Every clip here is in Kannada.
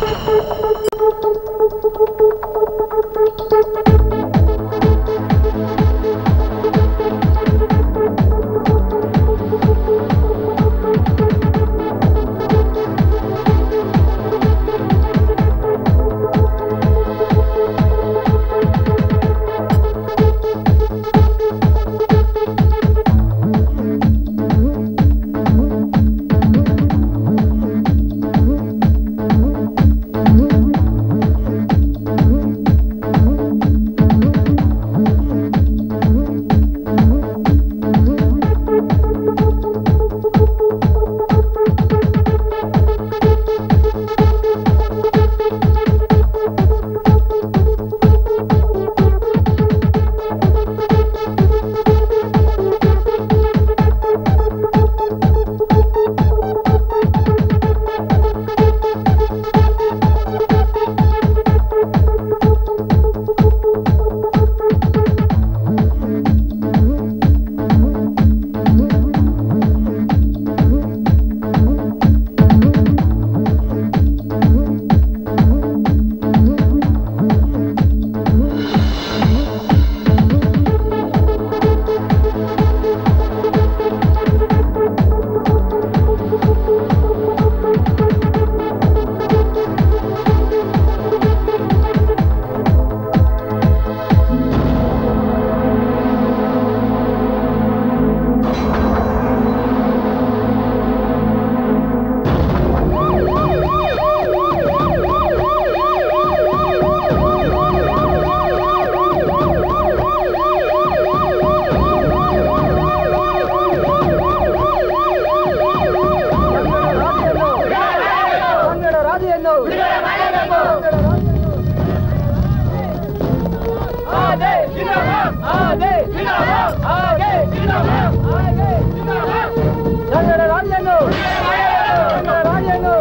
ಕನ್ನಡ ರಾಜಿಯನ್ನು ಕನ್ನಡ ರಾಜಿಯನ್ನು ಕನ್ನಡ ರಾಜಿಯನ್ನು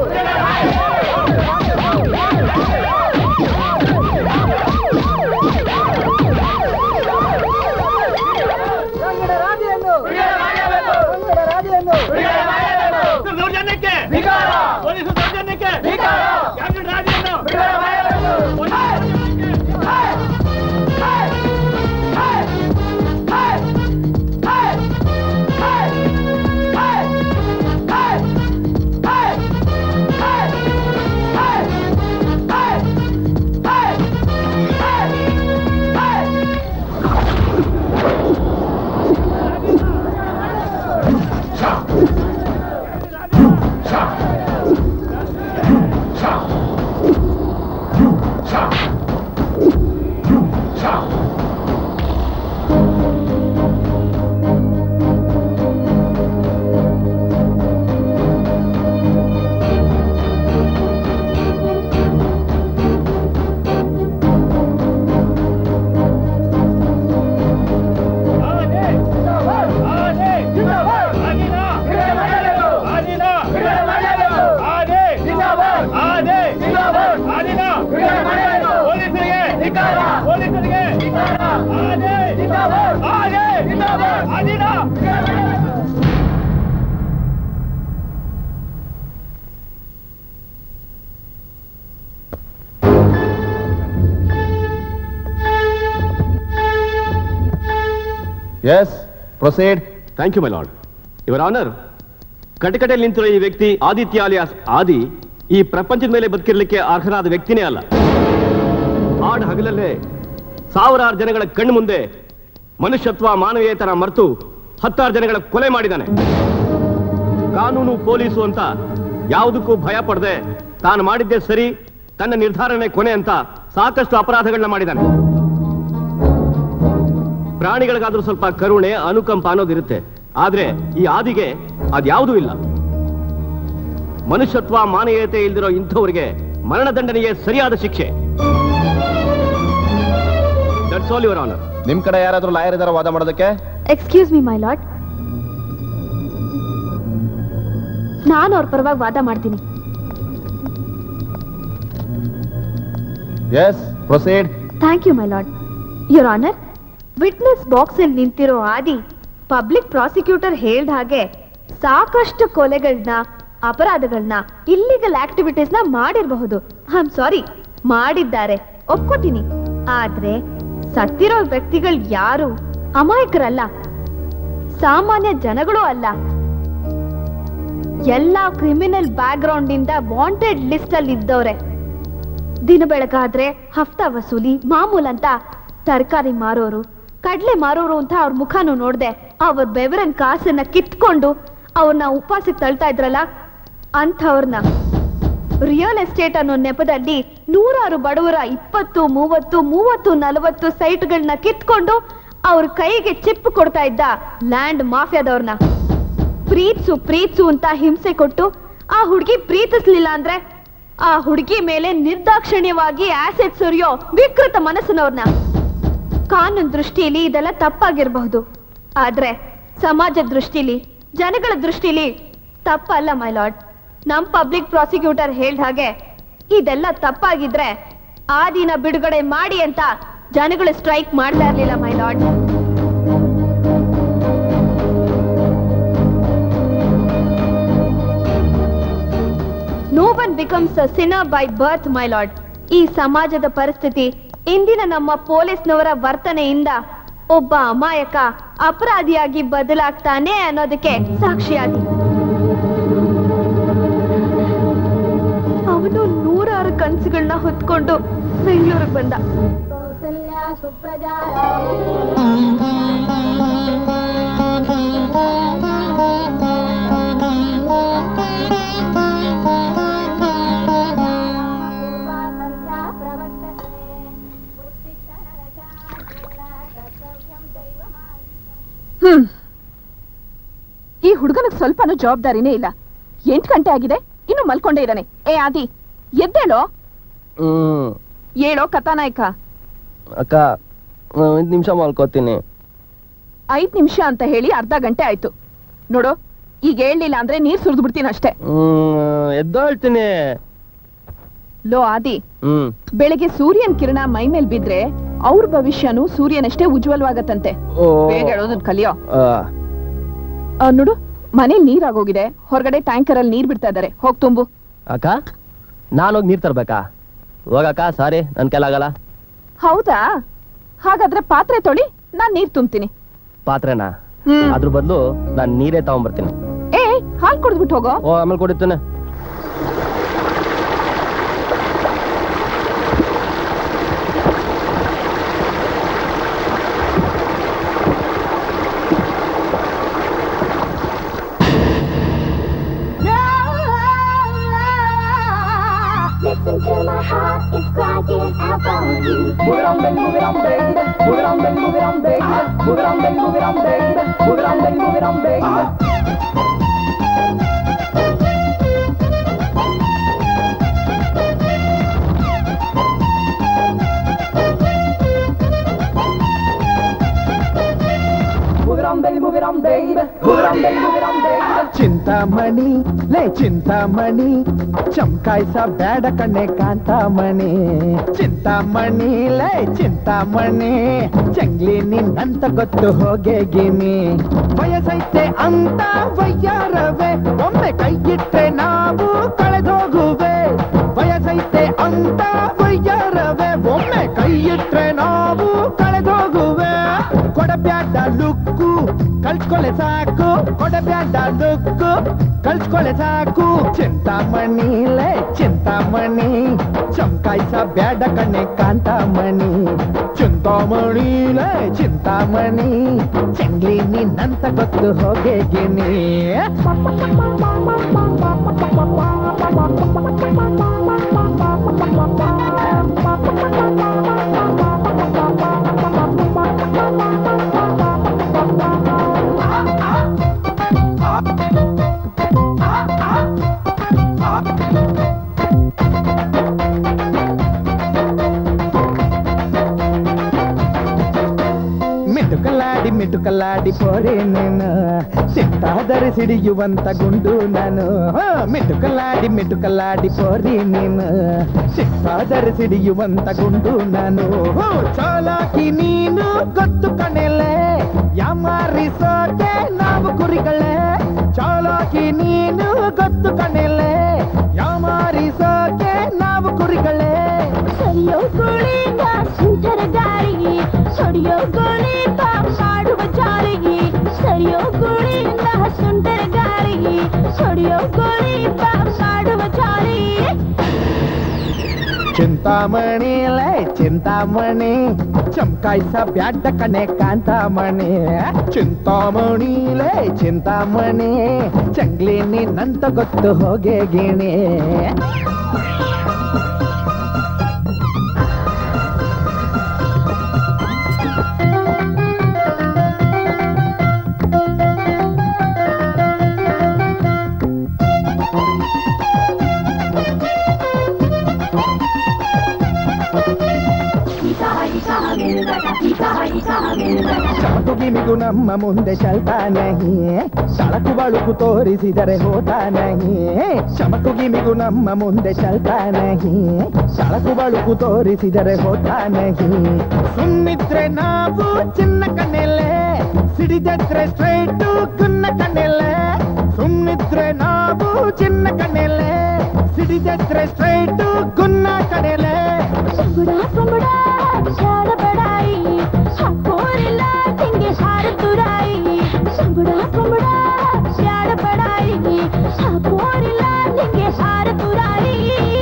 ಕನ್ನಡ ರಾಜಿಯನ್ನು ಕನ್ನಡ ರಾಜಿಯನ್ನು ದೌರ್ಜನ್ಯಕ್ಕೆ ಪೊಲೀಸ್ ದೌರ್ಜನ್ಯಕ್ಕೆ ಕ್ಯಾಬಿನೆಟ್ ರಾಜಿಯನ್ನು yes proceed thank you my lord your honour ಕಟಕಟೆಯಲ್ಲಿ ನಿಂತಿರೋ ಈ ವ್ಯಕ್ತಿ ಆದಿತ್ಯ ಅಲಿಯಾಸ್ ಆದಿ ಈ ಪ್ರಪಂಚದ ಮೇಲೆ ಬದುಕಿರ್ಲಿಕ್ಕೆ ಅರ್ಹನಾದ ವ್ಯಕ್ತಿನೇ ಅಲ್ಲ ಹಾಡ್ ಹಗಲಲ್ಲೇ ಸಾವಿರಾರು ಜನಗಳ ಕಣ್ಣು ಮುಂದೆ ಮನುಷ್ಯತ್ವ ಮಾನವೀಯತನ ಮರೆತು ಹತ್ತಾರು ಜನಗಳ ಕೊಲೆ ಮಾಡಿದ್ದಾನೆ ಕಾನೂನು ಪೊಲೀಸು ಅಂತ ಯಾವುದಕ್ಕೂ ಭಯ ಪಡದೆ ತಾನು ಮಾಡಿದ್ದೇ ಸರಿ ತನ್ನ ನಿರ್ಧಾರನೇ ಕೊನೆ ಅಂತ ಸಾಕಷ್ಟು ಅಪರಾಧಗಳನ್ನ ಮಾಡಿದ್ದಾನೆ ಪ್ರಾಣಿಗಳಿಗಾದ್ರೂ ಸ್ವಲ್ಪ ಕರುಣೆ ಅನುಕಂಪ ಅನ್ನೋದಿರುತ್ತೆ ಆದ್ರೆ ಈ ಆದಿಗೆ ಅದ್ಯಾವುದೂ ಇಲ್ಲ ಮನುಷ್ಯತ್ವ ಮಾನವೀಯತೆ ಇಲ್ದಿರೋ ಇಂಥವರಿಗೆ ಮರಣದಂಡನೆಯೇ ಸರಿಯಾದ ಶಿಕ್ಷೆ ದಟ್ಸ್ ಆಲ್ ಯುವರ್ ಆನರ್ ನಿಮ್ ಕಡೆ ಯಾರಾದ್ರೂ ಲಾಯರ್ ಇದಾರ ವಾದ ಮಾಡೋದಕ್ಕೆ ಎಕ್ಸ್ಕ್ಯೂಸ್ ಮಿ ಮೈ ಲಾರ್ಡ್ ನಾನು ಅವ್ರ ಪರವಾಗಿ ವಾದ ಮಾಡ್ತೀನಿ yes proceed thank you my lord your honour witness box ಅಲ್ಲಿ ನಿಂತಿರೋ ಆದಿ ಪಬ್ಲಿಕ್ ಪ್ರಾಸಿಕ್ಯೂಟರ್ ಹೇಳ್ದ ಹಾಗೆ ಸಾಕಷ್ಟು ಕೊಲೆಗಳನ್ನ ಅಪರಾಧಗಳನ್ನ ಇಲ್ಲಿಗಲ್ ಆಕ್ಟಿವಿಟೀಸ್ ನ ಮಾಡಿರಬಹುದು ಐ ಆಮ್ ಸಾರಿ ಮಾಡಿದ್ದಾರೆ ಒಪ್ಕೋತೀನಿ ಆದ್ರೆ ಸತ್ತಿರೋ ವ್ಯಕ್ತಿಗಳು ಯಾರು ಅಮಾಯಕರಲ್ಲ ಸಾಮಾನ್ಯ ಜನಗಳು ಅಲ್ಲ ಎಲ್ಲ ಕ್ರಿಮಿನಲ್ ಬ್ಯಾಕ್ ಗ್ರೌಂಡ್ ಇಂದ ವಾಂಟೆಡ್ ಲಿಸ್ಟ್ ಅಲ್ಲಿ ಇದ್ದವ್ರೆ ದಿನ ಬೆಳಗಾದ್ರೆ ಹಫ್ತಾ ವಸೂಲಿ ಮಾಮೂಲ್ ಅಂತ ತರಕಾರಿ ಮಾರೋರು ಕಡ್ಲೆ ಮಾರೋರು ಅಂತ ಅವ್ರ ಮುಖನೂ ನೋಡ್ದೆ ಅವ್ರ ಬೆವರನ್ ಕಾಸನ್ನ ಕಿತ್ಕೊಂಡು ಅವ್ರನ್ನ ಉಪವಾಸಕ್ಕೆ ತಳ್ತಾ ಇದ್ರಲ್ಲ ಅಂಥವ್ರನ್ನ ರಿಯಲ್ ಎಸ್ಟೇಟ್ ಅನ್ನೋ ನೆಪದಲ್ಲಿ ನೂರಾರು ಬಡವರ ಇಪ್ಪತ್ತು ಮೂವತ್ತು ಮೂವತ್ತು ನಲವತ್ತು ಸೈಟ್ಗಳನ್ನ ಕಿತ್ಕೊಂಡು ಅವ್ರ ಕೈಗೆ ಚಿಪ್ಪು ಕೊಡ್ತಾ ಇದ್ದ ಲ್ಯಾಂಡ್ ಮಾಫಿಯಾದವ್ರನ್ನ ಪ್ರೀತ್ಸು ಪ್ರೀತ್ಸು ಅಂತ ಹಿಂಸೆ ಕೊಟ್ಟು ಆ ಹುಡುಗಿ ಪ್ರೀತಿಸ್ಲಿಲ್ಲ ಅಂದ್ರೆ ಆ ಹುಡುಗಿ ಮೇಲೆ ನಿರ್ದಾಕ್ಷಿಣ್ಯವಾಗಿ ಆಸಿಡ್ ಸುರಿಯೋ ವಿಕೃತ ಮನಸ್ಸಿನವ್ರನ್ನ ಕಾನೂನ್ ದೃಷ್ಟಿಯಲ್ಲಿ ಇದೆಲ್ಲ ತಪ್ಪಾಗಿರಬಹುದು ಆದ್ರೆ ಸಮಾಜ ದೃಷ್ಟಿಲಿ ಜನಗಳ ದೃಷ್ಟಿಲಿ ತಪ್ಪಲ್ಲ ಮೈ ಲಾರ್ಡ್ ನಮ್ ಪಬ್ಲಿಕ್ ಪ್ರಾಸಿಕ್ಯೂಟರ್ ಹೇಳ್ದ ಹಾಗೆ ಇದೆಲ್ಲ ತಪ್ಪಾಗಿದ್ರೆ ಆ ದಿನ ಬಿಡುಗಡೆ ಮಾಡಿ ಅಂತ ಜನಗಳು ಸ್ಟ್ರೈಕ್ ಮಾಡ್ತಾ ಇರ್ಲಿಲ್ಲ my lord no one becomes a sinner by birth my lord ಈ ಸಮಾಜದ ಪರಿಸ್ಥಿತಿ ಇಂದಿನ ನಮ್ಮ ಪೊಲೀಸ್ನವರ ವರ್ತನೆಯಿಂದ ಒಬ್ಬ ಅಮಾಯಕ ಅಪರಾಧಿಯಾಗಿ ಬದಲಾಗ್ತಾನೆ ಅನ್ನೋದಕ್ಕೆ ಸಾಕ್ಷಿಯಾಗಿ ಅವನು ನೂರಾರು ಕನಸುಗಳನ್ನ ಹೊತ್ಕೊಂಡು ಬೆಂಗಳೂರಿಗೆ ಬಂದ ಕೌಸಲ್ಯ ಸುಪ್ರಜಾ ಪೂರ್ವಾ ಸಂಧ್ಯಾ ಪ್ರವರ್ತತೆ ಉತ್ತಿಷ್ಠ ನರಚಾರ್ದೂಲ ಕರ್ತವ್ಯಂ ದೈವಮಾಹಿತಂ. ಹ್ಮ್ ಈ ಹುಡುಗನಿಗೆ ಸ್ವಲ್ಪನೂ ಜವಾಬ್ದಾರಿನೇ ಇಲ್ಲ ಎಂಟು ಗಂಟೆ ಆಗಿದೆ ಇನ್ನು ಮಲ್ಕೊಂಡೇ ಇದ್ದಾನೆ ಏ ಆದಿ ಎದ್ದೇಳೋ ಹ್ಮ್ ಏಳೋ ಕಥಾನಾಯಕ ಅಕ್ಕ ಐದು ನಿಮಿಷ ಮಲ್ಕೋತೀನಿ ಐದ್ ನಿಮಿಷ ಅಂತ ಹೇಳಿ ಅರ್ಧ ಗಂಟೆ ಆಯ್ತು ನೋಡು ಈಗ ಹೇಳಲಿಲ್ಲ ಅಂದ್ರೆ ನೀರ್ ಸುರಿದು ಬಿಡ್ತೀನಿ ಅಷ್ಟೇ ಹ್ಮ್ ಎದ್ದೋಳ್ತೀನಿ ಲೋ ಆದಿ ಹ್ಮ್ ಬೆಳಿಗ್ಗೆ ಸೂರ್ಯನ್ ಕಿರಣ ಮೈ ಮೇಲ್ ಬಿದ್ರೆ ಅವ್ರ ಭವಿಷ್ಯನು ಸೂರ್ಯನಷ್ಟೇ ಉಜ್ವಲವಾಗತ್ತಂತೆ ಓ. ಬೇಗ ಹೇಳೋದನ್ ಕಲಿಯೋ ಆ, ಆ, ನೋಡು ಮನೇಲಿ ನೀರಾಗೋಗಿದೆ ಹೊರಗಡೆ ಟ್ಯಾಂಕರ್ ಅಲ್ಲಿ ನೀರ್ ಬಿಡ್ತಾ ಇದಾರೆ ಹೋಗ್ ತುಂಬು ಅಕ್ಕ ನಾನೋಗಿ ನೀರ್ ತರ್ಬೇಕಾ ಹೋಗಕ್ಕ ಸಾರಿ ನನ್ ಕೈಲಾಗಲ್ಲ ಹೌದಾ ಹಾಗಾದ್ರೆ ಪಾತ್ರೆ ತೊಳಿ ನಾನ್ ನೀರ್ ತುಂಬ್ತೀನಿ ಪಾತ್ರೆನಾ ಹ್ಮ್ ಅದ್ರ ಬದಲು ನಾನ್ ನೀರೇ ತಗೊಂಡ್ಬರ್ತೀನಿ ಏ ಹಾಲ್ ಕುಡ್ದ್ಬಿಟ್ಟು ಹೋಗೋ ಓ ಆಮೇಲೆ ಕುಡಿತೇನೆ Listen to my heart, it's cracking out for you. Move it on, baby, move it on, baby. Move it on, baby, move it on, baby. Move it on, baby, move it on, baby. Move it on, baby, move it on, baby. Move it on, baby, move it on, baby. Move it on, baby, move it on, baby. Chintamani ಲೇ ಚಿಂತಾಮಣಿ ಚಮಕಾಯ್ಸ ಬೇಡ ಕಣ್ಣೆ ಕಾಂತಾಮಣಿ ಚಿಂತಾಮಣಿ ಲೇ ಚಿಂತಾಮಣಿ ಚಂಗ್ಲಿ ನಿನ್ನಂತ ಗೊತ್ತು ಹೋಗೆ ಗಿನಿ ವಯಸ್ಸೈತೆ ಅಂತ ವಯ್ಯಾರವೆ ಒಮ್ಮೆ ಕೈ ಇಟ್ರೆ ನಾವು ಕಳೆದೋಗುವೆ ವಯಸ್ಸೈತೆ ಅಂತ ವಯ್ಯಾರವೆ ಒಮ್ಮೆ ಕೈ ಇಟ್ರೆ ನಾವು ಕಳೆದೋಗುವೆ ಕೊಡಬ್ಯಾಡ ಲುಕ್ಕು ಕಳ್ಸ್ಕೊಳೆ ಸಾಕು ಕೊಡಬ್ಯಾಡ ಲುಕ್ಕು ಕಳ್ಸ್ಕೊಳೆ ಸಾಕು ಚಿಂತಾಮಣಿ ಲೇ ಚಿಂತಾಮಣಿ ಚಮಕಾಯ್ಸ ಬ್ಯಾಡ ಕಣ್ಣೆ ಕಾಂತಾಮಣಿ ಚಿಂತಾಮಣಿ ಲೇ ಚಿಂತಾಮಣಿ ಚಂಗ್ಲಿ ನಿನ್ನಂತ ಗೊತ್ತು ಹೋಗೆ ಗಿನಿ ಮಿಟುಕಲಾಡಿ ಮಿಟುಕಲಾಡಿ ಪೋರೆ ನೀನು ಸಿಟ್ಟಾದರೆ ಸಿಡಿಯುವಂತ ಗುಂಡು ನಾನು ಹಾ, ಮಿಟುಕಲಾಡಿ ಮಿಟುಕಲಾಡಿ ಪೋರಿ ನೀನು ಸಿಟ್ಟಾದರೆ ಸಿಡಿಯುವಂತ ಗುಂಡು ನಾನು ಹೋ, ಚಾಲಾಕಿ ನೀನು ಗೊತ್ತು ಕಣೆಲೆ ಯಾಮಾರಿಸೋಕೆ ನಾವು ಕುರಿಗಳೇ ಚಾಲಾಕಿ ನೀನು ಗೊತ್ತು ಕಣೆಲೆ ಯಾಮಾರಿಸೋಕೆ ನಾವು ಕುರಿಗಳೇ ಸರಿಯೋ ಗೋಳಿಂದ ಸುಂಟರ ಗಾಳಿಗೆ ಹೊಡೆಯೋ ಗೋಳಿಂದ ಮಾಡುವ ಜಾರಿಗೆ ಸರಿಯೋ ಗೋಳಿಂದ ಸುಂಟರ ಗಾಳಿಗೆ ಹೊಡೆಯೋ ಗೋಳಿಂದ ಮಾಡುವ ಜಾರಿಗೆ ಚಿಂತಾಮಣಿ ಲೇ ಚಿಂತಾಮಣಿ ಚಮಕಾಯ್ಸ ಬ್ಯಾಡ ಕಣೆ ಕಾಂತಾಮಣಿ ಚಿಂತಾಮಣಿ ಲೇ ಚಿಂತಾಮಣಿ ಚಂಗ್ಲಿ ನೀನಂತ ಗೊತ್ತು ಹೋಗೆ ಗಿಣಿ ಚಮಕು ಗಿಮಿಗು ನಮ್ಮ ಮುಂದೆ ಚಲ್ತಾ ನಹಿ ಸಳಕು ಬಳುಕು ತೋರಿಸಿದರೆ ಹೋತಾ ನಹಿ ಚಮಕು ಗಿಮಿಗು ನಮ್ಮ ಮುಂದೆ ಚಲ್ತಾ ನಹಿ ಸಳಕು ಬಳುಕು ತೋರಿಸಿದರೆ ಹೋತಾ ನಹಿ ಸುಮ್ಮಿದ್ರೆ ನಾವು ಚಿನ್ನ ಕಣ್ಣೆಲೆ ಸಿಡಿದೆದ್ರೆ ಸ್ಟ್ರೈಟು ಕುನ್ನ ಕಣ್ಣೆಲೆ ಸುಮ್ಮಿದ್ರೆ ನಾವು ಚಿನ್ನ ಕಣ್ಣೆಲೆ ಸಿಡಿದೆದ್ರೆ ಸ್ಟ್ರೈಟು ಕುನ್ನ ಕಣ್ಣೆಲೆ ಪಂಗುಡ ಪಂಗುಡ ಚಾಡ ಬಡಾಯಿ ಹಾಕೋರಿಲ್ಲ ತಿಂಗೆ ಹಾರ ತುರಾಯಿ ಪಂಗುಡ ಪಂಗುಡ ಚಾಡ ಬಡಾಯಿ ಹಾಕೋರಿಲ್ಲ ತಿಂಗೆ ಹಾರ ತುರಾಯಿ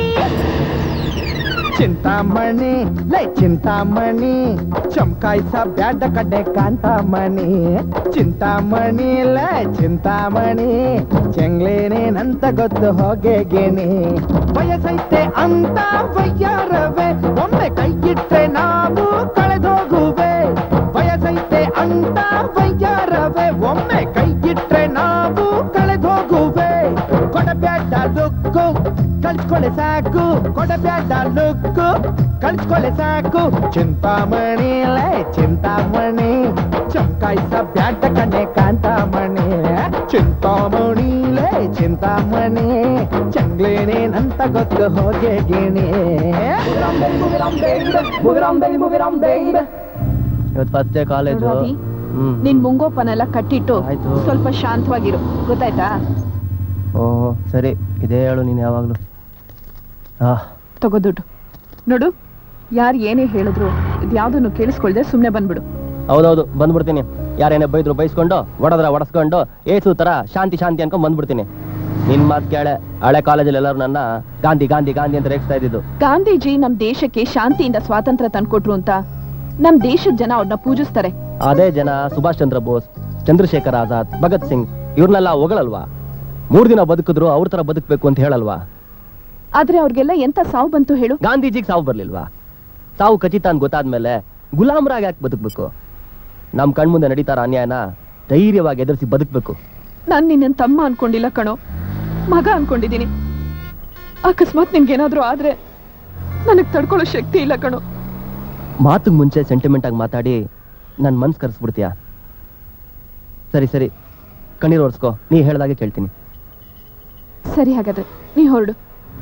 ಚಿಂತಾಮಣಿ ಲೈ ಚಿಂತಾಮಣಿ ಚಮಕಾಯ್ಸ ಬ್ಯಾಡ ಕಡೆ ಕಾಂತಾಮಣಿ ಚಿಂತಾಮಣಿ ಲೈ ಚಿಂತಾಮಣಿ ಚೆಂಗ್ಲೇನೇನಂತ ಗೊತ್ತು ಹೋಗೆ ಗಿಣಿ ವಯಸ್ಸೈತೆ ಅಂತ ವಯ್ಯಾರವೆ ಒಮ್ಮೆ ಕೈಯಿಟ್ರೆ ನಾವು ಕಳೆದೋಗುವೆ ವಯಸ್ಸೈತೆ ಅಂತ ವಯ್ಯಾರವೆ ಒಮ್ಮೆ ಕೈಯಿಟ್ರೆ ನಾವು ಕಳೆದೋಗುವೆ ಕೊಡಬ್ಯಾಡ ಲುಕ್ಕು ಕಳ್ಸ್ಕೊಳ್ಳೆ ಸಾಕು ಕೊಡಬ್ಯಾಡ ಲುಕ್ಕು ಕಳ್ಸ್ಕೊಳ್ಳೆ ಸಾಕು ಚಿಂತಾಮಣಿ ಲೇ ಚಿಂತಾಮಣಿ ಚಮಕಾಯ್ಸ ಬ್ಯಾಡ ಕಣೆ ಕಾಂತಾಮಣಿ ಚಿಂತಾಮಣಿ ಲೇ ಚಿಂತಾಮಣಿ ಚಂಗ್ಲೇನೇನಂತ ಗೊತ್ತು ಹೋಗೆ ಗಿಣಿ Move it on, baby. Move it on, baby. Move it on, baby. ಇವತ್ತು ಫಸ್ಟ್ ಡೇ ಕಾಲೇಜು ರಾಧಿ, ಹ್ಮ್ ನಿನ್ ಮುಂಗೋಪನೆಲ್ಲ ಕಟ್ಟಿಟ್ಟು ಆಯ್ತು. ಸ್ವಲ್ಪ ಶಾಂತವಾಗಿರು ಗೊತ್ತಾಯ್ತಾ ಓ ಸರಿ ಇದೇ ಹೇಳು ನೀನು ಯಾವಾಗಲೂ ಹಾ ತಗೋ ದುಡ್ಡು ನೋಡು ಯಾರು ಏನೇ ಹೇಳಿದ್ರು ಇದ್ಯಾವುದನ್ನು ಕೇಳಿಸ್ಕೊಳ್ದೆ ಸುಮ್ನೆ ಬಂದ್ಬಿಡು ಹೌದೌದು ಬಂದ್ಬಿಡ್ತೀನಿ ಯಾರೇನೇ ಬೈದ್ರು ಬೈಸ್ಕೊಂಡು ಒಡದ್ರ ಒಡಸ್ಕೊಂಡು ಏಸು ತರ ಶಾಂತಿ ಶಾಂತಿ ಅನ್ಕೊಂಡ್ ಬಂದ್ಬಿಡ್ತೀನಿ ನಿನ್ ಮಾತು ಕೇಳೆ ಹಳೆ ಕಾಲೇಜಲ್ಲಿ ಎಲ್ಲರೂ ನನ್ನ ಗಾಂಧಿ ಗಾಂಧಿ ಗಾಂಧಿ ಅಂತ ರೇಗಿಸ್ತಾ ಇದ್ದಿದ್ದು ಗಾಂಧೀಜಿ ನಮ್ ದೇಶಕ್ಕೆ ಶಾಂತಿಯಿಂದ ಸ್ವಾತಂತ್ರ್ಯ ತಂದ್ಕೊಟ್ರು ಅಂತ ನಮ್ ದೇಶದ ಜನ ಅವ್ರನ್ನ ಪೂಜಿಸ್ತಾರೆ ಅದೇ ಜನ ಸುಭಾಷ್ ಚಂದ್ರ ಬೋಸ್ ಚಂದ್ರಶೇಖರ್ ಆಜಾದ್ ಭಗತ್ ಸಿಂಗ್ ಇವ್ರನ್ನೆಲ್ಲ ಹೊಗಳಲ್ವಾ ಮೂರ್ ದಿನ ಬದುಕಿದ್ರು ಅವ್ರ ತರ ಬದುಕಬೇಕು ಅಂತ ಹೇಳಲ್ವಾ ಆದ್ರೆ ಅವ್ರಿಗೆಲ್ಲ ಎಂತ ಸಾವು ಬಂತು ಹೇಳು ಗಾಂಧೀಜಿಗೆ ಸಾವು ಬರ್ಲಿಲ್ವಾ ಸಾವು ಖಚಿತ ಅಂತ ಗೊತ್ತಾದ್ಮೇಲೆ ಗುಲಾಮರಾಗಿ ಯಾಕೆ ಬದುಕಬೇಕು ನಮ್ ಕಣ್ಮುಂದೆ ನಡೀತಾರ ಅನ್ಯಾಯನ ಧೈರ್ಯವಾಗಿ ಎದುರಿಸಿ ಬದುಕಬೇಕು ನಾನ್ ನಿನ್ನ ತಮ್ಮ ಅನ್ಕೊಂಡಿಲ್ಲ ಕಣೋ ಮಗ ಅನ್ಕೊಂಡಿದೀನಿ ಅಕಸ್ಮಾತ್ ನಿನ್ಗೇನಾದ್ರೂ ಆದ್ರೆ ನನಗ್ ತಡ್ಕೊಳ್ಳೋ ಶಕ್ತಿ ಇಲ್ಲ ಕಣೋ ಮಾತಿಗೆ ಮುಂಚೆ ಸೆಂಟಿಮೆಂಟ್ ಆಗಿ ಮಾತಾಡಿ ನನ್ನ ಮನ್ಸು ಕರೆಸ್ಬಿಡ್ತೀಯಾ ಸರಿ ಸರಿ ಕಣ್ಣೀರು ಒರೆಸ್ಕೋ ನೀ ಹೇಳ್ದಾಗೆ ಕೇಳ್ತೀನಿ ಸರಿ ಹಾಗಾದ್ರೆ ನೀ ಹೊರಡು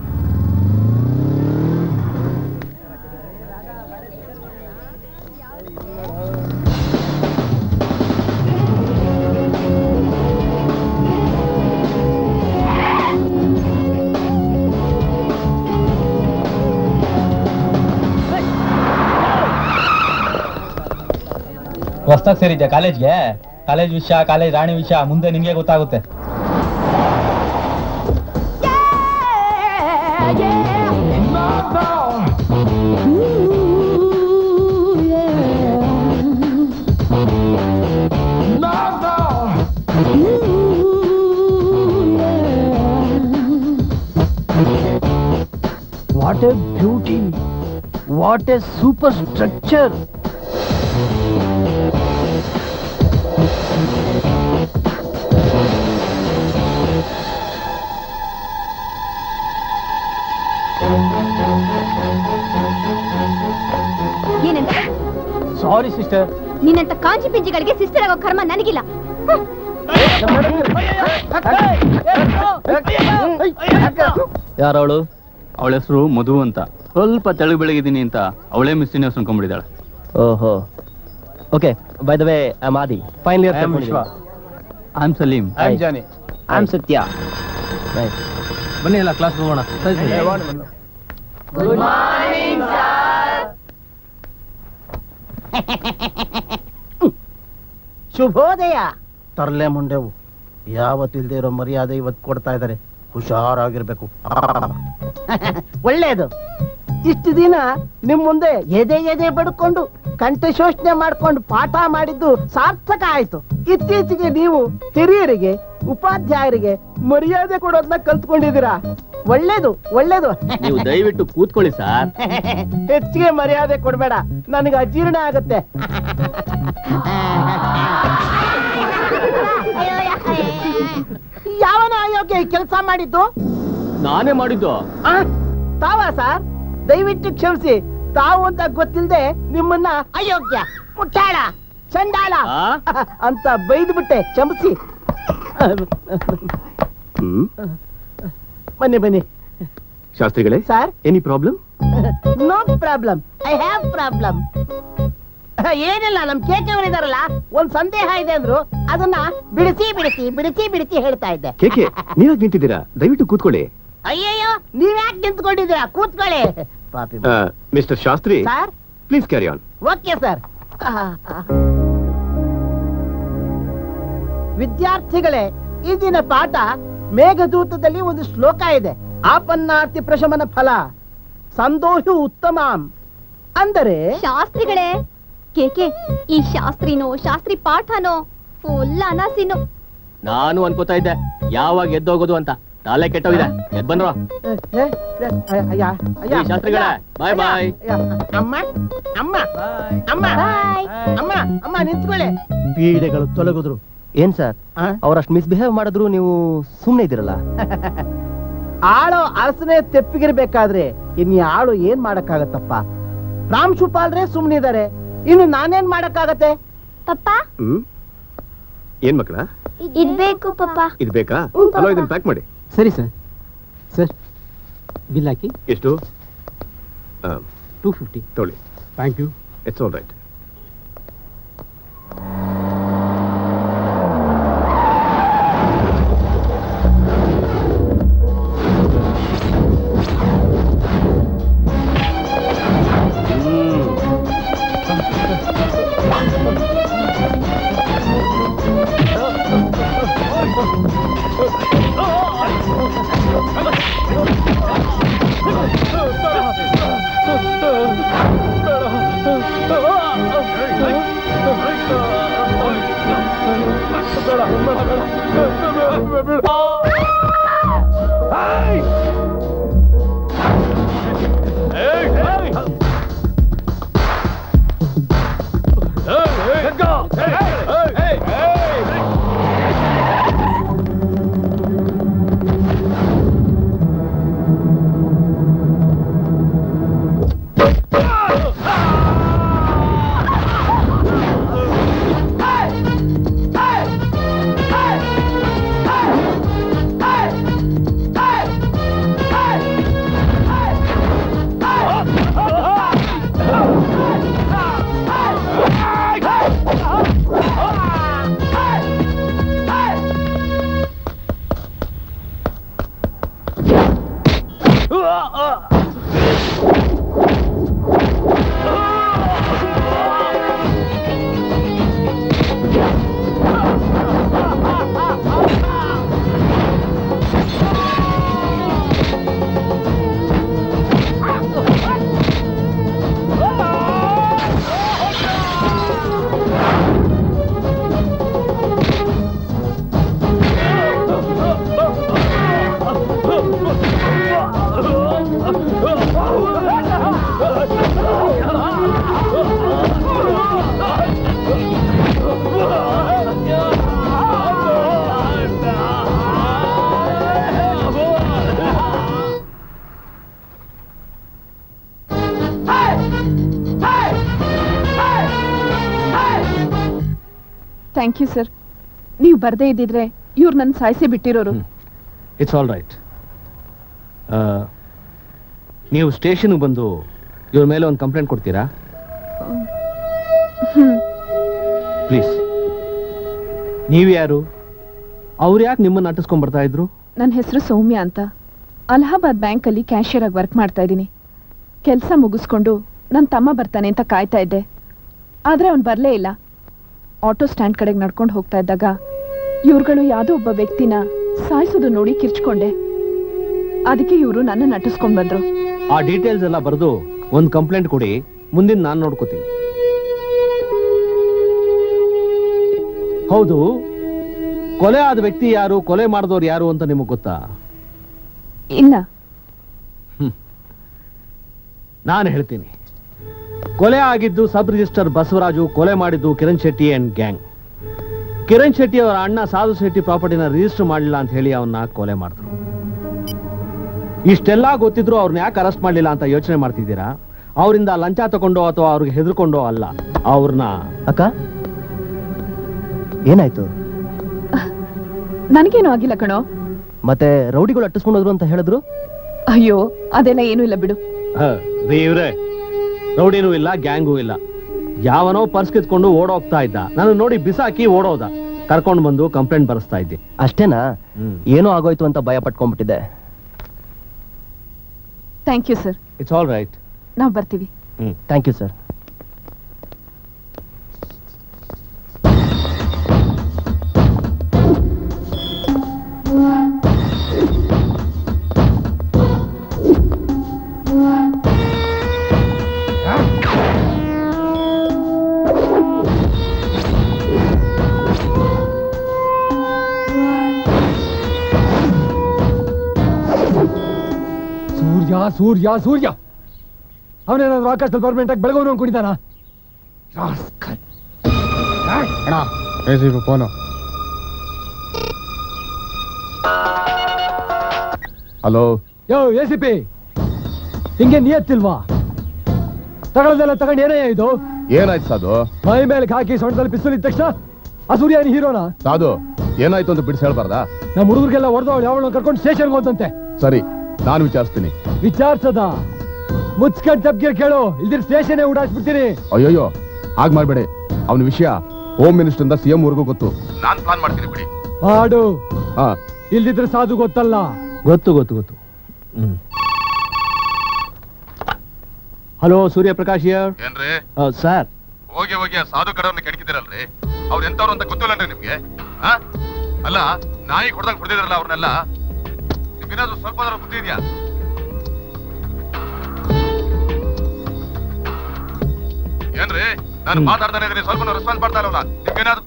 ಹೊಸ್ದಾಗ್ ಸೇರಿದ್ಯಾ ಕಾಲೇಜ್ಗೆ ಕಾಲೇಜ್ ವಿಷಯ ಕಾಲೇಜ್ ರಾಣಿ ವಿಷಯ ಮುಂದೆ ನಿಂಗೆ ಗೊತ್ತಾಗುತ್ತೆ what a beauty what a super structure ಏನಂತ ಸಾರಿ ಸಿಸ್ಟರ್ ನಿನ್ನಂತ ಕಾಂಚಿ ಪಿಂಜಿಗಳಿಗೆ ಸಿಸ್ಟರ್ ಆಗೋ ಕರ್ಮ ನನಗಿಲ್ಲ ಹ್ಮ್. ಯಾರವಳು ಅವಳ ಹೆಸರು ಮಧು ಅಂತ ಸ್ವಲ್ಪ ತೆಳಗ್ ಬೆಳಗಿದ್ದೀನಿ ಅಂತ ಅವಳೇ ಮಿಸ್ಸಿನ ಹೆಸರು ಅನ್ಕೊಂಡ್ಬಿಟ್ಟಿದ್ದಾಳೆ ಓಹೋ okay by the way I Adi final I am year Vishwa I am Salim Hi. Johnny am Satya ಬನ್ನಿ ಎಲ್ಲ ಕ್ಲಾಸ್ ಹೋಗೋಣ ಶುಭೋದಯ ತರ್ಲೆ ಮುಂಡೆವು ಯಾವತ್ತಿಲ್ದೇ ಇರೋ ಮರ್ಯಾದೆ ಇವತ್ತು ಕೊಡ್ತಾ ಇದ್ದಾರೆ ಹುಷಾರಾಗಿರ್ಬೇಕು ಒಳ್ಳೇದು ಇಷ್ಟು ದಿನ ನಿಮ್ ಮುಂದೆ ಎದೆ ಎದೆ ಬಡ್ಕೊಂಡು ಕಂಠ ಶೋಷಣೆ ಮಾಡ್ಕೊಂಡು ಪಾಠ ಮಾಡಿದ್ದು ಸಾರ್ಥಕ ಆಯ್ತು ಇತ್ತೀಚೆಗೆ ನೀವು ಹಿರಿಯರಿಗೆ ಉಪಾಧ್ಯಾಯರಿಗೆ ಮರ್ಯಾದೆ ಕೊಡೋದನ್ನ ಕಲ್ತ್ಕೊಂಡಿದ್ದೀರಾ ಒಳ್ಳೇದು ಒಳ್ಳೇದು ನೀವು ದಯವಿಟ್ಟು ಕೂತ್ಕೊಳ್ಳಿ ಸರ್ ಹೆಚ್ಚಿಗೆ ಮರ್ಯಾದೆ ಕೊಡ್ಬೇಡ ನನಗೆ ಅಜೀರ್ಣ ಆಗತ್ತೆ ಯಾವನ ಅಯೋಗ್ಯ ಈ ಕೆಲಸ ಮಾಡಿದ್ದು ನಾನೇ ಮಾಡಿದ್ದು ಆ? ತಾವ ಸರ್ ದಯವಿಟ್ಟು ಕ್ಷಮಿಸಿ ತಾವು ಅಂತ ಗೊತ್ತಿಲ್ಲದೆ ನಿಮ್ಮನ್ನ ಅಯೋಗ್ಯ ಮುಟ್ಟಾಳ ಚಂಡಾಳ ಆ? ಅಂತ ಬೈದು ಬಿಟ್ಟೆ ಕ್ಷಮಿಸಿ ಹ್ಮ್ ಬನ್ನಿ ಬನ್ನಿ ಶಾಸ್ತ್ರಿಗಳೇ sir any problem no problem I have problem ಏನಿಲ್ಲ ನಮ್ ಕೇಕೆ ಅವರಿದಾರಲ್ಲ ಒಂದ್ ಸಂದೇಹ ಇದೆ ಅಂದ್ರು ಅದನ್ನ ಬಿಡಿಸಿ ಬಿಡಿಸಿ ಬಿಡಿಸಿ ಬಿಡಿಸಿ ಹೇಳ್ತಾ ಇದ್ದೆ ಕೇಕೆ ನೀವಾಗಿ ನಿಂತಿದ್ದೀರಾ ದಯವಿಟ್ಟು ಕೂತ್ಕೊಳ್ಳಿ ಅಯ್ಯಯ್ಯೋ ನೀವ್ಯಾಕೆ ನಿಂತ್ಕೊಂಡಿದ್ದೀರಾ ಕೂತ್ಕೊಳ್ಳಿ ಪಾಪಿ mister Shastri sir please carry on okay sir ವಿದ್ಯಾರ್ಥಿಗಳೇ ಈ ದಿನ ಪಾಠ ಮೇಘದೂತದಲ್ಲಿ ಒಂದು ಶ್ಲೋಕ ಇದೆ ಆಪನ್ನಾರ್ತಿ ಪ್ರಶಮನ ಫಲ ಸಂತೋಷು ಉತ್ತಮಾಂ ಅಂದರೆ ಶಾಸ್ತ್ರಿಗಳೇ ಕೇಕೆ ಈ ಶಾಸ್ತ್ರಿನೋ ಶಾಸ್ತ್ರಿ ಪಾಠನೋ ಫುಲ್ ಅನಾಸಿನು ನಾನು ಅನ್ಕೋತಾ ಇದ್ದೆ ಯಾವಾಗ ಎದ್ದೋಗೋದು ಅಂತ ತಲೆ ಕೆಟ್ಟೋಗಿದೆ ಎದ್ ಬನ್ರೋ ಏ, ಏ, ಏ, ಅಯ್ಯ, ಅಯ್ಯ, ಈ ಶಾಸ್ತ್ರಿಗಳೇ, bye bye. ಅಯ್ಯ, ಅಮ್ಮ ಅಮ್ಮ ಅಮ್ಮ ಬಾಯ್ ಅಮ್ಮ ಅಮ್ಮ ನಿಂತ್ಕೊಳ್ಳಿ ಪೀಡೆಗಳು ತೊಲಗಿದ್ರು ಏನ್ ಸರ್ ಆ? ಅವ್ರಷ್ಟು ಮಿಸ್ಬಿಹೇವ್ ಮಾಡಿದ್ರು ನೀವು ಸುಮ್ನೆ ಇದ್ದೀರಲ್ಲ ಆಳು ಅರಸನೇ ತೆಪ್ಪಿಗಿರ್ಬೇಕಾದ್ರೆ ಇನ್ ಈ ಆಳು ಏನ್ ಮಾಡಕ್ಕಾಗತ್ತಪ್ಪ ರಾಮ್ಶುಪಾಲ್ರೆ ಸುಮ್ನಿದ್ದಾರೆ ಇನ್ನು ನಾನೇನ್ ಮಾಡಕ್ಕಾಗತ್ತೆ ಪಪ್ಪ ಹ್ಮ್ ಏನ್ ಮಕ್ಕಳ ಇದ್ಬೇಕು ಪಪ್ಪ ಇದು ಬೇಕಾ ಹ್ಮ್, ಪಾಪ. ಅಲೋ ಇದನ್ನ ಪ್ಯಾಕ್ ಮಾಡಿ ಸರಿ ಸರ್ ಸರ್ ಬಿಲ್ ಹಾಕಿ ಎಷ್ಟು ಟೂ ಫಿಫ್ಟಿ ತೊಳಿ thank you it's all right thank you sir ನೀವು ಬರ್ದೇ ಇದ್ದಿದ್ರೆ ಇವ್ರು ನನ್ನ ಸಾಯಿಸೇ ಬಿಟ್ಟಿರೋರು ಇಟ್ಸ್ ಆಲ್ ರೈಟ್ ನೀವು ಸ್ಟೇಷನ್ಗೆ ಬಂದು ಇವ್ರ ಮೇಲೆ ಒಂದು ಕಂಪ್ಲೇಂಟ್ ಕೊಡ್ತೀರಾ ಪ್ಲೀಸ್ ನೀವು ಯಾರು ಅವ್ರು ಯಾಕೆ ನಿಮ್ಮನ್ನ ನಟಿಸ್ಕೊಂಡ್ ಬರ್ತಾ ಇದ್ರು ನನ್ನ ಹೆಸರು ಸೌಮ್ಯ ಅಂತ ಅಲಹಾಬಾದ್ ಬ್ಯಾಂಕಲ್ಲಿ ಕ್ಯಾಶಿಯರ್ ಆಗಿ ವರ್ಕ್ ಮಾಡ್ತಾ ಇದ್ದೀನಿ ಕೆಲಸ ಮುಗಿಸ್ಕೊಂಡು ನನ್ನ ತಮ್ಮ ಬರ್ತಾನೆ ಅಂತ ಕಾಯ್ತಾ ಇದ್ದೆ ಆದರೆ ಅವ್ನು ಬರಲೇ ಇಲ್ಲ ಆಟೋ ಸ್ಟ್ಯಾಂಡ್ ಕಡೆಗೆ ನಡ್ಕೊಂಡು ಹೋಗ್ತಾ ಇದ್ದಾಗ ಇವ್ರುಗಳು ಯಾವುದೋ ಒಬ್ಬ ವ್ಯಕ್ತಿನ ಸಾಯಿಸೋದು ನೋಡಿ ಕಿರ್ಚ್ಕೊಂಡೆ ಅದಕ್ಕೆ ಇವರು ನನ್ನ ನಟಿಸ್ಕೊಂಡ್ ಬಂದ್ರು ಆ ಡೀಟೇಲ್ಸ್ ಎಲ್ಲ ಬರೆದು ಒಂದು ಕಂಪ್ಲೇಂಟ್ ಕೊಡಿ ಮುಂದಿನ ನಾನು ನೋಡ್ಕೋತೀನಿ ಹೌದು ಕೊಲೆ ಆದ ವ್ಯಕ್ತಿ ಯಾರು ಕೊಲೆ ಮಾಡಿದವ್ರು ಯಾರು ಅಂತ ನಿಮಗೆ ಗೊತ್ತಾ ಇಲ್ಲ ನಾನು ಹೇಳ್ತೀನಿ ಕೊಲೆ ಆಗಿದ್ದು ಸಬ್ ರಿಜಿಸ್ಟರ್ ಬಸವರಾಜು ಕೊಲೆ ಮಾಡಿದ್ದು ಕಿರಣ್ ಶೆಟ್ಟಿ ಅಂಡ್ ಗ್ಯಾಂಗ್ ಕಿರಣ್ ಶೆಟ್ಟಿ ಅವರ ಅಣ್ಣ ಸಾಧು ಶೆಟ್ಟಿ ಪ್ರಾಪರ್ಟಿನ ರಿಜಿಸ್ಟರ್ ಮಾಡಲಿಲ್ಲ ಅಂತ ಹೇಳಿ ಅವನ್ನ ಕೊಲೆ ಮಾಡಿದ್ರು ಇಷ್ಟೆಲ್ಲ ಗೊತ್ತಿದ್ರು ಅವ್ರನ್ನ ಯಾಕೆ ಅರೆಸ್ಟ್ ಮಾಡಲಿಲ್ಲ ಅಂತ ಯೋಚನೆ ಮಾಡ್ತಿದ್ದೀರಾ ಅವರಿಂದ ಲಂಚ ತಗೊಂಡೋ ಅಥವಾ ಅವ್ರಿಗೆ ಹೆದರ್ಕೊಂಡೋ ಅಲ್ಲ ಅವ್ರನ್ನ ಅಕ್ಕ ಏನಾಯ್ತು ನನಗೇನು ಆಗಿಲ್ಲ ಕಣೋ ಮತ್ತೆ ರೌಡಿಗಳು ಅಟ್ಟಿಸ್ಕೊಂಡು ಹೋದ್ರು ಅಂತ ಹೇಳಿದ್ರು ಅಯ್ಯೋ ಅದೆಲ್ಲ ಏನೂ ಇಲ್ಲ ಬಿಡು ಇವ್ರೆ ರೌಡಿನೂ ಇಲ್ಲ ಗ್ಯಾಂಗೂ ಇಲ್ಲ ಯಾವನೋ ಪರ್ಸ್ ಕಿತ್ಕೊಂಡು ಓಡೋಗ್ತಾ ಇದ್ದ ನಾನು ನೋಡಿ ಬಿಸಾಕಿ ಓಡೋದ ಕರ್ಕೊಂಡು ಬಂದು ಕಂಪ್ಲೇಂಟ್ ಬರೆಸ್ತಾ ಇದ್ದೆ ಅಷ್ಟೇನಾ ಹ್ಮ್. ಏನೋ ಆಗೋಯ್ತು ಅಂತ ಭಯ ಪಟ್ಕೊಂಡ್ಬಿಟ್ಟಿದ್ದೆ thank you sir it's all right ನಾವು ಬರ್ತೀವಿ thank you sir Surya Surya Surya ಅವನೇನಾದ್ರು ಆಕಾಶದಲ್ಲಿ ಪರ್ಮನೆಂಟ್ ಆಗಿ ಬೆಳಗೋನು ಅನ್ಕೊಂಡಿದ್ದಾನ ಅಣ್ಣ phone hello yo A C P ಹಿಂಗೆ ನಿಯತ್ತಿಲ್ವಾ ತಗೊಳ್ಳೋದೆಲ್ಲ ತಗೊಂಡು ಏನೇ ಇದು ಏನಾಯ್ತು ಸಾಧು ಮೈ ಮೇಲೆ ಹಾಕಿ ಸೊಂಟದಲ್ಲಿ ಪಿಸ್ತೂಲ್ ಇದ್ದ ತಕ್ಷಣ ಆ ಸೂರ್ಯ ಏನು ಹೀರೋನಾ ಸಾಧು ಏನಾಯ್ತು ಅಂತ ಬಿಡಿಸಿ ಹೇಳ್ಬಾರ್ದಾ ನಮ್ಮ ಹುಡುಗರಿಗೆಲ್ಲ ಹೊಡೆದವಳು ಯಾವಳನ್ನ ಕರ್ಕೊಂಡು ಸ್ಟೇಷನ್ಗೆ ಹೋದಂತೆ ಸರಿ ನಾನು ವಿಚಾರಿಸ್ತೀನಿ ವಿಚಾರಿಸದ ಮುಚ್ಕಂಡ್ ತಪ್ಪಿಗೆ ಕೇಳು ಇಲ್ದಿರ ಸ್ಟೇಷನ್ ಉಡಾಯಿಸ್ಬಿಡ್ತೀನಿ ಅಯ್ಯೋಯ್ಯೋ ಆಗ್ ಮಾಡ್ಬೇಡಿ ಅವನ ವಿಷಯ ಹೋಮ್ ಮಿನಿಸ್ಟರ್ ಇಂದ ಸಿಎಂ ವರ್ಗೂ ಗೊತ್ತು ನಾನ್ ಪ್ಲಾನ್ ಮಾಡ್ತೀನಿ ಬಿಡಿ ಮಾಡು ಹಾ ಇಲ್ದಿದ್ರೆ ಸಾಧು ಗೊತ್ತಲ್ಲ ಗೊತ್ತು ಗೊತ್ತು ಗೊತ್ತು ಹ್ಮ್ ಹಲೋ ಸೂರ್ಯಪ್ರಕಾಶ್ ಏನ್ರಿ ಸರ್ ಹೋಗಿ ಹೋಗಿ ಆ ಸಾಧು ಕಡೆಯವ್ರನ್ನ ಕೆಣಕಿದ್ದೀರಲ್ರಿ ಅವ್ರು ಎಂತವ್ರು ಅಂತ ಗೊತ್ತಿಲ್ಲನ್ರಿ ನಿಮ್ಗೆ ಆ? ಅಲ್ಲ ನಾಯಿ ಹೊಡೆದಂಗ್ ಹೊಡೆದಿದ್ರಲ್ಲ ಅವ್ರನ್ನೆಲ್ಲ ನಿಮ್ಗೇನಾದ್ರು ಸ್ವಲ್ಪ ಬುದ್ಧಿ ಇದೆಯಾ ಏನ್ರಿ ನಾನು ಮಾತಾಡ್ತಾನೆ ಇದ್ದೀನಿ ಸ್ವಲ್ಪ ರೆಸ್ಪಾನ್ಸ್ ಮಾಡ್ತಾ ಇರಲ್ಲ ನಿಮ್ಗೇನಾದ್ರು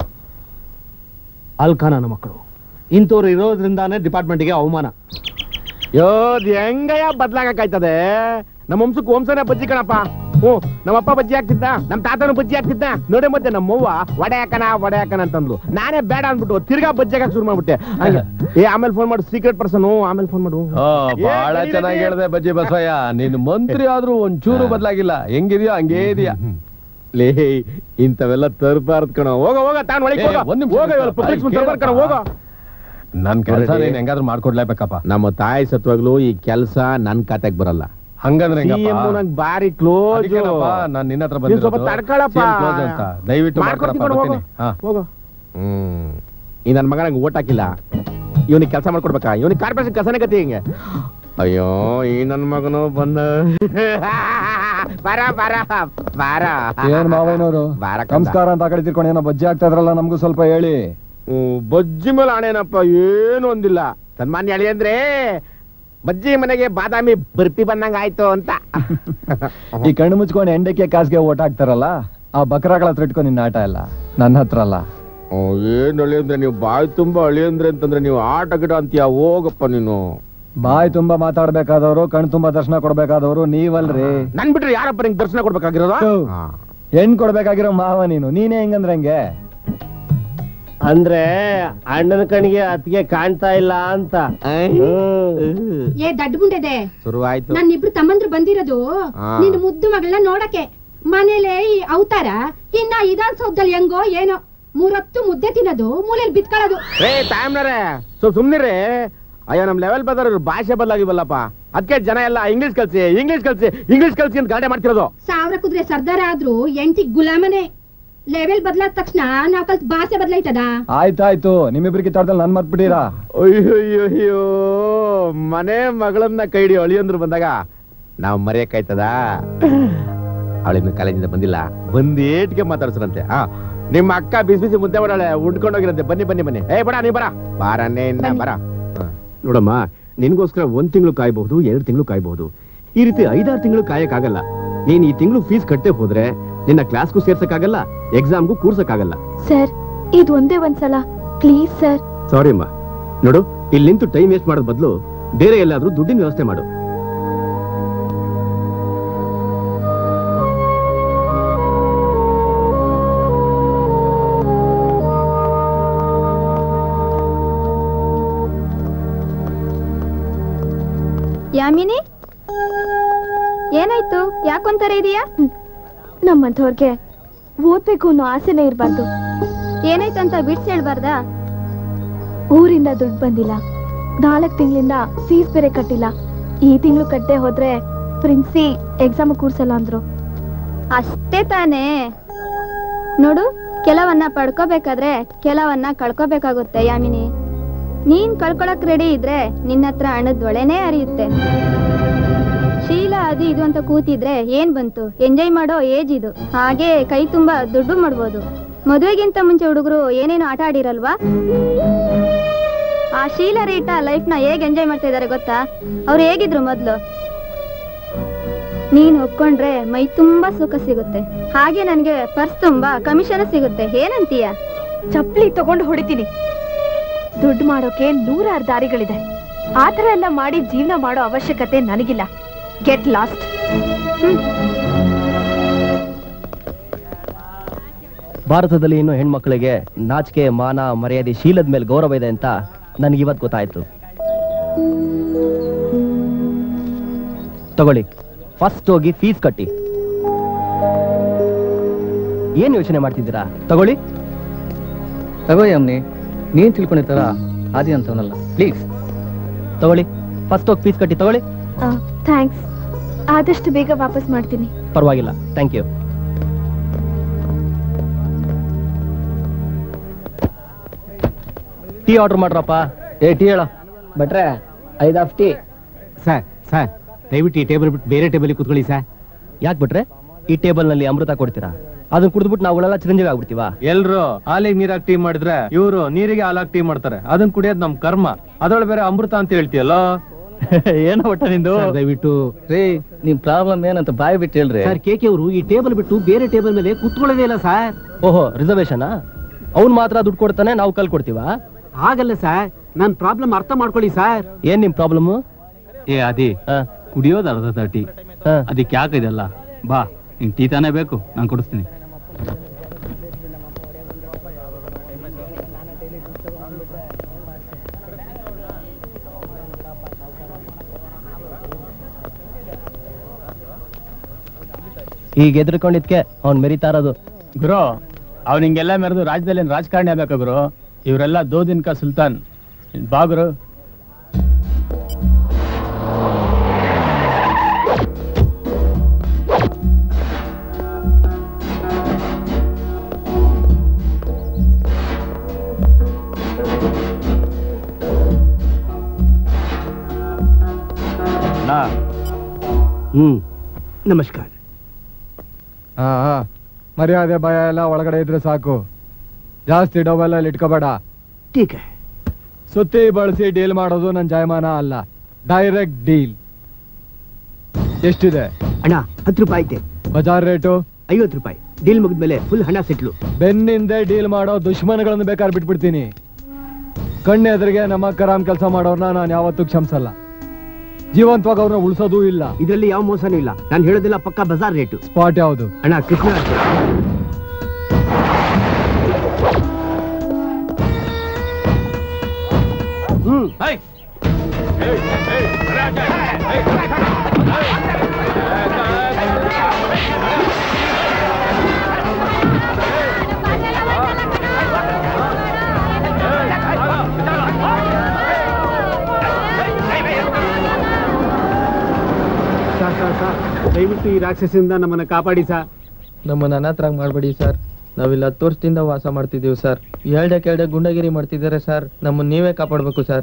ಅಲ್ಖಾನನ ಮಕ್ಕಳು ಇಂಥವ್ರು ಇರೋದ್ರಿಂದಾನೇ ಡಿಪಾರ್ಟ್ಮೆಂಟ್ಗೆ ಅವಮಾನ ಯೋದ್ ಹೆಂಗಯ್ಯ ಬದ್ಲಾಗಕ್ಕಾಯ್ತದೆ ನಮ್ಮ ವಂಶಕ್ಕೆ ವಂಶನೇ ಬಜ್ಜಿ ಕಣಪ್ಪ ಹ್ಞೂ ನಮ್ಮಪ್ಪ ಬಜ್ಜಿ ಹಾಕ್ತಿದ್ದ ನಮ್ಮ ತಾತನು ಬಜ್ಜಿ ಹಾಕ್ತಿದ್ದ ನೋಡಿ ಮತ್ತೆ ನಮ್ಮವ್ವ ವಡೆ ಹಾಕನ ವಡೆ ಹಾಕನ ಅಂತಂದ್ಲು ನಾನೇ ಬೇಡ ಅಂದ್ಬಿಟ್ಟು ತಿರ್ಗಾ ಬಜ್ಜಿ ಹಾಕಕ್ ಶುರು ಮಾಡ್ಬಿಟ್ಟೆ ಹಂಗೆ ಏ ಆಮೇಲೆ ಫೋನ್ ಮಾಡು ಸೀಕ್ರೆಟ್ ಪರ್ಸನ್ ಆಮೇಲೆ ಫೋನ್ ಮಾಡು ಬಹಳ ಚೆನ್ನಾಗಿ ಹೇಳ್ದೆ ಬಜ್ಜಿ ಬಸವಯ್ಯ ನೀನ್ ಮಂತ್ರಿ ಆದ್ರೂ ಒಂಚೂರು ಬದಲಾಗಿಲ್ಲ ಹೆಂಗಿದ್ಯೋ ಹಂಗೇ ಇದೆಯಾ ಲೇ ಇಂಥವೆಲ್ಲ ತರಬಾರ್ದು ಕಣ ಹೋಗ ಹೋಗ ತಾನ್ ಒಳಗೆ ಏ, ಒಂದ್ ನಿಮಿಷ ಹೋಗ ಇವಾಗ ಪಬ್ಲಿಕ್ ಮುಂದೆ ತರ್ಬಾರ್ದು ಕಣ ಹೋಗ ನನ್ ಕೆಲಸ ಹೊರಡಿ. ನೀನ್ ಹೆಂಗಾದ್ರೂ ಮಾಡ್ಕೊಡ್ಲೇಬೇಕಪ್ಪ ನಮ್ಮ ತಾಯಿ ಸತ್ವಾಗ್ಲು ಈ ಕೆಲಸ ನನ್ ಖಾತೆಗೆ ಬರಲ್ಲ ಹಂಗಂದ್ರೆ ಹೆಂಗಪ್ಪ? CM ನಂಗ್ ಬಾರಿ ಕ್ಲೋಸ್ ಅದಕ್ಕೇನಪ್ಪ ನಾನ್ ನಿನ್ನ ಹತ್ರ ನೀನ್ ಸ್ವಲ್ಪ ಬಂದಿರೋದು. ತಡ್ಕೊಳಪ್ಪ CM close ಅಂತ ದಯವಿಟ್ಟು ಮಾಡ್ಕೊಡ್ತೀನಿ ಮಾಡ್ಕೊಡಪ್ಪ ಕಣೋ, ಬರ್ತೀನಿ. ಹಾ. ಹೋಗು ಹ್ಮ್ ಈ ನನ್ ಮಗ ನಂಗೆ ಓಟ್ ಹಾಕಿಲ್ಲ ಇವನಿಗೆ ಕೆಲಸ ಮಾಡ್ಕೊಡ್ಬೇಕಾ ಇವನಿಗೆ ಕಾರ್ಪೊರೇಷನ್ ಕೆಲಸನೇ ಗತಿ ಹಿಂಗೆ ಅಯ್ಯೋ ಈ ನನ್ ಮಗನು ಬಂದ ಬರ ಬರ ಬರ ಏನ್ ಮಾವಯ್ಯನವರು ಬಾರ ಕಂದ. ನಮಸ್ಕಾರ ಅಂತ ಆ ಕಡೆ ತಿರ್ಕೊಂಡು ಏನೋ ಬಜ್ಜಿ ಆಗ್ತಾ ಇದ್ರಲ್ಲ ನಮಗೂ ಸ್ವಲ್ಪ ಹೇಳಿ ಹ್ಮ್, ಬಜ್ಜಿ ಮೇಲೆ ಆಣೇನಪ್ಪ ಏನು ಒಂದಿಲ್ಲ ಸನ್ಮಾನ್ಯ ಹೇಳಿ ಅಂದ್ರೆ ಬಜ್ಜಿ ಮನೆಗೆ ಬಾದಾಮಿ ಬರ್ಪಿ ಬಂದಂಗ ಆಯ್ತು ಅಂತ ಈ ಕಣ್ಣು ಮುಚ್ಕೊಂಡು ಎಂಡಕ್ಕೆ ಕಾಸ್ಗೆ ಓಟ್ ಹಾಕ್ತಾರಲ್ಲ ಆ ಬಕ್ರಾಗಳ ಹತ್ರ ಇಟ್ಕೊಂಡು ನಿನ್ನ ಆಟ ಇಲ್ಲ ನನ್ನ ಹತ್ರ ಅಲ್ಲ ಹ್ಮ್, ಏನ್ ಅಳಿ ಅಂದ್ರೆ ನೀವು ಬಾಯಿ ತುಂಬಾ ಅಳಿ ಅಂದ್ರೆ ಅಂತಂದ್ರೆ ನೀವು ಆಟ ಗಿಡ ಅಂತೀಯ ಹೋಗಪ್ಪ ನೀನು ಬಾಯಿ ತುಂಬಾ ಮಾತಾಡ್ಬೇಕಾದವರು ಕಣ್ ತುಂಬಾ ದರ್ಶನ ಕೊಡ್ಬೇಕಾದವರು ನೀವಲ್ರಿ ನನ್ ಬಿಟ್ರೆ ಯಾರಪ್ಪ ನಿಂಗೆ ದರ್ಶನ ಕೊಡ್ಬೇಕಾಗಿರೋದು ಹೌದು. ಹಾ. ಹೆಣ್ ಕೊಡ್ಬೇಕಾಗಿರೋ ಮಾವ ನೀನು ನೀನೇ ಹೆಂಗಂದ್ರೆ ಹಂಗೆ ಅಂದ್ರೆ ಅಣ್ಣನ ಕಣಿಗೆ ಅತ್ತಿಗೆ ಕಾಣ್ತಾ ಇಲ್ಲ ಅಂತ ಏ ದಡ್ಡ ಗುಂಡೆದೆ ಶುರುವಾಯ್ತು ನನ್ನ ಇಬ್ರು ತಮ್ಮಂದ್ರು ಬಂದಿರೋದು ಹಾ. ನಿನ್ ಮುದ್ದು ಮಗಳನ್ನ ನೋಡಕ್ಕೆ ಮನೇಲೆ ಈ ಅವತಾರ ಇನ್ನ ವಿಧಾನಸೌಧದಲ್ಲಿ ಹೆಂಗೋ ಏನೋ ಮೂರೊತ್ತು ಮುದ್ದೆ ತಿನ್ನೋದು ಮೂಲೆಯಲ್ಲಿ ಬಿತ್ಕೊಳ್ಳೋದು ರೇ ಟೈಮ್ನರೇ ಸ್ವಲ್ಪ ಸುಮ್ನಿರಿ ಅಯ್ಯೋ ನಮ್ ಲೆವೆಲ್ ಬದರ್ ಭಾಷೆ ಬದಲಾಗಿವಲ್ಲಪ್ಪ ಅದಕ್ಕೆ ಜನ ಎಲ್ಲ ಇಂಗ್ಲಿಷ್ ಕಲ್ಸಿ ಇಂಗ್ಲಿಷ್ ಕಲ್ಸಿ ಇಂಗ್ಲಿಷ್ ಕಲ್ಸಿ ಅಂತ ಗಾಡಿ ಮಾಡ್ತಿರೋದು ಸಾವಿರ ಕುದುರೆ ಸರ್ದಾರ ಆದ್ರೂ ಎಂಟಿ ಗುಲಾಮನೆ ಲೆವೆಲ್ ಬದಲಾದ ತಕ್ಷಣ ನಾವ್ ಕಲ್ತ್ ಭಾಷೆ ಬದಲಾಯ್ತದ ಆಯ್ತಾಯ್ತು ನಿಮ್ಮಿಬ್ರಿಗೆ ತೋಟದಲ್ಲಿ ನನ್ ಮರ್ತ್ಬಿಟ್ಟಿರಾ ಅಯ್ಯೋ ಮನೆ ಮಗಳನ್ನ ಕೈ ಹಿಡಿಯೋ ಅಳಿಯಂದ್ರು ಬಂದಾಗ ನಾವು ಮರೆಯಕ್ಕಾಯ್ತದ ಅವಳಿನ್ನು ಕಾಲೇಜಿಂದ ಬಂದಿಲ್ಲ ಬಂದು ಏಟ್ಗೆ ಮಾತಾಡ್ಸರಂತೆ ಹಾ ನಿಮ್ಮ ಅಕ್ಕ ಬಿಸಿ ಬಿಸಿ ಮುದ್ದೆ ಮಾಡಾಳೆ ಉಂಡ್ಕೊಂಡೋಗಿರಂತೆ ಬನ್ನಿ ಬನ್ನಿ ಬನ್ನಿ ಏ ಬಡ ನೀ ಬರ ಬಾರನ್ನೇ ಇನ್ನ ಬರ ನೋಡಮ್ಮ ನಿನ್ಗೋಸ್ಕರ ಒಂದ್ ತಿಂಗಳು ಕಾಯ್ಬಹುದು ಎರಡು ತಿಂಗಳು ಕಾಯ್ಬಹುದು ಈ ರೀತಿ ಐದಾರು ತಿಂಗಳು ಕಾಯಕ್ಕಾಗಲ್ಲ ನೀನ್ ಈ ತಿಂಗಳು ಫೀಸ್ ಕಟ್ಟೆ ಹೋದ್ರೆ ನಿನ್ನ ಕ್ಲಾಸ್ಗೂ ಸೇರ್ಸಕ್ಕಾಗಲ್ಲ ಎಕ್ಸಾಮ್ಗೂ ಕೂರ್ಸಕ್ಕಾಗಲ್ಲ ಸರ್ ಇದು ಒಂದೇ ಒಂದ್ಸಲ ಪ್ಲೀಸ್ ಸರ್ ಸಾರಿ ಅಮ್ಮ ನೋಡು ಇಲ್ಲಿ ನಿಂತು ಟೈಮ್ ವೇಸ್ಟ್ ಮಾಡೋದ್ ಬದಲು ಬೇರೆ ಎಲ್ಲಾದ್ರೂ ದುಡ್ಡಿನ ವ್ಯವಸ್ಥೆ ಮಾಡು ಯಾಮಿನಿ ಏನಾಯ್ತು ಯಾಕೊಂತರ ಇದೀಯಾ ನಮ್ಮಂಥವ್ರಿಗೆ ಓದ್ಬೇಕು ಅನ್ನೋ ಆಸೆನೇ ಇರಬಾರ್ದು ಏನಾಯ್ತು ಅಂತ ಬಿಡ್ಸ್ ಹೇಳ್ಬಾರ್ದಾ ಊರಿಂದ ದುಡ್ಡು ಬಂದಿಲ್ಲ ನಾಲ್ಕು ತಿಂಗಳಿಂದ ಫೀಸ್ ಬೇರೆ ಕಟ್ಟಿಲ್ಲ ಈ ತಿಂಗಳು ಕಟ್ಟದೆ ಹೋದ್ರೆ ಪ್ರಿನ್ಸಿ ಎಕ್ಸಾಮ್ ಕೂರ್ಸಲ್ಲ ಅಂದ್ರು ಅಷ್ಟೇ ತಾನೇ ನೋಡು ಕೆಲವನ್ನ ಪಡ್ಕೋಬೇಕಾದ್ರೆ ಕೆಲವನ್ನ ಕಳ್ಕೋಬೇಕಾಗುತ್ತೆ ಯಾಮಿನಿ ನೀನ್ ಕಳ್ಕೊಳಕ್ ರೆಡಿ ಇದ್ರೆ ನಿನ್ನ ಹತ್ರ ಹಣದ ಒಳೆನೇ ಹರಿಯುತ್ತೆ ಶೀಲ ಅದು ಇದು ಅಂತ ಕೂತಿದ್ರೆ ಏನ್ ಬಂತು ಎಂಜಾಯ್ ಮಾಡೋ ಏಜ್ ಇದು ಹಾಗೆ ಕೈ ತುಂಬಾ ದುಡ್ಡು ಮಾಡ್ಬೋದು ಮದುವೆಗಿಂತ ಮುಂಚೆ ಹುಡುಗರು ಏನೇನು ಆಟ ಆಡಿರಲ್ವಾ ಆ ಶೀಲ ರೀಟ ಲೈಫ್ ನ ಹೇಗ್ ಎಂಜಾಯ್ ಮಾಡ್ತಾ ಇದಾರೆ ಗೊತ್ತಾ ಅವ್ರು ಹೇಗಿದ್ರು ಮೊದ್ಲು ನೀನ್ ಒಪ್ಕೊಂಡ್ರೆ ಮೈ ತುಂಬಾ ಸುಖ ಸಿಗುತ್ತೆ ಹಾಗೆ ನನ್ಗೆ ಪರ್ಸ್ ತುಂಬಾ ಕಮಿಷನ್ ಸಿಗುತ್ತೆ ಏನಂತೀಯ ಚಪ್ಪಲಿ ತಗೊಂಡು ಹೊಡಿತೀನಿ ದುಡ್ಡು ಮಾಡೋಕೆ ನೂರಾರು ದಾರಿಗಳಿದೆ ಆತರ ಎಲ್ಲ ಮಾಡಿ ಜೀವನ ಮಾಡೋ ಅವಶ್ಯಕತೆ ನನಗಿಲ್ಲ ಗೆಟ್ ಲಾಸ್ಟ್ ಭಾರತದಲ್ಲಿ ಇನ್ನು ಹೆಣ್ಮಕ್ಳಿಗೆ ನಾಚಿಕೆ ಮಾನ ಮರ್ಯಾದೆ ಶೀಲದ ಮೇಲೆ ಗೌರವ ಇದೆ ಅಂತ ನನಗೆ ಇವತ್ತು ಗೊತ್ತಾಯ್ತು ತಗೊಳ್ಳಿ ಫಸ್ಟ್ ಹೋಗಿ ಫೀಸ್ ಕಟ್ಟಿ ಏನ್ ಯೋಚನೆ ಮಾಡ್ತಿದ್ದೀರಾ ತಗೊಳ್ಳಿ ತಗೋ ಯಮ್ನಿ ನೀನ್ ತಿಳ್ಕೊಂಡಿರ್ತಾರ ಆದಿ ಅಂತವನಲ್ಲ ಪ್ಲೀಸ್ ತಗೊಳ್ಳಿ ಫಸ್ಟ್ ಹೋಗಿ ಫೀಸ್ ಕಟ್ಟಿ ತಗೊಳ್ಳಿ ಥ್ಯಾಂಕ್ಸ್ ಆದಷ್ಟು ಬೇಗ ವಾಪಸ್ ಮಾಡ್ತೀನಿ ಪರವಾಗಿಲ್ಲ ಥ್ಯಾಂಕ್ ಯು ಟೀ ಆರ್ಡರ್ ಮಾಡ್ರಪ್ಪ ಏ ಟೀ ಹೇಳ ಬಟ್ರೆ ಐದ್ ಹಾಫ್ ಟೀ ಸರ್ ಸರ್ ದಯವಿಟ್ಟು ಈ ಟೇಬಲ್ ಬಿಟ್ಟು ಬೇರೆ ಟೇಬಲ್ ಕೂತ್ಕೊಳ್ಳಿ ಸರ್ ಯಾಕೆ ಬಿಟ್ರೆ ಈ ಟೇಬಲ್ ನಲ್ಲಿ ಅಮೃತ ಕೊಡ್ತೀರಾ ಅದನ್ನ ಕುಡಿದ್ಬಿಟ್ಟು ನಾವುಗಳೆಲ್ಲ ಚಿರಂಜೀವಿ ಆಗ್ಬಿಡ್ತೀವಾ ಎಲ್ರು ಹಾಲಿಗೆ ನೀರಾಕ್ ಟೀ ಮಾಡಿದ್ರೆ ಇವರು ನೀರಿಗೆ ಹಾಲಾಕ್ ಟೀ ಮಾಡ್ತಾರೆ ಅದನ್ನ ಕುಡಿಯೋದ್ ನಮ್ ಕರ್ಮ ಅದ್ರೊಳಗೆ ಬೇರೆ ಅಮೃತ ಅಂತ ಹೇಳ್ತೀಯಲ್ಲ ಏನೋ ಒಟ್ಟ ನಿಂದು ದಯವಿಟ್ಟು ರೀ ನಿಮ್ ಪ್ರಾಬ್ಲಮ್ ಏನಂತ ಬಾಯ್ ಬಿಟ್ಟು ಹೇಳ್ರಿ ಸರ್ ಕೆ ಅವರು ಈ ಟೇಬಲ್ ಬಿಟ್ಟು ಬೇರೆ ಟೇಬಲ್ ಮೇಲೆ ಕೂತ್ಕೊಳ್ಳೋದೇ ಇಲ್ಲ ಸರ್ ಓಹೋ ರಿಸರ್ವೇಶನ್ ಅವ್ನ್ ಮಾತ್ರ ದುಡ್ಡು ಕೊಡ್ತಾನೆ ನಾವು ಕಲ್ ಕೊಡ್ತೀವಾ ಆಗಲ್ಲ ಸರ್ ನನ್ ಪ್ರಾಬ್ಲಮ್ ಅರ್ಥ ಮಾಡ್ಕೊಳ್ಳಿ ಸರ್ ಏನ್ ನಿಮ್ ಪ್ರಾಬ್ಲಮ್ ಏ ಅದಿ ಕುಡಿಯೋದು ಅರ್ಧ ತರ್ಟಿ ಅದಕ್ಕೆ ಯಾಕೆ ಇದೆಲ್ಲ ಬಾ ನಿಂಗೆ ಟೀ ತಾನೇ ಬೇಕು ನಾನು ಕೊಡಿಸ್ತೀನಿ ಈಗ ಎದ್ರಕೊಂಡಿದ್ಕೆ ಅವ್ನ್ ಮೆರಿತಾ ಇರೋದು ಗುರು ಅವ್ನು ಹಿಂಗೆಲ್ಲ ಮೆರೆದು ರಾಜ್ಯದಲ್ಲಿ ಏನ್ ರಾಜಕಾರಣಿ ಆಗ್ಬೇಕು ಗುರು ಇವರೆಲ್ಲ ದೋದಿನ್ ಕಾ ಸುಲ್ತಾನ್ ಬಾ ಗುರು ಹ್ಮ್ ನಮಸ್ಕಾರ ಹಾ ಹಾ ಮರ್ಯಾದೆ ಭಯ ಎಲ್ಲ ಒಳಗಡೆ ಇದ್ರೆ ಸಾಕು ಜಾಸ್ತಿ ಡಬಲ್ ಅಲ್ಲಿ ಇಟ್ಕೋಬೇಡ ಟೀಕ ಸುತ್ತಿ ಬಳಸಿ ಡೀಲ್ ಮಾಡೋದು ನನ್ ಜಾಯಮಾನ ಅಲ್ಲ ಡೈರೆಕ್ಟ್ ಡೀಲ್ ಎಷ್ಟಿದೆ ಅಣ್ಣ ಹತ್ತು ರೂಪಾಯಿ ಐತೆ ಬಜಾರ್ ರೇಟು ಐವತ್ತು ರೂಪಾಯಿ ಡೀಲ್ ಮುಗಿದ್ಮೇಲೆ ಫುಲ್ ಹಣ ಸಿಟ್ಲು ಬೆನ್ನಿಂದೆ ಡೀಲ್ ಮಾಡೋ ದುಶ್ಮನಗಳನ್ನು ಬೇಕಾದ್ರೆ ಬಿಟ್ಬಿಡ್ತೀನಿ ಕಣ್ಣೆದುರಿಗೆ ನಮ್ಮ ಕರಾಮ್ ಕೆಲಸ ಮಾಡೋರ್ನ ನಾನು ಯಾವತ್ತೂ ಕ್ಷಮಿಸಲ್ಲ ಜೀವಂತವಾಗಿ ಅವ್ರನ್ನ ಉಳಿಸೋದೂ ಇಲ್ಲ ಇದರಲ್ಲಿ ಯಾವ ಮೋಸನೂ ಇಲ್ಲ ನಾನು ಹೇಳೋದಿಲ್ಲ ಪಕ್ಕ ಬಜಾರ್ ರೇಟು ಸ್ಪಾಟ್ ಯಾವುದು ಅಣ್ಣ ಕೃಷ್ಣ ಹ್ಮ್ ಸರ್ ಸರ್ ಸರ್ ದಯವಿಟ್ಟು ಈ ರಾಕ್ಷಸಿಂದ ನಮ್ಮನ್ನ ಕಾಪಾಡಿ ಸರ್ ನಮ್ಮನ್ನ ಅನಾಥರಾಗ್ ಮಾಡ್ಬೇಡಿ ಸರ್ ನಾವಿಲ್ಲಿ ಹತ್ತು ವರ್ಷದಿಂದ ವಾಸ ಮಾಡ್ತಿದ್ದೀವಿ ಸರ್ ಹೇಳ್ದೆ ಕೇಳ್ದೆ ಗುಂಡಗಿರಿ ಮಾಡ್ತಿದ್ದಾರೆ ಸರ್ ನಮ್ಮನ್ನ ನೀವೇ ಕಾಪಾಡಬೇಕು ಸರ್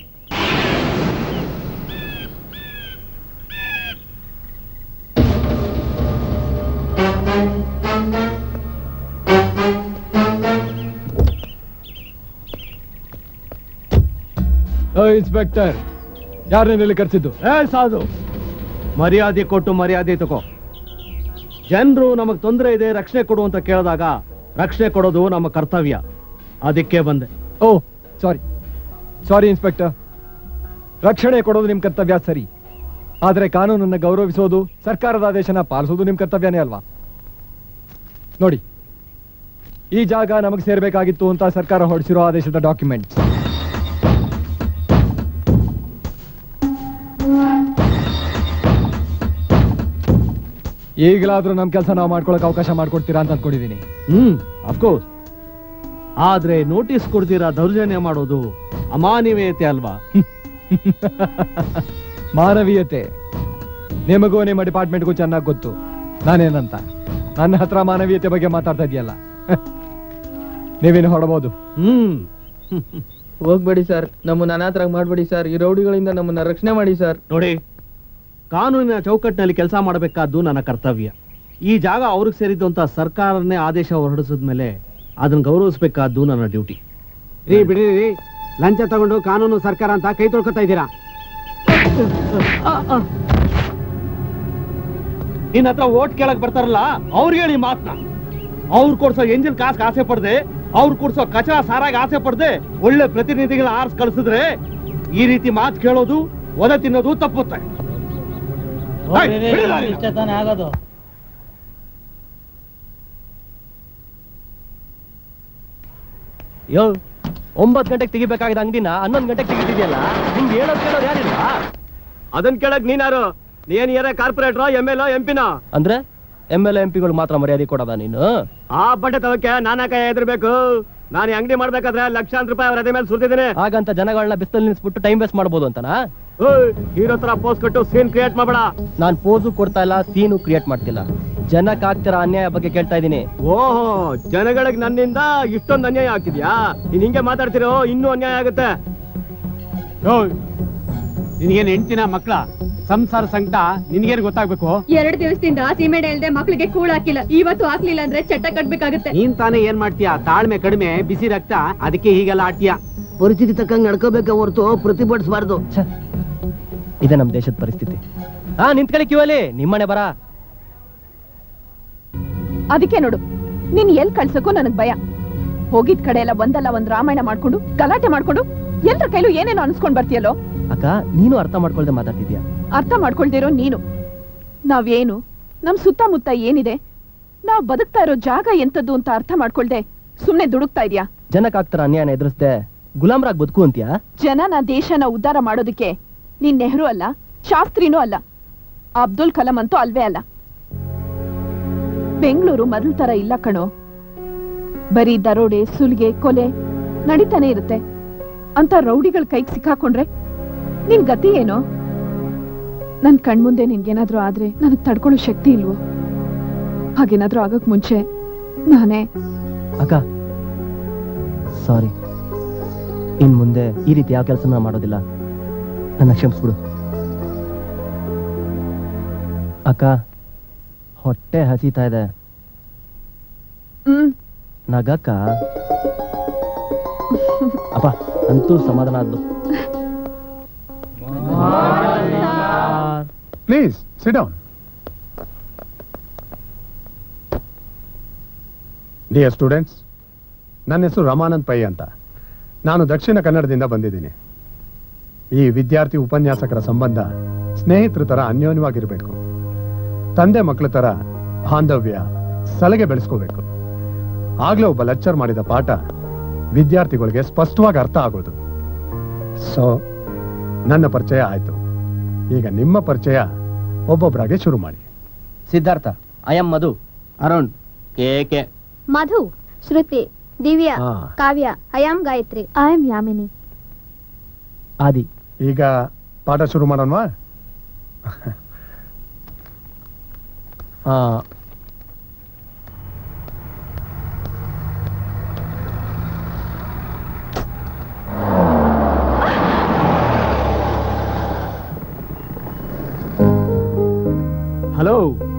ಇನ್ಸ್ಪೆಕ್ಟರ್ ಯಾರನ್ನೆಲ್ಲಿ ಕರ್ಸಿದ್ದು ಏ ಸಾಧು ಮರ್ಯಾದೆ ಕೊಟ್ಟು ಮರ್ಯಾದೆ ತಗೋ ಜನರು ನಮಗ್ ತೊಂದರೆ ಇದೆ ರಕ್ಷಣೆ ಕೊಡು ಅಂತ ಕೇಳಿದಾಗ ರಕ್ಷಣೆ ಕೊಡೋದು ನಮ್ಮ ಕರ್ತವ್ಯ ಅದಕ್ಕೆ ಬಂದೆ ಓ ಸಾರಿ ಸಾರಿ ಇನ್ಸ್ಪೆಕ್ಟರ್ ರಕ್ಷಣೆ ಕೊಡೋದು ನಿಮ್ ಕರ್ತವ್ಯ ಸರಿ ಆದ್ರೆ ಕಾನೂನನ್ನ ಗೌರವಿಸೋದು ಸರ್ಕಾರದ ಆದೇಶನ ಪಾಲಿಸೋದು ನಿಮ್ ಕರ್ತವ್ಯನೇ ಅಲ್ವಾ ನೋಡಿ ಈ ಜಾಗ ನಮಗೆ ಸೇರ್ಬೇಕಾಗಿತ್ತು ಅಂತ ಸರ್ಕಾರ ಹೊರಡಿಸಿರೋ ಆದೇಶದ ಡಾಕ್ಯುಮೆಂಟ್ ಈಗಲಾದ್ರೂ ನಮ್ ಕೆಲಸ ನಾವು ಮಾಡ್ಕೊಳಕ್ ಅವಕಾಶ ಮಾಡ್ಕೊಡ್ತೀರಾ ಅಂತ ಅನ್ಕೊಂಡಿದೀನಿ ಹ್ಮ್ ಅಫ್ಕೋರ್ಸ್ ಆದ್ರೆ ನೋಟಿಸ್ ಕೊಡ್ತೀರಾ ದೌರ್ಜನ್ಯ ಮಾಡೋದು ಅಮಾನವೀಯತೆ ಅಲ್ವಾ ಮಾನವೀಯತೆ ನಿಮಗೂ ನಿಮ್ಮ ಡಿಪಾರ್ಟ್ಮೆಂಟ್ಗೂ ಚೆನ್ನಾಗಿ ಗೊತ್ತು ನಾನೇನಂತ ನನ್ನ ಹತ್ರ ಮಾನವೀಯತೆ ಬಗ್ಗೆ ಮಾತಾಡ್ತಾ ಇದೆಯಲ್ಲ ನೀವೇನು ಹೊಡಬಹುದು ಹ್ಮ್ ಹೋಗ್ಬೇಡಿ ಸರ್ ನಮ್ಮನ್ನ ಅನಾಥರ ಮಾಡ್ಬೇಡಿ ಸರ್ ಈ ರೌಡಿಗಳಿಂದ ನಮ್ಮನ್ನ ರಕ್ಷಣೆ ಮಾಡಿ ಸರ್ ನೋಡಿ ಕಾನೂನಿನ ಚೌಕಟ್ಟಿನಲ್ಲಿ ಕೆಲಸ ಮಾಡಬೇಕಾದ್ದು ನನ್ನ ಕರ್ತವ್ಯ ಈ ಜಾಗ ಅವ್ರಿಗೆ ಸೇರಿದ್ದು ಅಂತ ಸರ್ಕಾರನೇ ಆದೇಶ ಹೊರಡಿಸಿದ್ಮೇಲೆ ಅದನ್ನ ಗೌರವಿಸಬೇಕಾದ್ದು ನನ್ನ ಡ್ಯೂಟಿ ರೀ ಬಿಡಿ ರೀ ಲಂಚ ತಗೊಂಡು ಕಾನೂನು ಸರ್ಕಾರ ಅಂತ ಕೈ ತೊಳ್ಕೊತಾ ಇದ್ದೀರಾ ನಿನ್ನ ಹತ್ರ ಓಟ್ ಕೇಳಕ್ ಬರ್ತಾರಲ್ಲ ಅವ್ರಿಗೆ ಹೇಳಿ ಮಾತನ್ನ ಅವ್ರು ಕೊಡ್ಸೋ ಎಂಜಿನ್ ಕಾಸ್ ಆಸೆ ಪಡ್ದೆ ಅವ್ರು ಕೊಡ್ಸೋ ಕಚಾ ಸಾರಾಗ ಆಸೆ ಪಡ್ದೆ ಒಳ್ಳೆ ಪ್ರತಿನಿಧಿಗಳ ಆರ್ಸ್ ಕಳಿಸಿದ್ರೆ ಈ ರೀತಿ ಮಾತು ಕೇಳೋದು ಒದ ತಿನ್ನೋದು ತಪ್ಪುತ್ತೆ ಏಯ್, ಬಿಡಿ ದಾರಿನ. ಆಗೋದು ಯೋ ಒಂಬತ್ತು ಗಂಟೆಗೆ ತೆಗಿಬೇಕಾಗಿದ್ದ ಅಂಗಡಿನ ಹನ್ನೊಂದು ಗಂಟೆಗೆ ತೆಗಿತಿದ್ಯಲ್ಲ ನಿಂಗೆ ಹೇಳೋದು ಕೇಳೋದು ಯಾರಿಲ್ಲ ಅದನ್ ಕೇಳಕ್ ನೀನಾರು ನೀನ್ ಯಾರ ಕಾರ್ಪೊರೇಟ್ರ ಎಮ್ ಎಲ್ ಎಂ ಪಿನ ಅಂದ್ರೆ ಎಮ್ ಎಲ್ ಎಂ ಪಿಗಳು ಮಾತ್ರ ಮರ್ಯಾದೆ ಕೊಡೋದ ನೀನು ಆ ಬಟ್ಟೆ ತಗೋಕೆ ನಾನಾ ಕೈ ಎದುರ್ಬೇಕು ನಾನು ಈ ಅಂಗಡಿ ಮಾಡ್ಬೇಕಾದ್ರೆ ಲಕ್ಷಾಂತರ ರೂಪಾಯಿ ಅವ್ರ ಅದೇ ಮೇಲೆ ಸುರ್ತಿದ್ದೀನಿ ಹಾಗಂತ ಜನಗಳನ್ನ ಬಿಸಿಲಲ್ಲಿ ನಿಲ್ಸ್ಬಿಟ್ಟು ಟೈಮ್ ವೇಸ್ಟ್ ಮಾಡ್ಬೋದು ಅಂತನಾ ಹೀರೋ ತರ ಪೋಸ್ ಕೊಟ್ಟು ಸೀನ್ ಕ್ರಿಯೇಟ್ ಮಾಡಬೇಡ ನಾನ್ ಪೋಸು ಕೊಡ್ತಾ ಇಲ್ಲ ಸೀನು ಕ್ರಿಯೇಟ್ ಮಾಡ್ತಿಲ್ಲ ಜನಕ್ಕೆ ಆಗ್ತಿರೋ ಅನ್ಯಾಯ ಬಗ್ಗೆ ಕೇಳ್ತಾ ಇದ್ದೀನಿ ಓಹೋ ಜನಗಳಿಗೆ ನನ್ನಿಂದ ಇಷ್ಟೊಂದು ಅನ್ಯಾಯ ಆಗ್ತಿದ್ಯಾ ನೀನ್ ಹಿಂಗೆ ಮಾತಾಡ್ತಿರೋ ಇನ್ನೂ ಅನ್ಯಾಯ ಆಗುತ್ತೆ ನಿನಗೇನು ಹೆಂಡ್ತಿನ ಮಕ್ಕಳ ಸಂಸಾರ ಸಂಕಟ ನಿನಗೇನು ಗೊತ್ತಾಗ್ಬೇಕು ಎರಡು ದಿವಸದಿಂದ ಸೀಮೆಣ್ಣೆ ಇಲ್ದೆ ಮಕ್ಳಿಗೆ ಕೂಳ್ ಹಾಕಿಲ್ಲ ಇವತ್ತು ಹಾಕ್ಲಿಲ್ಲ ಅಂದ್ರೆ ಚಟ್ಟ ಕಟ್ಬೇಕಾಗುತ್ತೆ ನೀನ್ ತಾನೇ ಏನ್ ಮಾಡ್ತೀಯ ತಾಳ್ಮೆ ಕಡಿಮೆ ಬಿಸಿ ರಕ್ತ ಅದಕ್ಕೆ ಹೀಗೆಲ್ಲ ಆಡ್ತೀಯ ಪರಿಸ್ಥಿತಿ ತಕ್ಕಂಗೆ ನಡ್ಕೋಬೇಕ ಹೊರತು ಪ್ರತಿಭಟಿಸಬಾರ್ದು ಇದೆ ನಮ್ ದೇಶದ ಪರಿಸ್ಥಿತಿ ಹಾ ನಿಂತ್ಕೊಳ್ಳಿ ಕ್ಯೂವಲ್ಲಿ ನಿಮ್ಮನೆ ಬರ ಅದಕ್ಕೆ ನೋಡು ನೀನ್ ಎಲ್ ಕಳ್ಸಕ್ಕೂ ನನಗ್ ಭಯ ಹೋಗಿದ್ ಕಡೆ ಎಲ್ಲ ಒಂದಲ್ಲ ಒಂದ್ ರಾಮಾಯಣ ಮಾಡ್ಕೊಂಡು ಗಲಾಟೆ ಮಾಡ್ಕೊಂಡು ಎಲ್ರ ಕೈಲೂ ಏನೇನೋ ಅನ್ಸ್ಕೊಂಡ್ ಬರ್ತೀಯಲ್ಲೋ ಅಕ್ಕ ನೀನು ಅರ್ಥ ಮಾಡ್ಕೊಳ್ದೆ ಮಾತಾಡ್ತಿದ್ಯಾ ಅರ್ಥ ಮಾಡ್ಕೊಳ್ದಿರೋ ನೀನು ನಾವೇನು ನಮ್ ಸುತ್ತಮುತ್ತ ಏನಿದೆ ನಾವ್ ಬದುಕ್ತಾ ಇರೋ ಜಾಗ ಎಂತದ್ದು ಅಂತ ಅರ್ಥ ಮಾಡ್ಕೊಳ್ದೆ ಸುಮ್ನೆ ದುಡುಕ್ತಾ ಇದ್ಯಾ ಜನಕ್ಕೆ ಆಗ್ತಾರ ಅನ್ಯಾಯನ ಎದುರಿಸ್ದೆ ಗುಲಾಮ್ರಾಗ್ ಬದುಕು ಅಂತ್ಯಾ ಜನನ ದೇಶನ ಉದ್ಧಾರ ಮಾಡೋದಕ್ಕೆ ನೀನ್ ನೆಹರು ಅಲ್ಲ ಶಾಸ್ತ್ರಿನೂ ಅಲ್ಲ ಅಬ್ದುಲ್ ಕಲಾಂ ಅಂತೂ ಅಲ್ವೇ ಅಲ್ಲ ಬೆಂಗಳೂರು ಮೊದಲ ತರ ಇಲ್ಲ ಕಣೋ ಬರೀ ದರೋಡೆ ಸುಲಿಗೆ ಕೊಲೆ ನಡೀತಾನೆ ಇರುತ್ತೆ ಅಂತ ರೌಡಿಗಳ ಕೈಗೆ ಸಿಕ್ಕಾಕೊಂಡ್ರೆ ನಿನ್ ಗತಿ ಏನೋ ನನ್ ಕಣ್ಮುಂದೆ ನಿನ್ಗೇನಾದ್ರೂ ಆದ್ರೆ ನನಗ್ ತಡ್ಕೊಳ್ಳೋ ಶಕ್ತಿ ಇಲ್ವೋ ಹಾಗೇನಾದ್ರೂ ಆಗಕ್ ಮುಂಚೆ ನಾನೇ ಅಕ್ಕ ಸಾರಿ ಇನ್ ಮುಂದೆ ಈ ರೀತಿ ಯಾವ ಕೆಲಸ ಮಾಡೋದಿಲ್ಲ ನನ್ನ ಕ್ಷಮಿಸ್ಬಿಡು ಅಕ್ಕ ಹೊಟ್ಟೆ ಹಸಿತಾ ಇದೆ ಹ್ಮ್ ನಗಕ್ಕ ಅಪ್ಪ ಅಂತೂ ಸಮಾಧಾನ ಆದ್ಲು please sit down dear students ನನ್ನ ಹೆಸರು ರಮಾನಂದ್ ಪೈ ಅಂತ ನಾನು ದಕ್ಷಿಣ ಕನ್ನಡದಿಂದ ಬಂದಿದ್ದೀನಿ ಈ ವಿದ್ಯಾರ್ಥಿ ಉಪನ್ಯಾಸಕರ ಸಂಬಂಧ ಸ್ನೇಹಿತರ ತರ ಅನ್ಯೋನ್ಯವಾಗಿರಬೇಕು ತಂದೆ ಮಕ್ಕಳ ತರ ಬಾಂಧವ್ಯ ಸಲಗೆ ಬೆಳೆಸ್ಕೋಬೇಕು ಆಗ್ಲೇ ಒಬ್ಬ ಲೆಕ್ಚರ್ ಮಾಡಿದ ಪಾಠ ವಿದ್ಯಾರ್ಥಿಗಳಿಗೆ ಸ್ಪಷ್ಟವಾಗಿ ಅರ್ಥ ಆಗೋದು ಸೊ ನನ್ನ ಪರಿಚಯ ಆಯ್ತು ಈಗ ನಿಮ್ಮ ಪರಿಚಯ ಒಬ್ಬೊಬ್ಬರಾಗೆ ಶುರು ಮಾಡಿ Siddharth I am Madhu Arun K Madhu Shruti Divya ಹಾ. Kavya I am Gayatri I am Yamini Adi ಈಗ ಪಾಠ ಶುರು ಮಾಡೋಣವಾ ಆ,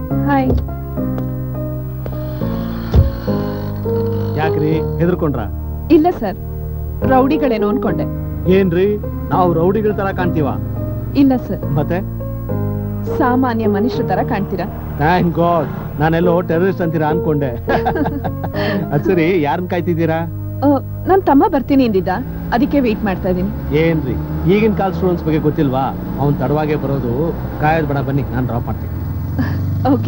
ಹಾಯ್ ಯಾಕ್ರಿ ಹೆದರ್ಕೊಂಡ್ರ ಇಲ್ಲ ಸರ್ ರೌಡಿಗಳೇನೋ ಅನ್ಕೊಂಡೆ ಏನ್ರಿ ನಾವು ರೌಡಿಗಳ ತರ ಕಾಣ್ತೀವ ಇಲ್ಲ ಸರ್ ಮತ್ತೆ ಸಾಮಾನ್ಯ ಮನುಷ್ಯರ ತರ ಕಾಣ್ತೀರಾ ಥ್ಯಾಂಕ್ ಗಾಡ್ ನಾನೆಲ್ಲೋ ಟೆರರಿಸ್ಟ್ ಅಂತೀರಾ ಅನ್ಕೊಂಡೆ ಅದ್ ಸರಿ ಯಾರನ್ನ ಕಾಯ್ತಿದ್ದೀರಾ ಆ, ನನ್ ತಮ್ಮ ಬರ್ತೀನಿ ಎಂದಿದ್ದ ಅದಕ್ಕೆ ವೆಯ್ಟ್ ಮಾಡ್ತಾ ಇದೀನಿ ಏನ್ರಿ ಈಗಿನ ಕಾಲ ಸ್ಟೂಡೆಂಟ್ಸ್ ಬಗ್ಗೆ ಗೊತ್ತಿಲ್ವಾ ಅವ್ನ್ ತಡವಾಗೆ ಬರೋದು ಕಾಯೋದ್ ಬೇಡ ಬನ್ನಿ ನಾನು ಡ್ರಾಪ್ ಮಾಡ್ತೀನಿ ಓಕೆ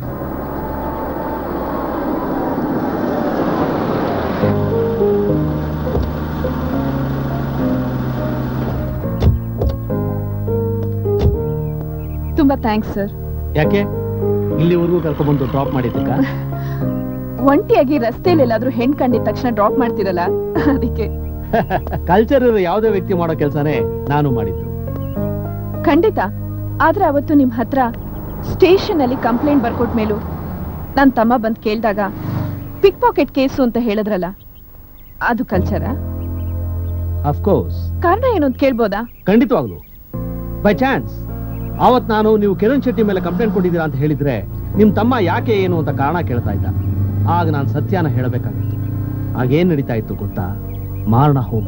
ತುಂಬಾ ಥ್ಯಾಂಕ್ಸ್ ಸರ್ ಯಾಕೆ ಇಲ್ಲಿವರೆಗೂ ಕರ್ಕೊಂಡ್ಬಂದು ಡ್ರಾಪ್ ಮಾಡಿದ್ದಕ್ಕ ಒಂಟಿಯಾಗಿ ರಸ್ತೆಯಲ್ಲಿ ಎಲ್ಲಾದ್ರೂ ಹೆಣ್ ಕಂಡಿದ ತಕ್ಷಣ ಡ್ರಾಪ್ ಮಾಡ್ತಿರಲ್ಲ ಅದಕ್ಕೆ ಕಲ್ಚರ್ ಇರೋ ಯಾವುದೇ ವ್ಯಕ್ತಿ ಮಾಡೋ ಕೆಲಸನೇ ನಾನು ಮಾಡಿದ್ದು ಖಂಡಿತ ಆದ್ರೆ ಅವತ್ತು ನಿಮ್ ಹತ್ರ ಸ್ಟೇಷನ್ ಅಲ್ಲಿ ಕಂಪ್ಲೇಂಟ್ ಬರ್ಕೊಟ್ ಮೇಲೂ ನನ್ ತಮ್ಮ ಬಂದ್ ಕೇಳ್ದಾಗ ಪಿಕ್ ಪಾಕೆಟ್ ಕೇಸು ಅಂತ ಹೇಳಿದ್ರಲ್ಲ ಅದು ಕಲ್ಚರ ಅಫ್ಕೋರ್ಸ್ ಕಾರಣ ಏನು ಅಂತ ಕೇಳ್ಬೋದಾ ಖಂಡಿತವಾಗ್ಲು ಬೈ ಚಾನ್ಸ್ ಅವತ್ ನಾನು ನೀವು ಕಿರಣ್ ಶೆಟ್ಟಿ ಮೇಲೆ ಕಂಪ್ಲೇಂಟ್ ಕೊಟ್ಟಿದ್ದೀರಾ ಅಂತ ಹೇಳಿದ್ರೆ ನಿಮ್ ತಮ್ಮ ಯಾಕೆ ಏನು ಅಂತ ಕಾರಣ ಕೇಳ್ತಾ ಇದ್ದ ಆಗ ನಾನು ಸತ್ಯನ ಹೇಳಬೇಕಾಗಿತ್ತು ಆಗೇನ್ ನಡೀತಾ ಇತ್ತು ಗೊತ್ತಾ ಮಾರಣ ಹೋಮ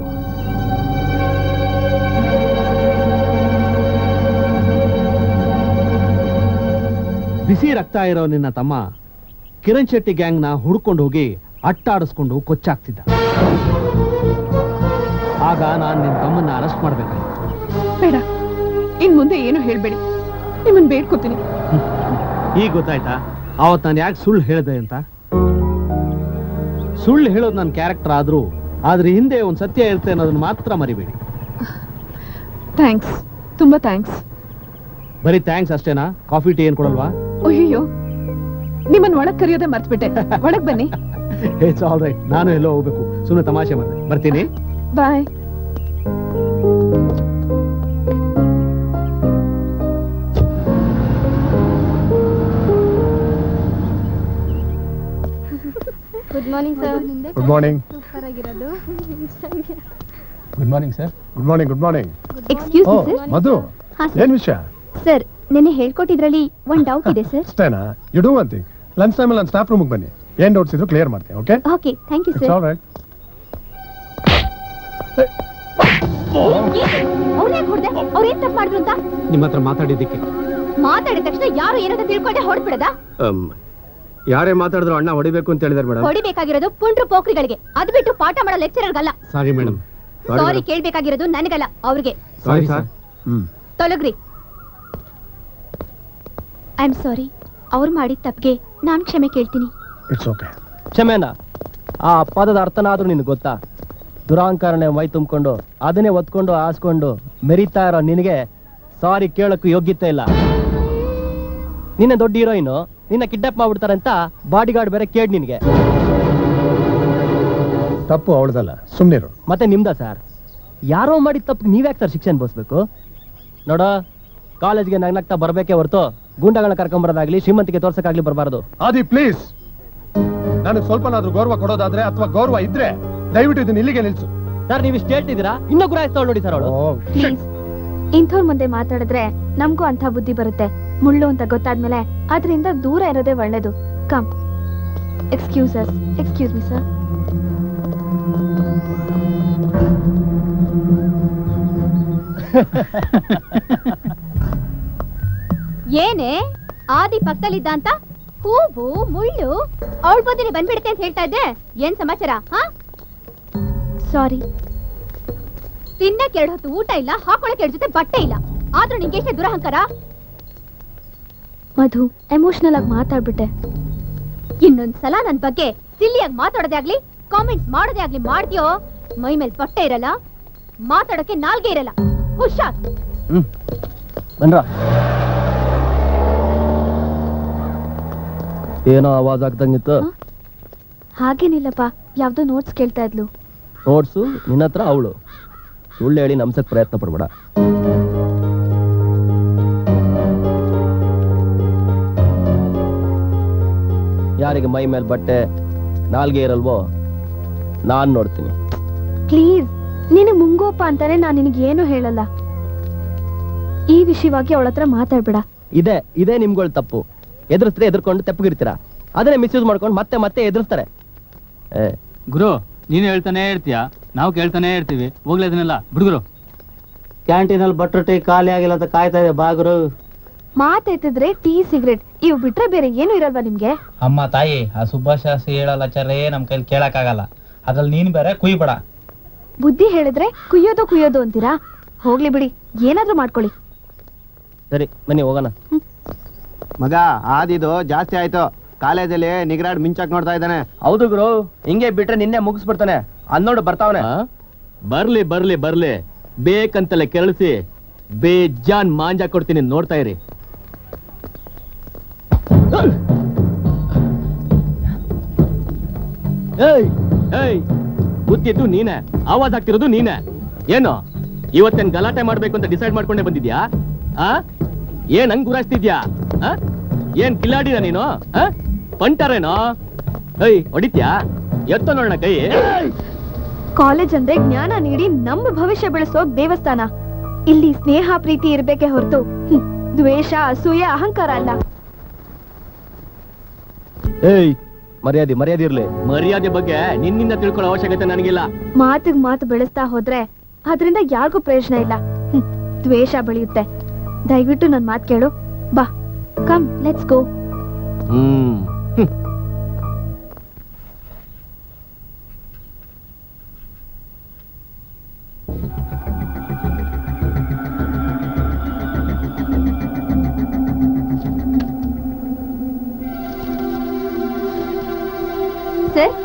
ಬಿಸಿ ರಕ್ತ ಇರೋ ನಿನ್ನ ತಮ್ಮ ಕಿರಣ್ ಶೆಟ್ಟಿ ಗ್ಯಾಂಗ್ನ ಹುಡ್ಕೊಂಡು ಹೋಗಿ ಅಟ್ಟಾಡಿಸ್ಕೊಂಡು ಕೊಚ್ಚಾಕ್ತಿದ್ದ ಆಗ ನಾನು ನಿನ್ನ ತಮ್ಮನ್ನ ಅರೆಸ್ಟ್ ಮಾಡ್ಬೇಕಾಗಿತ್ತು ಬೇಡ ಇನ್ ಮುಂದೆ ಏನು ಹೇಳ್ಬೇಡಿ ನಿಮ್ಮನ್ ಬೇಡ್ಕೋತೀನಿ ಈಗ ಗೊತ್ತಾಯ್ತಾ ಅವತ್ ನಾನು ಯಾಕೆ ಸುಳ್ಳು ಹೇಳಿದೆ ಅಂತ ಸುಳ್ಳು ಹೇಳೋದು ನನ್ನ ಕ್ಯಾರೆಕ್ಟರ್ ಆದ್ರೂ ಆದ್ರೆ ಹಿಂದೆ ಒಂದು ಸತ್ಯ ಇರುತ್ತೆ ಅನ್ನೋದನ್ನ ಮಾತ್ರ ಮರಿಬೇಡಿ ಥ್ಯಾಂಕ್ಸ್ ತುಂಬಾ ಥ್ಯಾಂಕ್ಸ್ ಬರೀ ಥ್ಯಾಂಕ್ಸ್ ಅಷ್ಟೇನಾ ಕಾಫಿ ಟೀ ಏನ್ ಕೊಡಲ್ವಾ ಅಯ್ಯೋ ನಿಮ್ಮನ್ ಒಳಗ್ ಕರೆಯೋದೇ ಮರ್ತ್ಬಿಟ್ಟೆ ಒಳಗ್ ಬನ್ನಿ ಇಟ್ಸ್ ಆಲ್ ರೈಟ್ ನಾನು ಎಲ್ಲೋ ಹೋಗ್ಬೇಕು ಸುಮ್ಮನೆ ತಮಾಷೆ ಮಾಡಿದೆ ಬರ್ತೀನಿ bye good morning sir good morning super ಆಗಿರೋದು good morning sir good morning good morning excuse oh me sir Madhu ಹಾ, ಏನ್ ವಿಷಯ ಸರ್ ನೆನ್ನೆ ಹೇಳ್ಕೊಟ್ಟಿದ್ರಲ್ಲಿ ಒಂದ್ ಡೌಟ್ ಇದೆ ಸರ್ ಅಷ್ಟೇನಾ you do one thing lunch ಟೈಮಲ್ಲಿ ನಾನು ಸ್ಟಾಫ್ ರೂಮಿಗೆ ಬನ್ನಿ ಏನ್ ಡೌಟ್ಸ್ ಇದ್ರು ಕ್ಲಿಯರ್ ಮಾಡ್ತೀನಿ okay okay thank you it's sir all right ಅವ್ನೇ ಹೊಡೆದೆ ಅವ್ರು ಏನ್ ತಪ್ಪು ಮಾಡಿದ್ರು ಅಂತ ನಿಮ್ಮ ಹತ್ರ ಮಾತಾಡಿದ್ದಕ್ಕೆ ಮಾತಾಡಿದ ತಕ್ಷಣ ಯಾರು ಏನಂತ ತಿಳ್ಕೊಂಡೆ ಹೊಡ್ಬಿಡದ ಯಾರೇ ಮಾತಾಡಿದ್ರು ಅಣ್ಣ ಹೊಡಿಬೇಕು ಅಂತ ಹೇಳಿದಾರೆ ಮೇಡಮ್ ಹೊಡಿಬೇಕಾಗಿರೋದು ಪುಂಡ್ರು ಪೋಖ್ರಿಗಳಿಗೆ ಅದ್ ಬಿಟ್ಟು ಪಾಠ ಮಾಡೋ ಲೆಕ್ಚರರ್ಗಲ್ಲ ಸಾರಿ ಮೇಡಮ್ ಸಾರಿ ಕೇಳ್ಬೇಕಾಗಿರೋದು ನನಗಲ್ಲ ಅವ್ರಿಗೆ ಸಾರಿ ಸರ್ ಹ್ಮ್ ತೊಲಗ್ರಿ ಐ ಆಮ್ ಸಾರಿ ಅವ್ರು ಮಾಡಿದ ತಪ್ಪಿಗೆ ನಾನ್ ಕ್ಷಮೆ ಕೇಳ್ತೀನಿ ಇಟ್ಸ್ ಓಕೆ ಕ್ಷಮೆನ ಆ ಪದದ ಅರ್ಥನಾದ್ರೂ ನಿನ್ಗೆ ಗೊತ್ತಾ ದುರಾಂಕಾರನೆ ಮೈ ತುಂಬಿಕೊಂಡು ಅದನ್ನೇ ಒತ್ಕೊಂಡು ಆಸ್ಕೊಂಡು ಮೆರಿತಾ ಇರೋ ನಿನಗೆ ಸಾರಿ ಕೇಳಕ್ಕೂ ಯೋಗ್ಯತೆ ಇಲ್ಲ ನಿನ್ನ ದೊಡ್ಡ ಹೀರೋಯಿನು ನಿನ್ನ ಕಿಡ್ನಾಪ್ ಮಾಡ್ಬಿಡ್ತಾರೆ ಅಂತ ಬಾಡಿ ಗಾರ್ಡ್ ಬೇರೆ ಕೇಳ್ ನಿನಗೆ ತಪ್ಪು ಅವಳದಲ್ಲ ಸುಮ್ಮನಿರು ಮತ್ತೆ ನಿಮ್ದ ಸರ್ ಯಾರೋ ಮಾಡಿದ ತಪ್ಪು ನೀವ್ಯಾಕೆ ಸರ್ ಶಿಕ್ಷೆ ಅನ್ಭವಿಸ್ಬೇಕು ನೋಡೋ ಕಾಲೇಜ್ಗೆ ನಗ್ನಗ್ತಾ ಬರ್ಬೇಕೇ ಹೊರ್ತು ಗುಂಡಗಳನ್ನ ಕರ್ಕೊಂಬರೋದಾಗ್ಲಿ ಶ್ರೀಮಂತಿಗೆ ತೋರ್ಸಕ್ಕಾಗ್ಲಿ ಬರಬಾರ್ದು ಆದಿ ಪ್ಲೀಸ್ ನನಗೆ ಸ್ವಲ್ಪನಾದ್ರೂ ಗೌರವ ಕೊಡೋದಾದ್ರೆ ಅಥವಾ ಗೌರವ ಇದ್ರೆ ದಯವಿಟ್ಟು ಇದನ್ನ ಇಲ್ಲಿಗೆ ನಿಲ್ಸು ಸರ್ ನೀವು ಇಷ್ಟು ಹೇಳ್ತಿದ್ದೀರಾ ಇನ್ನೂ ಗುರಾಯಿಸ್ತಾವಳು ನೋಡಿ ಸರ್ ಅವಳು ಪ್ಲೀಸ್ ಇಂಥವ್ರ ಮುಂದೆ ಮಾತಾಡಿದ್ರೆ ನಮಗೂ ಅಂಥ ಬುದ್ಧಿ ಬರುತ್ತೆ ಮುಳ್ಳು ಅಂತ ಗೊತ್ತಾದ್ಮೇಲೆ ಅದರಿಂದ ದೂರ ಇರೋದೇ ಒಳ್ಳೇದು come excuse us excuse me sir ಏನೇ ಆದಿ ಪಕ್ಕದಲ್ಲಿದ್ದ ಅಂತ ಹೂವು ಮುಳ್ಳು ಅವಳ ಬದಲಿ ಬಂದ್ಬಿಡುತ್ತೆ ಅಂತ ಹೇಳ್ತಾ ಇದ್ದೆ ಏನ್ ಸಮಾಚಾರ ಹಾ ಸಾರಿ ತಿನ್ನಕ್ಕೆ ಎರಡು ಹೊತ್ತು ಊಟ ಇಲ್ಲ ಹಾಕೊಳಕ್ಕೆ ಎರಡು ಜೊತೆ ಬಟ್ಟೆ ಇಲ್ಲ ಆದ್ರೂ ನಿಂಗೆ ಎಷ್ಟೇ ದುರಹಂಕಾರ ಮಧು ಎಮೋಷನಲ್ ಆಗಿ ಮಾತಾಡ್ಬಿಟ್ಟೆ ಇನ್ನೊಂದ್ ಸಲ ನನ್ ಬಗ್ಗೆ ಸಿಲ್ಲಿಯಾಗಿ ಮಾತಾಡೋದೇ ಆಗ್ಲಿ ಕಾಮೆಂಟ್ಸ್ ಮಾಡೋದೇ ಆಗ್ಲಿ ಮಾಡ್ತೀಯೋ ಮೈ ಮೇಲೆ ಬಟ್ಟೆ ಇರಲ್ಲ ಮಾತಾಡೋಕೆ ನಾಲ್ಗೆ ಇರಲ್ಲ ಹುಷಾರ್ ಬನ್ರ ಏನೋ ಆವಾಜ್ ಆಗ್ದಂಗಿತ್ತು ಹಾಗೇನಿಲ್ಲಪ್ಪ ಯಾವ್ದೋ ನೋಟ್ಸ್ ಕೇಳ್ತಾ ಇದ್ಲು ನೋಟ್ಸು ನಿನ್ನ ಹತ್ರ ಅವಳು ಸುಳ್ಳು ಹೇಳಿ ನಮ್ಸಕ್ ಪ್ರಯತ್ನ ಪಡ್ಬೇಡ ಯಾರಿಗೆ ಮೈ ಮೇಲೆ ಬಟ್ಟೆ ನಾಲ್ಗೆ ಇರಲ್ವೋ ನಾನ್ ನೋಡ್ತೀನಿ ಪ್ಲೀಸ್ ನೀನು ಮುಂಗೋಪ ಅಂತಾನೆ ನಾನು ನಿನಗೆ ಏನು ಹೇಳಲ್ಲ ಈ ವಿಷಯವಾಗಿ ಅವಳ ಹತ್ರ ಮಾತಾಡ್ಬೇಡ ಇದೆ ಇದೇ ನಿಮ್ಗಳ ತಪ್ಪು ಎದುರಿಸ್ರೆ ಎದುರ್ಕೊಂಡು ತೆಪ್ಪಗಿರ್ತೀರಾ ಅದನ್ನೇ ಮಿಸ್ಯೂಸ್ ಮಾಡ್ಕೊಂಡು ಮತ್ತೆ ಮತ್ತೆ ಎದುರಿಸ್ತಾರೆ ಏ ಗುರು ನೀನು ಹೇಳ್ತಾನೆ ಇರ್ತೀಯ ನಾವು ಕೇಳ್ತಾನೆ ಇರ್ತೀವಿ ಹೋಗ್ಲಿ ಅದನ್ನೆಲ್ಲ ಬಿಡುಗರು ಕ್ಯಾಂಟೀನಲ್ಲಿ ಬಟ್ರ್ ಟೀ ಖಾಲಿ ಆಗಿಲ್ಲ ಅಂತ ಕಾಯ್ತಾ ಇದೆ ಬಾಗ್ರು ಮಾತೆತ್ತಿದ್ರೆ ಟೀ ಸಿಗರೇಟ್ ಇವ್ ಬಿಟ್ರೆ ಬೇರೆ ಏನು ಇರಲ್ವಾ ನಿಮ್ಗೆ ಅಮ್ಮ ತಾಯಿ ಆ ಸುಭಾಷ್ ಶಾಸ್ತ್ರಿ ಹೇಳಲ್ಲ ಚರೇ ನಮ್ ಕೈಲಿ ಕೇಳಕ್ಕಾಗಲ್ಲ ಅದ್ರಲ್ಲಿ ನೀನ್ ಬೇರೆ ಕುಯ್ಬೇಡ ಬುದ್ಧಿ ಹೇಳಿದ್ರೆ ಕುಯ್ಯೋದು ಕುಯ್ಯೋದು ಅಂತೀರಾ ಹೋಗ್ಲಿ ಬಿಡಿ ಏನಾದ್ರೂ ಮಾಡ್ಕೊಳ್ಳಿ ಸರಿ ಬನ್ನಿ ಹೋಗೋಣ ಮಗ ಆದಿದು ಜಾಸ್ತಿ ಆಯ್ತು ಕಾಲೇಜಲ್ಲಿ ನಿಗರಾಡ್ ಮಿಂಚಾಕ್ ನೋಡ್ತಾ ಇದ್ದಾನೆ ಹೌದು ಗುರು ಹಿಂಗೆ ಬಿಟ್ರೆ ನಿನ್ನೆ ಮುಗಿಸ್ಬಿಡ್ತಾನೆ ಅನ್ನೋಡು ಬರ್ತಾವನೆ ಬರ್ಲಿ ಬರ್ಲಿ ಬರ್ಲಿ ಬೇಕಂತಲೇ ಕೆರಳಿಸಿ ಬೇಜಾನ್ ಮಾಂಜ ಕೊಡ್ತೀನಿ ನೋಡ್ತಾ ಇರಿ ಏಯ್ ಏಯ್ ಬುದ್ಧಿದ್ದು ನೀನೆ ಆವಾಜ್ ಆಗ್ತಿರೋದು ನೀನೆ ಏನು ಇವತ್ತೇನ್ ಗಲಾಟೆ ಮಾಡ್ಬೇಕು ಅಂತ ಡಿಸೈಡ್ ಮಾಡ್ಕೊಂಡೇ ಬಂದಿದ್ಯಾ ಆ ಏನ್ ಹಂಗ್ ಗುರಾಯಿಸ್ತಿದ್ಯಾ ಆ? ಏನ್ ಕಿಲಾಡಿನ ನೀನು ಆ? ಪಂಟರೇನೋ ಏಯ್ ಹೊಡಿತ್ಯಾ ಎತ್ತ ನೋಡೋಣ ಕೈ ಕಾಲೇಜ್ ಅಂದ್ರೆ ಜ್ಞಾನ ನೀಡಿ ನಮ್ಮ ಭವಿಷ್ಯ ಬೆಳೆಸೋ ದೇವಸ್ಥಾನ ಇಲ್ಲಿ ಸ್ನೇಹ ಪ್ರೀತಿ ಇರ್ಬೇಕೆ ಹೊರತು ಹ್ಮ್, ದ್ವೇಷ ಅಸೂಯೆ ಅಹಂಕಾರ ಅಲ್ಲ ಏಯ್ ಮರ್ಯಾದೆ ಮರ್ಯಾದೆ ಇರ್ಲಿ ಮರ್ಯಾದೆ ಬಗ್ಗೆ ನಿನ್ನಿಂದ ತಿಳ್ಕೊಳ್ಳೋ ಅವಶ್ಯಕತೆ ನನಗಿಲ್ಲ ಮಾತಿಗ್ ಮಾತು ಬೆಳೆಸ್ತಾ ಹೋದ್ರೆ ಅದರಿಂದ ಯಾರಿಗೂ ಪ್ರಯೋಜನ ಇಲ್ಲ ಹ್ಮ್, ದ್ವೇಷ ಬೆಳೆಯುತ್ತೆ ದಯವಿಟ್ಟು ನನ್ ಮಾತ್ ಕೇಳು ಬಾ ಕಮ್ ಲೆಟ್ಸ್ ಗೋ ಹ್ಮ್ ಹ್ಮ್. ಸರ್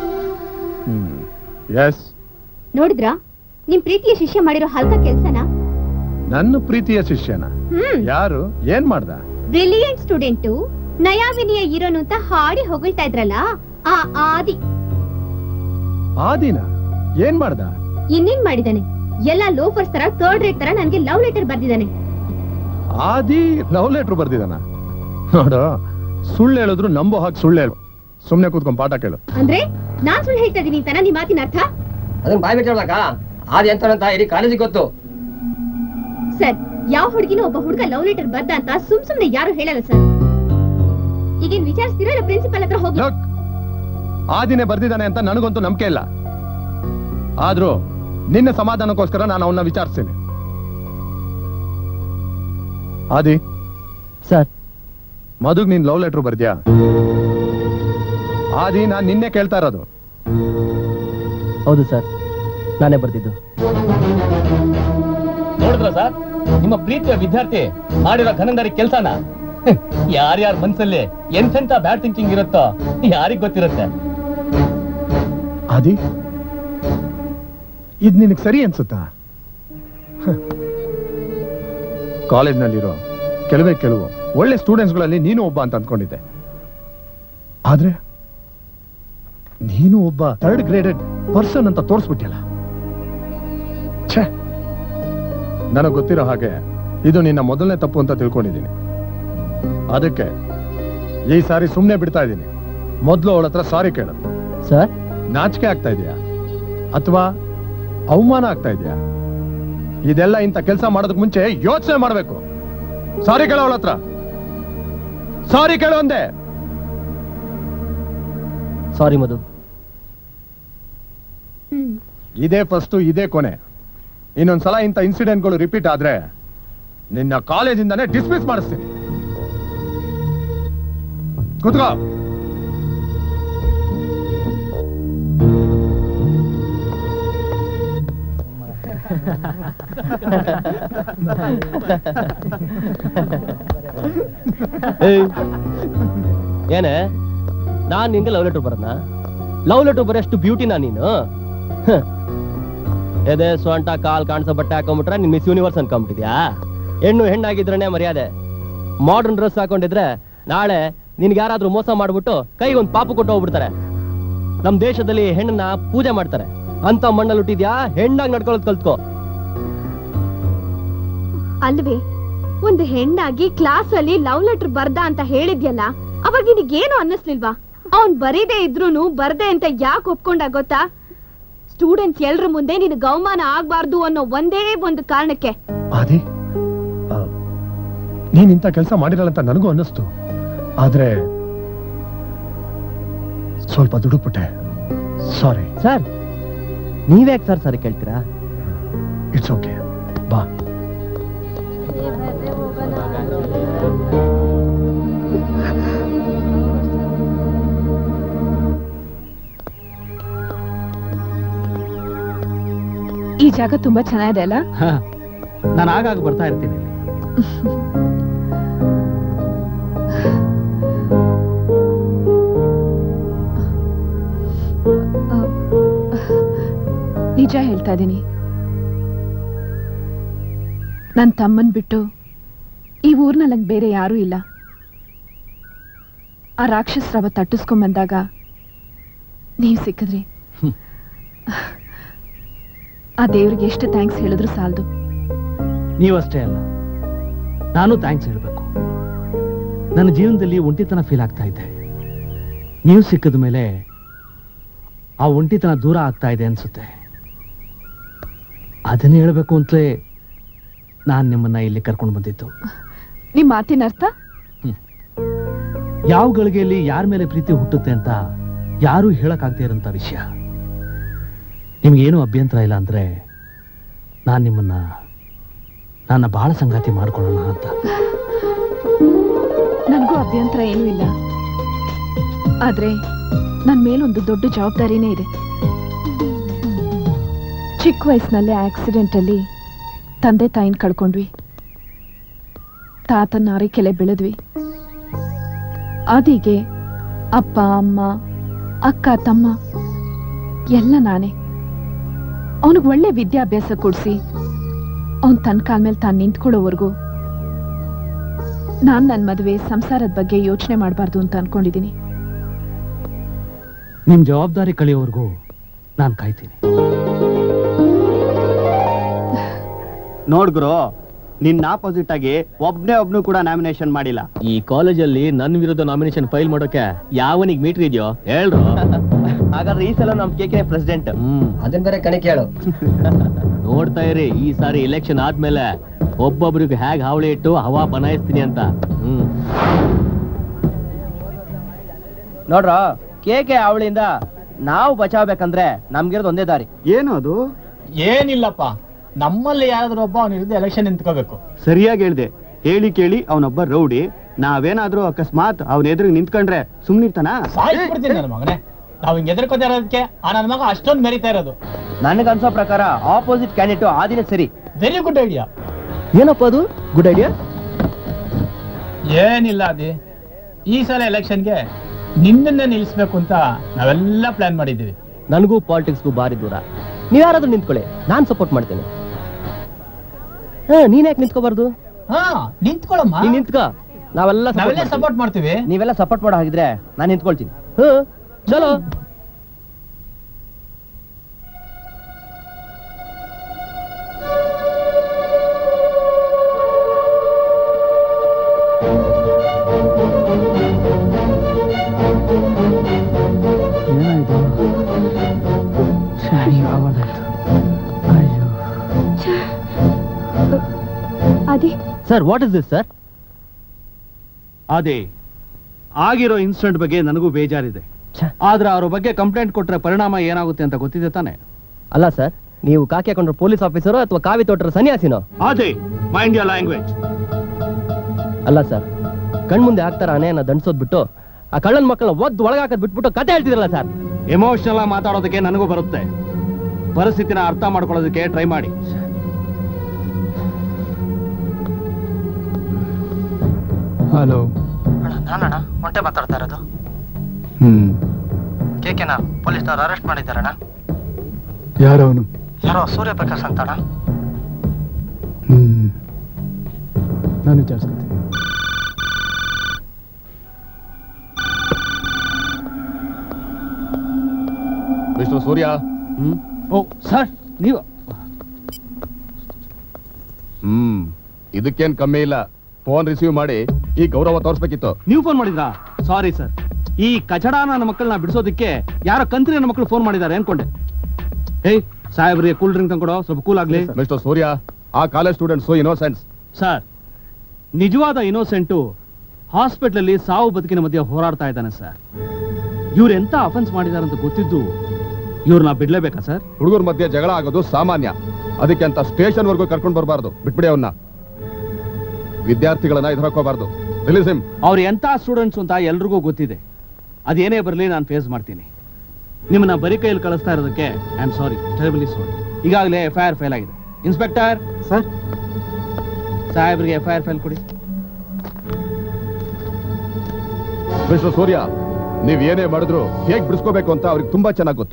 ಎಸ್ ನೋಡಿದ್ರಾ ನಿಮ್ ಪ್ರೀತಿಯ ಶಿಷ್ಯ ಮಾಡಿರೋ ಹಲ್ಕ ಕೆಲ್ಸನ ನನ್ನ ಪ್ರೀತಿಯ ಶಿಷ್ಯನ ಹ್ಮ್ ಯಾರು ಏನ್ ಮಾಡ್ದ ಬ್ರಿಲಿಯಂಟ್ ಸ್ಟೂಡೆಂಟು ನಯಾವಿನಿಯ ಇರೋನು ಅಂತ ಹಾಡಿ ಹೊಗಳ್ತಾ ಇದ್ರಲ್ಲ ಆ ಆದಿ ಆದಿನ ಏನ್ ಮಾಡ್ದ ಇನ್ನೇನ್ ಮಾಡಿದಾನೆ ಎಲ್ಲ ಲೋಫರ್ಸ್ ತರ ಥರ್ಡ್ ರೇಟ್ ತರ ನನ್ಗೆ ಲವ್ ಲೆಟರ್ ಬರ್ದಿದ್ದಾನೆ ಆದಿ ಲವ್ ಲೆಟರ್ ಬರ್ದಿದಾನ ನೋಡು ಸುಳ್ಳು ಹೇಳಿದ್ರು ನಂಬೋ ಹಾಗೆ ಸುಳ್ಳು ಹೇಳು ಸುಮ್ನೆ ಕೂತ್ಕೊಂಡ್ ಪಾಠ ಕೇಳು ಅಂದ್ರೆ ನಾನ್ ಸುಳ್ಳು ಹೇಳ್ತಾ ಇದೀನಿ ಅಂತಾನ ನಿಮ್ ಮಾತಿನ ಅರ್ಥ ಅದನ್ನ ಬಾಯ್ ಬಿಟ್ಟಿರ್ಲಕ್ಕ ಆದಿ ಎಂತ ಇಡೀ ಕಾಲೇಜಿಗೆ ಗೊತ್ತು ಸರ್ ಯಾವ ಹುಡುಗಿನೂ ಒಬ್ಬ ಹುಡುಗ ಲವ್ ಲೆಟರ್ ಬರ್ದ ಅಂತ ಸುಮ್ ಸುಮ್ನೆ ಯಾರು ಹೇಳಲ್ಲ ಸರ್ ಈಗೇನ್ ವಿಚಾರಿಸ್ತೀರಾ ಇಲ್ಲ ಪ್ರಿನ್ಸಿಪಲ್ ಹತ್ರ ಹೋಗಿ ಆದಿನೇ ಬರ್ದಿದ್ದಾನೆ ಅಂತ ನನಗಂತೂ ನಂಬಿಕೆ ಇಲ್ಲ ಆದ್ರೂ ನಿನ್ನ ಸಮಾಧಾನಕ್ಕೋಸ್ಕರ ನಾನು ಅವನ್ನ ವಿಚಾರಿಸ್ತೀನಿ ಆದಿ ಸರ್ ಮಧುಗ್ ನೀನ್ ಲವ್ ಲೆಟರ್ ಬರ್ದ್ಯಾ ಆದಿ ನಾನ್ ನಿನ್ನೆ ಕೇಳ್ತಾ ಇರೋದು ಹೌದು ಸರ್ ನಾನೇ ಬರ್ತಿದ್ದು ನೋಡಿದ್ರ ಸರ್ ನಿಮ್ಮ ಪ್ರೀತಿಯ ವಿದ್ಯಾರ್ಥಿ ಮಾಡಿರೋ ಘನಂದಾರಿ ಕೆಲ್ಸನ ಯಾರ್ಯಾರ ಮನ್ಸಲ್ಲಿ ಎಂತೆಂತ ಬ್ಯಾಡ್ ಥಿಂಕಿಂಗ್ ಇರುತ್ತೋ ಯಾರಿಗ್ ಗೊತ್ತಿರುತ್ತೆ ಆದಿ ಇದ್ ನಿನಗ್ ಸರಿ ಅನ್ಸುತ್ತಾ ಕಾಲೇಜ್ನಲ್ಲಿರೋ ಕೆಲವೇ ಕೆಲವು ಒಳ್ಳೆ ಸ್ಟೂಡೆಂಟ್ಸ್ಗಳಲ್ಲಿ ನೀನು ಒಬ್ಬ ಅಂತ ಅಂದ್ಕೊಂಡಿದ್ದೆ ಆದ್ರೆ ನೀನು ಒಬ್ಬ ಥರ್ಡ್ ಗ್ರೇಡೆಡ್ ಪರ್ಸನ್ ಅಂತ ತೋರಿಸ್ಬಿಟ್ಟಿಲ್ಲ ಛೇ ನನಗೆ ಗೊತ್ತಿರೋ ಹಾಗೆ ಇದು ನಿನ್ನ ಮೊದಲನೇ ತಪ್ಪು ಅಂತ ತಿಳ್ಕೊಂಡಿದ್ದೀನಿ ಅದಕ್ಕೆ ಈ ಸಾರಿ ಸುಮ್ಮನೆ ಬಿಡ್ತಾ ಇದ್ದೀನಿ ಮೊದಲು ಅವಳ ಹತ್ರ ಸಾರಿ ಕೇಳು ಸರ್ ನಾಚಿಕೆ ಆಗ್ತಾ ಇದೆಯಾ ಅಥವಾ ಅವಮಾನ ಆಗ್ತಾ ಇದೆಯಾ ಇದೆಲ್ಲ ಇಂಥ ಕೆಲಸ ಮಾಡೋದಕ್ಕೆ ಮುಂಚೆ ಯೋಚನೆ ಮಾಡಬೇಕು ಸಾರಿ ಕೇಳೋ ಅವಳ ಹತ್ರ ಸಾರಿ ಕೇಳು ಅಂದೆ ಸಾರಿ ಮಧು ಇದೇ ಫಸ್ಟು ಇದೇ ಕೊನೆ ಇನ್ನೊಂದ್ಸಲ ಇಂಥ ಇನ್ಸಿಡೆಂಟ್ಗಳು ರಿಪೀಟ್ ಆದ್ರೆ ನಿನ್ನ ಕಾಲೇಜಿಂದಾನೇ ಡಿಸ್ಮಿಸ್ ಮಾಡಿಸ್ತೀನಿ ಕೂತ್ಕೋ ಏಯ್, ಏನೇ ನಾನ್ ನಿಂಗೆ ಲವ್ ಲೆಟರ್ ಬರದ್ನ ಲವ್ ಲೆಟರ್ ಬರೋಷ್ಟು ಬ್ಯೂಟಿನಾ ನೀನು ಹ. ಎದೆ ಸೊಂಟ ಕಾಲ್ ಕಾಣಿಸೋ ಬಟ್ಟೆ ಹಾಕೊಂಡ್ಬಿಟ್ರೆ ನಿನ್ ಮಿಸ್ ಯೂನಿವರ್ಸ್ ಅನ್ಕೊಂಬಿಟ್ಟಿದ್ಯಾ ಹೆಣ್ಣು ಹೆಣ್ಣಾಗಿದ್ರೇನೆ ಮರ್ಯಾದೆ ಮಾಡರ್ನ್ ಡ್ರೆಸ್ ಹಾಕೊಂಡಿದ್ರೆ ನಾಳೆ ನಿನ್ಗೆ ಯಾರಾದ್ರೂ ಮೋಸ ಮಾಡ್ಬಿಟ್ಟು ಕೈಗೆ ಒಂದು ಪಾಪು ಕೊಟ್ಟು ಹೋಗ್ಬಿಡ್ತಾರೆ ನಮ್ ದೇಶದಲ್ಲಿ ಹೆಣ್ಣನ್ನ ಪೂಜೆ ಮಾಡ್ತಾರೆ ಅಂತ ಮಣ್ಣಲ್ಲಿ ಹುಟ್ಟಿದ್ಯಾ ಹೆಣ್ಣಾಗಿ ನಡ್ಕೊಳ್ಳೋದು ಕಲ್ತ್ಕೋ ಅಲ್ವೇ ಒಂದು ಹೆಣ್ಣಾಗಿ ಕ್ಲಾಸ್ ಅಲ್ಲಿ ಲವ್ ಲೆಟರ್ ಬರ್ದ ಅಂತ ಹೇಳಿದ್ಯಲ್ಲ ಅವಾಗ ನಿನಗೇನು ಅನ್ನಿಸ್ಲಿಲ್ವಾ ಅವ್ನ್ ಬರೀದೇ ಇದ್ರೂನು ಬರ್ದೆ ಅಂತ ಯಾಕೆ ಒಪ್ಕೊಂಡ ಗೊತ್ತಾ ಸ್ಟೂಡೆಂಟ್ಸ್ ಎಲ್ರ ಮುಂದೆ ನಿನ್ ಅವಮಾನ ಆಗ್ಬಾರ್ದು ಅನ್ನೋ ಒಂದೇ ಒಂದು ಕಾರಣಕ್ಕೆ ಆದಿ ಆ, ನೀನ್ ಇಂಥ ಕೆಲಸ ಮಾಡಿರಲ್ಲ ಅಂತ ನನಗೂ ಅನ್ನಿಸ್ತು ಆದ್ರೆ ಸ್ವಲ್ಪ ದುಡುಕ್ಬಿಟ್ಟೆ ಸಾರಿ ಸರ್ ನೀವ್ಯಾಕೆ ಸರ್ ಸರಿ ಕೇಳ್ತೀರಾ ಇಟ್ಸ್ ಓಕೆ ಬಾ ಈ ಜಾಗ ತುಂಬಾ ಚೆನ್ನಾಗಿದೆ ಅಲ್ಲ ನಾನು ಆಗಾಗ ಬರ್ತಾ ಇರ್ತೀನಿ ನಿಜ ಹೇಳ್ತಾ ಇದ್ದೀನಿ ನನ್ನ ತಮ್ಮನ್ ಬಿಟ್ಟು ಈ ಊರ್ನಲ್ಲಿ ನಂಗೆ ಬೇರೆ ಯಾರೂ ಇಲ್ಲ ಆ ರಾಕ್ಷಸರವ ತಟ್ಟಿಸ್ಕೊಂಡ್ ಬಂದಾಗ ನೀವು ಸಿಕ್ಕಿದ್ರಿ ಆ ದೇವ್ರಿಗೆ ಎಷ್ಟು ಥ್ಯಾಂಕ್ಸ್ ಹೇಳಿದ್ರು ಸಾಲದು ನೀವಷ್ಟೇ ಅಲ್ಲ ನಾನು ಥ್ಯಾಂಕ್ಸ್ ಹೇಳಬೇಕು ನನ್ನ ಜೀವನದಲ್ಲಿ ಒಂಟಿತನ ಫೀಲ್ ಆಗ್ತಾ ಇದ್ದೆ ನೀವು ಸಿಕ್ಕಿದ ಮೇಲೆ ಆ ಒಂಟಿತನ ದೂರ ಆಗ್ತಾ ಇದೆ ಅನ್ಸುತ್ತೆ ಅದನ್ನೇ ಹೇಳಬೇಕು ಅಂತಲೇ ನಾನು ನಿಮ್ಮನ್ನ ಇಲ್ಲಿ ಕರ್ಕೊಂಡು ಬಂದಿದ್ದು ನಿಮ್ ಮಾತಿನ ಅರ್ಥ ಯಾವ ಗಳಿಗೆಯಲ್ಲಿ ಯಾರ ಮೇಲೆ ಪ್ರೀತಿ ಹುಟ್ಟುತ್ತೆ ಅಂತ ಯಾರೂ ಹೇಳಕ್ಕಾಗದೇ ಇರೋಂಥ ವಿಷಯ ನಿಮ್ಗೇನು ಅಭ್ಯಂತರ ಇಲ್ಲ ಅಂದ್ರೆ ನಾನು ನಿಮ್ಮನ್ನ ನನ್ನ ಬಹಳ ಸಂಗಾತಿ ಮಾಡ್ಕೊಳ್ಳೋಣ ಅಂತ ನನಗೂ ಅಭ್ಯಂತರ ಏನೂ ಇಲ್ಲ ಆದ್ರೆ ನನ್ ಮೇಲೊಂದು ದೊಡ್ಡ ಜವಾಬ್ದಾರಿನೇ ಇದೆ ಚಿಕ್ಕ ವಯಸ್ಸಿನಲ್ಲೇ ಆಕ್ಸಿಡೆಂಟ್ ಅಲ್ಲಿ ತಂದೆ ತಾಯಿನ ಕಳ್ಕೊಂಡ್ವಿ ತಾತನ ಆರೈಕೆಲೆ ಬೆಳೆದ್ವಿ ಆದಿಗೆ ಅಪ್ಪ ಅಮ್ಮ ಅಕ್ಕ ತಮ್ಮ ಎಲ್ಲ ನಾನೇ ಅವನಿಗೆ ಒಳ್ಳೆ ವಿದ್ಯಾಭ್ಯಾಸ ಕೊಡಿಸಿ ಅವನ್ ತನ್ನ ಕಾಲ ಮೇಲೆ ತಾನು ನಿಂತ್ಕೊಳ್ಳೋವರೆಗೂ ನಾನ್ ನನ್ನ ಮದುವೆ ಸಂಸಾರದ ಬಗ್ಗೆ ಯೋಚನೆ ಮಾಡಬಾರ್ದು ಅಂತ ಅನ್ಕೊಂಡಿದ್ದೀನಿ ನಿಮ್ ಜವಾಬ್ದಾರಿ ಕಳೆಯೋವರೆಗೂ ನಾನು ಕಾಯ್ತೀನಿ ನೋಡ್ ಗುರು ನಿನ್ನ ಆಪೋಸಿಟ್ ಆಗಿ ಒಬ್ನೇ ಒಬ್ನು ಕೂಡ ನಾಮಿನೇಷನ್ ಮಾಡಿಲ್ಲ ಈ ಕಾಲೇಜಲ್ಲಿ ನನ್ನ ವಿರುದ್ಧ ನಾಮಿನೇಷನ್ ಫೈಲ್ ಮಾಡೋಕೆ ಯಾವನಿಗೆ ಮೀಟರ್ ಇದೆಯೋ ಹೇಳ್ರು ಹಾಗಾದ್ರೆ ಈ ಸಲ ನಮ್ ಕೆ ಪ್ರೆಸಿಡೆಂಟ್ ಅದನ್ ಬೇರೆ ಕಣಕ್ಕೆ ಹೇಳು ನೋಡ್ತಾ ಇರಿ ಈ ಸಾರಿ ಎಲೆಕ್ಷನ್ ಆದ್ಮೇಲೆ ಒಬ್ಬೊಬ್ರಿಗೆ ಹೇಗ್ ಹಾವಳಿ ಇಟ್ಟು ಹವಾ ಬನಾಯಿಸ್ತೀನಿ ಅಂತ ಹ್ಮ್ ನೋಡ್ರ ಕೇಕೆ ಅವಳಿಂದ ನಾವು ಬಚಾವ್ಬೇಕಂದ್ರೆ ನಮ್ಗಿರೋದು ಒಂದೇ ದಾರಿ ಏನು ಅದು ಏನಿಲ್ಲಪ್ಪ ನಮ್ಮಲ್ಲಿ ಯಾರಾದ್ರೂ ಒಬ್ಬ ಅವನ ವಿರುದ್ಧ ಎಲೆಕ್ಷನ್ ನಿಂತ್ಕೋಬೇಕು ಸರಿಯಾಗಿ ಹೇಳ್ದೆ ಹೇಳಿ ಕೇಳಿ ಅವನೊಬ್ಬ ರೌಡಿ ನಾವೇನಾದ್ರೂ ಅಕಸ್ಮಾತ್ ಅವನ ಎದುರಿಗೆ ನಿಂತ್ಕೊಂಡ್ರೆ ಸುಮ್ನಿರ್ತಾನ ಸಾಯಿಸ್ಬಿಡ್ತೀನಿ ನನ್ನ ಮಗನೇ ನಾವ್ ಹಿಂಗ್ ಎದುರ್ಕೋತಾ ಇರೋದಕ್ಕೆ ಆ ನನ್ನ ಮಗ ಅಷ್ಟೊಂದು ಮೆರಿತಾ ಇರೋದು ನನಗನ್ಸೋ ಪ್ರಕಾರ ಆಪೋಸಿಟ್ ಕ್ಯಾಂಡಿಡೇಟ್ ಆದಿನೇ ಸರಿ ವೆರಿ ಗುಡ್ ಐಡಿಯಾ ಏನಪ್ಪ ಅದು ಗುಡ್ ಐಡಿಯಾ ಏನಿಲ್ಲ ಅದಿ ಈ ಸಲ ಎಲೆಕ್ಷನ್ಗೆ ನಿನ್ನನ್ನೇ ನಿಲ್ಲಿಸ್ಬೇಕು ಅಂತ ನಾವೆಲ್ಲ ಪ್ಲಾನ್ ಮಾಡಿದ್ದೀವಿ ನನಗೂ ಪಾಲಿಟಿಕ್ಸ್ಗೂ ಭಾರಿ ದೂರ ನೀವ್ ಯಾರಾದ್ರೂ ನಿಂತ್ಕೊಳ್ಳಿ ನಾನ್ ಸಪೋರ್ಟ್ ಮಾಡ್ತೇನೆ ಹಾ ನೀನ್ ಯಾಕೆ ನಿಂತ್ಕೋಬಾರ್ದು ಹಾ ನಿಂತ್ಕೊಳ್ಳಮ್ಮ ನೀನ್ ನಿಂತ್ಕೋ ನಾವೆಲ್ಲ ನಾವೆಲ್ಲ ಸಪೋರ್ಟ್ ಮಾಡ್ತೀವಿ ನೀವೆಲ್ಲ ಸಪೋರ್ಟ್ ಮಾಡೋ ಹಾಗಿದ್ರೆ ನಾನು ನಿಂತ್ಕೊಳ್ತೀನಿ ಹ್ಮ್ ಚಲೋ ಅದೇ sir what is this sir ಅದೇ ಆಗಿರೋ ಇನ್ಸಿಡೆಂಟ್ ಬಗ್ಗೆ ನನಗೂ ಬೇಜಾರಿದೆ ಆದ್ರೆ ಅವ್ರ ಬಗ್ಗೆ ಕಂಪ್ಲೇಂಟ್ ಕೊಟ್ರೆ ಪರಿಣಾಮ ಏನಾಗುತ್ತೆ ಅಂತ ಗೊತ್ತಿದೆ ತಾನೆ ಅಲ್ಲ ಸರ್ ನೀವು ಕಾಕಿ ಹಾಕೊಂಡ್ರೆ ಪೊಲೀಸ್ ಆಫೀಸರು ಅಥವಾ ಕಾವಿ ತೋಟರ ಸನ್ಯಾಸಿನೋ ಅದೇ ಮೈಂಡ್ ಯರ್ ಲ್ಯಾಂಗ್ವೇಜ್ ಅಲ್ಲ ಸರ್ ಕಣ್ಮುಂದೆ ಆಗ್ತಾರ ಅನೇನ ದಂಡ್ಸೋದ್ ಬಿಟ್ಟು ಆ ಕಳ್ಳನ್ ಮಕ್ಕಳನ್ನ ಒದ್ದು ಒಳಗಾಕದ್ ಬಿಟ್ಬಿಟ್ಟು ಕತೆ ಹೇಳ್ತಿದ್ರಲ್ಲ ಸರ್ ಎಮೋಷನಲ್ ಆಗಿ ಮಾತಾಡೋದಕ್ಕೆ ನನಗೂ ಬರುತ್ತೆ ಪರಿಸ್ಥಿತಿನ ಅರ್ಥ ಮಾಡ್ಕೊಳ್ಳೋದಕ್ಕೆ ಟ್ರೈ ಮಾಡಿ ಹಲೋ ನಾನಣ್ಣ ಹೊಂಟೆ ಮಾತಾಡ್ತಾ ಇರೋದು ಹ್ಮ್ ಕೇಕೆನ ಪೊಲೀಸ್ನವ್ರು ಅರೆಸ್ಟ್ ಮಾಡಿದ್ದಾರಣ್ಣ ಯಾರವನು ಯಾರೋ ಸೂರ್ಯಪ್ರಕಾಶ್ ಅಂತಣ್ಣ ಹ್ಮ್ ನಾನು ವಿಚಾರಿಸ್ಕೊತೀನಿ ಮಿಸ್ಟರ್ ಸೂರ್ಯ ಓ ಸರ್ ನೀವು ಹ್ಮ್ ಇದಕ್ಕೇನ್ ಕಮ್ಮಿ ಇಲ್ಲ ಫೋನ್ ರಿಸೀವ್ ಮಾಡಿ ಈ ಗೌರವ ತೋರಿಸ್ಬೇಕಿತ್ತು ನೀವು ಫೋನ್ ಮಾಡಿದ್ರಾ ಸಾರಿ ಸರ್ ಈ ಕಚಡ ನನ್ನ ಮಕ್ಕಳನ್ನ ಬಿಡಿಸೋದಕ್ಕೆ ಯಾರೋ ಕಂತ್ರಿ ನನ್ನ ಮಕ್ಕಳು ಫೋನ್ ಮಾಡಿದ್ದಾರೆ ಅನ್ಕೊಂಡೆ ಏಯ್ ಸಾಹೇಬ್ರಿಗೆ ಕೂಲ್ ಡ್ರಿಂಕ್ ತಂದ್ಕೊಡೋ ಸ್ವಲ್ಪ ಕೂಲ್ ಆಗ್ಲಿ ಮಿಸ್ಟರ್ ಸೂರ್ಯ ಆ ಕಾಲೇಜ್ ಸ್ಟೂಡೆಂಟ್ಸ್ ಇನ್ನೋಸೆಂಟ್ಸ್ ಸರ್ ನಿಜವಾದ ಇನ್ನೋಸೆಂಟು ಹಾಸ್ಪಿಟ್ಲಲ್ಲಿ ಸಾವು ಬದುಕಿನ ಮಧ್ಯೆ ಹೋರಾಡ್ತಾ ಇದ್ದಾನೆ ಸರ್ ಇವ್ರು ಎಂತ ಅಫೆನ್ಸ್ ಮಾಡಿದಾರೆ ಅಂತ ಗೊತ್ತಿದ್ದು ಇವ್ರನ್ನ ಬಿಡ್ಲೇಬೇಕಾ ಸರ್ ಹುಡುಗರ ಮಧ್ಯೆ ಜಗಳ ಆಗೋದು ಸಾಮಾನ್ಯ ಅದಕ್ಕೆ ಅಂತ ಸ್ಟೇಷನ್ ವರ್ಗೂ ಕರ್ಕೊಂಡು ಬರಬಾರ್ದು ಬಿಟ್ಬಿಡಿ ಅವನ್ನ ವಿದ್ಯಾರ್ಥಿಗಳನ್ನ ಎದುರಾಕೋಬಾರ್ದು ರಿಲೀಸ್ ಹಿಮ್ ಅವ್ರು ಎಂತ ಸ್ಟೂಡೆಂಟ್ಸ್ ಅಂತ ಎಲ್ರಿಗೂ ಗೊತ್ತಿದೆ ಅದೇನೇ ಬರಲಿ ನಾನು ಫೇಸ್ ಮಾಡ್ತೀನಿ ನಿಮ್ಮನ್ನ ಬರೀ ಕೈಯಲ್ಲಿ ಕಳಿಸ್ತಾ ಇರೋದಕ್ಕೆ I am sorry terribly sorry ಈಗಾಗಲೇ ಎಫ್ ಐ ಆರ್ ಫೈಲ್ ಆಗಿದೆ ಇನ್ಸ್ಪೆಕ್ಟರ್ ಸರ್ ಸಾಹೇಬ್ರಿಗೆ ಎಫ್ ಐ ಆರ್ ಫೈಲ್ ಕೊಡಿ ಮಿಸ್ಟರ್ ಸೂರ್ಯ ನೀವ್ ಏನೇ ಮಾಡಿದ್ರು ಹೇಗ್ ಬಿಡಿಸ್ಕೋಬೇಕು ಅಂತ ಅವ್ರಿಗೆ ತುಂಬಾ ಚೆನ್ನಾಗಿ ಗೊತ್ತು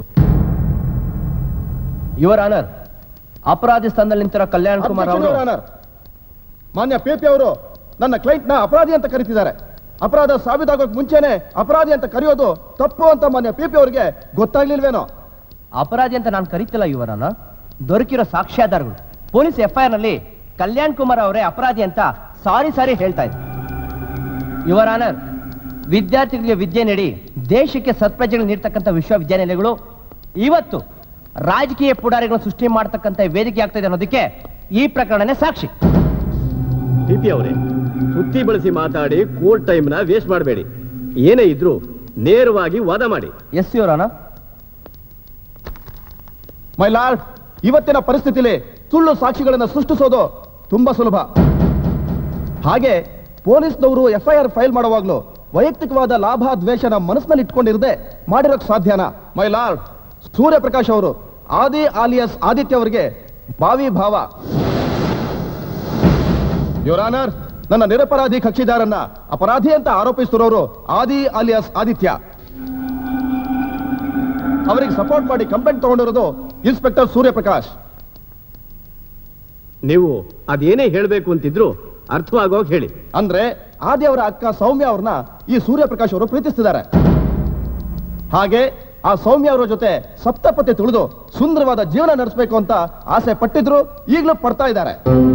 ಯುವರ್ ಆನರ್ ಅಪರಾಧಿ ಸ್ಥಾನದಲ್ಲಿ ನಿಂತಿರೋ ಕಲ್ಯಾಣ್ ಕುಮಾರ್ Objection, ಅವರು Your Honor. ಮಾನ್ಯ ಪಿ ಅವರು ನನ್ನ ಕ್ಲೈಂಟ್ ನ ಅಪರಾಧಿ ಅಂತ ಕರೀತಿದ್ದಾರೆ ಅಪರಾಧ ಸಾಬೀತಾಗೋಕ್ ಮುಂಚೆನೆ ಅಪರಾಧಿ ಅಂತ ಕರೆಯೋದು ತಪ್ಪು ಅಂತ ಮಾನ್ಯ ಪಿ ಅವರಿಗೆ ಗೊತ್ತಾಗ್ಲಿಲ್ವೇನೋ ಅಪರಾಧಿ ಅಂತ ನಾನು ಕರೀತಿಲ್ಲ ಯುವರ್ ಆನರ್ ದೊರಕಿರೋ ಸಾಕ್ಷ್ಯಾಧಾರಗಳು ಪೊಲೀಸ್ ಎಫ್ಐಆರ್ ನಲ್ಲಿ ಕಲ್ಯಾಣ್ ಕುಮಾರ್ ಅವರೇ ಅಪರಾಧಿ ಅಂತ ಸಾರಿ ಸಾರಿ ಹೇಳ್ತಾ ಇದ್ರು ಯುವರ್ ಆನರ್ ವಿದ್ಯಾರ್ಥಿಗಳಿಗೆ ವಿದ್ಯೆ ನೀಡಿ ದೇಶಕ್ಕೆ ಸತ್ಪ್ರಜೆಗಳು ನೀಡ್ತಕ್ಕಂಥ ವಿಶ್ವವಿದ್ಯಾನಿಲಯಗಳು ಇವತ್ತು ರಾಜಕೀಯ ಪುಡಾರಿಗಳನ್ನು ಸೃಷ್ಟಿ ಮಾಡ್ತಕ್ಕಂಥ ವೇದಿಕೆ ಆಗ್ತಾ ಇದೆ ಅನ್ನೋದಕ್ಕೆ ಈ ಪ್ರಕರಣನೇ ಸಾಕ್ಷಿ ಟಿಪಿ ಅವರೇ ಸುತ್ತಿ ಬಳಸಿ ಮಾತಾಡಿ ಕೋರ್ಟ್ ಟೈಮ್ನ ವೇಸ್ಟ್ ಮಾಡಬೇಡಿ ಏನೇ ಇದ್ರೂ ನೇರವಾಗಿ ವಾದ ಮಾಡಿ ಎಸ್ ಯುವರ್ ಮೈ ಲಾರ್ಡ್ ಇವತ್ತಿನ ಪರಿಸ್ಥಿತಿಲಿ ಸುಳ್ಳು ಸಾಕ್ಷಿಗಳನ್ನು ಸೃಷ್ಟಿಸೋದು ತುಂಬಾ ಸುಲಭ ಹಾಗೆ ಪೊಲೀಸ್ನವರು ಎಫ್ಐಆರ್ ಫೈಲ್ ಮಾಡುವಾಗ್ಲೂ ವೈಯಕ್ತಿಕವಾದ ಲಾಭ ದ್ವೇಷನ ಮನಸ್ಸಿನಲ್ಲಿ ಇಟ್ಕೊಂಡಿರದೆ ಮಾಡಿರೋಕ್ ಸಾಧ್ಯನಾ ಮೈ ಲಾರ್ಡ್ ಸೂರ್ಯಪ್ರಕಾಶ್ ಅವರು ಆದಿ ಆಲಿಯಸ್ ಆದಿತ್ಯ ಅವರಿಗೆ ಬಾವಿ ಭಾವ ಯುವರ್ ಆನರ್ ನನ್ನ ನಿರಪರಾಧಿ ಕಕ್ಷಿದಾರನ್ನ ಅಪರಾಧಿ ಅಂತ ಆರೋಪಿಸ್ತಿರೋರು ಆದಿ ಆಲಿಯಸ್ ಆದಿತ್ಯ ಅವರಿಗೆ ಸಪೋರ್ಟ್ ಮಾಡಿ ಕಂಪ್ಲೇಂಟ್ ತಗೊಂಡಿರೋದು ಇನ್ಸ್ಪೆಕ್ಟರ್ ಸೂರ್ಯಪ್ರಕಾಶ್ ನೀವು ಅದೇನೇ ಹೇಳಬೇಕು ಅಂತಿದ್ರು ಅರ್ಥವಾಗೋಗ್ ಹೇಳಿ ಅಂದ್ರೆ ಆದಿ ಅವರ ಅಕ್ಕ ಸೌಮ್ಯ ಅವ್ರನ್ನ ಈ ಸೂರ್ಯಪ್ರಕಾಶ್ ಅವರು ಪ್ರೀತಿಸ್ತಿದ್ದಾರೆ ಹಾಗೆ ಆ ಸೌಮ್ಯ ಅವರ ಜೊತೆ ಸಪ್ತಪತಿ ತುಳಿದು ಸುಂದರವಾದ ಜೀವನ ನಡೆಸಬೇಕು ಅಂತ ಆಸೆ ಪಟ್ಟಿದ್ರು ಈಗಲೂ ಪಡ್ತಾ ಇದ್ದಾರೆ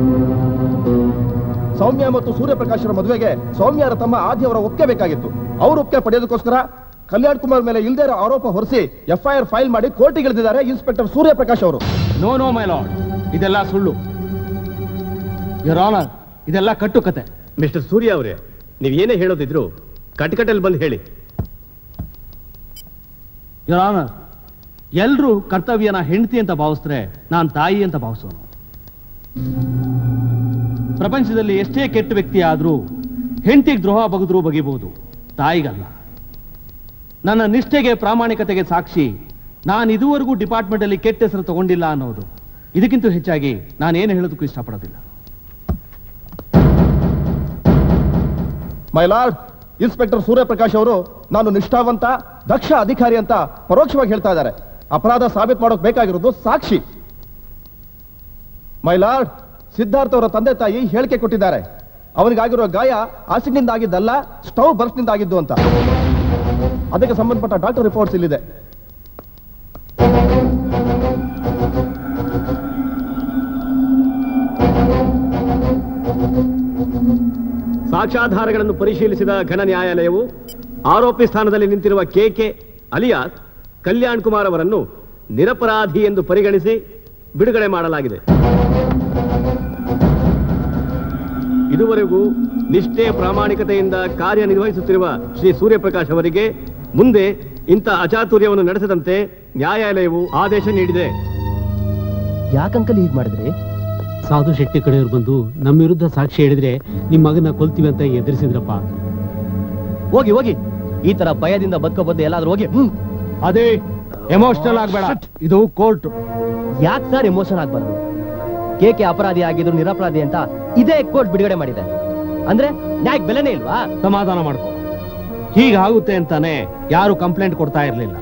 ಸೌಮ್ಯ ಮತ್ತು ಸೂರ್ಯಪ್ರಕಾಶರ ಮದುವೆಗೆ ಸೌಮ್ಯರ ತಮ್ಮ ಆದಿ ಅವರ ಒಪ್ಪಿಗೆ ಬೇಕಾಗಿತ್ತು ಅವ್ರ ಒಪ್ಪಿಗೆ ಪಡೆಯೋದಕ್ಕೋಸ್ಕರ ಕಲ್ಯಾಣ್ ಕುಮಾರ್ ಮೇಲೆ ಇಲ್ದೇ ಇರೋ ಆರೋಪ ಹೊರಿಸಿ ಎಫ್ಐಆರ್ ಫೈಲ್ ಮಾಡಿ ಕೋರ್ಟಿಗೆ ಇಳಿದಿದ್ದಾರೆ ಇನ್ಸ್ಪೆಕ್ಟರ್ ಸೂರ್ಯಪ್ರಕಾಶ್ ಅವರು ನೋ ನೋ ಮೈ ಲಾರ್ಡ್ ಇದೆಲ್ಲ ಸುಳ್ಳು ಯುವರ್ ಆನರ್ ಇದೆಲ್ಲ ಕಟ್ಟುಕತೆ ಮಿಸ್ಟರ್ ಸೂರ್ಯ ಅವರೇ ನೀವು ಏನೇ ಹೇಳೋದಿದ್ರು ಕಟ್ಕಟಲ್ಲಿ ಬಂದು ಹೇಳಿ ಯುವರ್ ಆನರ್ ಎಲ್ರೂ ಕರ್ತವ್ಯನ ಹೆಂಡತಿ ಅಂತ ಭಾವಿಸಿದ್ರೆ ನಾನು ತಾಯಿ ಅಂತ ಭಾವಿಸೋನು ಪ್ರಪಂಚದಲ್ಲಿ ಎಷ್ಟೇ ಕೆಟ್ಟ ವ್ಯಕ್ತಿ ಆದ್ರೂ ಹೆಂಡತಿಗೆ ದ್ರೋಹ ಬಗೆದ್ರು ಬಗೆಬಹುದು ತಾಯಿಗಲ್ಲ ನನ್ನ ನಿಷ್ಠೆಗೆ ಪ್ರಾಮಾಣಿಕತೆಗೆ ಸಾಕ್ಷಿ ನಾನು ಇದುವರೆಗೂ ಡಿಪಾರ್ಟ್ಮೆಂಟ್ ಅಲ್ಲಿ ಕೆಟ್ಟ ಹೆಸರು ತಗೊಂಡಿಲ್ಲ ಅನ್ನೋದು ಇದಕ್ಕಿಂತ ಹೆಚ್ಚಾಗಿ ನಾನೇನು ಹೇಳೋದಕ್ಕೂ ಇಷ್ಟಪಡೋದಿಲ್ಲ ಮೈ ಲಾರ್ಡ್ ಇನ್ಸ್ಪೆಕ್ಟರ್ ಸೂರ್ಯಪ್ರಕಾಶ್ ಅವರು ನಾನು ನಿಷ್ಠಾವಂತ ದಕ್ಷ ಅಧಿಕಾರಿ ಅಂತ ಪರೋಕ್ಷವಾಗಿ ಹೇಳ್ತಾ ಇದ್ದಾರೆ ಅಪರಾಧ ಸಾಬೀತು ಮಾಡೋಕ್ ಬೇಕಾಗಿರೋದು ಸಾಕ್ಷಿ ಮೈ ಲಾರ್ಡ್ ಸಿದ್ಧಾರ್ಥ ಅವರ ತಂದೆ ತಾಯಿ ಹೇಳಿಕೆ ಕೊಟ್ಟಿದ್ದಾರೆ ಅವನಿಗಾಗಿರೋ ಗಾಯ ಆಸಿಡ್ನಿಂದ ಆಗಿದ್ದಲ್ಲ ಸ್ಟವ್ ಬರ್ಸ್ನಿಂದ ಆಗಿದ್ದು ಅಂತ ಅದಕ್ಕೆ ಸಂಬಂಧಪಟ್ಟ ಡಾಕ್ಟರ್ ರಿಪೋರ್ಟ್ಸ್ ಇಲ್ಲಿದೆ ಸಾಕ್ಷ್ಯಾಧಾರಗಳನ್ನು ಪರಿಶೀಲಿಸಿದ ಘನ ನ್ಯಾಯಾಲಯವು ಆರೋಪಿ ಸ್ಥಾನದಲ್ಲಿ ನಿಂತಿರುವ ಕೆಕೆ ಅಲಿಯಾಸ್ ಕಲ್ಯಾಣ್ ಕುಮಾರ್ ಅವರನ್ನು ನಿರಪರಾಧಿ ಎಂದು ಪರಿಗಣಿಸಿ ಬಿಡುಗಡೆ ಮಾಡಲಾಗಿದೆ ಇದುವರೆಗೂ ನಿಷ್ಠೆ ಪ್ರಾಮಾಣಿಕತೆಯಿಂದ ಕಾರ್ಯನಿರ್ವಹಿಸುತ್ತಿರುವ ಶ್ರೀ ಸೂರ್ಯಪ್ರಕಾಶ್ ಅವರಿಗೆ ಮುಂದೆ ಇಂಥ ಅಚಾತುರ್ಯವನ್ನು ನಡೆಸದಂತೆ ನ್ಯಾಯಾಲಯವು ಆದೇಶ ನೀಡಿದೆ ಯಾಕಂಕಲ್ ಹೀಗೆ ಮಾಡಿದ್ರಿ ಸಾಧು ಶೆಟ್ಟಿ ಕಡೆಯವ್ರು ಬಂದು ನಮ್ಮ ವಿರುದ್ಧ ಸಾಕ್ಷಿ ಹೇಳಿದ್ರೆ ನಿಮ್ಮ ಮಗನ ಕೊಲ್ತೀವಿ ಅಂತ ಎದುರಿಸಿದ್ರಪ್ಪ ಹೋಗಿ ಹೋಗಿ ಈ ತರ ಭಯದಿಂದ ಬದುಕೋಬಹುದು ಎಲ್ಲಾದ್ರೂ ಹೋಗಿ ಹ್ಮ್ ಅದೇ ಎಮೋಷನಲ್ ಆಗ್ಬೇಡ ಇದು ಕೋರ್ಟ್ ಯಾಕೆ ಸರ್ ಎಮೋಷನ್ ಆಗ್ಬಾರ್ದು ಕೆ ಕೆ ಅಪರಾಧಿ ಆಗಿದ್ರು ನಿರಪರಾಧಿ ಅಂತ ಇದೇ ಕೋರ್ಟ್ ಬಿಡುಗಡೆ ಮಾಡಿದೆ ಅಂದ್ರೆ ನ್ಯಾಯಕ್ಕೆ ಬೆಲೆನೇ ಇಲ್ವಾ ಸಮಾಧಾನ ಮಾಡ್ಕೊ ಹೀಗಾಗುತ್ತೆ ಅಂತಾನೆ ಯಾರು ಕಂಪ್ಲೇಂಟ್ ಕೊಡ್ತಾ ಇರ್ಲಿಲ್ಲ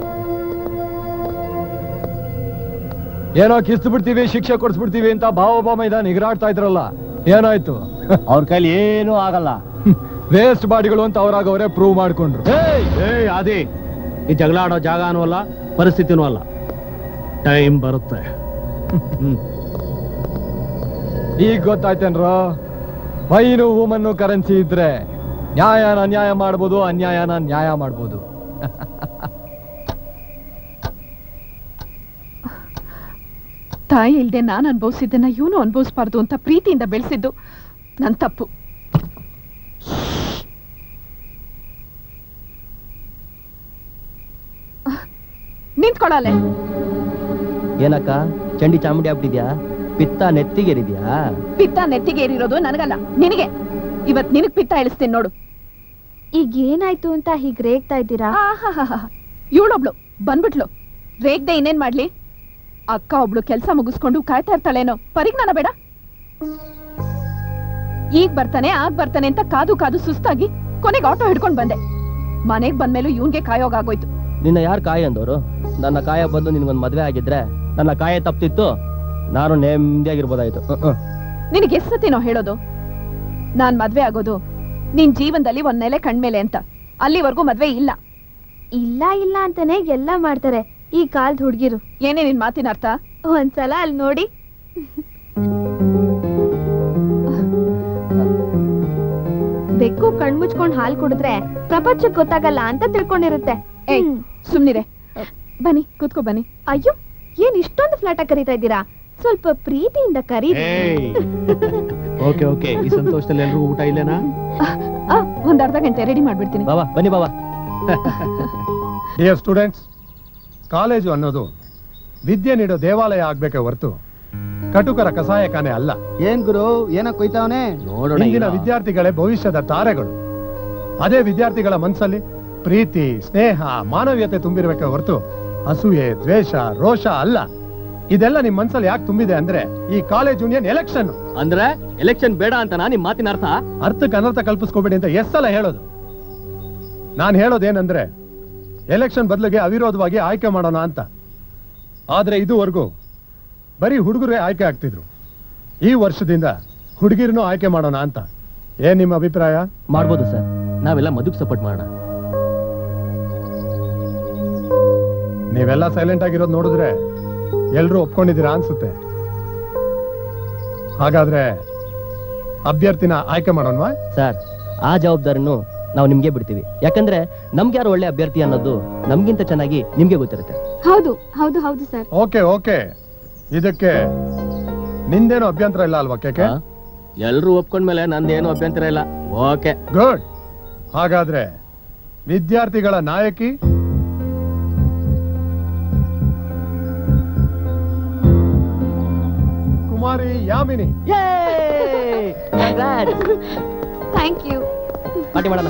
ಏನೋ ಕಿಸ್ತು ಬಿಡ್ತೀವಿ ಶಿಕ್ಷೆ ಕೊಡಿಸ್ಬಿಡ್ತೀವಿ ಅಂತ ಭಾವಭಾವ ಇದ ನಿಗರಾಡ್ತಾ ಇದ್ರಲ್ಲ ಏನಾಯ್ತು ಅವ್ರ ಕೈಲಿ ಏನೂ ಆಗಲ್ಲ ವೇಸ್ಟ್ ಬಾಡಿಗಳು ಅಂತ ಅವ್ರಾಗವ್ರೆ ಪ್ರೂವ್ ಮಾಡ್ಕೊಂಡ್ರು ಏಯ್ ಅದೇ ಈ ಜಗಳ ಆಡೋ ಜಾಗನೂ ಅಲ್ಲ ಪರಿಸ್ಥಿತಿನೂ ಅಲ್ಲ ಟೈಮ್ ಬರುತ್ತೆ ಹ್ಮ್ ಈಗ ಗೊತ್ತಾಯ್ತೇನ್ರ ಮೈನು ಹೂಮನ್ನು ಕರೆನ್ಸಿ ಇದ್ರೆ ನ್ಯಾಯನ ಅನ್ಯಾಯ ಮಾಡ್ಬೋದು ಅನ್ಯಾಯನ ನ್ಯಾಯ ಮಾಡ್ಬೋದು ತಾಯಿ ಇಲ್ದೆ ನಾನು ಅನುಭವಿಸಿದ್ದನ್ನ ಇವನು ಅನುಭವಿಸ್ಬಾರ್ದು ಅಂತ ಪ್ರೀತಿಯಿಂದ ಬೆಳೆಸಿದ್ದು ನನ್ನ ತಪ್ಪು ನಿಂತ್ಕೊಳ್ಳಲೆ ಏನಕ್ಕ ಚಂಡಿ ಚಾಮುಂಡಿ ಆಗ್ಬಿಟ್ಟಿದ್ಯಾ ಪಿತ್ತ ನೆತ್ತಿಗೇರಿದ್ಯಾ ಪಿತ್ತ ನೆತ್ತಿಗೆ ಏರಿರೋದು ನನಗಲ್ಲ ನಿನಗೆ ಇವತ್ ನಿನಗ್ ಪಿತ್ತ ಇಳಿಸ್ತೀನಿ ನೋಡು ಈಗ ಏನಾಯ್ತು ಅಂತ ಹೀಗ್ ರೇಗ್ತಾ ಇದ್ದೀರಾ ಇವಳೊಬ್ಳು ಬಂದ್ಬಿಟ್ಲು ರೇಗ್ದೆ ಇನ್ನೇನ್ ಮಾಡ್ಲಿ ಅಕ್ಕ ಒಬ್ಳು ಕೆಲ್ಸ ಮುಗಿಸ್ಕೊಂಡು ಕಾಯ್ತಾ ಇರ್ತಾಳೇನೋ ಪರಿಜ್ಞಾನ ಬೇಡ ಈಗ ಬರ್ತಾನೆ ಆಗ್ ಬರ್ತಾನೆ ಅಂತ ಕಾದು ಕಾದು ಸುಸ್ತಾಗಿ ಕೊನೆಗೆ ಆಟೋ ಹಿಡ್ಕೊಂಡ್ ಬಂದೆ ಮನೆಗ್ ಬಂದ್ಮೇಲೂ ಇವನ್ಗೆ ಕಾಯೋಗಾಗೋಯ್ತು ನಿನ್ನ ಯಾರು ಕಾಯ ಅಂದವರು ನನ್ನ ಕಾಯ ಬಂದು ನಿನ್ಗೊಂದ್ ಮದ್ವೆ ಆಗಿದ್ರೆ ನನ್ನ ಕಾಯ ತಪ್ತಿತ್ತು ನಾನು ನೆಮ್ಮದಿಯಾಗಿರ್ಬೋದಾಯ್ತು ಅಹ್, ಅಹ್. ನಿನಗೆ ಎಷ್ಟ್ ಸತಿನೋ ಹೇಳೋದು ನಾನ್ ಮದ್ವೆ ಆಗೋದು ನಿನ್ ಜೀವನದಲ್ಲಿ ಒಂದ್ ನೆಲೆ ಕಣ್ಮೇಲೆ ಅಂತ ಅಲ್ಲಿವರೆಗೂ ಮದ್ವೆ ಇಲ್ಲ ಇಲ್ಲ ಇಲ್ಲ ಅಂತಾನೆ ಎಲ್ಲ ಮಾಡ್ತಾರೆ ಈ ಕಾಲ್ದ ಹುಡ್ಗಿರು ಏನೇ ನಿನ್ ಮಾತಿನ ಅರ್ಥ ಒಂದ್ಸಲ ಅಲ್ಲಿ ನೋಡಿ ಬೆಕ್ಕು ಕಣ್ಮುಚ್ಕೊಂಡ್ ಹಾಲ್ ಕುಡಿದ್ರೆ ಪ್ರಪಂಚಕ್ ಗೊತ್ತಾಗಲ್ಲ ಅಂತ ತಿಳ್ಕೊಂಡಿರುತ್ತೆ ಏಯ್ ಸುಮ್ನಿರೆ ಬನ್ನಿ ಕೂತ್ಕೋ ಬನ್ನಿ ಅಯ್ಯೋ ಏನ್ ಇಷ್ಟೊಂದು ಫ್ಲಾಟ ಕರೀತಾ ಇದ್ದೀರಾ ಸ್ವಲ್ಪ ಪ್ರೀತಿಯಿಂದ ಕರೀರಿ ಓಕೆ ಓಕೆ ಈ ಸಂತೋಷದಲ್ಲಿ ಎಲ್ರಿಗೂ ಊಟ ಇಲ್ಲೇನಾ ಆ, ಒಂದ್ ಅರ್ಧ ಗಂಟೆ ರೆಡಿ ಮಾಡ್ಬಿಡ್ತೀನಿ ಬಾಬಾ ಬನ್ನಿ ಬಾಬಾ ಡಿಯರ್ ಸ್ಟೂಡೆಂಟ್ಸ್ ಕಾಲೇಜು ಅನ್ನೋದು ವಿದ್ಯೆ ನೀಡೋ ದೇವಾಲಯ ಆಗ್ಬೇಕೆ ಹೊರತು ಕಟುಕರ ಕಸಾಯಖಾನೆ ಅಲ್ಲ ಏನ್ ಗುರು ಏನ ಕೊಯ್ತಾವನೆ ಇಂದಿನ ವಿದ್ಯಾರ್ಥಿಗಳೇ ಭವಿಷ್ಯದ ತಾರೆಗಳು ಅದೇ ವಿದ್ಯಾರ್ಥಿಗಳ ಮನಸ್ಸಲ್ಲಿ ಪ್ರೀತಿ ಸ್ನೇಹ ಮಾನವೀಯತೆ ತುಂಬಿರ್ಬೇಕೆ ಹೊರತು ಅಸೂಯೆ ದ್ವೇಷ ರೋಷ ಅಲ್ಲ ಇದೆಲ್ಲ ನಿಮ್ ಮನ್ಸಲ್ಲಿ ಯಾಕೆ ತುಂಬಿದೆ ಅಂದ್ರೆ ಈ ಕಾಲೇಜ್ ಯೂನಿಯನ್ ಎಲೆಕ್ಷನ್ ಅಂದ್ರೆ ಎಲೆಕ್ಷನ್ ಬೇಡ ಅಂತ ನಿಮ್ ಮಾತಿನ ಅರ್ಥ ಅರ್ಥಕ್ಕೆ ಅನರ್ಥ ಕಲ್ಪಿಸ್ಕೋಬೇಡಿ ಅಂತ ಎಷ್ಟ್ ಸಲ ಹೇಳೋದು ನಾನು ಹೇಳೋದೇನಂದ್ರೆ ಎಲೆಕ್ಷನ್ ಬದಲಿಗೆ ಅವಿರೋಧವಾಗಿ ಆಯ್ಕೆ ಮಾಡೋಣ ಅಂತ ಆದ್ರೆ ಇದುವರೆಗೂ ಬರೀ ಹುಡುಗರೇ ಆಯ್ಕೆ ಆಗ್ತಿದ್ರು ಈ ವರ್ಷದಿಂದ ಹುಡುಗಿರನ್ನು ಆಯ್ಕೆ ಮಾಡೋಣ ಅಂತ ಏನ್ ನಿಮ್ಮ ಅಭಿಪ್ರಾಯ ಮಾಡ್ಬೋದು ಸರ್ ನಾವೆಲ್ಲ ಮದುವೆ ಸಪೋರ್ಟ್ ಮಾಡೋಣ ನೀವೆಲ್ಲ ಸೈಲೆಂಟ್ ಆಗಿರೋದು ನೋಡಿದ್ರೆ ಎಲ್ರೂ ಒಪ್ಕೊಂಡಿದ್ದೀರಾ ಅನ್ಸುತ್ತೆ ಹಾಗಾದ್ರೆ ಅಭ್ಯರ್ಥಿನ ಆಯ್ಕೆ ಮಾಡೋಣವಾ ಸರ್ ಆ ಜವಾಬ್ದಾರಿನೂ ನಾವು ನಿಮ್ಗೆ ಬಿಡ್ತೀವಿ ಯಾಕಂದ್ರೆ ನಮ್ಗೆ ಯಾರು ಒಳ್ಳೆ ಅಭ್ಯರ್ಥಿ ಅನ್ನೋದು ನಮ್ಗಿಂತ ಚೆನ್ನಾಗಿ ನಿಮ್ಗೆ ಗೊತ್ತಿರುತ್ತೆ ಹೌದು ಹೌದು ಹೌದು ಸರ್ ಓಕೆ ಓಕೆ ಇದಕ್ಕೆ ನಿಂದೇನು ಅಭ್ಯಂತರ ಇಲ್ಲ ಅಲ್ವಾ ಕೇಕೆ ಎಲ್ರು ಒಪ್ಕೊಂಡ್ಮೇಲೆ ನಂದೇನು ಅಭ್ಯಂತರ ಇಲ್ಲ ಓಕೆ ಗುಡ್ ಹಾಗಾದ್ರೆ ವಿದ್ಯಾರ್ಥಿಗಳ ನಾಯಕಿ Kumari Yamini thank you party ಮಾಡೋಣ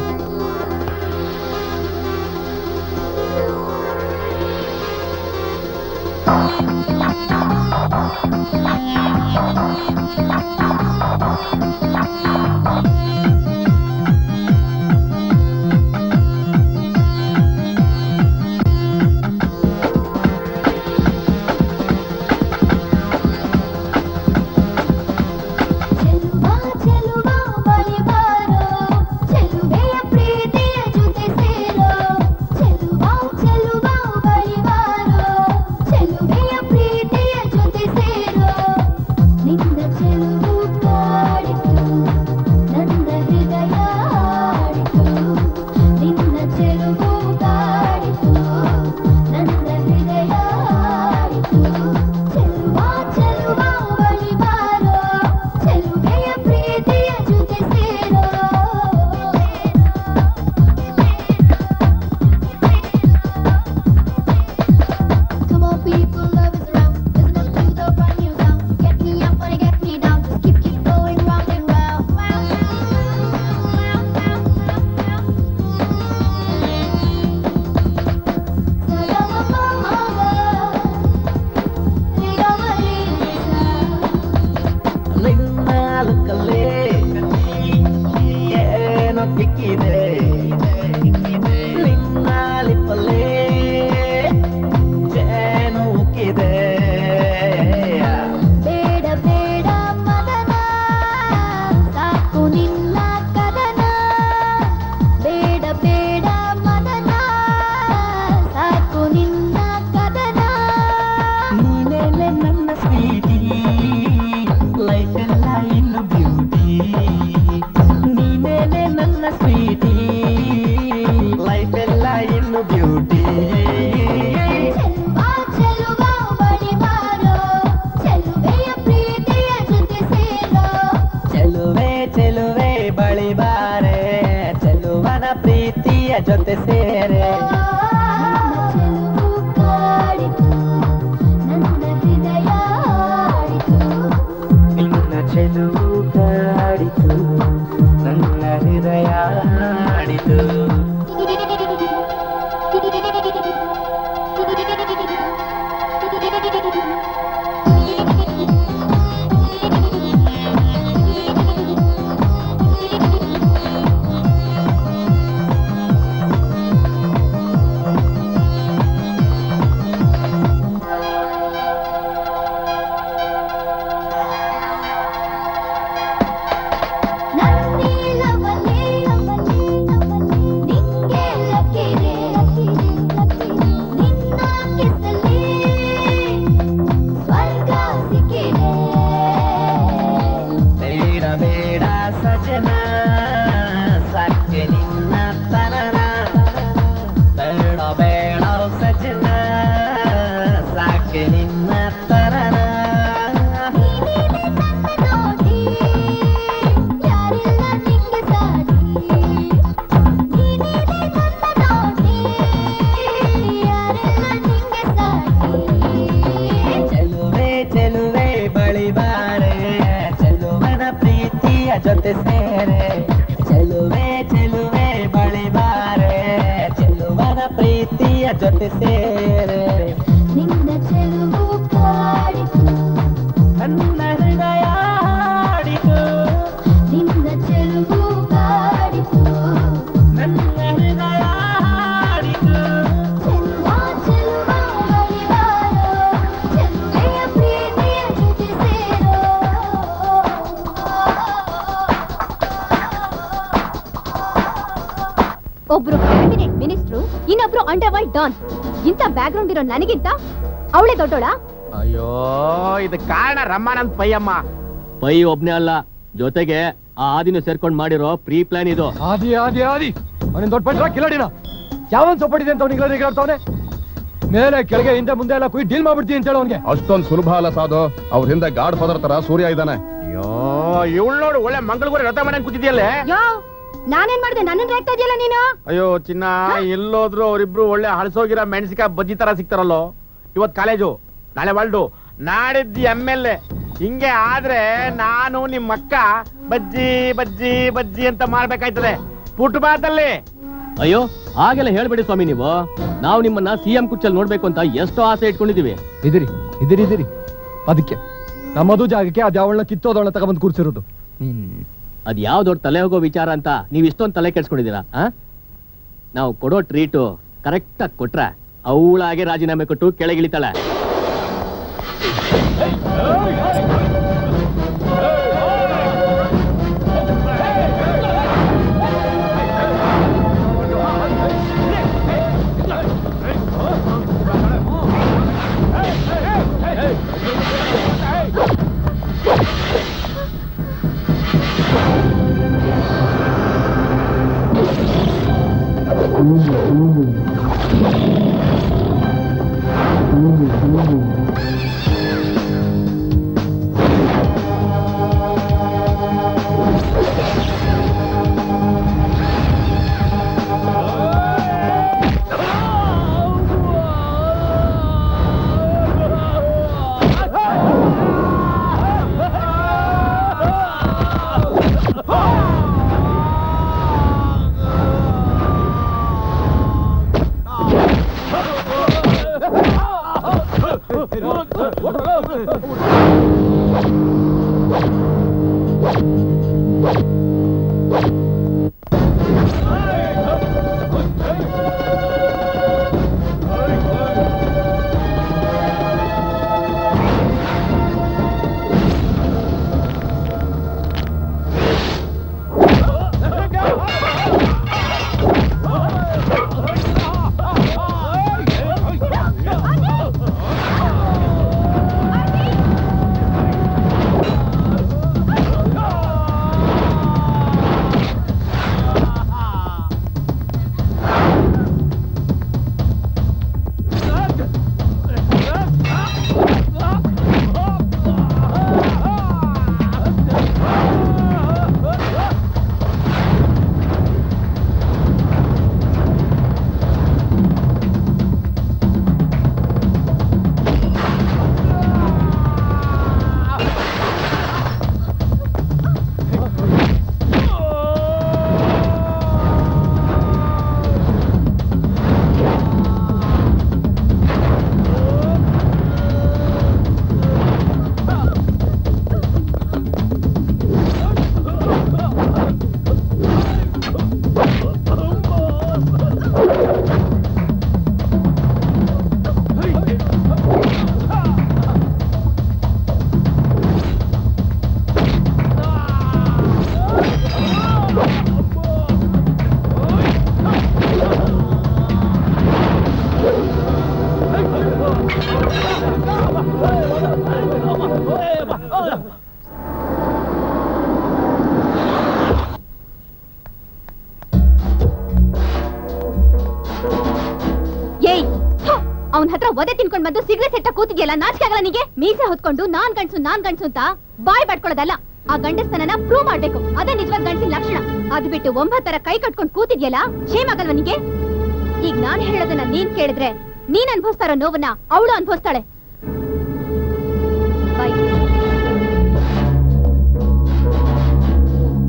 ಬೇಡ ಬೇಡ ಮದನ ಸಾಕು ನಿನ್ನ ಕದನ ಬೇಡ ಬೇಡ ಮದನ ಸಾಕು ನಿನ್ನ ಕದನ ನೀನೆಲೆ ನನ್ನ ಸ್ವೀಟಿ ಲೈಫ್ ಎಲ್ಲ ಇನ್ನು ಬ್ಯೂಟಿ ನೀನೇನೆ ನನ್ನ ಸ್ವೀಟಿ ಲೈಫ್ ಎಲ್ಲ ಇನ್ನು ಬ್ಯೂಟಿ ಚೆಲುವಾ ಚೆಲುವಾ ಬಳಿ ಬಾರೋ ಚೆಲುವೆಯ ಪ್ರೀತಿಯ ಜೊತೆ ಸೇರೋ ಚೆಲುವೆ ಚೆಲುವೆ ಬಳಿ ಬಾರೆ ಚೆಲುವನ ಪ್ರೀತಿಯ ಜೊತೆ ಸೇರೆ ಚೆಲುವು ಕಾಡಿತು ಜೊತೆ ಸೇರೆ ಚೆಲುವೆ ಚೆಲುವೆ ಬಳಿ ಬಾರೆ ಚೆಲುವನ ಪ್ರೀತಿಯ ಜೊತೆ ಸೇರೆ ನಿನ್ನ ಚೆಲುವು ಕಾಡಿತು ನನ್ನ ಹೃದಯ ಹಾಡಿತು ನಿನ್ನ ಚೆಲುವು ಕಾಡಿತು ನನ್ನ ಹೃದಯ ಹಾಡಿತು ಚೆಲುವ ಚೆಲುವ ಬಳಿ ಬಾರೋ ಚೆಲುವೆಯ ಪ್ರೀತಿಯ ಜೊತೆ ಸೇರೋ ಒಬ್ರು ಕ್ಯಾಬಿನೆಟ್ ಮಿನಿಸ್ಟ್ರು ಇನ್ನೊಬ್ರು ಅಂಡರ್ ವರ್ಲ್ಡ್ ಡಾನ್ ಇಂಥ ಬ್ಯಾಕ್ಗ್ರೌಂಡ್ ಇರೋ ನನಗಿಂತ ಅವಳೇ ದೊಡ್ಡೋಳ ಅಯ್ಯೋ ಇದು ಕಾರಣ ರಮಾನಂದ್ ಪಯ್ಯಮ್ಮ ಪೈ ಒಬ್ನೇ ಅಲ್ಲ ಜೊತೆಗೆ ಆ ಆದಿನ ಸೇರ್ಕೊಂಡ್ ಮಾಡಿರೋ ಪ್ರೀ ಪ್ಲಾನ್ ಇದು ಆದಿ ಆದಿ ಆದಿ ಅವನಿಗೆ ದೊಡ್ಡ ಪಟ್ರ ಕಿಲಾಡಿನ ಯಾವನ್ ಸೊಪ್ಪಡಿದೆ ಅಂತ ಅವ್ನಿಗೆ ಹೇಳ್ತಾವನೆ ಮೇಲೆ ಕೆಳಗೆ ಹಿಂದೆ ಮುಂದೆ ಎಲ್ಲ ಕುಯ್ ಡೀಲ್ ಮಾಡ್ಬಿಡ್ತೀನಿ ಅಂತ ಹೇಳಿ ಅವ್ನಿಗೆ ಅಷ್ಟೊಂದು ಸುಲಭ ಅಲ್ಲ ಸಾಧು ಅವ್ರ ಹಿಂದೆ ಗಾಡ್ ಫಾದರ್ ತರ ಸೂರ್ಯ ಇದ್ದಾನೆ ಅಯ್ಯೋ ಇವಳು ನೋಡು ಒಳ್ಳೆ ಮಂಗಳಗೂರಿ ರಥ ಮನೆ ಕೂತಿದ್ಯಲ್ಲೇ ಯೋ ನಾನೇನ್ ಮಾಡ್ದೆ ನನ್ನನ್ ರೇಗ್ತಾ ಇದೆಯಲ್ಲ ನೀನು ಅಯ್ಯೋ ಚಿನ್ನ ಎಲ್ಲೋದ್ರು ಅವರಿಬ್ರು ಒಳ್ಳೆ ಹಳಸೋಗಿರೋ ಮೆಣಸಿಕಾಯಿ ಬಜ್ಜಿ ತರ ಸಿಗ್ತಾರಲ್ಲೋ ಇವತ್ ಕಾಲೇಜು ನಾಳೆ ವರ್ಲ್ಡು ನಾಡಿದ್ದು ಎಮ್ ಎಲ್ ಎ ಹಿಂಗೆ ಆದ್ರೆ ನಾನು ನಿಮ್ಮ ಅಕ್ಕ ಬಜ್ಜಿ ಬಜ್ಜಿ ಬಜ್ಜಿ ಅಂತ ಮಾಡ್ಬೇಕಾಯ್ತದೆ ಫುಟ್ಪಾತಲ್ಲಿ ಅಯ್ಯೋ ಹಾಗೆಲ್ಲ ಹೇಳ್ಬೇಡಿ ಸ್ವಾಮಿ ನೀವು ನಾವು ನಿಮ್ಮನ್ನ ಸಿಎಂ ಕುಚ್ಚಲ್ ನೋಡ್ಬೇಕು ಅಂತ ಎಷ್ಟೋ ಆಸೆ ಇಟ್ಕೊಂಡಿದೀವಿ ಇದಿರಿ ಇದಿರಿ ಇದಿರಿ ಅದಕ್ಕೆ ನಮ್ಮದು ಜಾಗಕ್ಕೆ ಅದ್ ಯಾವಳ ಕಿತ್ತೋದವಳ ತಗೊಂಬಂದು ಕೂರ್ಸಿರೋದು ಅದ್ ಯಾವ ದೊಡ್ಡ ತಲೆ ಹೋಗೋ ವಿಚಾರ ಅಂತ ನೀವ್ ಇಷ್ಟೊಂದು ತಲೆ ಕೆಡ್ಸ್ಕೊಂಡಿದ್ದೀರಾ ಆ ನಾವು ಕೊಡೋ ಟ್ರೀಟು ಕರೆಕ್ಟ್ ಆಗಿ ಕೊಟ್ರೆ ಅವಳಾಗೆ ರಾಜೀನಾಮೆ ಕೊಟ್ಟು ಕೆಳಗಿಳಿತಾಳೆ ಏಯ್ ಅವನ ಹತ್ರ ಒದೆ ತಿನ್ಕೊಂಡ್ ಬಂದು ಸಿಗರೇಟ್ ಸೆಟ್ಟ ಕೂತಿದ್ಯಲ್ಲ ನಾಚಿಕೆ ಆಗಲ್ಲ ನಿಗೆ ಮೀಸೆ ಹೊತ್ಕೊಂಡು ನಾನ್ ಗಂಡ್ಸು ನಾನ್ ಗಂಡ್ಸು ಅಂತ ಬಾಯ್ ಬಡ್ಕೊಳ್ಳೋದಲ್ಲ ಆ ಗಂಡಸ್ತನನ ಪ್ರೂವ್ ಮಾಡ್ಬೇಕು ಅದೇ ನಿಜವಾದ ಗಂಡಸಿನ ಲಕ್ಷಣ ಅದ್ ಬಿಟ್ಟು ಒಂಬತ್ತರ ಕೈ ಕಟ್ಕೊಂಡ್ ಕೂತಿದ್ಯಲ್ಲ ಶೇಮ್ ಆಗಲ್ವಾ ನಿಗೆ ಈಗ ನಾನ್ ಹೇಳೋದನ್ನ ನೀನ್ ಕೇಳಿದ್ರೆ ನೀನ್ ಅನ್ಭವಿಸ್ತಾರೋ ನೋವನ್ನ ಅವಳು ಅನ್ಭವಿಸ್ತಾಳೆ bye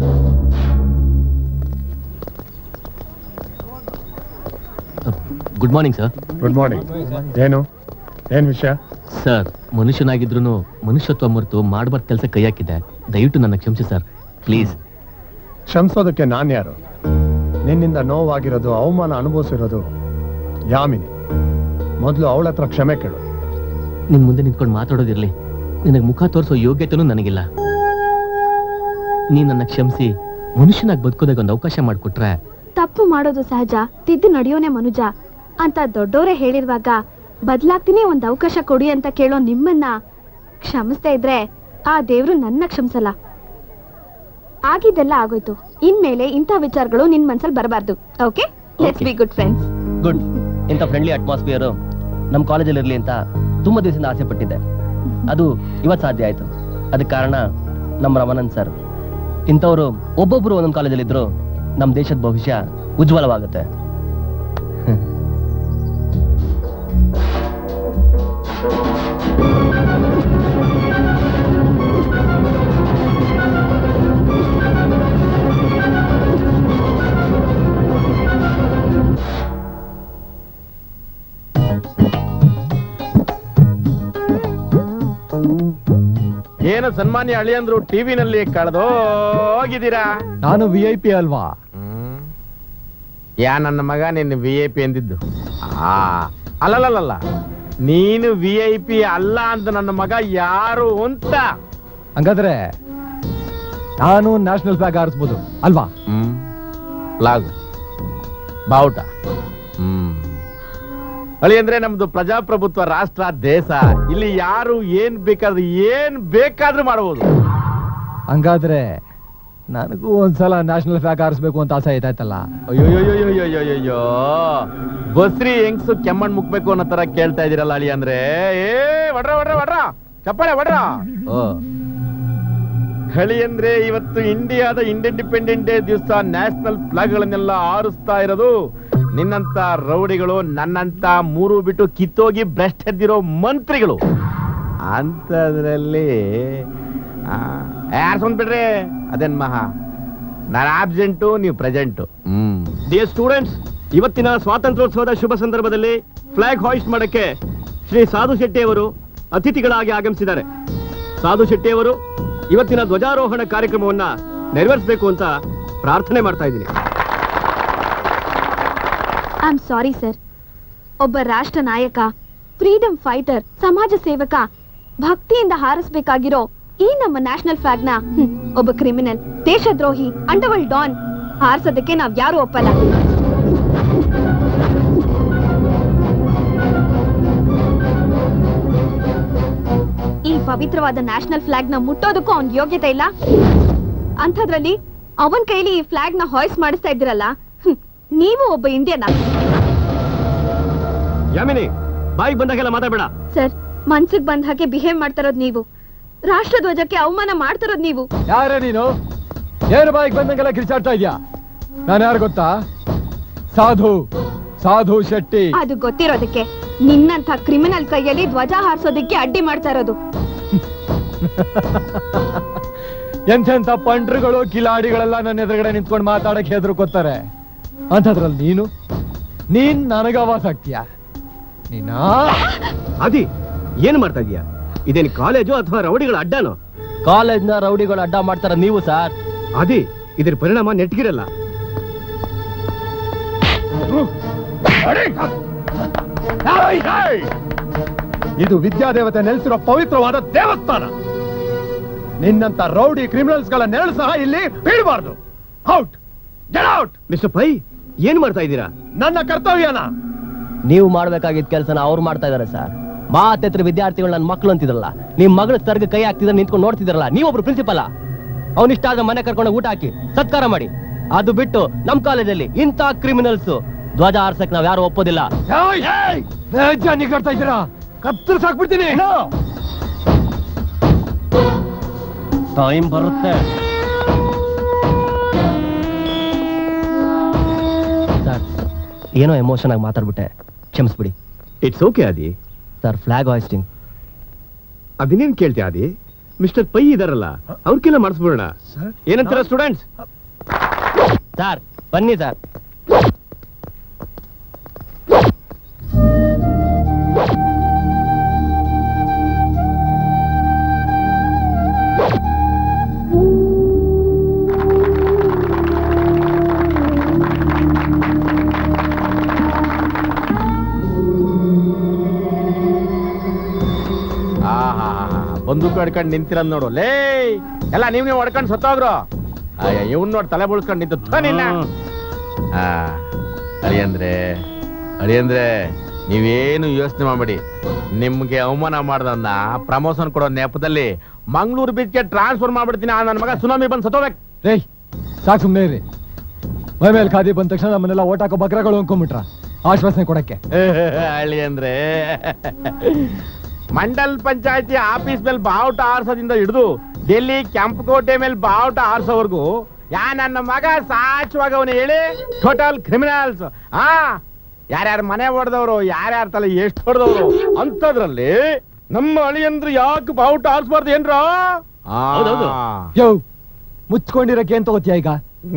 good morning sir good morning ಏನು ಏನ್ ವಿಷಯ ಸರ್ ಮನುಷ್ಯನಾಗಿದ್ರು ಮನುಷ್ಯತ್ವ ಮರೆತು ಮಾಡಬಾರ್ದು ಕೆಲಸ ಕೈ ಹಾಕಿದ್ದೆ ದಯವಿಟ್ಟು ನನ್ನ ಕ್ಷಮಿಸಿ ಸರ್ ಪ್ಲೀಸ್ ಕ್ಷಮಿಸೋದಕ್ಕೆ ನಾನ್ ಯಾರು ನಿನ್ನಿಂದ ನೋವಾಗಿರೋದು ಅವಮಾನ ಅನುಭವಿಸಿರೋದು ಯಾಮಿನಿ ಮೊದಲು ಅವಳ ಹತ್ರ ಕ್ಷಮೆ ಕೇಳು ನಿನ್ ಮುಂದೆ ನಿಂತ್ಕೊಂಡು ಮಾತಾಡೋದಿರ್ಲಿ ನಿನಗೆ ಮುಖ ತೋರಿಸೋ ಯೋಗ್ಯತೆನೂ ನನಗಿಲ್ಲ ನೀ ನನ್ನ ಕ್ಷಮಿಸಿ ಮನುಷ್ಯನಾಗಿ ಬದುಕೋದಾಗ ಒಂದು ಅವಕಾಶ ಮಾಡಿಕೊಟ್ರೆ ತಪ್ಪು ಮಾಡೋದು ಸಹಜ ತಿದ್ದು ನಡೆಯೋನೆ ಮನುಜ ಅಂತ ದೊಡ್ಡೋರೇ ಹೇಳಿರುವಾಗ ಬದ್ಲಾಗ್ತೀನಿ ಒಂದ್ ಅವಕಾಶ ಕೊಡಿ ಅಂತ ಕೇಳೋ ನಿಮ್ಮನ್ನ ಕ್ಷಮಿಸ್ತಾ ಇದ್ರೆ ಆ ದೇವ್ರು ನನ್ನ ಕ್ಷಮಿಸಲ್ಲ ಆಗಿದ್ದೆಲ್ಲ ಆಗೋಯ್ತು ಇನ್ಮೇಲೆ ಇಂಥ ವಿಚಾರಗಳು ನಿನ್ ಮನ್ಸಲ್ಲಿ ಬರಬಾರ್ದು okay let's be good friends good ಇಂಥ ಫ್ರೆಂಡ್ಲಿ ಅಟ್ಮಾಸ್ಫಿಯರ್ ನಮ್ಮ ಕಾಲೇಜಲ್ಲಿ ಇರಲಿ ಅಂತ ತುಂಬಾ ದಿವಸದಿಂದ ಆಸೆ ಪಟ್ಟಿದ್ದೆ ಅದು ಇವತ್ತು ಸಾಧ್ಯ ಆಯ್ತು ಅದಕ್ಕೆ ಕಾರಣ ನಮ್ಮ ರಮಾನಂದ್ ಸರ್ ಇಂಥವ್ರು ಒಬ್ಬೊಬ್ರು ಒಂದೊಂದು ಕಾಲೇಜಲ್ಲಿ ಇದ್ರು ನಮ್ಮ ದೇಶದ ಭವಿಷ್ಯ ಉಜ್ವಲವಾಗುತ್ತೆ ಏನು ಸನ್ಮಾನ್ಯ ಅಳಿಯಂದ್ರು ಟಿವಿನಲ್ಲಿ ಕಳೆದೋಗಿದ್ದೀರಾ ನಾನು ವಿ ಐ ಪಿ ಅಲ್ವಾ ಯಾ ನನ್ನ ಮಗ ನಿನ್ನ ವಿ ಐ ಪಿ ಎಂದಿದ್ದು ಆ ಅಲ್ಲಲ್ಲಲ್ಲ ನೀನು ವಿ ಐ ಪಿ ಅಲ್ಲ ಅಂತ ನನ್ನ ಮಗ ಯಾರು ಅಂತ ಹಂಗಾದ್ರೆ ನಾನು ನ್ಯಾಷನಲ್ ಫ್ಲಾಗ್ ಹಾರಿಸ್ಬೋದು ಅಲ್ವಾ ಫ್ಲಾಗ್ ಬಾವುಟ ಹ್ಮ್ ಅಳಿ ಅಂದ್ರೆ ನಮ್ದು ಪ್ರಜಾಪ್ರಭುತ್ವ ರಾಷ್ಟ್ರ ದೇಶ ಇಲ್ಲಿ ಯಾರು ಏನ್ ಬೇಕಾದ್ರೂ ಏನ್ ಬೇಕಾದ್ರೂ ಮಾಡಬಹುದು ಹಂಗಾದ್ರೆ ನನಗೂ ಒಂದ್ಸಲ ನ್ಯಾಷನಲ್ ಫ್ಲಾಗ್ ಹಾರಿಸ್ಬೇಕು ಅಂತ ಆಸೆ ಆಯ್ತಾಯ್ತಲ್ಲ ಅಯ್ಯೋಯ್ಯೋಯ್ಯೋಯ್ಯೋಯ್ಯೋ ಬಸ್ರಿ ಹೆಂಗ್ಸು ಕೆಮ್ಮಣ್ ಮುಕ್ಬೇಕು ಅನ್ನೋ ತರ ಕೇಳ್ತಾ ಇದೀರಲ್ಲ ಅಳಿ ಅಂದ್ರೆ ಏ ವಡ್ರ ವಡ್ರ ವಡ್ರ ಚಪ್ಪಾಳೆ ವಡ್ರ ಓ ಹಳಿ ಅಂದ್ರೆ ಇವತ್ತು ಇಂಡಿಯಾದ ಇಂಡಿಪೆಂಡೆಂಟ್ ಡೇ ದಿವಸ ನ್ಯಾಷನಲ್ ಫ್ಲಾಗ್ ಗಳನ್ನೆಲ್ಲ ಆರಿಸ್ತಾ ಇರೋದು ನಿನ್ನಂತ ರೌಡಿಗಳು ನನ್ನಂತ ಮೂರು ಬಿಟ್ಟು ಕಿತ್ತೋಗಿ ಭ್ರಷ್ಟ ಎದ್ದಿರೋ ಮಂತ್ರಿಗಳು ಅಂತದ್ರಲ್ಲಿ ಯಾರು ಬಿಡ್ರಿ ಅದೇನ್ ಮಹಾ ನಾನು ಆಬ್ಸೆಂಟು ನೀವು ಪ್ರೆಸೆಂಟು ಹ್ಮ್ ಡಿಯರ್ ಸ್ಟೂಡೆಂಟ್ಸ್ ಇವತ್ತಿನ ಸ್ವಾತಂತ್ರ್ಯೋತ್ಸವದ ಶುಭ ಸಂದರ್ಭದಲ್ಲಿ ಫ್ಲಾಗ್ ಹಾಯಿಸ್ಟ್ ಮಾಡಕ್ಕೆ ಶ್ರೀ ಸಾಧು ಶೆಟ್ಟಿ ಅವರು ಅತಿಥಿಗಳಾಗಿ ಆಗಮಿಸಿದ್ದಾರೆ ಸಾಧು ಶೆಟ್ಟಿ ಅವರು ಇವತ್ತಿನ ಧ್ವಜಾರೋಹಣ ಕಾರ್ಯಕ್ರಮವನ್ನ ನೆರವೇರಿಸಬೇಕು ಅಂತ ಪ್ರಾರ್ಥನೆ ಮಾಡ್ತಾ ಇದ್ದೀನಿ ಐ ಆಮ್ ಸಾರಿ ಸರ್ ಒಬ್ಬ ರಾಷ್ಟ್ರ ನಾಯಕ ಫ್ರೀಡಮ್ ಫೈಟರ್ ಸಮಾಜ ಸೇವಕ ಭಕ್ತಿಯಿಂದ ಹಾರಿಸ್ಬೇಕಾಗಿರೋ ಈ ನಮ್ಮ ನ್ಯಾಷನಲ್ ಫ್ಲಾಗ್ ನ ಹ್ಮ್, ಒಬ್ಬ ಕ್ರಿಮಿನಲ್ ದೇಶದ್ರೋಹಿ ಅಂಡರ್ವರ್ಲ್ಡ್ ಡಾನ್ ಹಾರಿಸೋದಕ್ಕೆ ನಾವ್ ಯಾರು ಒಪ್ಪಲ್ಲ ಈ ಪವಿತ್ರವಾದ ನ್ಯಾಷನಲ್ ಫ್ಲಾಗ್ ನ ಮುಟ್ಟೋದಕ್ಕೂ ಅವ್ನ್ ಯೋಗ್ಯತೆ ಇಲ್ಲ ಅಂಥದ್ರಲ್ಲಿ ಅವನ್ ಕೈಲಿ ಈ ಫ್ಲಾಗ್ ನ ಹಾಯ್ಸ್ ಮಾಡಿಸ್ತಾ ಇದ್ದೀರಲ್ಲ ಹ್ಮ್, ನೀವು ಒಬ್ಬ ಇಂಡಿಯನ್ ಯಾಮಿನಿ ಬಾಯಿಗೆ ಬಂದಾಗೆಲ್ಲ ಮಾತಾಡಬೇಡ ಸರ್ ಮನ್ಸಿಗೆ ಬಂದ ಹಾಗೆ ಬಿಹೇವ್ ಮಾಡ್ತಾ ಇರೋದ್ ನೀವು ರಾಷ್ಟ್ರ ಧ್ವಜಕ್ಕೆ ಅವಮಾನ ಮಾಡ್ತಿರೋದ್ ನೀವು ಯಾರೇ ನೀನು ಏನು ಬಾಯಿಗೆ ಬಂದಂಗೆಲ್ಲ ಕಿರ್ಚಾಡ್ತಾ ಇದ್ಯಾ ನಾನು ಯಾರು ಗೊತ್ತಾ ಸಾಧು ಸಾಧು ಶೆಟ್ಟಿ ಅದು ಗೊತ್ತಿರೋದಕ್ಕೆ ನಿನ್ನಂಥ ಕ್ರಿಮಿನಲ್ ಕೈಯಲ್ಲಿ ಧ್ವಜ ಹಾರಿಸೋದಕ್ಕೆ ಅಡ್ಡಿ ಮಾಡ್ತಾ ಇರೋದು ಎಂತೆಂಥ ಪಂಟ್ರುಗಳು ಕಿಲಾಡಿಗಳೆಲ್ಲ ನನ್ನ ಎದುರುಗಡೆ ನಿಂತ್ಕೊಂಡು ಮಾತಾಡಕ್ಕೆ ಹೆದರ್ಕೋತಾರೆ ಅಂಥದ್ರಲ್ಲಿ ನೀನು ನೀನ್ ನನಗವಾಸ ಆಗ್ತೀಯ ನೀನ ಅದಿ ಏನ್ ಮಾಡ್ತಾ ಇದೀಯಾ ಇದೇನು ಕಾಲೇಜು ಅಥವಾ ರೌಡಿಗಳ ಅಡ್ಡನೋ ಕಾಲೇಜ್ನ ರೌಡಿಗಳು ಅಡ್ಡ ಮಾಡ್ತಾರ ನೀವು ಸರ್ ಅದಿ ಇದ್ರ ಪರಿಣಾಮ ನೆಟ್ಗಿರಲ್ಲ ಇದು ವಿದ್ಯಾದೇವತೆ ನೆಲೆಸಿರೋ ಪವಿತ್ರವಾದ ದೇವಸ್ಥಾನ ನಿನ್ನಂತ ರೌಡಿ ಕ್ರಿಮಿನಲ್ಸ್ ಗಳ ನೆರಳು ಸಹ ಇಲ್ಲಿ ಬೀಳಬಾರ್ದು out get out mister Pai ಏನ್ ಮಾಡ್ತಾ ಇದ್ದೀರಾ ನನ್ನ ಕರ್ತವ್ಯನ ನೀವು ಮಾಡ್ಬೇಕಾಗಿದ್ದ ಕೆಲಸನ ಅವ್ರು ಮಾಡ್ತಾ ಇದಾರೆ ಸರ್ ಮಾತೆತ್ರ ವಿದ್ಯಾರ್ಥಿಗಳು ನನ್ನ ಮಕ್ಕಳು ಅಂತಿದ್ರಲ್ಲ ನಿಮ್ ಮಗಳ ಸರ್ಗ ಕೈ ಹಾಕ್ತಿದ್ರೆ ನಿಂತ್ಕೊಂಡು ನೋಡ್ತಿದ್ರಲ್ಲ ನೀವೊಬ್ರು ಪ್ರಿನ್ಸಿಪಲ್ ಅವ್ನಿಷ್ಟ ಆದ್ರೆ ಮನೆ ಕರ್ಕೊಂಡು ಊಟ ಹಾಕಿ ಸತ್ಕಾರ ಮಾಡಿ ಅದು ಬಿಟ್ಟು ನಮ್ ಕಾಲೇಜಲ್ಲಿ ಇಂಥ ಕ್ರಿಮಿನಲ್ಸ್ ಧ್ವಜ ಆರ್ಸಕ್ ನಾವ್ ಯಾರು ಒಪ್ಪೋದಿಲ್ಲ ನಿಗಾಡ್ತಾ ಇದ್ದೀರಾ ಕತ್ತರಿಸ್ ಹಾಕ್ಬಿಡ್ತೀನಿ ಟೈಮ್ ಬರುತ್ತೆ ಸರ್ ಏನೋ ಎಮೋಷನ್ ಆಗಿ ಮಾತಾಡ್ಬಿಟ್ಟೆ ಕ್ಷಮಿಸ್ಬಿಡಿ it's okay Adi sir flag hoisting ಅದನ್ನೇನ್ ಕೇಳ್ತೀಯ ಆದಿ ಮಿಸ್ಟರ್ ಪೈ ಇದಾರಲ್ಲ ಅವ್ರಿಗೆಲ್ಲ ಮಾಡಿಸ್ಬಿಡೋಣ ಏನಂತಾರ ಸ್ಟೂಡೆಂಟ್ಸ್ ಸರ್ ಬನ್ನಿ ಸರ್ ಬಂದೂಕು ಹಿಡ್ಕೊಂಡು ನಿಂತಿರೋದ್ ನೋಡು ಲೇ ಎಲ್ಲ ನೀವ್ ನೀವು ಹೊಡ್ಕೊಂಡು ಸತ್ತೋಗ್ರು ಅಯ್ಯ ಇವ್ನ್ ನೋಡ್ ತಲೆ ಬುಳ್ಸ್ಕೊಂಡು ನಿಂತು ಥು ನಿನ್ನ ಆ ಅಳಿಯಂದ್ರೆ ಅಳಿಯಂದ್ರೆ ನೀವೇನು ಯೋಚನೆ ಮಾಡ್ಬೇಡಿ ನಿಮ್ಗೆ ಅವಮಾನ ಮಾಡ್ದನ್ನ ಪ್ರಮೋಷನ್ ಕೊಡೋ ನೆಪದಲ್ಲಿ ಮಂಗಳೂರು ಬೀಚ್ಗೆ ಟ್ರಾನ್ಸ್ಫರ್ ಮಾಡ್ಬಿಡ್ತೀನಿ ಆ ನನ್ನ ಮಗ ಸುನಾಮಿ ಬಂದು ಸತ್ತೋಗ್ಬೇಕು ರೇ ಸಾಕು ಸುಮ್ಮನೆ ಇರಿ ಮೈ ಮೇಲೆ ಖಾದಿ ಬಂದ ತಕ್ಷಣ ನಮ್ಮನ್ನೆಲ್ಲ ಓಟ್ ಹಾಕೋ ಬಕ್ರಗಳು ಅನ್ಕೊಂಬಿಟ್ರ ಆಶ್ವಾಸನೆ ಕೊಡಕ್ಕೆ ಹಳ್ಳಿ ಅಂದ್ರೆ ಮಂಡಲ್ ಪಂಚಾಯತಿ ಆಫೀಸ್ ಮೇಲೆ ಬಾವುಟ ಆರ್ಸೋದಿಂದ ಹಿಡಿದು ಡೆಲ್ಲಿ ಕೆಂಪುಕೋಟೆ ಮೇಲೆ ಬಾವುಟ ಆರ್ಸೋವರೆಗೂ ಯಾ ನನ್ನ ಮಗ ಸಾಚುವಾಗ ಅವನು ಹೇಳಿ ಟೋಟಲ್ ಕ್ರಿಮಿನಲ್ಸ್ ಆ ಯಾರ್ಯಾರ ಮನೆ ಹೊಡೆದವರು ಯಾರ್ಯಾರ ತಲೆ ಎಷ್ಟು ಹೊಡೆದವರು ಅಂತದ್ರಲ್ಲಿ ನಮ್ಮ ಅಳಿಯಂದ್ರು ಯಾಕೆ ಬಾವುಟ ಆರ್ಸ್ಬಾರ್ದು ಏನ್ರ ಹೌದೌದು. ಯೋ ಮುಚ್ಕೊಂಡಿರಕ್ಕೆ ಏನ್ ತಗೋತೀಯ ಈಗ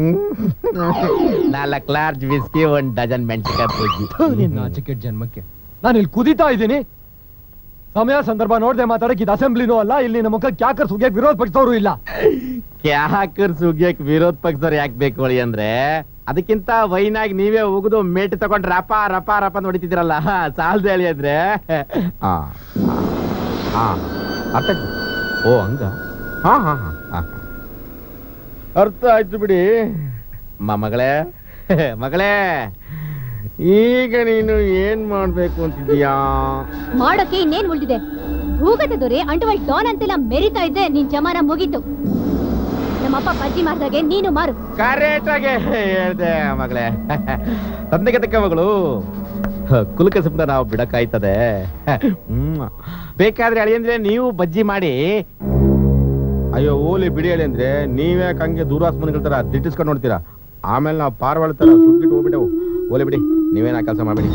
ನಾಲ್ಕು ಲಾರ್ಜ್ ವಿಸ್ಕಿ ಒಂದ್ ಡಜನ್ ಮೆಣಸಿನಕಾಯಿ ಪೂಜಿ ನಿನ್ನ ಚಿಕೆಟ್ ಜನ್ಮಕ್ಕೆ ನಾನು ಇಲ್ಲಿ ಕುದಿತಾ ಇದ್ದೀನಿ ಸಮಯ ಸಂದರ್ಭ ನೋಡ್ದೆ ಮಾತಾಡಕ್ ಇದು ಅಸೆಂಬ್ಲಿನೂ ಅಲ್ಲ ಇಲ್ಲಿ ನಮ್ಮ ಮುಖಕ್ಕೆ ಯಾಕರ್ ಸುಗ್ಯಕ್ ವಿರೋಧ ಪಡಿಸೋರು ಇಲ್ಲ ಕ್ಯಾಕರ್ ಸುಗ್ಯಕ್ ವಿರೋಧ ಪಕ್ಷದವ್ರು ಯಾಕೆ ಬೇಕು ಹೇಳಿ ಅಂದ್ರೆ ಅದಕ್ಕಿಂತ ವೈನಾಗಿ ನೀವೇ ಉಗಿದು ಮೇಟ್ ತಗೊಂಡ್ ರಪ ರಪ ರಪ ಅಂತ ಹೊಡಿತಿದ್ದೀರಲ್ಲ ಸಾಲ್ದು ಹೇಳಿ ಅಂದ್ರೆ ಆ, ಆ, ಅರ್ಥ ಆಯ್ತು. ಓ ಹಂಗ ಹಾ ಹಾ ಹಾ ಹಾ. ಅರ್ಥ ಆಯ್ತು ಬಿಡಿ ಮ ಮಗಳೇ ಮಗಳೇ ಈಗ ನೀನು ಏನ್ ಮಾಡ್ಬೇಕು ಅಂತಿದ್ಯಾ ಮಾಡೋಕೆ ಇನ್ನೇನ್ ಉಳ್ದಿದೆ ಭೂಗತ ದೊರೆ ಅಂಟುವಲ್ ಡಾನ್ ಅಂತೆಲ್ಲ ಮೆರಿತಾ ಇದ್ದೆ ನಿನ್ ಜಮಾನ ಮುಗೀತು ನಮ್ಮಪ್ಪ ಬಜ್ಜಿ ಮಾರ್ದಾಗೆ ನೀನು ಮಾರು ಕರೆಕ್ಟ್ ಆಗಿ ಹೇಳ್ದೆ ಮಗಳೇ ತಂದೆಗೆ ತಕ್ಕ ಮಗಳು ಕುಲಕಸಬ್ನ ನಾವು ಬಿಡಕ್ಕಾಯ್ತದೆ ಹ್ಮ್ ಬೇಕಾದ್ರೆ ಅಳಿಯಂದ್ರೆ ನೀವು ಬಜ್ಜಿ ಮಾಡಿ ಅಯ್ಯೋ ಓಲಿ ಬಿಡಿ ಹೇಳಿ ಅಂದ್ರೆ ನೀವೇ ಹಂಗೆ ದೂರಾಸ್ಮನ್ಗಳ ತರ ದಿಟ್ಟಿಸ್ಕೊಂಡು ನೋಡ್ತೀರಾ ಆಮೇಲೆ ನಾವು ಪಾರ್ವಾಳ ತರ ಸುಟ್ಬಿಟ್ಟು ಹೋಗ್ಬಿಟ್ಟೆವು ಓಲಿ ಬಿಡಿ ನೀವೇನ ಕೆಲಸ ಮಾಡ್ಬೇಡಿ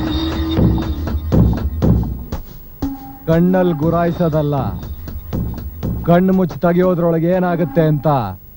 ಕಣ್ಣಲ್ಲಿ ಗುರಾಯಿಸೋದಲ್ಲ ಕಣ್ಣು ಮುಚ್ಚಿ ತೆಗಿಯೋದ್ರೊಳಗೆ ಏನಾಗುತ್ತೆ ಅಂತ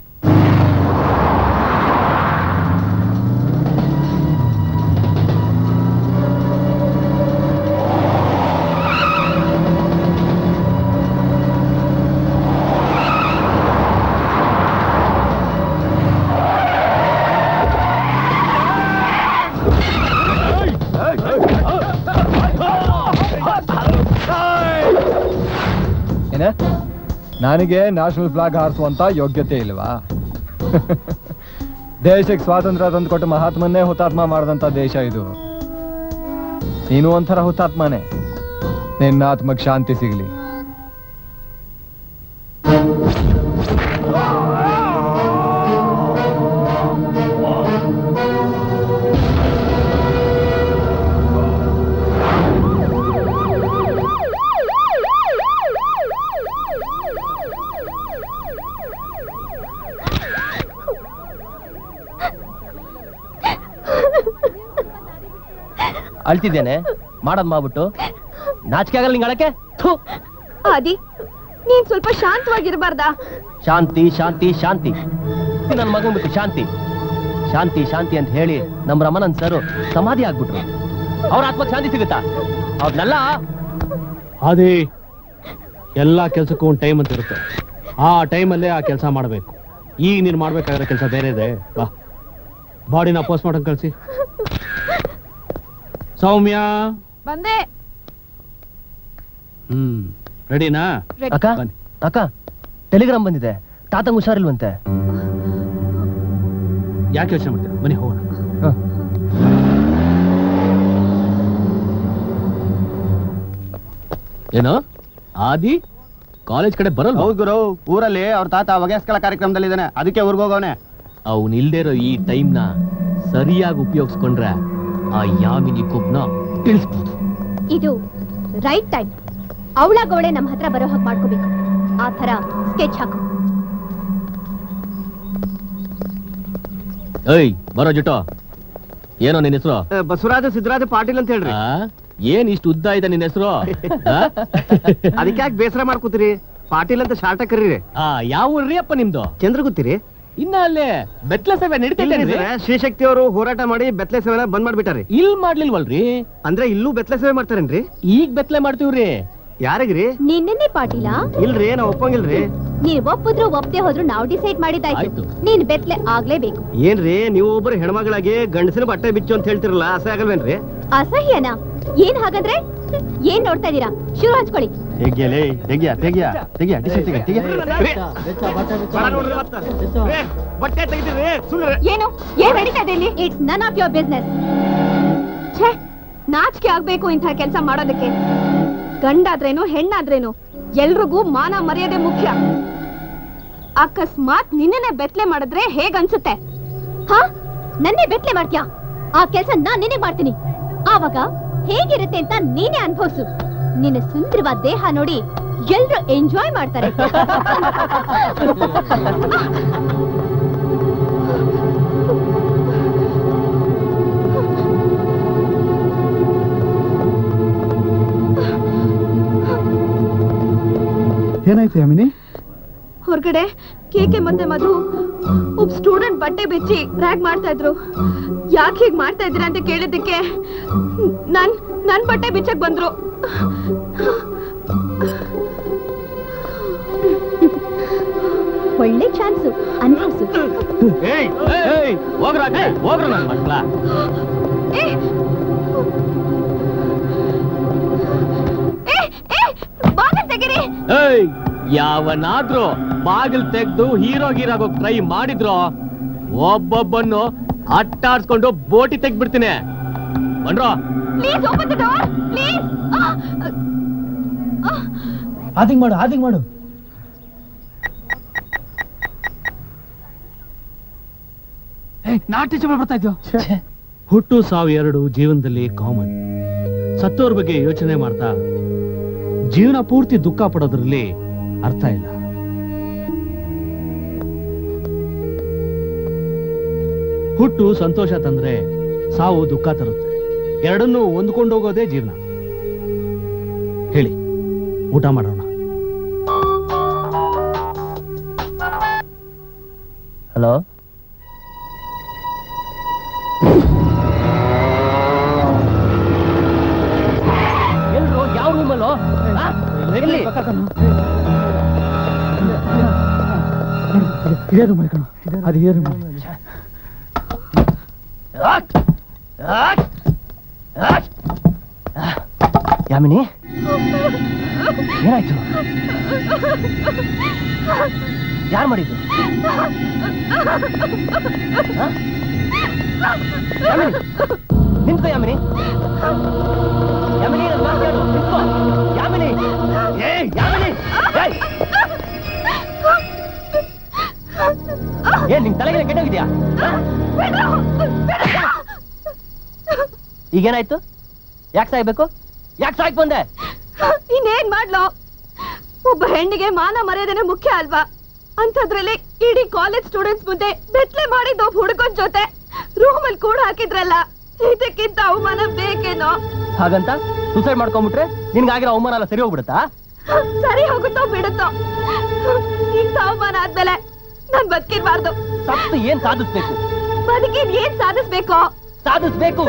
ಏನ ನನಗೆ ನ್ಯಾಷನಲ್ ಫ್ಲಾಗ್ ಹಾರಿಸುವಂತ ಯೋಗ್ಯತೆ ಇಲ್ವಾ ದೇಶಕ್ಕೆ ಸ್ವಾತಂತ್ರ್ಯ ತಂದುಕೊಟ್ಟು ಮಹಾತ್ಮನ್ನೇ ಹುತಾತ್ಮ ಮಾಡಿದಂತ ದೇಶ ಇದು ನೀನು ಒಂಥರ ಹುತಾತ್ಮನೇ ನಿನ್ನ ಆತ್ಮಕ್ಕೆ ಶಾಂತಿ ಸಿಗ್ಲಿ ಅಳ್ತಿದ್ದೇನೆ ಮಾಡೋದ್ ಮಾಡ್ಬಿಟ್ಟು ನಾಚಿಕೆ ಆಗಲ್ಲ ನಿಂಗೆ ಅಳಕ್ಕೆ ಥು. ಆದಿ ನೀನ್ ಸ್ವಲ್ಪ ಶಾಂತವಾಗಿರ್ಬಾರ್ದಾ ಶಾಂತಿ ಶಾಂತಿ ಶಾಂತಿ ನನ್ನ ಮಗನ್ ಬಿಟ್ಟು ಶಾಂತಿ ಶಾಂತಿ ಶಾಂತಿ ಅಂತ ಹೇಳಿ ನಮ್ಮ ರಮಣನ್ ಸರ್ ಸಮಾಧಿ ಆಗ್ಬಿಟ್ರು ಅವ್ರ ಆತ್ಮಕ್ಕೆ ಶಾಂತಿ ಸಿಗುತ್ತಾ ಅವ್ರನ್ನೆಲ್ಲ ಅದೇ ಎಲ್ಲ ಕೆಲಸಕ್ಕೂ ಒಂದು ಟೈಮ್ ಅಂತ ಇರುತ್ತೆ ಆ ಟೈಮಲ್ಲೇ ಆ ಕೆಲಸ ಮಾಡಬೇಕು ಈಗ ನೀನು ಮಾಡ್ಬೇಕಾಗಿರೋ ಕೆಲಸ ಬೇರೆ ಇದೆ ಬಾ ಬಾಡಿನ ಪೋಸ್ಟ್ ಮಾಡಕ್ ಕಳಿಸಿ ಸೌಮ್ಯ ಬಂದೆ ಹ್ಮ್ ರೆಡಿನಾ ಅಕ್ಕ ಅಕ್ಕ ಟೆಲಿಗ್ರಾಮ್ ಬಂದಿದೆ ತಾತಂಗ್ ಹುಷಾರಿಲ್ವಂತೆ ಯಾಕೆ ಯೋಚನೆ ಮಾಡ್ತೀರಾ ಬನ್ನಿ ಹೋಗೋಣ ಏನೋ ಆದಿ ಕಾಲೇಜ್ ಕಡೆ ಬರಲ್ಲ ಹೌದು ಗುರು ಊರಲ್ಲಿ ಅವ್ರ ತಾತ ವಗೆಸ್ಕಲ ಕಾರ್ಯಕ್ರಮದಲ್ಲಿದ್ದಾನೆ ಅದಕ್ಕೆ ಊರ್ಗ್ ಹೋಗವನೆ ಅವನ್ ಇಲ್ದೇ ಇರೋ ಈ ಟೈಮ್ನ ಸರಿಯಾಗಿ ಉಪಯೋಗಿಸ್ಕೊಂಡ್ರೆ ಆ ಯಾಮಿನಿ ಕೊಬ್ನ ತಿಳಿಸ್ಬೋದು ಇದು ರೈಟ್ ಟೈಮ್ ಅವಳಾಗವಳೆ ನಮ್ಮ ಹತ್ರ ಬರೋ ಹಾಗೆ ಮಾಡ್ಕೋಬೇಕು ಆ ಥರ ಸ್ಕೆಚ್ ಹಾಕು ಏಯ್ ಬರೋ ಜುಟೋ ಏನೋ ನಿನ್ನ ಹೆಸರು ಬಸವರಾಜ ಸಿದ್ದರಾಜ ಪಾಟೀಲ್ ಅಂತ ಹೇಳ್ರಿ ಏನ್ ಇಷ್ಟು ಉದ್ದ ಇದೆ ನಿನ್ನ ಹೆಸರು ಅದಕ್ಕೆ ಯಾಕೆ ಬೇಸರ ಮಾಡ್ಕೋತೀರಿ ಪಾಟೀಲ್ ಅಂತ ಶಾರ್ಟ ಕರೀರಿ ಯಾವ ಊರ್ರಿ ಅಪ್ಪ ನಿಮ್ದು ಚಂದ್ರ ಗೊತ್ತೀರಿ ಇನ್ನ ಅಲ್ಲೇ ಬೆತ್ಲ ಸೇವೆ ನಡೀತಿಲ್ಲ ಶ್ರೀಶಕ್ತಿ ಅವರು ಹೋರಾಟ ಮಾಡಿ ಬೆತ್ಲೆ ಸೇವೆನ ಬಂದ್ ಮಾಡ್ಬಿಟ್ಟಾರಿ ಇಲ್ ಮಾಡ್ಲಿಲ್ವಲ್ರಿ ಅಂದ್ರೆ ಇಲ್ಲೂ ಬೆತ್ಲೆ ಸೇವೆ ಮಾಡ್ತಾರೇನ್ರಿ ಈಗ ಬೆತ್ಲೆ ಮಾಡ್ತೀವ್ರಿ ಯಾರಿಗ್ರಿ ನಿನ್ನೆ ಪಾಟೀಲ ಇಲ್ರಿ ನಾವ್ ಒಪ್ಪಂಗಿಲ್ರಿ ನೀನ್ ಒಪ್ಪಿದ್ರು ಒಪ್ಪದೆ ಹೋದ್ರು ನಾವು ಡಿಸೈಡ್ ಮಾಡಿದ್ದಾಯ್ತು ನೀನ್ ಬೆತ್ಲೆ ಆಗ್ಲೇಬೇಕು ಏನ್ರಿ ನೀವು ಒಬ್ಬರು ಹೆಣ್ಮಗಳಾಗಿ ಗಂಡಸಿನ ಬಟ್ಟೆ ಬಿಚ್ಚು ಅಂತ ಹೇಳ್ತಿರಲ್ಲ ಅಸಹ್ಯ ಆಗಲ್ವೇನ್ರಿ ಅಸಹ್ಯನಾ ಏನ್ ಹಾಗಾದ್ರೆ ಏನ್ ನೋಡ್ತಾ ಇದೀರಾ ಶುರು ಹಚ್ಕೊಳ್ಳಿ ತೆಗಿಯಲೇ ತೆಗಿಯ ತೆಗಿಯ ತೆಗಿಯ ಡಿಸಿ ತೆಗಿಯ ತೆಗಿಯ ಬಟ್ಟೆ ತೆಗಿತೀರಿ ಸುಳ್ಳು ಏನು ಏನ್ ನಡೀತಾ ಇದೆ ಇಲ್ಲಿ it's none of your business ಛೇ ನಾಚಿಕೆ ಆಗ್ಬೇಕು ಇಂಥ ಕೆಲಸ ಮಾಡೋದಕ್ಕೆ ಗಂಡಾದ್ರೇನು ಹೆಣ್ಣಾದ್ರೇನು ಎಲ್ರಿಗೂ ಮಾನ ಮರ್ಯಾದೆ ಮುಖ್ಯ ಅಕಸ್ಮಾತ್ ನಿನ್ನೆ ಬೆತ್ಲೆ ಮಾಡಿದ್ರೆ ಹೇಗನ್ಸುತ್ತೆ ಹಾ ನನ್ನೇ ಬೆತ್ಲೆ ಮಾಡ್ತ್ಯಾ ಆ ಕೆಲಸ ನಾನ್ ನಿನಗೆ ಮಾಡ್ತೀನಿ ಆವಾಗ ಹೇಗಿರುತ್ತೆ ಅಂತ ನೀನೇ ಅನ್ಭವ್ಸು ನಿನ್ನ ಸುಂದರವಾದ ದೇಹ ನೋಡಿ ಎಲ್ರು ಎಂಜಾಯ್ ಮಾಡ್ತಾರೆ ಏನಾಯ್ತು ಯಾಮಿನಿ ಹೊರಗಡೆ ಕೇಕೆ ಮತ್ತೆ ಮಧು ಒಬ್ಬ ಸ್ಟೂಡೆಂಟ್ ಬಟ್ಟೆ ಬಿಚ್ಚಿ ರ್ಯಾಗ್ ಮಾಡ್ತಾ ಇದ್ರು ಯಾಕೆ ಹೀಗ್ ಮಾಡ್ತಾ ಇದ್ದೀರಾ ಅಂತ ಕೇಳಿದ್ದಕ್ಕೆ ನನ್ ನನ್ ಬಟ್ಟೆ ಬಿಚ್ಚಕ್ ಬಂದ್ರು ಒಳ್ಳೆ ಚಾನ್ಸು ಅನ್ಭವ್ಸು ಏಯ್ ಏಯ್ ಹೋಗ್ರ ಆ ಕಡೆ, ಹೋಗ್ರ ನನ್ ಮಕ್ಳ ಏ! ಏ, ಏ, ಬಾಗಿಲ್ ತೆಗೀರಿ ಏಯ್ ಯಾವನಾದ್ರೂ ಬಾಗಿಲ್ ತೆಗ್ದು ಹೀರೋ ಗೀರಾಗೋಗ್ ಟ್ರೈ ಮಾಡಿದ್ರು ಒಬ್ಬೊಬ್ಬನ್ನು ಅಟ್ಟಾಡ್ಸ್ಕೊಂಡು ಬೋಟಿ ತೆಗ್ಬಿಡ್ತೀನಿ ಬನ್ರೋ please open the door please ಆದಿಂಗ್ ಮಾಡು ಆದಿಂಗ್ ಮಾಡು ನಾಟ್ಯ ಚಮಳ ಬರ್ತಾ ಇದ್ಯೋ ಹುಟ್ಟು ಸಾವು ಎರಡು ಜೀವನದಲ್ಲಿ ಕಾಮನ್ ಸತ್ತೋರ್ ಬಗ್ಗೆ ಯೋಚನೆ ಮಾಡ್ತಾ ಜೀವನ ಪೂರ್ತಿ ದುಃಖ ಪಡೋದ್ರಲ್ಲಿ ಅರ್ಥ ಇಲ್ಲ ಹುಟ್ಟು ಸಂತೋಷ ತಂದ್ರೆ ಸಾವು ದುಃಖ ತರುತ್ತೆ ಎರಡನ್ನೂ ಹೊಂದ್ಕೊಂಡೋಗೋದೇ ಜೀವನ ಹೇಳಿ ಊಟ ಮಾಡೋಣ ಹಲೋ ಎಲ್ರು ಯಾವ ರೂಮಲ್ಲೋ ಎಲ್ಲಿ ಇದೇ ರೂಮ್ ಕಣ ಅದು ಇದೇ ರೂಮ್ ಯಾಮಿನಿ ಏನಾಯ್ತು ಯಾರು ಮಾಡಿದ್ದು ಹ? ಯಾಮಿನಿ ನಿಂತ್ಕೋ ಯಾಮಿನಿ ಯಾಮಿನಿ ನನ್ ಮಾತ್ ಕೇಳು ನಿಂತ್ಕೋ ಯಾಮಿನಿ ಏ ಯಾಮಿನಿ ಏಯ್! ಏನ್ ನಿನ್ ತಲೆಗೆ ಕೆಟ್ಟೋಗಿದ್ಯಾ ಈಗೇನಾಯ್ತು ಯಾಕೆ ಸಾಯ್ಬೇಕು ಯಾಕೆ ಸಾಯ್ಕ್ ಬಂದೆ ಇನ್ನೇನ್ ಮಾಡ್ಲೋ ಒಬ್ಬ ಹೆಣ್ಣಿಗೆ ಮಾನ ಮರ್ಯಾದೆನೆ ಮುಖ್ಯ ಅಲ್ವಾ ಅಂಥದ್ರಲ್ಲಿ ಇಡೀ ಕಾಲೇಜ್ ಸ್ಟೂಡೆಂಟ್ಸ್ ಮುಂದೆ ಬೆತ್ಲೆ ಮಾಡಿದ ಒಬ್ಬ ಹುಡುಗನ್ ಜೊತೆ ರೂಮ್ ಅಲ್ಲಿ ಕೂಡ ಹಾಕಿದ್ರಲ್ಲ ಇದಕ್ಕಿಂತ ಅವಮಾನ ಬೇಕೇನೋ ಹಾಗಂತ ಸೂಸೈಡ್ ಮಾಡ್ಕೊಂಡ್ಬಿಟ್ರೆ ನಿನ್ಗಾಗಿರೋ ಅವಮಾನ ಎಲ್ಲ ಸರಿ ಹೋಗ್ಬಿಡುತ್ತಾ ಸರಿ ಹೋಗುತ್ತೋ ಬಿಡುತ್ತೋ ಇಂಥ ಅವಮಾನ ಆದ್ಮೇಲೆ ನಾನ್ ಬದುಕಿರ್ಬಾರ್ದು ಸತ್ತು ಏನ್ ಸಾಧಿಸ್ಬೇಕು ಬದುಕಿದ್ ಏನ್ ಸಾಧಿಸ್ಬೇಕು ಸಾಧಿಸ್ಬೇಕು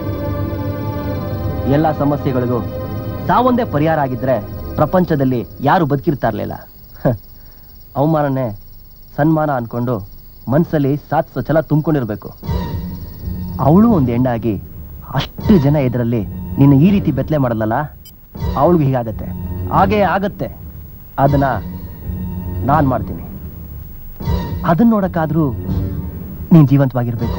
ಎಲ್ಲ ಸಮಸ್ಯೆಗಳಿಗೂ ಸಾವೊಂದೇ ಪರಿಹಾರ ಆಗಿದ್ರೆ ಪ್ರಪಂಚದಲ್ಲಿ ಯಾರು ಬದುಕಿರ್ತಾ ಇರ್ಲಿಲ್ಲ ಹ. ಅವಮಾನನೇ ಸನ್ಮಾನ ಅನ್ಕೊಂಡು ಮನ್ಸಲ್ಲಿ ಸಾಧಿಸೋ ಛಲ ತುಂಬಿಕೊಂಡಿರ್ಬೇಕು ಅವಳು ಒಂದು ಹೆಣ್ಣಾಗಿ ಅಷ್ಟು ಜನ ಎದುರಲ್ಲಿ ನಿನ್ನ ಈ ರೀತಿ ಬೆತ್ತಲೆ ಮಾಡಲ್ಲಲ್ಲ ಅವಳಿಗೂ ಹೀಗಾಗತ್ತೆ ಹಾಗೇ ಆಗತ್ತೆ ಅದನ್ನ ನಾನ್ ಮಾಡ್ತೀನಿ ಅದನ್ನ ನೋಡಕ್ಕಾದ್ರೂ ನೀನ್ ಜೀವಂತವಾಗಿರ್ಬೇಕು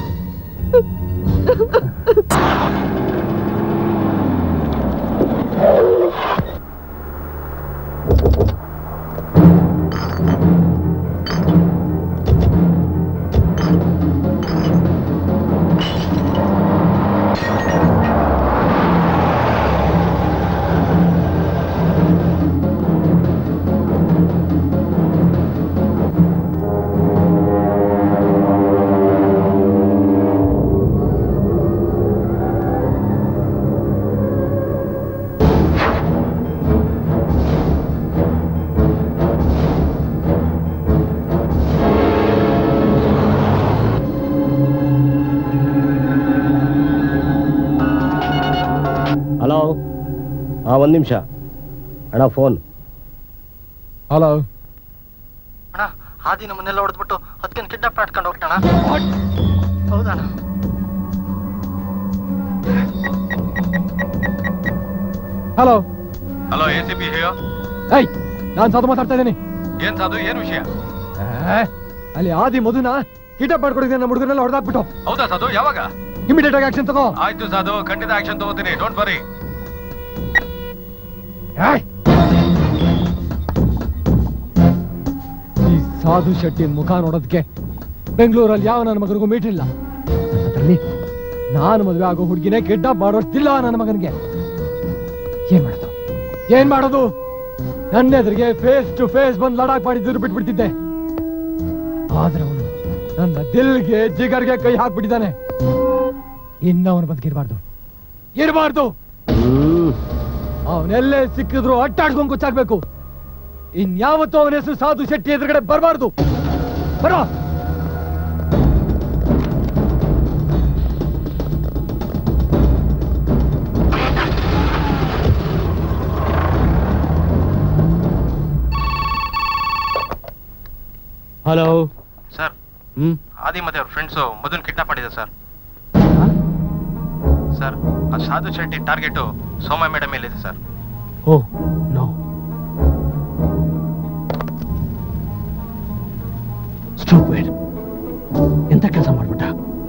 ಹಲೋ ಹಾ ಒಂದ್ ನಿಮಿಷ ಅಣ್ಣ ಫೋನ್ ಹಲೋ ಅಣ್ಣ ಆದಿ ನಮ್ಮನ್ನೆಲ್ಲ ಹೊಡೆದ್ಬಿಟ್ಟು ಅದಕ್ಕೆ ಕಿಡ್ನಾಪ್ ಮಾಡ್ಕೊಂಡು ಹೋಗ್ತಾಣ ಹೌದಣ್ಣ hello hello A C P ಹೇಯೋ ಏಯ್ ನಾನ್ ಸಾಧು ಮಾತಾಡ್ತಾ ಇದ್ದೀನಿ ಏನ್ ಸಾಧು ಏನ್ ವಿಷಯ ಅಲ್ಲಿ ಆದಿ ಮಧುನ ಕಿಟಪ್ ಮಾಡ್ಕೊಂಡಿದ್ದೀನಿ ನಮ್ಮ ಹುಡುಗನೆಲ್ಲ ಹೊಡೆದಾಕ್ಬಿಟ್ಟು ಹೌದಾ ಸಾಧು ಯಾವಾಗ ಇಮಿಡಿಯೇಟ್ ಆಗಿ ಆಕ್ಷನ್ ತಗೋ ಆಯ್ತು ಸಾಧು ಖಂಡಿತ ಆಕ್ಷನ್ ತಗೋತೀನಿ ಡೋಂಟ್ ವರಿ ಈ ಸಾಧು ಶೆಟ್ಟಿ ಮುಖ ನೋಡೋದಕ್ಕೆ ಬೆಂಗಳೂರಲ್ಲಿ ಯಾವ ನನ್ನ ಮಗನಿಗೂ ಮೀಟಿಲ್ಲ ಅಂತದ್ರಲ್ಲಿ ನಾನು ಮದುವೆ ಆಗೋ ಹುಡುಗಿನೇ ಕಿಡ್ನಾಪ್ ಮಾಡೋಷ್ಟಿಲ್ಲ ನನ್ನ ಮಗನಿಗೆ ಏನ್ ಮಾಡೋದು ಏನ್ ಮಾಡೋದು ನನ್ನ ಎದುರಿಗೆ ಫೇಸ್ ಟು ಫೇಸ್ ಬಂದು ಲಡಾಕ್ ಮಾಡಿದ್ರು ಬಿಟ್ಬಿಡ್ತಿದ್ದೆ ಆದ್ರೆ ಅವನು ನನ್ನ ದಿಲ್ಗೆ ಜಿಗರ್ಗೆ ಕೈ ಹಾಕ್ಬಿಟ್ಟಿದ್ದಾನೆ ಇನ್ನ ಅವನ ಬದುಕಿರ್ಬಾರ್ದು ಇರಬಾರ್ದು ಅವನೆಲ್ಲೇ ಸಿಕ್ಕಿದ್ರು ಅಟ್ಟಾಡ್ಕೊಂಡು ಕುಚ್ಚಾಕ್ಬೇಕು ಇನ್ಯಾವತ್ತೂ ಅವನ ಹೆಸರು ಸಾಧು ಶೆಟ್ಟಿ ಎದುರುಗಡೆ ಬರಬಾರ್ದು ಬರೋ ಹಲೋ ಸರ್ ಹ್ಮ್ ಆದಿ ಮತ್ತೆ ಅವ್ರ ಫ್ರೆಂಡ್ಸು ಮಧುನ್ ಕಿಡ್ನಾಪ್ ಮಾಡಿದೆ ಸರ್ ಸರ್ ಆ ಸಾಧು ಶೆಟ್ಟಿ ಟಾರ್ಗೆಟ್ ಸೋಮ ಮೇಡಮ್ ಮೇಲಿದೆ ಸರ್ ಓ ನೋ ಸ್ಟೂಪಿಡ್ ಎಂತ ಕೆಲಸ ಮಾಡ್ಬಿಟ್ಟ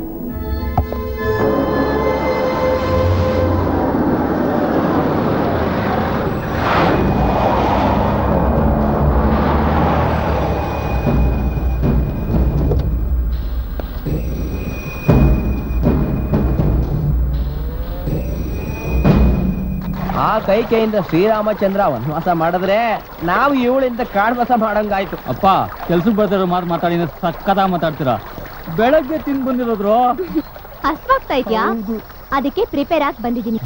ಆ ಕೈ ಕೈಯಿಂದ ಶ್ರೀರಾಮಚಂದ್ರ ವನವಾಸ ಮಾಡಿದ್ರೆ ನಾವು ಇವಳಿಂದ ಕಾಡ್ವಾಸ ಮಾಡಂಗಾಯ್ತು ಅಪ್ಪ ಕೆಲ್ಸಕ್ಕೆ ಬರ್ತಿರೋ ಮಾತು ಮಾತಾಡಿ ಸಕ್ಕತ್ತ ಮಾತಾಡ್ತೀರಾ ಬೆಳಗ್ಗೆ ತಿಂದು ಬಂದಿರೋದ್ರು ಹಸ್ವಾಗ್ತಾ ಇದ್ಯಾ ಅದಕ್ಕೆ ಪ್ರಿಪೇರ್ ಆಗಿ ಬಂದಿದ್ದೀನಿ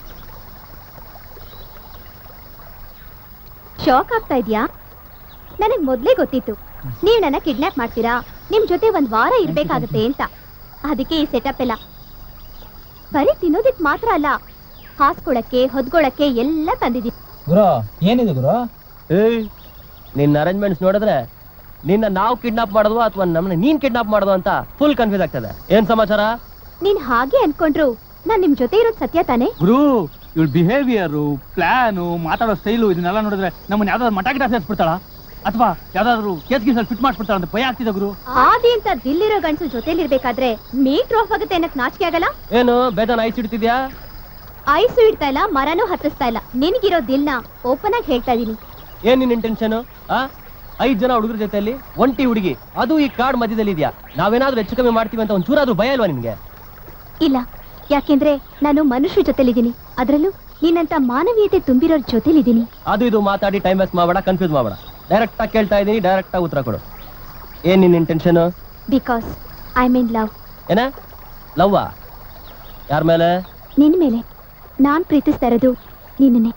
ಶಾಕ್ ಆಗ್ತಾ ಇದ್ಯಾ ನನಗ್ ಮೊದ್ಲೇ ಗೊತ್ತಿತ್ತು ನೀವ್ ನನ್ನ ಕಿಡ್ನಾಪ್ ಮಾಡ್ತೀರಾ ನಿಮ್ ಜೊತೆ ಒಂದ್ ವಾರ ಇರ್ಬೇಕಾಗತ್ತೆ ಅಂತ ಅದಕ್ಕೆ ಈ ಸೆಟಪ್ ಎಲ್ಲ ಬರೀ ತಿನ್ನೋದಕ್ ಮಾತ್ರ ಅಲ್ಲ ಹಾಸ್ಕೊಳಕ್ಕೆ ಹೊದ್ಕೊಳಕ್ಕೆ ಎಲ್ಲ ತಂದಿದ್ದೀನಿ ಗುರು ಏನಿದೆ ಗುರು ಏಯ್ ನಿನ್ನ ಅರೇಂಜ್ಮೆಂಟ್ಸ್ ನೋಡಿದ್ರೆ ನಿನ್ನ ನಾವು ಕಿಡ್ನಾಪ್ ಮಾಡೋದು ಅಥವಾ ನಮ್ಮನ್ನ ನೀನ್ ಕಿಡ್ನಾಪ್ ಮಾಡೋದು ಅಂತ ಫುಲ್ ಕನ್ಫ್ಯೂಸ್ ಆಗ್ತದೆ ಏನ್ ಸಮಾಚಾರ ನೀನ್ ಹಾಗೆ ಅನ್ಕೊಂಡ್ರು ನಾನ್ ನಿಮ್ ಜೊತೆ ಇರೋದ್ ಸತ್ಯ ತಾನೇ ಗುರು ಇವಳು ಬಿಹೇವಿಯರು ಪ್ಲಾನು ಮಾತಾಡೋ ಸ್ಟೈಲು ಇದನ್ನೆಲ್ಲ ನೋಡಿದ್ರೆ ನಮ್ಮನ್ನ ಯಾವ್ದಾದ್ರು ಮಠ ಗಿಟ ಸೇರಿಸ್ಬಿಡ್ತಾಳ ಅಥವಾ ಯಾವ್ದಾದ್ರು ಕೇಸ್ ಗೀಸಲ್ಲಿ ಫಿಟ್ ಮಾಡ್ಬಿಡ್ತಾಳ ಅಂತ ಭಯ ಆಗ್ತಿದೆ ಗುರು ಆದಿ ಅಂತ ದಿಲ್ಲಿರೋ ಗಂಡಸು ಜೊತೆಲಿರ್ಬೇಕಾದ್ರೆ ಮೀಟ್ ಆಫ್ ಆಗುತ್ತೆ ಅನ್ನಕ್ ನಾಚಿಕೆ ಆಗಲ್ಲ ಏನು ಬೇಜಾನ್ ಐಸ್ ಇಡ್ತಿದ್ಯಾ ಐಸು ಇಡ್ತಾ ಇಲ್ಲ ಮರನೂ ಹತ್ತಿಸ್ತಾ ಇಲ್ಲ ನಿನ್ಗಿರೋ ದಿಲ್ನ ಓಪನ್ ಆಗಿ ಹೇಳ್ತಾ ಇದೀನಿ ಏನ್ ನಿನ್ ಇಂಟೆನ್ಷನ್ ಆ ಐದ್ ಜನ ಹುಡುಗರ ಜೊತೆಯಲ್ಲಿ ಒಂಟಿ ಹುಡುಗಿ ಅದು ಈ ಕಾರ್ಡ್ ಮಧ್ಯದಲ್ಲಿ ಇದೆಯಾ ನಾವೇನಾದ್ರೂ ಹೆಚ್ಚು ಕಮ್ಮಿ ಮಾಡ್ತೀವಿ ಅಂತ ಒಂದ್ ಚೂರಾದ್ರೂ ಭಯ ಇಲ್ವಾ ನಿನ್ಗೆ ಇಲ್ಲ ಯಾಕೆಂದ್ರೆ ನಾನು ಮನುಷ್ಯರ ಜೊತೆಲಿದ್ದೀನಿ ಅದ್ರಲ್ಲೂ ನೀನಂತ ಮಾನವೀಯತೆ ತುಂಬಿರೋರ್ ಜೊತೆಲಿದ್ದೀನಿ ಅದು ಇದು ಮಾತಾಡಿ ಟೈಮ್ ವೇಸ್ಟ್ ಮಾಡಬೇಡ ಕನ್ಫ್ಯೂಸ್ ಮಾಡಬೇಡ ಡೈರೆಕ್ಟ್ ಆಗಿ ಕೇಳ್ತಾ ಇದೀನಿ ಡೈರೆಕ್ಟ್ ಆಗಿ ಉತ್ತರ ಕೊಡು ಏನ್ ನಿನ್ intention because I mean love ಏನ ಲವ್ವಾ ಯಾರ ಮೇಲೆ ನಿನ್ ಮೇಲೆ ನಾನ್ ಪ್ರೀತಿಸ್ತಾ ಇರೋದು ನಿನ್ನೆ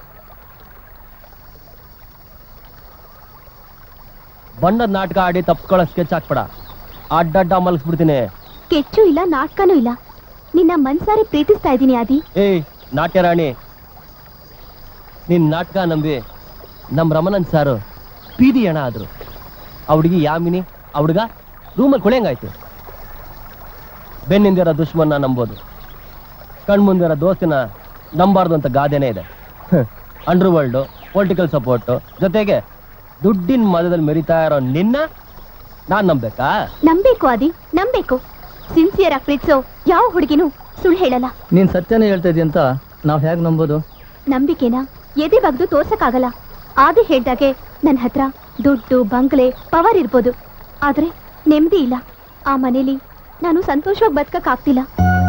ಬಣ್ಣದ ನಾಟಕ ಆಡಿ ತಪ್ಕೊಳ್ಳೋ ಸ್ಕೆಚ್ ಹಾಕ್ಬೇಡ ಅಡ್ಡಡ್ಡ ಮಲಗಿಸ್ಬಿಡ್ತೀನಿ ಕೆಚ್ಚು ಇಲ್ಲ ನಾಟಕನೂ ಇಲ್ಲ ನಿನ್ನ ಮನ್ಸಾರೆ ಪ್ರೀತಿಸ್ತಾ ಇದ್ದೀನಿ ಆದಿ ಏಯ್ ನಾಟ್ಯ ರಾಣಿ ನಿನ್ ನಾಟಕ ನಂಬಿ ನಮ್ ರಮಣನ್ ಸಾರು ಬೀದಿ ಹಣ ಆದ್ರು ಆ ಹುಡುಗಿ ಯಾಮಿನಿ ಆ ಹುಡುಗ ರೂಮಲ್ಲಿ ಕೊಳೆಯಂಗಾಯ್ತು ಬೆನ್ನಿಂದಿರೋ ದುಶ್ಮನ್ನ ನಂಬೋದು ಕಣ್ಮುಂದಿರೋ ದೋಸ್ತಿನ ನಂಬಾರ್ದು ಅಂತ ಗಾದೆನೇ ಇದೆ ಅಂಡರ್ ವರ್ಲ್ಡು ಪೊಲಿಟಿಕಲ್ ಸಪೋರ್ಟು ಜೊತೆಗೆ ದುಡ್ಡಿನ ಮದದಲ್ಲಿ ಮೆರಿತಾ ಇರೋ ನಿನ್ನ ನಾನ್ ನಂಬೇಕಾ ನಂಬೇಕು ಆದಿ ನಂಬೇಕು ಸಿನ್ಸಿಯರ್ ಆಗಿ ಪ್ರೀತಿಸೋ ಯಾವ ಹುಡುಗಿನೂ ಸುಳ್ಳು ಹೇಳಲ್ಲ ನೀನ್ ಸತ್ಯನೇ ಹೇಳ್ತಾ ಇದೀಯ ಅಂತ ನಾವ್ ಹೇಗ್ ನಂಬೋದು ನಂಬಿಕೆನ ಎದೆ ಬಗ್ದು ತೋರ್ಸಕ್ಕಾಗಲ್ಲ ಆದಿ ಹೇಳ್ದಾಗೆ ನನ್ನ ಹತ್ರ ದುಡ್ಡು ಬಂಗ್ಲೆ ಪವರ್ ಇರ್ಬೋದು ಆದ್ರೆ ನೆಮ್ಮದಿ ಇಲ್ಲ ಆ ಮನೇಲಿ ನಾನು ಸಂತೋಷವಾಗಿ ಬದುಕಕ್ ಆಗ್ತಿಲ್ಲ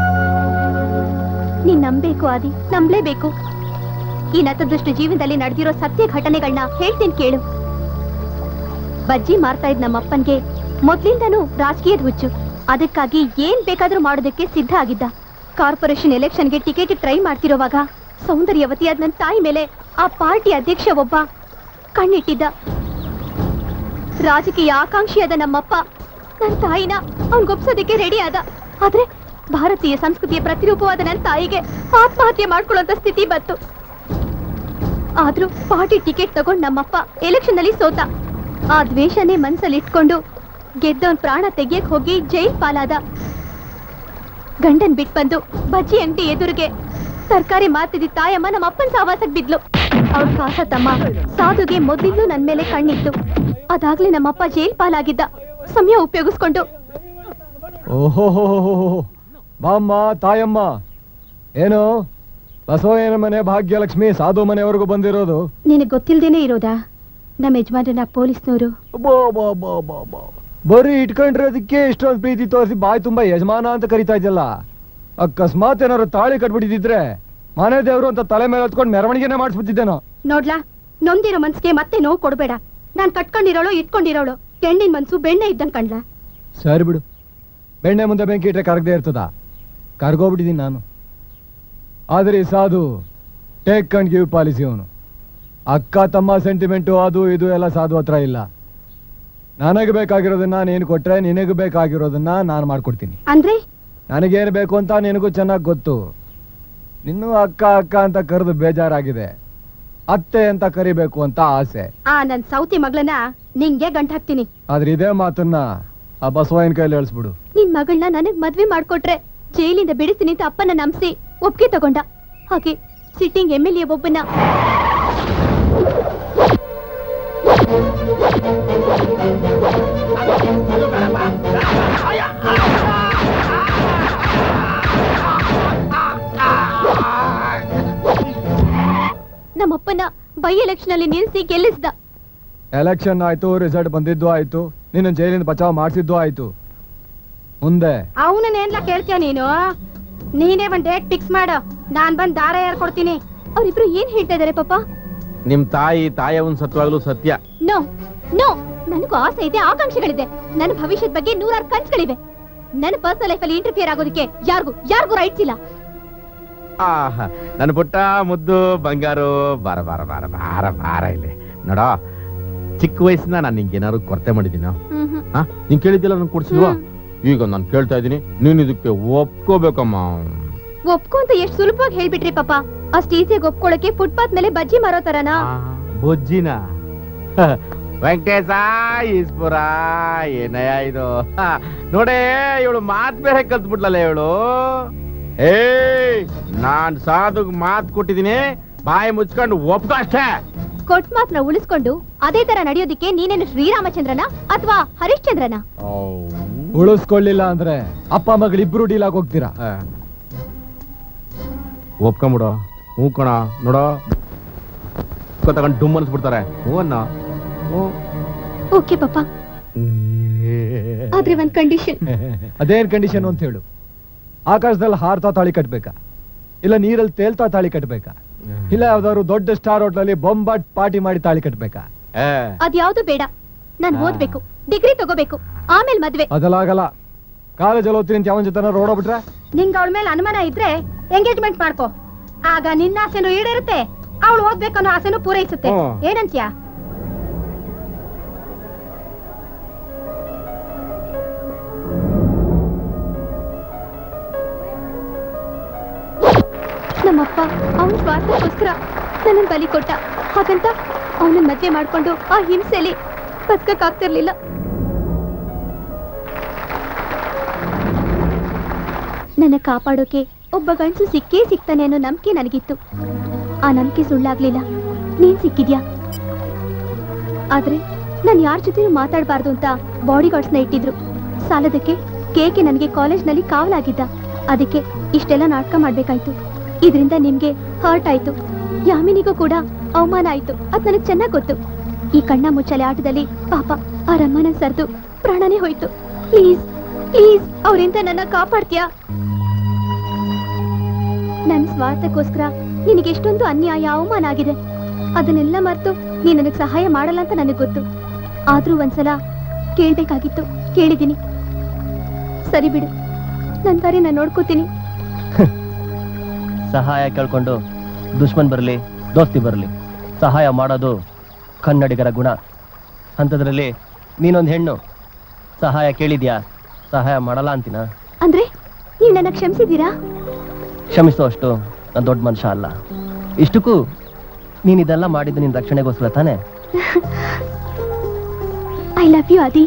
ನೀನ್ ನಂಬೇಕು ಆದಿ ನಂಬ್ಲೇಬೇಕು ಈ ನತದೃಷ್ಟ ಜೀವನದಲ್ಲಿ ನಡೆದಿರೋ ಸತ್ಯ ಘಟನೆಗಳನ್ನ ಹೇಳ್ತೀನಿ ಕೇಳು ಬಜ್ಜಿ ಮಾರ್ತಾ ಇದ್ ನಮ್ಮಪ್ಪನ್ಗೆ ಮೊದ್ಲಿಂದನೂ ರಾಜಕೀಯದ ಹುಚ್ಚು ಅದಕ್ಕಾಗಿ ಏನ್ ಬೇಕಾದ್ರೂ ಮಾಡೋದಕ್ಕೆ ಸಿದ್ಧ ಆಗಿದ್ದ ಕಾರ್ಪೊರೇಷನ್ ಎಲೆಕ್ಷನ್ಗೆ ಟಿಕೆಟ್ ಟ್ರೈ ಮಾಡ್ತಿರೋವಾಗ ಸೌಂದರ್ಯವತಿಯಾದ ನನ್ನ ತಾಯಿ ಮೇಲೆ ಆ ಪಾರ್ಟಿ ಅಧ್ಯಕ್ಷ ಒಬ್ಬ ಕಣ್ಣಿಟ್ಟಿದ್ದ ರಾಜಕೀಯ ಆಕಾಂಕ್ಷಿಯಾದ ನಮ್ಮಪ್ಪ ನನ್ನ ತಾಯಿನ ಅವ್ನ್ಗೊಪ್ಸೋದಕ್ಕೆ ರೆಡಿ ಆದ ಆದ್ರೆ ಭಾರತೀಯ ಸಂಸ್ಕೃತಿಯ ಪ್ರತಿರೂಪವಾದ ನನ್ನ ತಾಯಿಗೆ ಆತ್ಮಹತ್ಯೆ ಮಾಡ್ಕೊಳ್ಳೋಂತ ಸ್ಥಿತಿ ಬಂತು ಆದ್ರೂ ಪಾರ್ಟಿ ಟಿಕೆಟ್ ತಗೊಂಡ್ ನಮ್ಮಪ್ಪ ಎಲೆಕ್ಷನ್ ಅಲ್ಲಿ ಸೋತ ಆ ದ್ವೇಷನೇ ಮನ್ಸಲ್ಲಿ ಇಟ್ಕೊಂಡು ಗೆದ್ದವನ್ ಪ್ರಾಣ ತೆಗಿಯಕ್ ಹೋಗಿ ಜೈಲ್ ಪಾಲಾದ ಗಂಡನ್ ಬಿಟ್ ಬಂದು ಬಜ್ಜಿ ಅಂಗಡಿ ಎದುರಿಗೆ ತರಕಾರಿ ಮಾರ್ತಿದ್ದ ತಾಯಮ್ಮ ನಮ್ಮ ಅಪ್ಪನ ಸಹವಾಸಕ್ ಬಿದ್ಲು ಅವ್ರ ಕಾಸ ತಮ್ಮ ಸಾಧುಗೆ ಮೊದ್ಲಿಂದಲೂ ನನ್ ಮೇಲೆ ಕಣ್ಣಿತ್ತು ಅದಾಗ್ಲೇ ನಮ್ಮಪ್ಪ ಜೈಲ್ ಪಾಲಾಗಿದ್ದ ಸಮಯ ಉಪಯೋಗಿಸ್ಕೊಂಡು ಓಹೋ ಬಾಮ್ಮ ತಾಯಮ್ಮ ಏನು ಬಸವಯ್ಯನ ಮನೆ ಭಾಗ್ಯಲಕ್ಷ್ಮಿ ಸಾಧು ಮನೆವರೆಗೂ ಬಂದಿರೋದು ನಿನಗ್ ಗೊತ್ತಿಲ್ದೇನೆ ಇರೋದಾ ನಮ್ಮ ಯಜಮಾನ್ರನ್ನ ಪೊಲೀಸ್ನವರು ಬಾ ಬಾ ಬಾ ಬಾ ಬಾ ಬರೀ ಇಟ್ಕೊಂಡಿರೋದಕ್ಕೆ ಇಷ್ಟೊಂದು ಪ್ರೀತಿ ತೋರಿಸಿ ಬಾಯಿ ತುಂಬಾ ಯಜಮಾನ ಅಂತ ಕರಿತಾ ಇದ್ದಲ್ಲ ಅಕಸ್ಮಾತ್ ಏನಾದ್ರು ತಾಳಿ ಕಟ್ಬಿಟ್ಟಿದ್ರೆ ಮನೆ ದೇವ್ರು ಅಂತ ತಲೆ ಮೇಲೆ ಹೊತ್ಕೊಂಡು ಮೆರವಣಿಗೆನೆ ಮಾಡಿಸ್ಬಿಟ್ಟಿದ್ದೇನೋ ನೋಡ್ಲಾ ನೊಂದಿರೋ ಮನ್ಸ್ಗೆ ಮತ್ತೆ ನೋವು ಕೊಡ್ಬೇಡ ನಾನ್ ಕಟ್ಕೊಂಡಿರೋಳು ಇಟ್ಕೊಂಡಿರೋಳು ಹೆಣ್ಣಿನ ಮನ್ಸು ಬೆಣ್ಣೆ ಇದ್ದಂಗ್ ಕಂಡ್ಲ ಸರಿ ಬಿಡು ಬೆಣ್ಣೆ ಮುಂದೆ ಬೆಂಕಿ ಇಟ್ರೆ ಕರಗದೆ ಇರ್ತದ ಕರ್ಗೋಗ್ಬಿಟ್ಟಿದ್ದೀನಿ ನಾನು ಆದ್ರೆ ಈ ಸಾಧು ಟೇಕ್ ಅಂಡ್ ಗಿವ್ ಪಾಲಿಸಿ ಅವನು ಅಕ್ಕ ತಮ್ಮ ಸೆಂಟಿಮೆಂಟು ಅದು ಇದು ಎಲ್ಲ ಸಾಧು ಹತ್ರ ಇಲ್ಲ ನನಗೆ ಬೇಕಾಗಿರೋದನ್ನ ನೀನು ಕೊಟ್ರೆ ನಿನಗೆ ಬೇಕಾಗಿರೋದನ್ನ ನಾನು ಮಾಡ್ಕೊಡ್ತೀನಿ ಅಂದ್ರೆ ನನಗೇನು ಬೇಕು ಅಂತ ನಿನಗೂ ಚೆನ್ನಾಗಿ ಗೊತ್ತು ನಿನ್ನೂ ಅಕ್ಕ ಅಕ್ಕ ಅಂತ ಕರೆದು ಬೇಜಾರಾಗಿದೆ ಅತ್ತೆ ಅಂತ ಕರಿಬೇಕು ಅಂತ ಆಸೆ ಆ ನನ್ ಸೌತಿ ಮಗಳನ್ನ ನಿಂಗೆ ಗಂಟ್ ಹಾಕ್ತೀನಿ ಆದ್ರೆ ಇದೇ ಮಾತನ್ನ ಆ ಬಸವಯ್ಯನ ಕೈಲಿ ಹೇಳಿಸ್ಬಿಡು ನಿನ್ ಮಗಳನ್ನ ನನಗ್ ಮದ್ವೆ ಮಾಡ್ಕೊಟ್ರೆ ಜೈಲಿಂದ ಬಿಡಿಸ್ತೀನಿ ಅಂತ ಅಪ್ಪನ ನಂಬಿಸಿ ಒಪ್ಪಿಗೆ ತಗೊಂಡ ಹಾಗೆ ಸಿಟ್ಟಿಂಗ್ ಎಮ್ ಎಲ್ ಎ ಒಬ್ಬನ ನಮ್ಮಪ್ಪನ ಬೈ ಎಲೆಕ್ಷನ್ ಅಲ್ಲಿ ನಿಲ್ಸಿ ಗೆಲ್ಲಿಸ್ದ ಎಲೆಕ್ಷನ್ ಆಯ್ತು ರಿಸಲ್ಟ್ ಬಂದಿದ್ದು ಆಯ್ತು ನಿನ್ನ ಜೈಲಿಂದ ಬಚಾವ್ ಮಾಡಿಸಿದ್ದು ಆಯ್ತು ಮುಂದೆ ಅವನನ್ನೆಲ್ಲ ಕೇಳ್ತೀಯ ನೀನು ನೀನೇ ಒಂದ್ ಡೇಟ್ ಫಿಕ್ಸ್ ಮಾಡು ನಾನ್ ಬಂದ್ ದಾರ ಏರ್ಕೊಡ್ತೀನಿ ಅವ್ರಿಬ್ರು ಏನ್ ಹೇಳ್ತಾ ಇದಾರೆ ಪಾಪ ನಿಮ್ ತಾಯಿ ತಾಯವನ್ ಸತ್ವಾಗ್ಲೂ ಸತ್ಯ ನೋ ನೋ ನನಗೂ ಆಸೆ ಇದೆ ಆಕಾಂಕ್ಷೆಗಳಿದೆ ನನ್ನ ಭವಿಷ್ಯದ ಬಗ್ಗೆ ನೂರಾರು ಕನ್ಸುಗಳಿವೆ ನನ್ನ ಪರ್ಸನಲ್ ಲೈಫ್ ಅಲ್ಲಿ ಇಂಟರ್ಫಿಯರ್ ಆಗೋದಕ್ಕೆ ಯಾರಿಗೂ ಯಾರಿಗೂ ರೈಟ್ಸ್ ಇಲ್ಲ ಆಹಾ ನನ್ನ ಪುಟ್ಟ ಮುದ್ದು ಬಂಗಾರು ಬಾರ ಬಾರ ಬಾರ ಬಾರ ಬಾರ ಇಲ್ಲಿ ನೋಡ ಚಿಕ್ಕ ವಯಸ್ಸಿನ ನಾನು ನಿಂಗೆ ಏನಾದ್ರು ಕೊರತೆ ಮಾಡಿದ್ದೀನ ಹಾ ನೀನ್ ಕೇಳಿದ್ದಿಲ್ಲ ನಾನು ಕೊಡ್ಸಿಲ್ವಾ ಈಗ ನಾನು ಕೇಳ್ತಾ ಇದ್ದೀನಿ ನೀನ್ ಇದಕ್ಕೆ ಒಪ್ಕೋಬೇಕಮ್ಮ ಒಪ್ಕೊ ಅಂತ ಎಷ್ಟ್ ಸುಲಭವಾಗಿ ಹೇಳ್ಬಿಟ್ರಿ ಪಾಪ ಅಷ್ಟ್ ಈಸಿಯಾಗಿ ಒಪ್ಕೊಳಕ್ಕೆ ಫುಟ್ಪಾತ್ ಮೇಲೆ ಬಜ್ಜಿ ಮಾರೋ ತರನಾ ಬೊಜ್ಜಿನ ವೆಂಕಟೇಶ ಈಸ್ಪುರ ಏನಯ್ಯ ಇದು ಹ, ನೋಡೇ ಇವಳು ಮಾತ್ ಬೇರೆ ಕಲ್ತ್ಬಿಟ್ಲಲ್ಲ ಇವಳು ಏ ನಾನ್ ಸಾಧುಗ್ ಮಾತ್ ಕೊಟ್ಟಿದ್ದೀನಿ ಬಾಯಿ ಮುಚ್ಕೊಂಡು ಒಪ್ಕೊ ಅಷ್ಟೇ ಕೊಟ್ ಮಾತ್ರ ಉಳಿಸ್ಕೊಂಡು ಅದೇ ತರ ನಡೆಯೋದಿಕ್ಕೆ ನೀನೇನು ಶ್ರೀರಾಮಚಂದ್ರನ ಅಥವಾ ಹರಿಶ್ಚಂದ್ರನ ಉಳಿಸ್ಕೊಳ್ಳಿಲ್ಲ ಅಂದ್ರೆ ಅಪ್ಪ ಮಗಳಿಬ್ರು ಡೀಲ್ ಆಗಿ ಹೋಗ್ತೀರಾ ಒಪ್ಕೊಂಬಿಡು ಹ್ಞೂ ಕಣ ನೋಡೋ ತಗೊಂಡು ಡುಮ್ ಅನ್ಸ್ಬಿಡ್ತಾರೆ ಹ್ಞೂ ಅನ್ನ ಹ್ಞೂ ಓಕೆ ಪಾಪ ಆದ್ರೆ ಒಂದ್ ಕಂಡೀಷನ್ ಅದೇನ್ ಕಂಡೀಷನ್ ಅಂತ ಹೇಳು ಆಕಾಶದಲ್ಲಿ ಹಾರ್ತಾ ತಾಳಿ ಕಟ್ಬೇಕಾ ಇಲ್ಲ ನೀರಲ್ಲಿ ತೇಲ್ತಾ ತಾಳಿ ಕಟ್ಬೇಕಾ ಇಲ್ಲ ಯಾವ್ದಾದ್ರು ದೊಡ್ಡ ಸ್ಟಾರ್ ಹೋಟ್ಲಲ್ಲಿ ಬೊಂಬಾಟ್ ಪಾರ್ಟಿ ಮಾಡಿ ತಾಳಿ ಕಟ್ಬೇಕಾ ಅದ್ಯಾವ್ದು ಬೇಡ ನಾನ್ ಓದ್ಬೇಕು ಡಿಗ್ರಿ ತಗೋಬೇಕು ಆಮೇಲೆ ಮದ್ವೆ ಅದಲಾಗಲ್ಲ ಕಾಲೇಜಲ್ಲಿ ಓದ್ತೀನಿ ಅಂತ ಯಾವನ್ ಜೊತೆ ರೋಡೋಗ್ಬಿಟ್ರೆ ನಿಂಗ ಅವಳ ಮೇಲೆ ಅನುಮಾನ ಇದ್ರೆ ಎಂಗೇಜ್ಮೆಂಟ್ ಮಾಡ್ಕೋ ಆಗ ನಿನ್ನ ಆಸೆನೂ ಈಡೇರುತ್ತೆ ಅವಳು ಓದ್ಬೇಕನ್ನೋ ಆಸೆನೂ ಪೂರೈಸುತ್ತೆ ಹ್ಮ್. ಏನಂತ್ಯಾ ನಮ್ಮಪ್ಪ ಅವನ ಸ್ವಾರ್ಥಕ್ಕೋಸ್ಕರ ನನ್ನ ಬಲಿ ಕೊಟ್ಟ ಹಾಗಂತ ಅವನನ್ನ ಮದ್ವೆ ಮಾಡ್ಕೊಂಡು ಆ ಹಿಂಸೆಲಿ ಬದುಕಕ್ಕಾಗ್ತಿರ್ಲಿಲ್ಲ ನನ್ನ ಕಾಪಾಡೋಕೆ ಒಬ್ಬ ಗಂಡಸು ಸಿಕ್ಕೇ ಸಿಗ್ತಾನೆ ಅನ್ನೋ ನಂಬಿಕೆ ನನಗಿತ್ತು ಆ ನಂಬಿಕೆ ಸುಳ್ಳಾಗ್ಲಿಲ್ಲ ನೀನ್ ಸಿಕ್ಕಿದ್ಯಾ ಆದ್ರೆ ನಾನು ಯಾರ ಜೊತೆನೂ ಮಾತಾಡಬಾರ್ದು ಅಂತ ಬಾಡಿ ಗಾರ್ಡ್ಸ್ನ ಇಟ್ಟಿದ್ರು ಸಾಲದಕ್ಕೆ ಕೇಕೆ ನನಗೆ ಕಾಲೇಜ್ನಲ್ಲಿ ಕಾವಲಾಗಿದ್ದ ಅದಕ್ಕೆ ಇಷ್ಟೆಲ್ಲ ನಾಟಕ ಮಾಡ್ಬೇಕಾಯ್ತು ಇದರಿಂದ ನಿಮ್ಗೆ ಹರ್ಟ್ ಆಯ್ತು ಯಾಮಿನಿಗೂ ಕೂಡ ಅವಮಾನ ಆಯ್ತು ಅದ್ ನನಗೆ ಚೆನ್ನಾಗ್ ಗೊತ್ತು ಈ ಕಣ್ಣ ಮುಚ್ಚಲೆ ಆಟದಲ್ಲಿ ಪಾಪ ಆ ರಮ್ಮನ ಸರ್ದು ಪ್ರಾಣನೇ ಹೋಯ್ತು ಪ್ಲೀಸ್ ಪ್ಲೀಸ್ ಅವರಿಂದ ನನ್ನ ಕಾಪಾಡ್ತೀಯಾ ನನ್ ಸ್ವಾರ್ಥಕ್ಕೋಸ್ಕರ ನಿನಗೆ ಎಷ್ಟೊಂದು ಅನ್ಯಾಯ ಅವಮಾನ ಆಗಿದೆ ಅದನ್ನೆಲ್ಲ ಮರೆತು ನೀನ್ ನನಗೆ ಸಹಾಯ ಮಾಡಲ್ಲ ಅಂತ ನನಗೆ ಗೊತ್ತು ಆದ್ರೂ ಒಂದ್ಸಲ ಕೇಳ್ಬೇಕಾಗಿತ್ತು ಕೇಳಿದ್ದೀನಿ ಸರಿ ಬಿಡು ನನ್ ದಾರಿ ನಾನು ನೋಡ್ಕೋತೀನಿ ಸಹಾಯ ಕೇಳ್ಕೊಂಡು ದುಶ್ಮನ್ ಬರಲಿ ದೋಸ್ತಿ ಬರಲಿ ಸಹಾಯ ಮಾಡೋದು ಕನ್ನಡಿಗರ ಗುಣ ಅಂಥದ್ರಲ್ಲಿ ನೀನೊಂದು ಹೆಣ್ಣು ಸಹಾಯ ಕೇಳಿದ್ಯಾ ಸಹಾಯ ಮಾಡಲ್ಲ ಅಂತೀನ ಅಂದ್ರೆ ನೀವ್ ನನ್ನ ಕ್ಷಮಿಸಿದ್ದೀರಾ ಕ್ಷಮಿಸೋ ಅಷ್ಟು ನಾನು ದೊಡ್ಡ ಮನುಷ್ಯ ಅಲ್ಲ ಇಷ್ಟಕ್ಕೂ ನೀನ್ ಇದೆಲ್ಲ ಮಾಡಿದ್ದು ನಿನ್ನ ರಕ್ಷಣೆಗೋಸ್ಕರ ತಾನೇ ಐ ಲವ್ ಯು ಆದಿ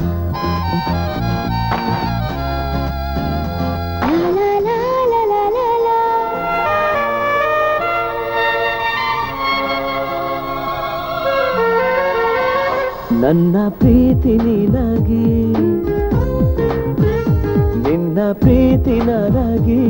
ನನ್ನ ಪ್ರೀತಿ ನಿನಗಿ ನಿನ್ನ ಪ್ರೀತಿ ನನಗಿ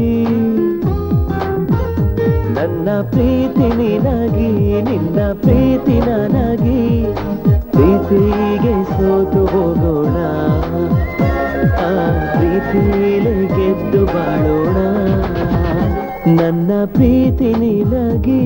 ನನ್ನ ಪ್ರೀತಿ ನಿನಗಿ ನಿನ್ನ ಪ್ರೀತಿ ನನಗಿ ಪ್ರೀತಿಗೆ ಸೋತು ಹೋಗೋಣ ಆ ಪ್ರೀತಿಲಿ ಗೆದ್ದು ಬಾಳೋಣ ನನ್ನ ಪ್ರೀತಿ ನಿನಗಿ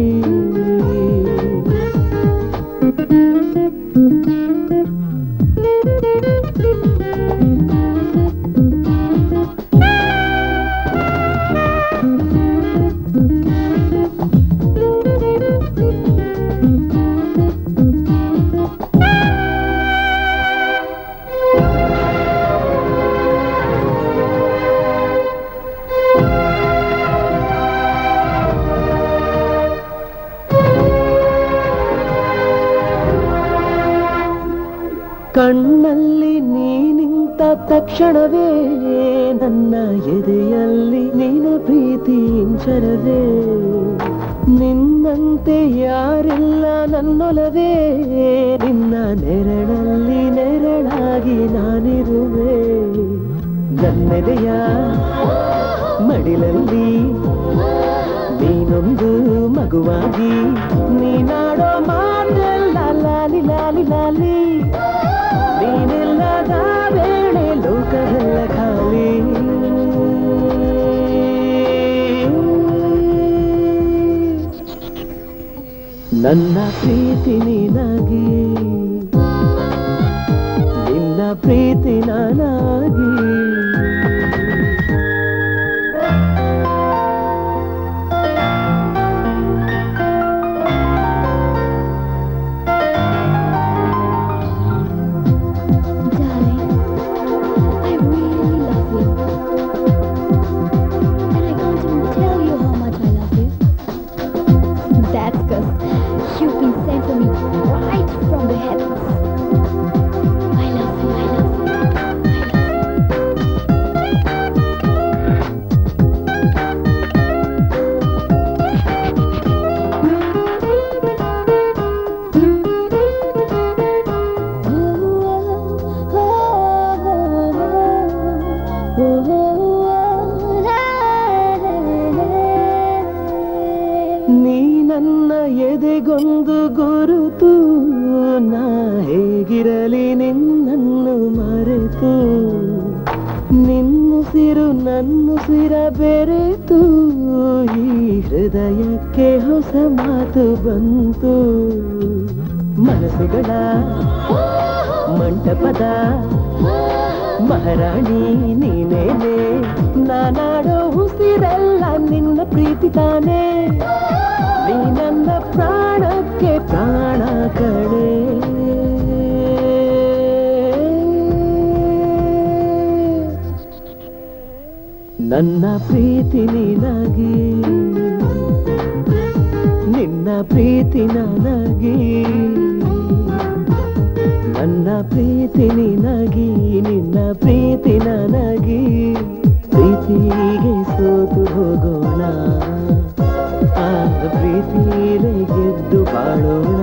ಕಣ್ಣಲ್ಲಿ ನೀ ನಿಂತ ತಕ್ಷಣವೇ ನನ್ನ ಎದೆಯಲ್ಲಿ ನಿನ್ನ ಪ್ರೀತಿ ಇಂಚರವೇ ನಿನ್ನಂತೆ ಯಾರಿಲ್ಲ ನನ್ನೊಲವೇ ನಿನ್ನ ನೆರಳಲ್ಲಿ ನೆರಳಾಗಿ ನಾನಿರುವೆ ನನ್ನೆದೆಯ ಮಡಿಲಲ್ಲಿ ನೀನೊಂದು ಮಗುವಾಗಿ ನೀನಾಡೋ ಮಾತೆಲ್ಲ ಲಾಲಿ ಲಾಲಿ ಲಾಲಿ ನೀನಿಲ್ಲದ ವೇಳೆ ಲೋಕವೆಲ್ಲ ಖಾಲಿ ನನ್ನ ಪ್ರೀತಿ ನಿನಗಿ ನಿನ್ನ ಪ್ರೀತಿ ನನಗಿ I really love you. And I can't even tell you how much I love you. That's because you've been sent for me right from the heavens. I love you, I love you. ನೀ ನನ್ನ ಎದೆಗೊಂದು ಗುರುತು ನಾ ಹೇಗಿರಲಿ ನಿನ್ನನ್ನು ಮರೆತು ನಿನ್ನುಸಿರು ನನ್ನುಸಿರ ಬೆರೆತು ಈ ಹೃದಯಕ್ಕೆ ಹೊಸ ಮಾತು ಬಂತು ಮನಸ್ಸುಗಳ ಮಂಟಪದ ಮಹಾರಾಣಿ ನೀನೇನೆ ನಾನಾಡೋ ಉಸಿರೆಲ್ಲ ನಿನ್ನ ಪ್ರೀತಿ ತಾನೇ ನೀ ನನ್ನ ಪ್ರಾಣಕ್ಕೆ ಪ್ರಾಣ ಕಡೆ ನನ್ನ ಪ್ರೀತಿ ನಿನಗಿ ನಿನ್ನ ಪ್ರೀತಿ ನನಗಿ ನನ್ನ ಪ್ರೀತಿ ನಿನಗಿ ನಿನ್ನ ಪ್ರೀತಿ ನನಗಿ ಪ್ರೀತಿಗೆ ಸೋತು ಹೋಗೋಣ ಆ ಪ್ರೀತಿಲೇ ಗೆದ್ದು ಬಾಳೋಣ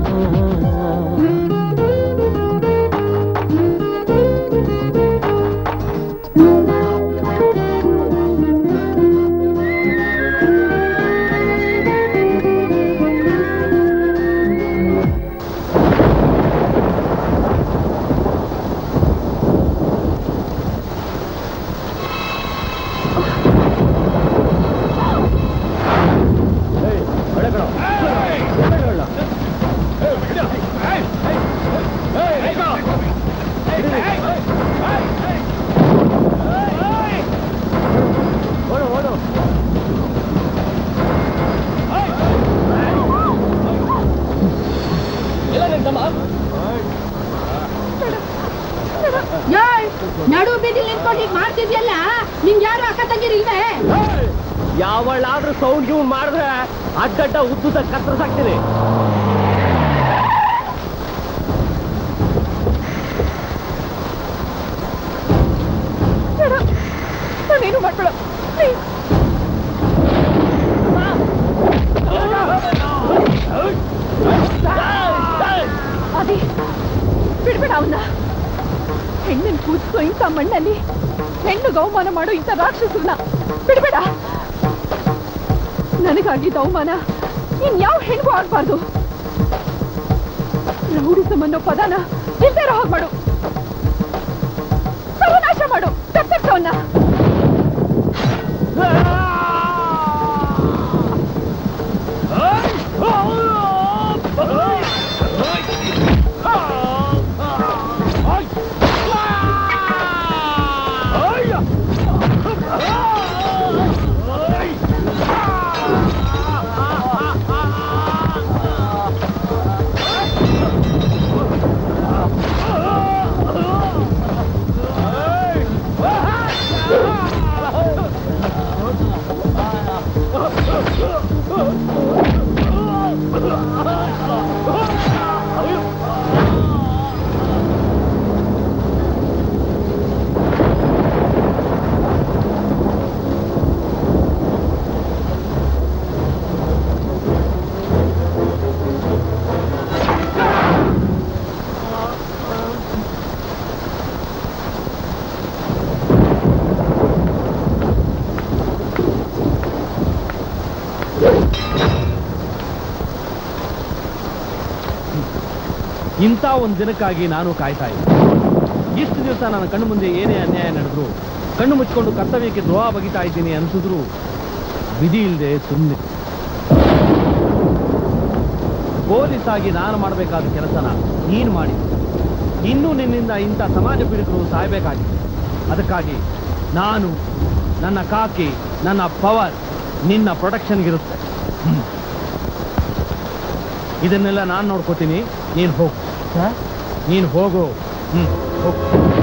ಏಯ್, ನಡು ಬೀದಿಲ್ ನಿಂತ್ಕೊಂಡು ಹೀಗ್ ಮಾಡ್ತಿದ್ಯಲ್ಲ ನಿಂಗ್ ಯಾರು ಅಕ್ಕ ತಂಗಿರಿಲ್ವೇ ಯಾವಳಾದ್ರೂ ಸೌಂಡ್ ಗಿವ್ ಮಾಡಿದ್ರೆ ಅಡ್ಡಡ್ಡ ಉದ್ದುದ ಕತ್ತರಿಸಾಕ್ತೀನಿ ಮಾಡ್ಬೇಡ ಪ್ಲೀಸ್ ಅದೇ ಬಿಡ್ಬೇಡ ಅವನ್ನ ಹೆಣ್ಣನ್ ಕೂತ್ಕೋ ಇಂಥ ಮಣ್ಣಲ್ಲಿ ಹೆಣ್ಣು ಅವಮಾನ ಮಾಡೋ ಇಂಥ ರಾಕ್ಷಸರನ್ನ ಬಿಡ್ಬೇಡ ನನಗಾಗಿದ್ದ ಅವಮಾನ ಇನ್ಯಾವ ಹೆಣ್ಗೂ ಆಗ್ಬಾರ್ದು ರೌಡಿಸಮ್ ಅನ್ನೋ ಪದನ ಇಲ್ದೇ ಇರೋ ಹಾಗೆ ಮಾಡು ಸರ್ವನಾಶ ಮಾಡು ಕತ್ತರಿಸವನ್ನ ಇಂಥ ಒಂದು ದಿನಕ್ಕಾಗಿ ನಾನು ಕಾಯ್ತಾ ಇದ್ದೆ ಇಷ್ಟು ದಿವಸ ನನ್ನ ಕಣ್ಣು ಮುಂದೆ ಏನೇ ಅನ್ಯಾಯ ನಡೆದ್ರು ಕಣ್ಣು ಮುಚ್ಕೊಂಡು ಕರ್ತವ್ಯಕ್ಕೆ ದ್ರೋಹ ಬಗಿತಾ ಇದ್ದೀನಿ ಅನ್ಸಿದ್ರು ವಿಧಿ ಇಲ್ಲದೆ ಸುಮ್ಮನೆ ಪೊಲೀಸ್ ಆಗಿ ನಾನು ಮಾಡಬೇಕಾದ ಕೆಲಸನ ನೀನು ಮಾಡಿ ಇನ್ನೂ ನಿನ್ನಿಂದ ಇಂಥ ಸಮಾಜ ಪೀಡಿತರು ಸಾಯ್ಬೇಕಾಗಿದೆ ಅದಕ್ಕಾಗಿ ನಾನು ನನ್ನ ಕಾಕಿ ನನ್ನ ಪವರ್ ನಿನ್ನ ಪ್ರೊಟೆಕ್ಷನ್ಗಿರುತ್ತೆ ಹ್ಮ್. ಇದನ್ನೆಲ್ಲ ನಾನು ನೋಡ್ಕೋತೀನಿ ನೀನು ಹೋಗು ನೀನು ಹೋಗು ಹ್ಮ್ ಹೋಗು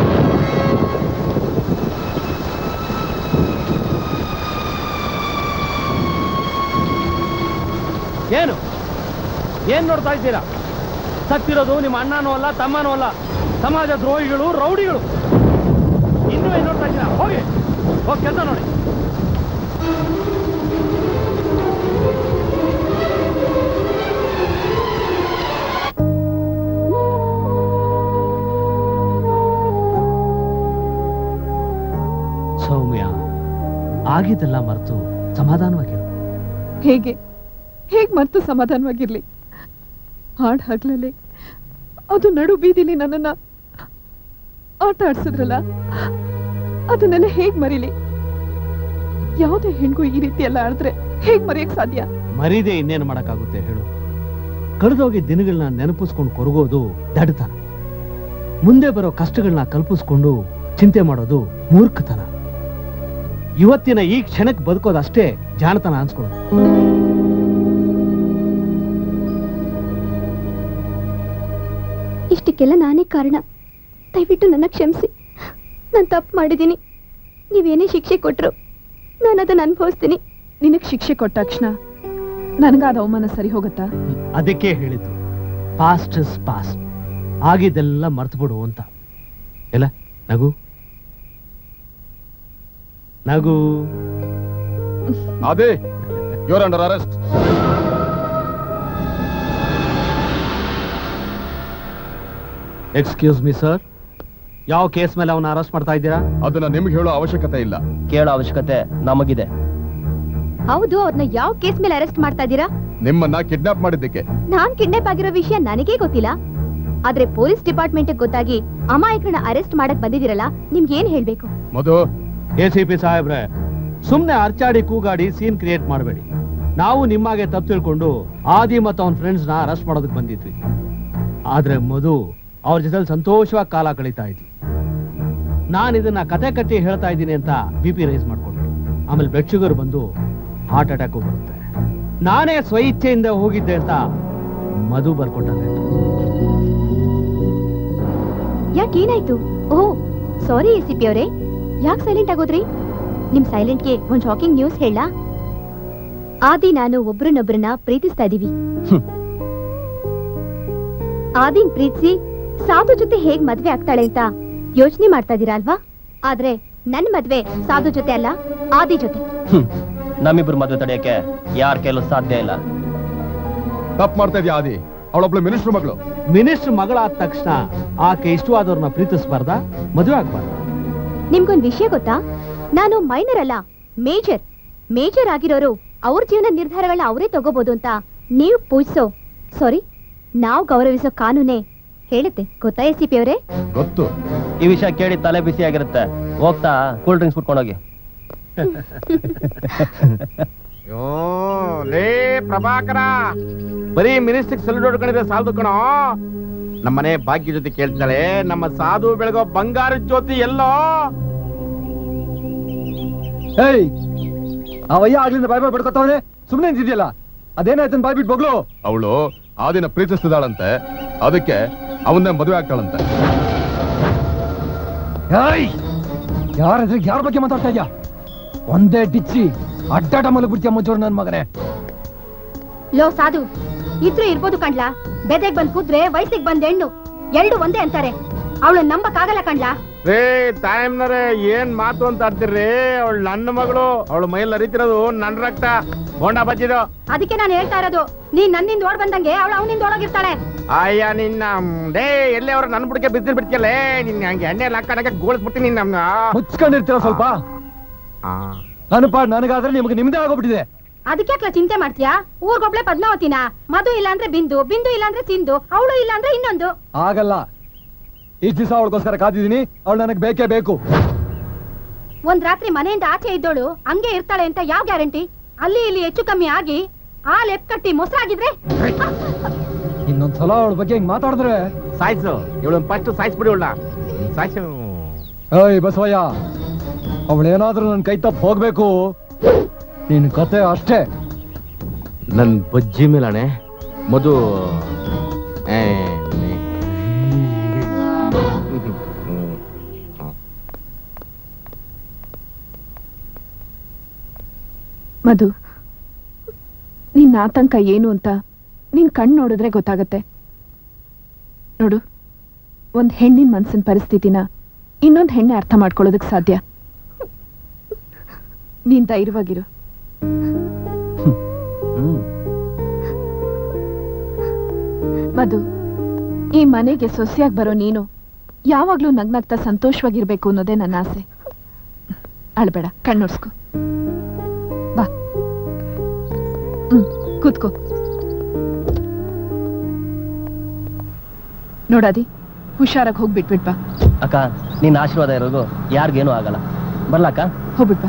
ಏನು ಏನ್ ನೋಡ್ತಾ ಇದ್ದೀರಾ ಸತ್ತಿರೋದು ನಿಮ್ಮ ಅಣ್ಣನೂ ಅಲ್ಲ ತಮ್ಮನೂ ಅಲ್ಲ ಸಮಾಜ ದ್ರೋಹಿಗಳು ರೌಡಿಗಳು ಇನ್ನೂ ಏನ್ ನೋಡ್ತಾ ಇದ್ದೀರಾ ಹೋಗಿ ಹೋಗಿ ಕೆಲಸ ನೋಡಿ ಸೌಮ್ಯ ಆಗಿದ್ದೆಲ್ಲ ಮರೆತು ಸಮಾಧಾನವಾಗಿರು ಹೇಗೆ ಹೇಗ್ ಮರ್ತು ಸಮಾಧಾನವಾಗಿರ್ಲಿ ಹಾಡ್ ಹಗ್ಲಲ್ಲಿ ಅದು ನಡು ಬೀದಿಲಿ ನನ್ನನ್ನ ಆಟ ಆಡ್ಸಿದ್ರಲ್ಲ ಅದನ್ನೆಲ್ಲ ಹೇಗ್ ಮರೀಲಿ ಯಾವುದೇ ಹೆಣ್ಗೂ ಈ ರೀತಿ ಎಲ್ಲ ಆಡಿದ್ರೆ ಹೇಗ್ ಮರೆಯಕ್ ಸಾಧ್ಯ ಮರೀದೆ ಇನ್ನೇನು ಮಾಡಕ್ಕಾಗುತ್ತೆ ಹೇಳು ಕಳೆದೋಗಿ ದಿನಗಳನ್ನ ನೆನಪಿಸ್ಕೊಂಡು ಕೊರಗೋದು ದಡ್ತನ ಮುಂದೆ ಬರೋ ಕಷ್ಟಗಳನ್ನ ಕಲ್ಪಿಸ್ಕೊಂಡು ಚಿಂತೆ ಮಾಡೋದು ಮೂರ್ಖತನ ಇವತ್ತಿನ ಈ ಕ್ಷಣಕ್ಕೆ ಬದುಕೋದಷ್ಟೇ ಜಾಣತನ ಅನ್ಸ್ಕೊಳ್ಳೋದು ಇಷ್ಟಕ್ಕೆಲ್ಲ ನಾನೇ ಕಾರಣ ದಯವಿಟ್ಟು ನನ್ನ ಕ್ಷಮಿಸಿ ನಾನು ತಪ್ಪು ಮಾಡಿದ್ದೀನಿ ನೀವೇನೇ ಶಿಕ್ಷೆ ಕೊಟ್ಟರು ನಾನು ಅದನ್ನು ಅನುಭವಿಸ್ತೀನಿ ನಿನಗ್ ಶಿಕ್ಷೆ ಕೊಟ್ಟ ತಕ್ಷಣ ನನಗಾದ ಅವಮಾನ ಸರಿ ಹೋಗುತ್ತಾ ಅದಕ್ಕೆ ಹೇಳಿದ್ದು ಪಾಸ್ಟ್ ಇಸ್ ಪಾಸ್ಟ್ ಆಗಿದ್ದೆಲ್ಲ ಮರ್ತು ಬಿಡು ಅಂತ ಎಲ್ಲ ನಗು ನಗು ಅದೇ your under arrest excuse me sir ಯಾವ ಕೇಸ್ ಮೇಲೆ ಅವನ್ನ ಅರೆಸ್ಟ್ ಮಾಡ್ತಾ ಇದ್ದೀರಾ ಅದನ್ನ ನಿಮ್ಗೆ ಹೇಳೋ ಅವಶ್ಯಕತೆ ಇಲ್ಲ ಕೇಳೋ ಅವಶ್ಯಕತೆ ನಮಗಿದೆ ಹೌದು ಅವ್ರನ್ನ ಯಾವ ಕೇಸ್ ಮೇಲೆ ಅರೆಸ್ಟ್ ಮಾಡ್ತಾ ಇದ್ದೀರಾ ನಿಮ್ಮನ್ನ ಕಿಡ್ನಾಪ್ ಮಾಡಿದ್ದಕ್ಕೆ ನಾನ್ ಕಿಡ್ನಾಪ್ ಆಗಿರೋ ವಿಷಯ ನನಗೇ ಗೊತ್ತಿಲ್ಲ ಆದ್ರೆ ಪೊಲೀಸ್ ಡಿಪಾರ್ಟ್ಮೆಂಟ್ ಗೊತ್ತಾಗಿ ಅಮಾಯಕರನ್ನ ಅರೆಸ್ಟ್ ಮಾಡಕ್ ಬಂದಿದ್ದೀರಲ್ಲ ನಿಮ್ಗೆ ಏನ್ ಹೇಳ್ಬೇಕು ಮಧು ಎ ಸಿ ಪಿ ಸಾಹೇಬ್ರೆ ಸುಮ್ನೆ ಅರ್ಚಾಡಿ ಕೂಗಾಡಿ ಸೀನ್ ಕ್ರಿಯೇಟ್ ಮಾಡಬೇಡಿ ನಾವು ನಿಮ್ಮಾಗೆ ತಪ್ಪು ತಿಳ್ಕೊಂಡು ಆದಿ ಮತ್ತು ಅವನ ಫ್ರೆಂಡ್ಸ್ ನ ಅರೆಸ್ಟ್ ಮಾಡೋದಕ್ಕೆ ಬಂದಿದ್ವಿ ಆದ್ರೆ ಮಧು ಅವ್ರ ಜೊತೆ ಸಂತೋಷವಾಗಿ ಕಾಲ ಕಳೀತಾ ಇದ್ವಿ ನಾನು ಇದನ್ನ ಕತೆ ಕಟ್ಟಿ ಹೇಳ್ತಾ ಇದ್ದೀನಿ ಅಂತ ಬಿ ಪಿ ರೈಸ್ ಮಾಡ್ಕೊಂಡ್ರು ಆಮೇಲೆ ಬ್ಲಡ್ ಶುಗರ್ ಬಂದು ಹಾರ್ಟ್ ಅಟ್ಯಾಕ್ ಬರುತ್ತೆ ನಾನೇ ಸ್ವಇಚ್ಛೆಯಿಂದ ಹೋಗಿದ್ದೆ ಅಂತ ಮಧು ಬರ್ಕೊಂಡಾಗ ಯಾಕೆ ಏನಾಯ್ತು oh sorry A C P ಅವರೇ ಯಾಕೆ ಸೈಲೆಂಟ್ ಆಗೋದ್ರಿ ನಿಮ್ ಸೈಲೆಂಟ್ಗೆ ಒಂದ್ ಶಾಕಿಂಗ್ ನ್ಯೂಸ್ ಹೇಳ ಆದಿ ನಾನು ಒಬ್ರನ್ನೊಬ್ರನ್ನ ಪ್ರೀತಿಸ್ತಾ ಇದೀವಿ ಆದಿನ್ ಪ್ರೀತಿಸಿ ಸಾಧು ಜೊತೆ ಹೇಗ್ ಮದ್ವೆ ಆಗ್ತಾಳೆ ಅಂತ ಯೋಚನೆ ಮಾಡ್ತಾ ಇದೀರಾ ಅಲ್ವಾ ಆದ್ರೆ ನನ್ ಮದ್ವೆ ಸಾಧು ಜೊತೆ ಅಲ್ಲ ಆದಿ ಜೊತೆ ಹ್ಮ್ ನಮ್ಮಿಬ್ರು ಮದುವೆ ತಡೆಯಕ್ಕೆ ಯಾರ ಕೈಲೂ ಸಾಧ್ಯ ಇಲ್ಲ ತಪ್ಪು ಮಾಡ್ತಾ ಇದೀಯ ಆದಿ ಅವಳೊಬ್ಳು ಮಿನಿಸ್ಟರ್ ಮಗಳು ಮಿನಿಸ್ಟರ್ ಮಗಳಾದ ತಕ್ಷಣ ಆಕೆ ಇಷ್ಟವಾದವ್ರನ್ನ ಪ್ರೀತಿಸಬಾರ್ದ ಮದುವೆ ಆಗ್ಬಾರ್ದ ನಿಮ್ಗೊಂದ್ ವಿಷಯ ಗೊತ್ತಾ ನಾನು ಮೈನರ್ ಅಲ್ಲ ಮೇಜರ್ ಮೇಜರ್ ಆಗಿರೋರು ಅವ್ರ ಜೀವನ ನಿರ್ಧಾರಗಳನ್ನ ಅವರೇ ತಗೋಬಹುದು ಅಂತ ನೀವು ಪೂಜಿಸೋ ಸಾರಿ ನಾವು ಗೌರವಿಸೋ ಕಾನೂನೇ ಹೇಳುತ್ತೆ ಗೊತ್ತಾ ಎಸ್ ಸಿ ಪಿ ಅವರೇ ಗೊತ್ತು ಈ ವಿಷಯ ಕೇಳಿ ತಲೆ ಬಿಸಿ ಆಗಿರುತ್ತೆ ಹೋಗ್ತಾ ಕೂಲ್ ಡ್ರಿಂಕ್ಸ್ ಬಿಟ್ಕೊಂಡೋಗಿ ಯೋ ಲೇ ಪ್ರಭಾಕರ ಬರೀ ಮಿನಿಸ್ಟ್ರಿಗೆ ಸಲ್ಯೂಟ್ ಹೊಡ್ಕೊಂಡಿದ್ರೆ ಸಾಲದು ಕಣೋ ನಮ್ಮನೆ ಭಾಗ್ಯ ಜೊತೆ ಕೇಳ್ತಾಳೆ ನಮ್ಮ ಸಾಧು ಬೆಳಗೋ ಬಂಗಾರ ಜ್ಯೋತಿ ಎಲ್ಲೋ ಏಯ್ ಅವಯ್ಯ ಆಗ್ಲಿಂದ ಬಾಯ್ ಬಾಯ್ ಬಡ್ಕೊತಾವನೆ ಸುಮ್ಮನೆ ನಿಂತಿದ್ಯಲ್ಲ ಅದೇನಾಯ್ತು ಬಾಯ್ ಬಿಟ್ಟು ಬಗ್ಲು ಅವಳು ಆದಿನ ಪ್ರೀತಿಸ್ತಿದ್ದಾಳಂತೆ ಅದಕ್ಕೆ ಅವನ್ನೇ ಮದುವೆ ಆಗ್ತಾಳಂತೆ ಏಯ್ ಯಾರ ಎದುರಿಗೆ ಯಾರ ಬಗ್ಗೆ ಮಾತಾಡ್ತಾ ಇದ್ಯಾ ಒಂದೇ ಡಿಚ್ಚಿ ಅಡ್ಡಾಟ ಮಲಗ್ಬಿಡ್ತೀಯ ಮುಚ್ಚೋರು ನನ್ ಮಗನೇ ಲೋ ಸಾಧು ಇದ್ರು ಇರ್ಬೋದು ಕಣ್ಲಾ ಬೆದೆಗ್ ಬಂದ್ ಕೂತ್ರೆ ವಯಸ್ಸಿಗೆ ಬಂದ್ ಹೆಣ್ಣು ಎರಡು ಒಂದೇ ಅಂತಾರೆ ಅವಳು ನಂಬಕ್ಕಾಗಲ್ಲ ಕಣ್ಲಾ ರೇ ತಾಯಮ್ನರೇ ಏನ್ ಮಾತು ಅಂತ ಆಡ್ತಿರ್ರಿ ಅವಳು ನನ್ನ ಮಗಳು ಅವಳು ಮೈಯಲ್ಲಿ ಹರಿತಿರೋದು ನನ್ನ ರಕ್ತ ಬೋಂಡ ಬಜ್ಜಿದು ಅದಕ್ಕೆ ನಾನು ಹೇಳ್ತಾ ಇರೋದು ನೀ ನನ್ನಿಂದ ಓಡ್ ಬಂದಂಗೆ ಅವಳು ಅವನಿಂದ ಓಡೋಗಿರ್ತಾಳೆ ಅಯ್ಯ ನಿನ್ನ ಡೇ ಎಲ್ಲೇ ಅವ್ರು ನನ್ನ ಬುಡಕ್ಕೆ ಬಿದ್ದಿರ್ ಬಿಡ್ತಿಯಲ್ಲೇ ನಿನ್ನ ಹಂಗೆ ಎಣ್ಣೆ ಹಾಕಡಕ್ಕೆ ಗೋಳಿಸ್ಬಿಡ್ತೀನಿ ನಮ್ನ ಮುಚ್ಕೊಂಡಿರ್ತೀರ ಸ್ವಲ್ಪ ನನ್ನ ಪಾಡ್ ನನಗಾದ್ರೆ ನಿಮ್ಗೆ ನಿಮ್ದೇ ಆಗೋಗ್ಬಿಟ್ಟಿದೆ ಅದಕ್ಕೆ ಚಿಂತೆ ಮಾಡ್ತೀಯಾ ಊರ್ಗೊಬ್ಳೆ ಪದ್ಮಾವತಿನ ಮಧು ಇಲ್ಲ ಅಂದ್ರೆ ಬಿಂದು ಬಿಂದು ಇಲ್ಲ ಅಂದ್ರೆ ಸಿಂಧು ಅವಳು ಇಲ್ಲ ಅಂದ್ರೆ ಇನ್ನೊಂದು ಆಗಲ್ಲ ಇಷ್ಟು ದಿವಸ ಅವಳಿಗೋಸ್ಕರ ಕಾದಿದ್ದೀನಿ ಅವಳು ನನಗೆ ಬೇಕೇ ಬೇಕು ಒಂದ್ ರಾತ್ರಿ ಮನೆಯಿಂದ ಆಚೆ ಇದ್ದೋಳು ಹಂಗೆ ಇರ್ತಾಳೆ ಅಂತ ಯಾವ ಗ್ಯಾರಂಟಿ ಅಲ್ಲಿ ಇಲ್ಲಿ ಹೆಚ್ಚು ಕಮ್ಮಿ ಆಗಿ ಆ ಲೆಪ್ ಕಟ್ಟಿ ಮೊಸರಾಗಿದ್ರೆ ಇನ್ನೊಂದ್ಸಲ ಅವಳ ಬಗ್ಗೆ ಹಿಂಗ್ ಮಾತಾಡಿದ್ರೆ ಸಾಯ್ಸು ಇವಳೊಂದು ಫಸ್ಟ್ ಸಾಯಿಸ್ಬಿಡಿ ಅವಳ ಸಾಯ್ಸು ಏಯ್ ಬಸವಯ್ಯ ಅವಳೇನಾದ್ರೂ ನನ್ನ ಕೈ ತಪ್ಪು ಹೋಗ್ಬೇಕು ನಿನ್ ಕತೆ ಅಷ್ಟೇ ನನ್ ಬಜ್ಜಿ ಮೇಲಾಣೆ ಮಧು ಏ, ನೀ- ಮಧು ನಿನ್ನ ಆತಂಕ ಏನು ಅಂತ ನಿನ್ ಕಣ್ ನೋಡಿದ್ರೆ ಗೊತ್ತಾಗತ್ತೆ ನೋಡು ಒಂದ್ ಹೆಣ್ಣಿನ ಮನ್ಸಿನ ಪರಿಸ್ಥಿತಿನ ಇನ್ನೊಂದ್ ಹೆಣ್ಣೆ ಅರ್ಥ ಮಾಡ್ಕೊಳ್ಳೋದಕ್ ಸಾಧ್ಯ ನೀನ್ ಧೈರ್ಯವಾಗಿರು ಮಧು ಈ ಮನೆಗೆ ಸೊಸೆಯಾಗಿ ಬರೋ ನೀನು ಯಾವಾಗ್ಲೂ ನಗ್ನಗ್ತಾ ಸಂತೋಷವಾಗಿರ್ಬೇಕು ಅನ್ನೋದೇ ನನ್ನ ಆಸೆ ಅಳ್ಬೇಡ ಕಣ್ಣೋಡ್ಸ್ಕೊ ಬಾ ಹ್ಮ್ ಕೂತ್ಕೋ ನೋಡಾದಿ ಹುಷಾರಾಗಿ ಹೋಗ್ಬಿಟ್ಬಿಟ್ ಬಾ ಅಕ್ಕ ನಿನ್ನ ಆಶೀರ್ವಾದ ಇರೋದು ಯಾರಿಗೇನು ಆಗಲ್ಲ ಬರ್ಲಕ್ಕ ಹೋಗ್ಬಿಟ್ ಬಾ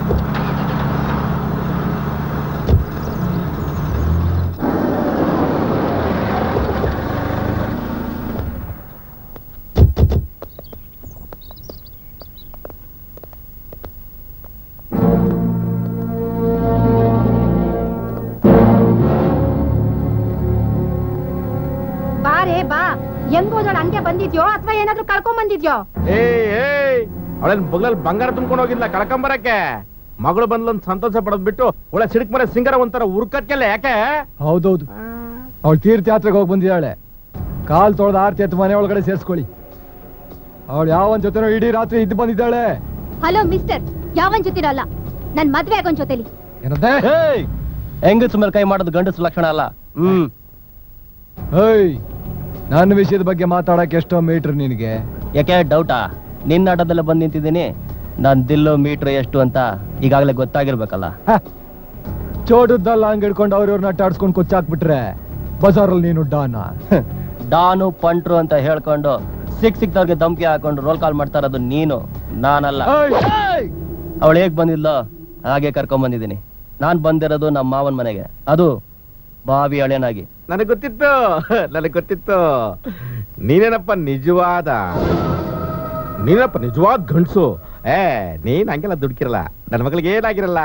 ಬಾರೇ ಬಾ ಹೆಂಗೋದಳು ಹಂಗೆ ಬಂದಿದ್ಯೋ ಅಥವಾ ಏನಾದ್ರೂ ಕಳ್ಕೊಂಡ್ ಬಂದಿದ್ಯೋ ಏಯ್ ಏಯ್ ಅವಳೇನ್ ಬಗ್ಲಲ್ಲಿ ಬಂಗಾರ ತುಂಬ್ಕೊಂಡು ಹೋಗಿಲ್ಲ ಕಳ್ಕೊಂಬರಕ್ಕೆ ಮಗಳು ಬಂದ್ಲು ಅಂತ ಸಂತೋಷ ಪಡೋದ್ ಬಿಟ್ಟು ಒಳ್ಳೆ ಸಿಡಕ್ ಮನೆ ಸಿಂಗರ ಒಂಥರ ಉರ್ಕತ್ಕೆಲ್ಲ ಯಾಕೆ ಹೌದೌದು ಅವಳು ತೀರ್ಥಯಾತ್ರೆಗೆ ಹೋಗಿ ಬಂದಿದ್ದಾಳೆ ಕಾಲ್ ತೊಳೆದ ಆರ್ತಿ ಎತ್ತು ಮನೆ ಒಳಗಡೆ ಸೇರ್ಸ್ಕೊಳ್ಳಿ ಅವಳು ಯಾವನ್ ಜೊತೆನೋ ಇಡೀ ರಾತ್ರಿ ಇದ್ದು ಬಂದಿದ್ದಾಳೆ ಹಲೋ ಮಿಸ್ಟರ್ ಯಾವನ್ ಜೊತಿರೋ ಅಲ್ಲ ನನ್ ಮದ್ವೆ ಆಗೋನ್ ಜೊತೆಲಿ ಏನಂತೆ ಹೆಂಗಸ್ ಮೇಲೆ ಕೈ ಮಾಡೋದು ಗಂಡಸು ಲಕ್ಷಣ ಅಲ್ಲ ಹ್ಮ್ ಹೇಯ್ ನನ್ನ ವಿಷಯದ ಬಗ್ಗೆ ಮಾತಾಡಕ್ಕೆ ಎಷ್ಟೋ ಮೀಟ್ರ್ ನಿನಗೆ ಯಾಕೆ ಡೌಟಾ ನಿನ್ನ ಆಟದಲ್ಲೇ ಬಂದು ನಿಂತಿದ್ದೀನಿ ನಾನ್ ದಿಲ್ಲು ಮೀಟ್ರ್ ಎಷ್ಟು ಅಂತ ಈಗಾಗಲೇ ಗೊತ್ತಾಗಿರ್ಬೇಕಲ್ಲ ಚೋಟದ್ದಲ್ಲ ಹಂಗ್ ಹಿಡ್ಕೊಂಡು ಅವ್ರವ್ರನ್ನ ಅಟ್ಟಾಡ್ಸ್ಕೊಂಡು ಕೊಚ್ಚಾಕ್ಬಿಟ್ರೆ ಬಜಾರಲ್ಲಿ ನೀನು ಡಾನ ಡಾನು ಪಂಟ್ರು ಅಂತ ಹೇಳ್ಕೊಂಡು ಸಿಕ್ ಸಿಕ್ದವ್ರಿಗೆ ಧಮ್ಕಿ ಹಾಕೊಂಡು ರೋಲ್ ಕಾಲ್ ಮಾಡ್ತಾ ಇರೋದು ನೀನು ನಾನಲ್ಲ ಅವಳು ಹೇಗ್ ಬಂದಿದ್ಲೋ ಹಾಗೆ ಕರ್ಕೊಂಡ್ ಬಂದಿದ್ದೀನಿ ನಾನ್ ಬಂದಿರೋದು ನಮ್ಮ ಮಾವನ್ ಮನೆಗೆ ಅದು ಬಾವಿ ಹಳೆನಾಗಿ ನನಗ್ ಗೊತ್ತಿತ್ತು ನನಗ್ ಗೊತ್ತಿತ್ತು ನೀನೇನಪ್ಪ ನಿಜವಾದ ನೀನಪ್ಪ ನಿಜವಾದ ಗಂಡ್ಸು ಏ ನೀನ್ ಹಂಗೆಲ್ಲ ದುಡ್ಕಿರಲ್ಲ ನನ್ನ ಮಗಳಿಗೆ ಏನಾಗಿರಲ್ಲ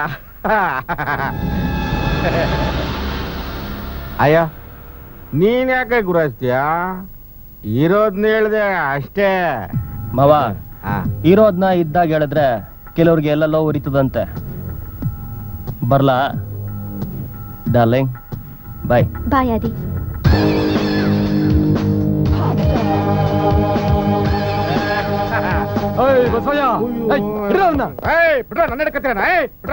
ಅಯ್ಯ ನೀನ್ ಯಾಕೆ ಗುರಾಯಿಸ್ತೀಯ ಇರೋದ್ನ ಹೇಳ್ದೆ ಅಷ್ಟೇ ಮಾವ ಇರೋದ್ನ ಇದ್ದಾಗ ಹೇಳಿದ್ರೆ ಕೆಲವ್ರಿಗೆ ಎಲ್ಲೆಲ್ಲೋ ಉರಿತದಂತೆ ಬರ್ಲಾ ಡಾರ್ಲಿಂಗ್ ಬಾಯ್ ಬಾಯ್ ಆದಿ ಏಯ್ ಬಸವಯ್ಯ ಏಯ್, ಬಿಡ್ರಿ ಅವ್ನ. ಏಯ್ ಬಿಡ್ರ ನನ್ನ ಹಿಡ್ಕತ್ತೀರಣ್ಣ ಏಯ್ ಬಿಡ್ರ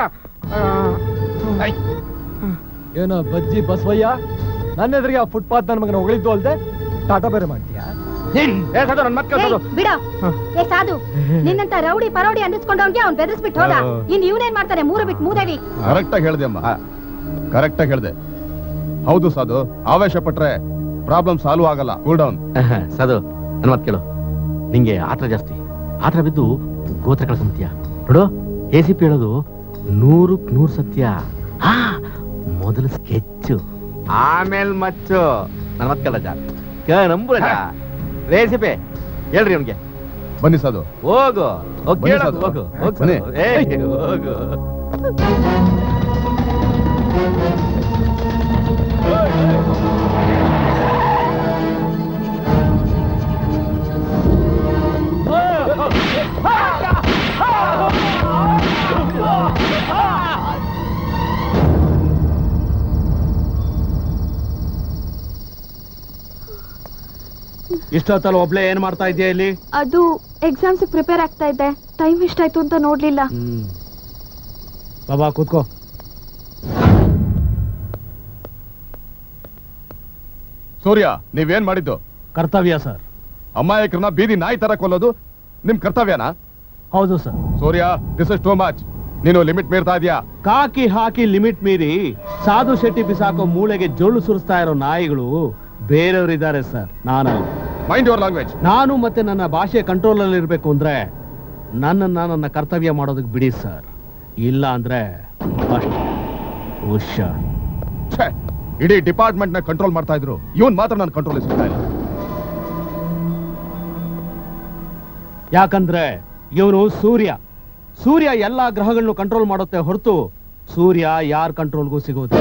ಏನೋ ಬಜ್ಜಿ ಬಸವಯ್ಯ ನನ್ನ ಎದುರಿಗೆ ಆ ಫುಟ್ಪಾತ್ ನನ್ನ ಮಗನ ಹೊಗಳಿದ್ದು ಅಲ್ದೆ ಟಾಟಾ ಬೇರೆ ಮಾಡ್ತೀಯಾ ಏ ಸದು ನನ್ನ ಮಕ್ಕ ಏಯ್, ಬಿಡ ಏ ಸಾಧು ನಿನ್ನಂತ ರೌಡಿ ಪರೌಡಿ ಅನ್ನಿಸ್ಕೊಂಡವ್ನ್ಗೆ ಅವ್ನ್ ಬೆದರ್ಸ್ಬಿಟ್ಟು ಹೋದ ಹಾ. ಇನ್ ಇವನೇನ್ ಮಾಡ್ತಾನೆ ಮೂರು ಬಿಟ್ಟು ಮೂದೇವಿ ಕರೆಕ್ಟಾಗಿ ಹೇಳ್ದೆ ಅಮ್ಮ ಕರೆಕ್ಟಾಗಿ ಹೇಳ್ದೆ ಹೌದು ಸಾಧು ಆವೇಶ ಪಟ್ರೆ ಪ್ರಾಬ್ಲಮ್ ಸಾಲ್ವ್ ಆಗಲ್ಲ ಕೂಲ್ ಡೌನ್ ಸದು ನನ್ನ ಮಾತು ಕೇಳು ನಿಂಗೆ ಆತ್ರ ಜಾಸ್ತಿ ಆತ್ರ ಬಿದ್ದು ಗೋತ್ರ ಕಳ್ಕೊಂತೀಯ ನೋಡು ಎ ಸಿ ಪಿ ಹೇಳೋದು ನೂರಕ್ ನೂರು ಸತ್ಯ ಆ, ಮೊದಲು ಸ್ಕೆಚ್ಚು ಆಮೇಲೆ ಮಚ್ಚು ನನ್ನ ಮಾತು ಕೇಳ ಜಾ ನಂಬು ರೇಸಿಪೆ ಹೇಳ್ರಿ ಅವ್ನಿಗೆ ಬನ್ನಿ ಸಾಧು ಹೋಗು ಹೋಗ್ ಬನ್ನಿ ಕೇಳು, ಸಾಧು. ಹೋಗು ಹೋಗು ಬನ್ನಿ. ಏಯ್, ಹೋಗು ಇಷ್ಟೊತ್ತಲ್ಲಿ ಒಬ್ಳೆ ಏನ್ ಮಾಡ್ತಾ ಇದೆಯಾ ಇಲ್ಲಿ ಅದು ಎಕ್ಸಾಮ್ಸ್ ಪ್ರಿಪೇರ್ ಆಗ್ತಾ ಇದ್ದೆ ಟೈಮ್ ಎಷ್ಟಾಯ್ತು ಅಂತ ನೋಡ್ಲಿಲ್ಲ ಬಾಬಾ ಕೂತ್ಕೋ ಸೂರ್ಯ ನೀವೇನ್ ಮಾಡಿದ್ದು ಕರ್ತವ್ಯ ಸರ್ ಅಮಾಯಕರನ್ನ ಬೀದಿ ನಾಯಿ ತರ ಕೊಲ್ಲೋದು ನಿಮ್ ಕರ್ತವ್ಯನಾ ಹೌದು sir Surya this is too much ನೀನು ಲಿಮಿಟ್ ಮೀರ್ತಾ ಇದೀಯಾ ಕಾಕಿ ಹಾಕಿ ಲಿಮಿಟ್ ಮೀರಿ ಸಾಧು ಶೆಟ್ಟಿ ಬಿಸಾಕೋ ಮೂಳೆಗೆ ಜೊಳ್ಳು ಸುರಿಸ್ತಾ ಇರೋ ನಾಯಿಗಳು ಬೇರೆಯವರಿದ್ದಾರೆ ಸರ್ ನಾನಲ್ಲ ಮೈಂಡ್ ಯುವರ್ ಲ್ಯಾಂಗ್ವೇಜ್ ನಾನು ಮತ್ತೆ ನನ್ನ ಭಾಷೆ ಕಂಟ್ರೋಲ್ ಅಲ್ಲಿ ಇರ್ಬೇಕು ಅಂದ್ರೆ ನನ್ನನ್ನ ನನ್ನ ಕರ್ತವ್ಯ ಮಾಡೋದಕ್ಕೆ ಬಿಡಿ ಸರ್ ಇಲ್ಲ ಅಂದ್ರೆ ಅಷ್ಟೇ ಹುಷಾರ್ ಛೇ ಇಡೀ ಡಿಪಾರ್ಟ್ಮೆಂಟ್ ನ ಕಂಟ್ರೋಲ್ ಮಾಡ್ತಾ ಇದ್ರು ಇವನ್ ಮಾತ್ರ ನಾನು ಕಂಟ್ರೋಲ್ ಸಿಗ್ತಾ ಇಲ್ಲ ಯಾಕಂದ್ರೆ ಇವನು ಸೂರ್ಯ ಸೂರ್ಯ ಎಲ್ಲಾ ಗ್ರಹಗಳನ್ನು ಕಂಟ್ರೋಲ್ ಮಾಡುತ್ತೆ ಹೊರತು ಸೂರ್ಯ ಯಾರ ಕಂಟ್ರೋಲ್ಗೂ ಸಿಗೋದು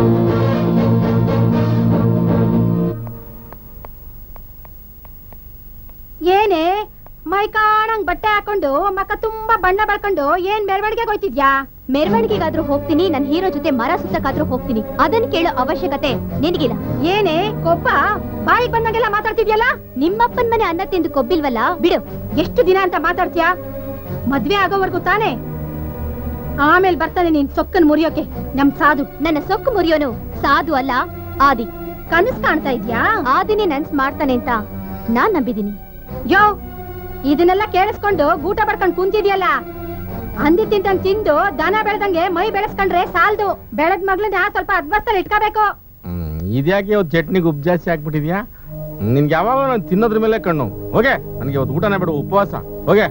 ಏನೇ ಮೈ ಕಾಣಂಗ್ ಬಟ್ಟೆ ಹಾಕೊಂಡು ಮಕ್ಕ ತುಂಬಾ ಬಣ್ಣ ಬಳ್ಕೊಂಡು ಏನ್ ಮೆರವಣಿಗೆ ಹೋಯ್ತಿದ್ಯಾ ಮೆರವಣಿಗೆಗಾದ್ರೂ ಹೋಗ್ತೀನಿ ನನ್ನ ಹೀರೋ ಜೊತೆ ಮರ ಸುತ್ತಕ್ಕಾದ್ರೂ ಹೋಗ್ತೀನಿ ಅದನ್ನ ಕೇಳೋ ಅವಶ್ಯಕತೆ ನಿನಗಿಲ್ಲ ಏನೇ ಕೊಬ್ಬ ಬಾಯಿಗೆ ಬಂದಂಗೆಲ್ಲ ಮಾತಾಡ್ತಿದ್ಯಲ್ಲ ನಿಮ್ಮಪ್ಪನ್ ಮನೆ ಅನ್ನ ತಿಂದು ಕೊಬ್ಬಿಲ್ವಲ್ಲ ಬಿಡು ಎಷ್ಟು ದಿನ ಅಂತ ಮಾತಾಡ್ತೀಯಾ ಮದ್ವೆ ಆಗೋವರೆಗೂ ತಾನೇ ಆಮೇಲೆ ಬರ್ತಾನೆ ನೀನ್ ಸೊಕ್ಕನ್ ಮುರಿಯೋಕೆ ನಮ್ ಸಾಧು ನನ್ನ ಸೊಕ್ಕು ಮುರಿಯೋನು ಸಾಧು ಅಲ್ಲ ಆದಿ ಕನಸ್ ಕಾಣ್ತಾ ಇದ್ಯಾ ಆದಿನೇ ನನ್ಸ್ ಮಾಡ್ತಾನೆ ಅಂತ ನಾನ್ ನಂಬಿದೀನಿ ಯೋ ಇದನ್ನೆಲ್ಲ ಕೇಳಿಸ್ಕೊಂಡು ಗೂಟ ಬಡ್ಕೊಂಡ್ ಕುಂತಿದ್ಯಲ್ಲ ಅಂದಿ ತಿಂತಂಗ್ ತಿಂದು ದನ ಬೆಳೆದಂಗೆ ಮೈ ಬೆಳೆಸ್ಕೊಂಡ್ರೆ ಸಾಲ್ದು ಬೆಳೆದ್ ಮಗ್ಳನ್ನ ಸ್ವಲ್ಪ ಅದ್ವಸ್ತಲ್ಲಿ ಇಟ್ಕೋಬೇಕು ಇದ್ಯಾಕೆ ಇವತ್ತು ಚಟ್ನಿಗೆ ಉಪ್ಪು ಜಾಸ್ತಿ ಹಾಕ್ಬಿಟ್ಟಿದ್ಯಾ ನಿನ್ಗೆ ಯಾವಾಗ ನಾನು ತಿನ್ನೋದ್ರ ಮೇಲೆ ಕಣ್ಣು ಹೋಗೆ ನನಗೆ ಇವತ್ತು ಊಟನೇ ಬಿಡು ಉಪವಾಸ ಹೋಗೆ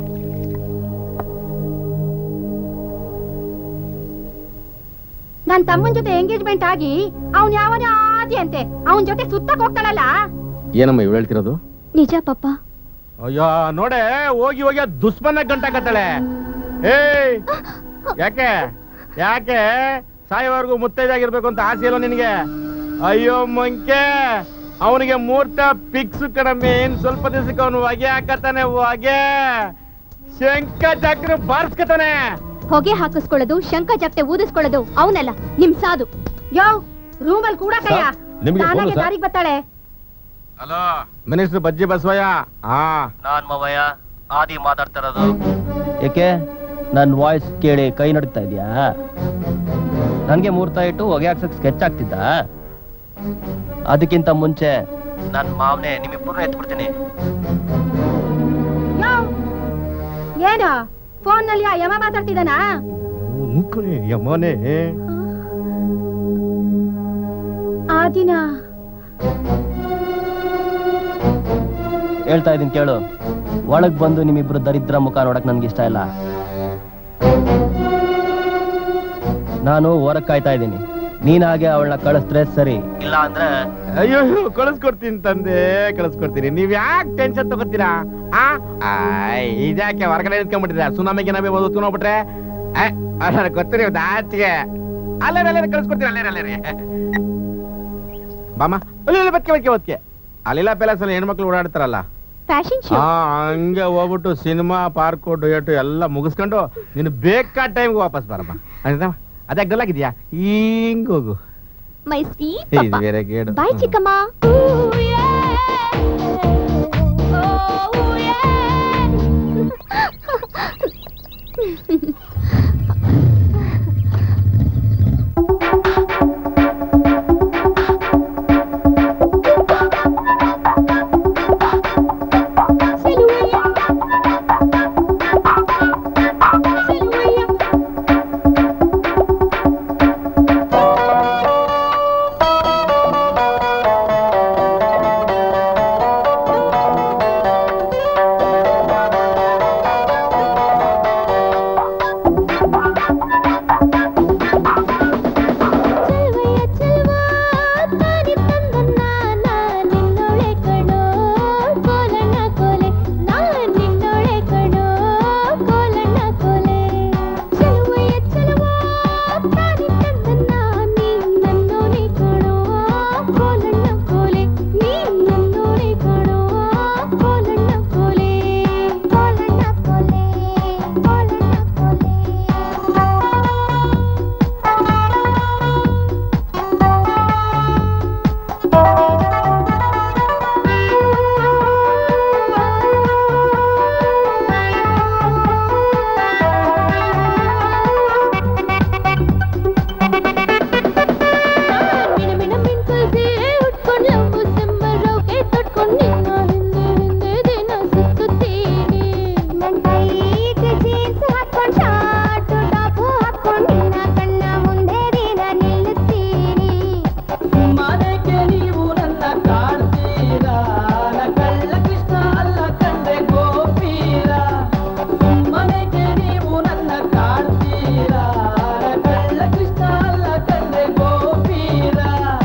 ನನ್ ತಮ್ಮನ್ ಜೊತೆ ಎಂಗೇಜ್ಮೆಂಟ್ ಆಗಿ ಅವ್ನ್ ಯಾವನೇ ಆದಿ ಅಂತೆ ಅವನ್ ಜೊತೆ ಸುತ್ತಕ್ ಹೋಗ್ತಾಳಲ್ಲ ಏನಮ್ಮ ಇವ್ ಹೇಳ್ತಿರೋದು ನಿಜ ಪಪ್ಪ ಅಯ್ಯೋ ನೋಡೆ ಹೋಗಿ ಹೋಗಿ ಆ ದುಸ್ಮನ್ನ ಗಂಟಾಕತ್ತಾಳೆ ಏಯ್ ಯಾಕೆ ಯಾಕೆ ಸಾಯೋವರೆಗೂ ಮುತ್ತೈದಾಗಿರ್ಬೇಕು ಅಂತ ಆಸೆ ಇಲ್ವ ನಿನಗೆ ಅಯ್ಯೋ ಮಂಕೆ ಅವನಿಗೆ ಮೂರ್ತ ಪಿಕ್ಸ್ ಕಡಮೆ ಏನ್ ಸ್ವಲ್ಪ ದಿವಸಕ್ಕೆ ಅವನು ಹೊಗೆ ಹಾಕತಾನೆ ಹೊಗೆ ಶಂಕ ಚಕ್ರ ಬಾರ್ಸ್ಕತಾನೆ ಹೊಗೆ ಹಾಕಿಸ್ಕೊಳ್ಳೋದು ಶಂಕ ಜಪ್ತೆ ಊದಿಸ್ಕೊಳ್ಳೋದು ಅವನಲ್ಲ ನಿಮ್ ಸಾಧು ಯೋ ರೂಮಲ್ ಕೂಡ ಕಯ್ಯ ಸರ್, ನಿಮ್ಗೆ ಫೋನು ತಾನಾಗೆ ಸರ್? ದಾರಿಗೆ ಬರ್ತಾಳೆ ಹಲೋ ಮಿನಿಸ್ಟರ್ ಬಜ್ಜಿ ಬಸವಯ್ಯ ಹಾ ನಾನ್ ಮವಯ್ಯ ಆದಿ ಮಾತಾಡ್ತಿರೋದು ಏಕೆ ನನ್ನ ವಾಯ್ಸ್ ಕೇಳಿ ಕೈ ನಡುಗ್ತಾ ಇದೆಯಾ ನನಗೆ ಮೂರ್ತ ಇಟ್ಟು ಹೊಗೆ ಹಾಕ್ಸಕ್ ಸ್ಕೆಚ್ ಆಗ್ತಿದ್ದ ಅದಕ್ಕಿಂತ ಮುಂಚೆ ನನ್ನ ಮಾವನೆ ನಿಮ್ಮಿಬ್ಬರನ್ನ ಎತ್ಬಿಡ್ತೀನಿ ಯೋ ಏನು ಫೋನ್ ನಲ್ಲಿ ಆ ಯಮ ಮಾತಾಡ್ತಿದ್ದಾನಾ ಮುಕ್ಕಣಿ ಯಮನೆ ಆ ದಿನ ಹೇಳ್ತಾ ಇದೀನಿ ಕೇಳು ಒಳಗ್ ಬಂದು ನಿಮ್ಮಿಬ್ರು ದರಿದ್ರ ಮುಖ ನೋಡಕ್ ನನ್ಗೆ ಇಷ್ಟ ಇಲ್ಲ ನಾನು ಹೊರಗ್ ಕಾಯ್ತಾ ಇದ್ದೀನಿ ನೀನ್ ಹಾಗೆ ಅವಳನ್ನ ಕಳಿಸ್ದ್ರೆ ಸರಿ ಇಲ್ಲ ಅಂದ್ರೆ ಅಯ್ಯೋ ಕಳಿಸ್ಕೊಡ್ತೀನಿ ತಂದೆ ಕಳಿಸ್ಕೊಡ್ತೀನಿ ನೀವ್ ಯಾಕೆ ಟೆನ್ಷನ್ ತಗೋತೀರಾ ಆ ಆಯ್, ಇದ್ಯಾಕೆ ಹೊರಗಡೆ ನಿಂತ್ಕೊಂಡ್ಬಿಟ್ಟಿರ ಸುನಾಮಿ ಗಿನಾಮಿ ಓದ್ಕೊಂಡ್ಬಿಟ್ರೆ ಗೊತ್ತೀರಿ ದಾಚಿಗೆ ಅಲ್ಲೇ ಅಲ್ಲೇ ಕಳಿಸ್ಕೊಡ್ತೀನಿ ಅಲ್ಲೇ ಅಲ್ಲೇ ಬಾಮ ಅಲ್ಲೇ ಬದ್ಕೆ ಬದ್ಕೆ ಬದ್ಕೆ ಅಲ್ಲಿಲ್ಲ ಪ್ಯಾಲೇಸ್ ಅಲ್ಲಿ ಹೆಣ್ಮಕ್ಳು ಓಡಾಡ್ತಾರಲ್ಲ ಫ್ಯಾಷನ್ ಶೋ ಆ ಹಂಗೆ ಹೋಗ್ಬಿಟ್ಟು ಸಿನಿಮಾ ಪಾರ್ಕ್ ಡೊಯೇಟು ಎಲ್ಲ ಮುಗಿಸ್ಕೊಂಡು ನೀನು ಬೇಕಾದ ಟೈಮ್ಗೆ ವಾಪಸ್ ಬರಮ್ಮ ಆಯ್ತಾ ಅದೇ ಗಲ್ಲಾಗಿದ್ಯಾ ಹಿಂಗ್ ಹೋಗು ಮೈ ಸ್ವೀಟ್ ಇದು ಬೇರೆ ಗೇಡು ಬಾಯ್ ಚಿಕ್ಕಮ್ಮ ಮನೆಗೆ ನೀವು ನನ್ನ ಕಾಡ್ತೀರಾ ನ ಕಳ್ಳ ಕೃಷ್ಣ ಅಲ್ಲ ಕಂಡೆ ಗೋಪೀರ ಮನೆಗೆ ನೀವು ನನ್ನ ಕಾಡ್ತೀರಾ ನ ಕಳ್ಳ ಕೃಷ್ಣ ಅಲ್ಲ ಕಂಡೆ ಗೋಪೀರ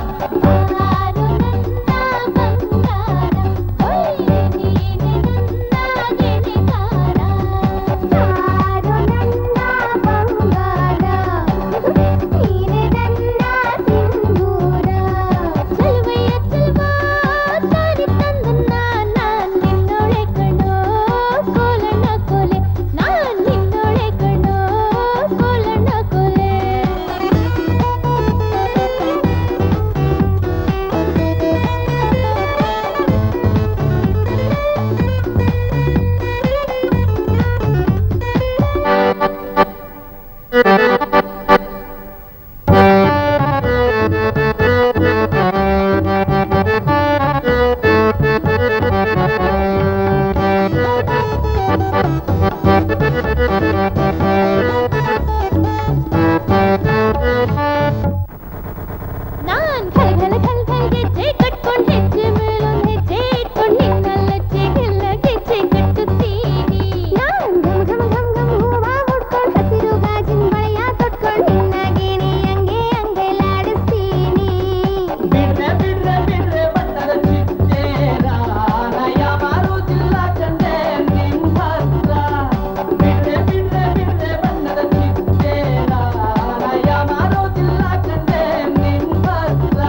ನಾನ್ ಘಲ ಘಲ ಘಲ ಘಲ ಗೆಜ್ಜೆ ಕಟ್ಕೊಂಡ್ ಹೆಜ್ಜೆ ಮೇಲೊಂದ್ ಹೆಜ್ಜೆ ಇಟ್ಕೊಂಡ್ ನಿನ್ನಲ್ಲಚ್ಚೆಗೆಲ್ಲ ಗೆಜ್ಜೆ ಕಟ್ಟುತ್ತೀನಿ ನಾನ್ ಘಮ ಘಮ ಘಮ ಘಮ ಹೂವ ಮುಡ್ಕೊಂಡ್ ಹಸಿರು ಗಾಜಿನ ಬಳೆಯ ತೊಟ್ಕೊಂಡ್ ನಿನ್ನಾಗೇನೆ ಹಂಗೆ ಹಂಗೆಲಾಡಿಸ್ತೀನಿ ಬಿಡ್ರೆ ಬಿಡ್ರೆ ಬಿಡ್ರೆ ಬಣ್ಣದ ಚಿಟ್ಟೇರ ನಯ ಮಾರುವುದಿಲ್ಲ ಕಂಡೆ ನಿನ್ ಹತ್ರ ಬಿಡ್ರೆ ಬಿಡ್ರೆ ಬಿಡ್ರೆ ಬಣ್ಣದ ಚಿಟ್ಟೇರ ನಯ ಮಾರುವುದಿಲ್ಲ ಕಂಡೆ ನಿನ್ ಹತ್ರ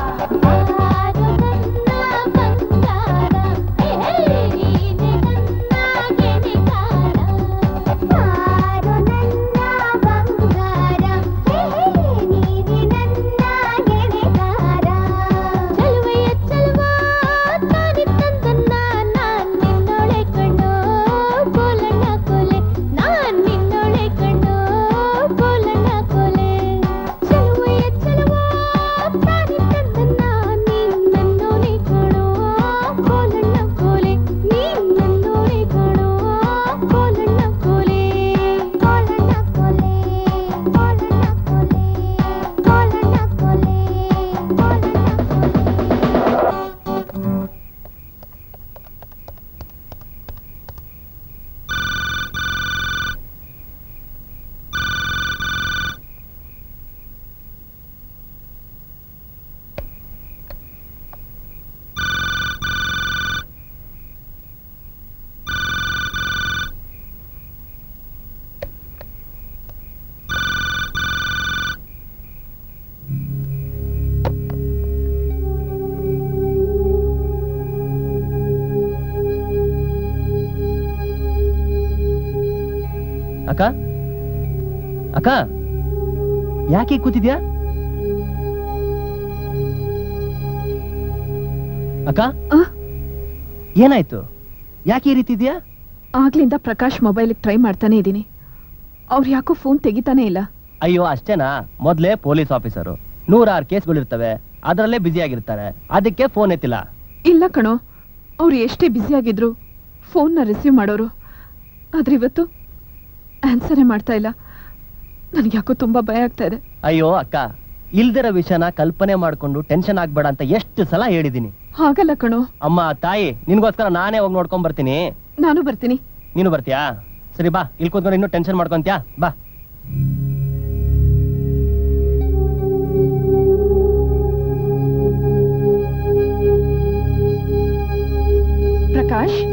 ಅಕ್ಕ ಅಕ್ಕ ಯಾಕೆ ಕೂತಿದ್ಯಾ ಅಕ್ಕ ಏನಾಯ್ತು ಯಾಕೆ ಈ ರೀತಿ ಇದೆಯಾ ಆಗ್ಲಿಂದ ಪ್ರಕಾಶ್ ಮೊಬೈಲಿಗೆ ಟ್ರೈ ಮಾಡ್ತಾನೆ ಇದ್ದೀನಿ ಅವ್ರು ಯಾಕೋ ಫೋನ್ ತೆಗಿತಾನೆ ಇಲ್ಲ ಅಯ್ಯೋ ಅಷ್ಟೇನಾ ಮೊದ್ಲೇ ಪೊಲೀಸ್ ಆಫೀಸರು ನೂರಾರು ಕೇಸ್ಗಳಿರ್ತವೆ ಅದರಲ್ಲೇ ಬ್ಯುಸಿ ಆಗಿರ್ತಾರೆ ಅದಕ್ಕೆ ಫೋನ್ ಎತ್ತಿಲ್ಲ ಇಲ್ಲ ಕಣೋ ಅವ್ರು ಎಷ್ಟೇ ಬ್ಯುಸಿ ಆಗಿದ್ರು ಫೋನ್ನ ರಿಸೀವ್ ಮಾಡೋರು ಆದ್ರೆ ಇವತ್ತು ಆನ್ಸರೇ ಮಾಡ್ತಾ ಇಲ್ಲ ನನಗೆ ಯಾಕೋ ತುಂಬಾ ಭಯ ಆಗ್ತಾ ಇದೆ ಅಯ್ಯೋ ಅಕ್ಕ ಇಲ್ದಿರೋ ವಿಷಯನ ಕಲ್ಪನೆ ಮಾಡ್ಕೊಂಡು ಟೆನ್ಷನ್ ಆಗ್ಬೇಡ ಅಂತ ಎಷ್ಟು ಸಲ ಹೇಳಿದೀನಿ ಹಾಗಲ್ಲ ಕಣೋ ಅಮ್ಮ ತಾಯಿ ನಿನ್ಗೋಸ್ಕರ ನಾನೇ ಹೋಗಿ ನೋಡ್ಕೊಂಡ್ ಬರ್ತೀನಿ ನಾನು ಬರ್ತೀನಿ ನೀನು ಬರ್ತೀಯಾ ಸರಿ ಬಾ ಇಲ್ಲಿ ಕೂತ್ಕೊಂಡು ಇನ್ನೂ ಟೆನ್ಷನ್ ಮಾಡ್ಕೊಂತ್ಯಾ ಬಾ ಪ್ರಕಾಶ್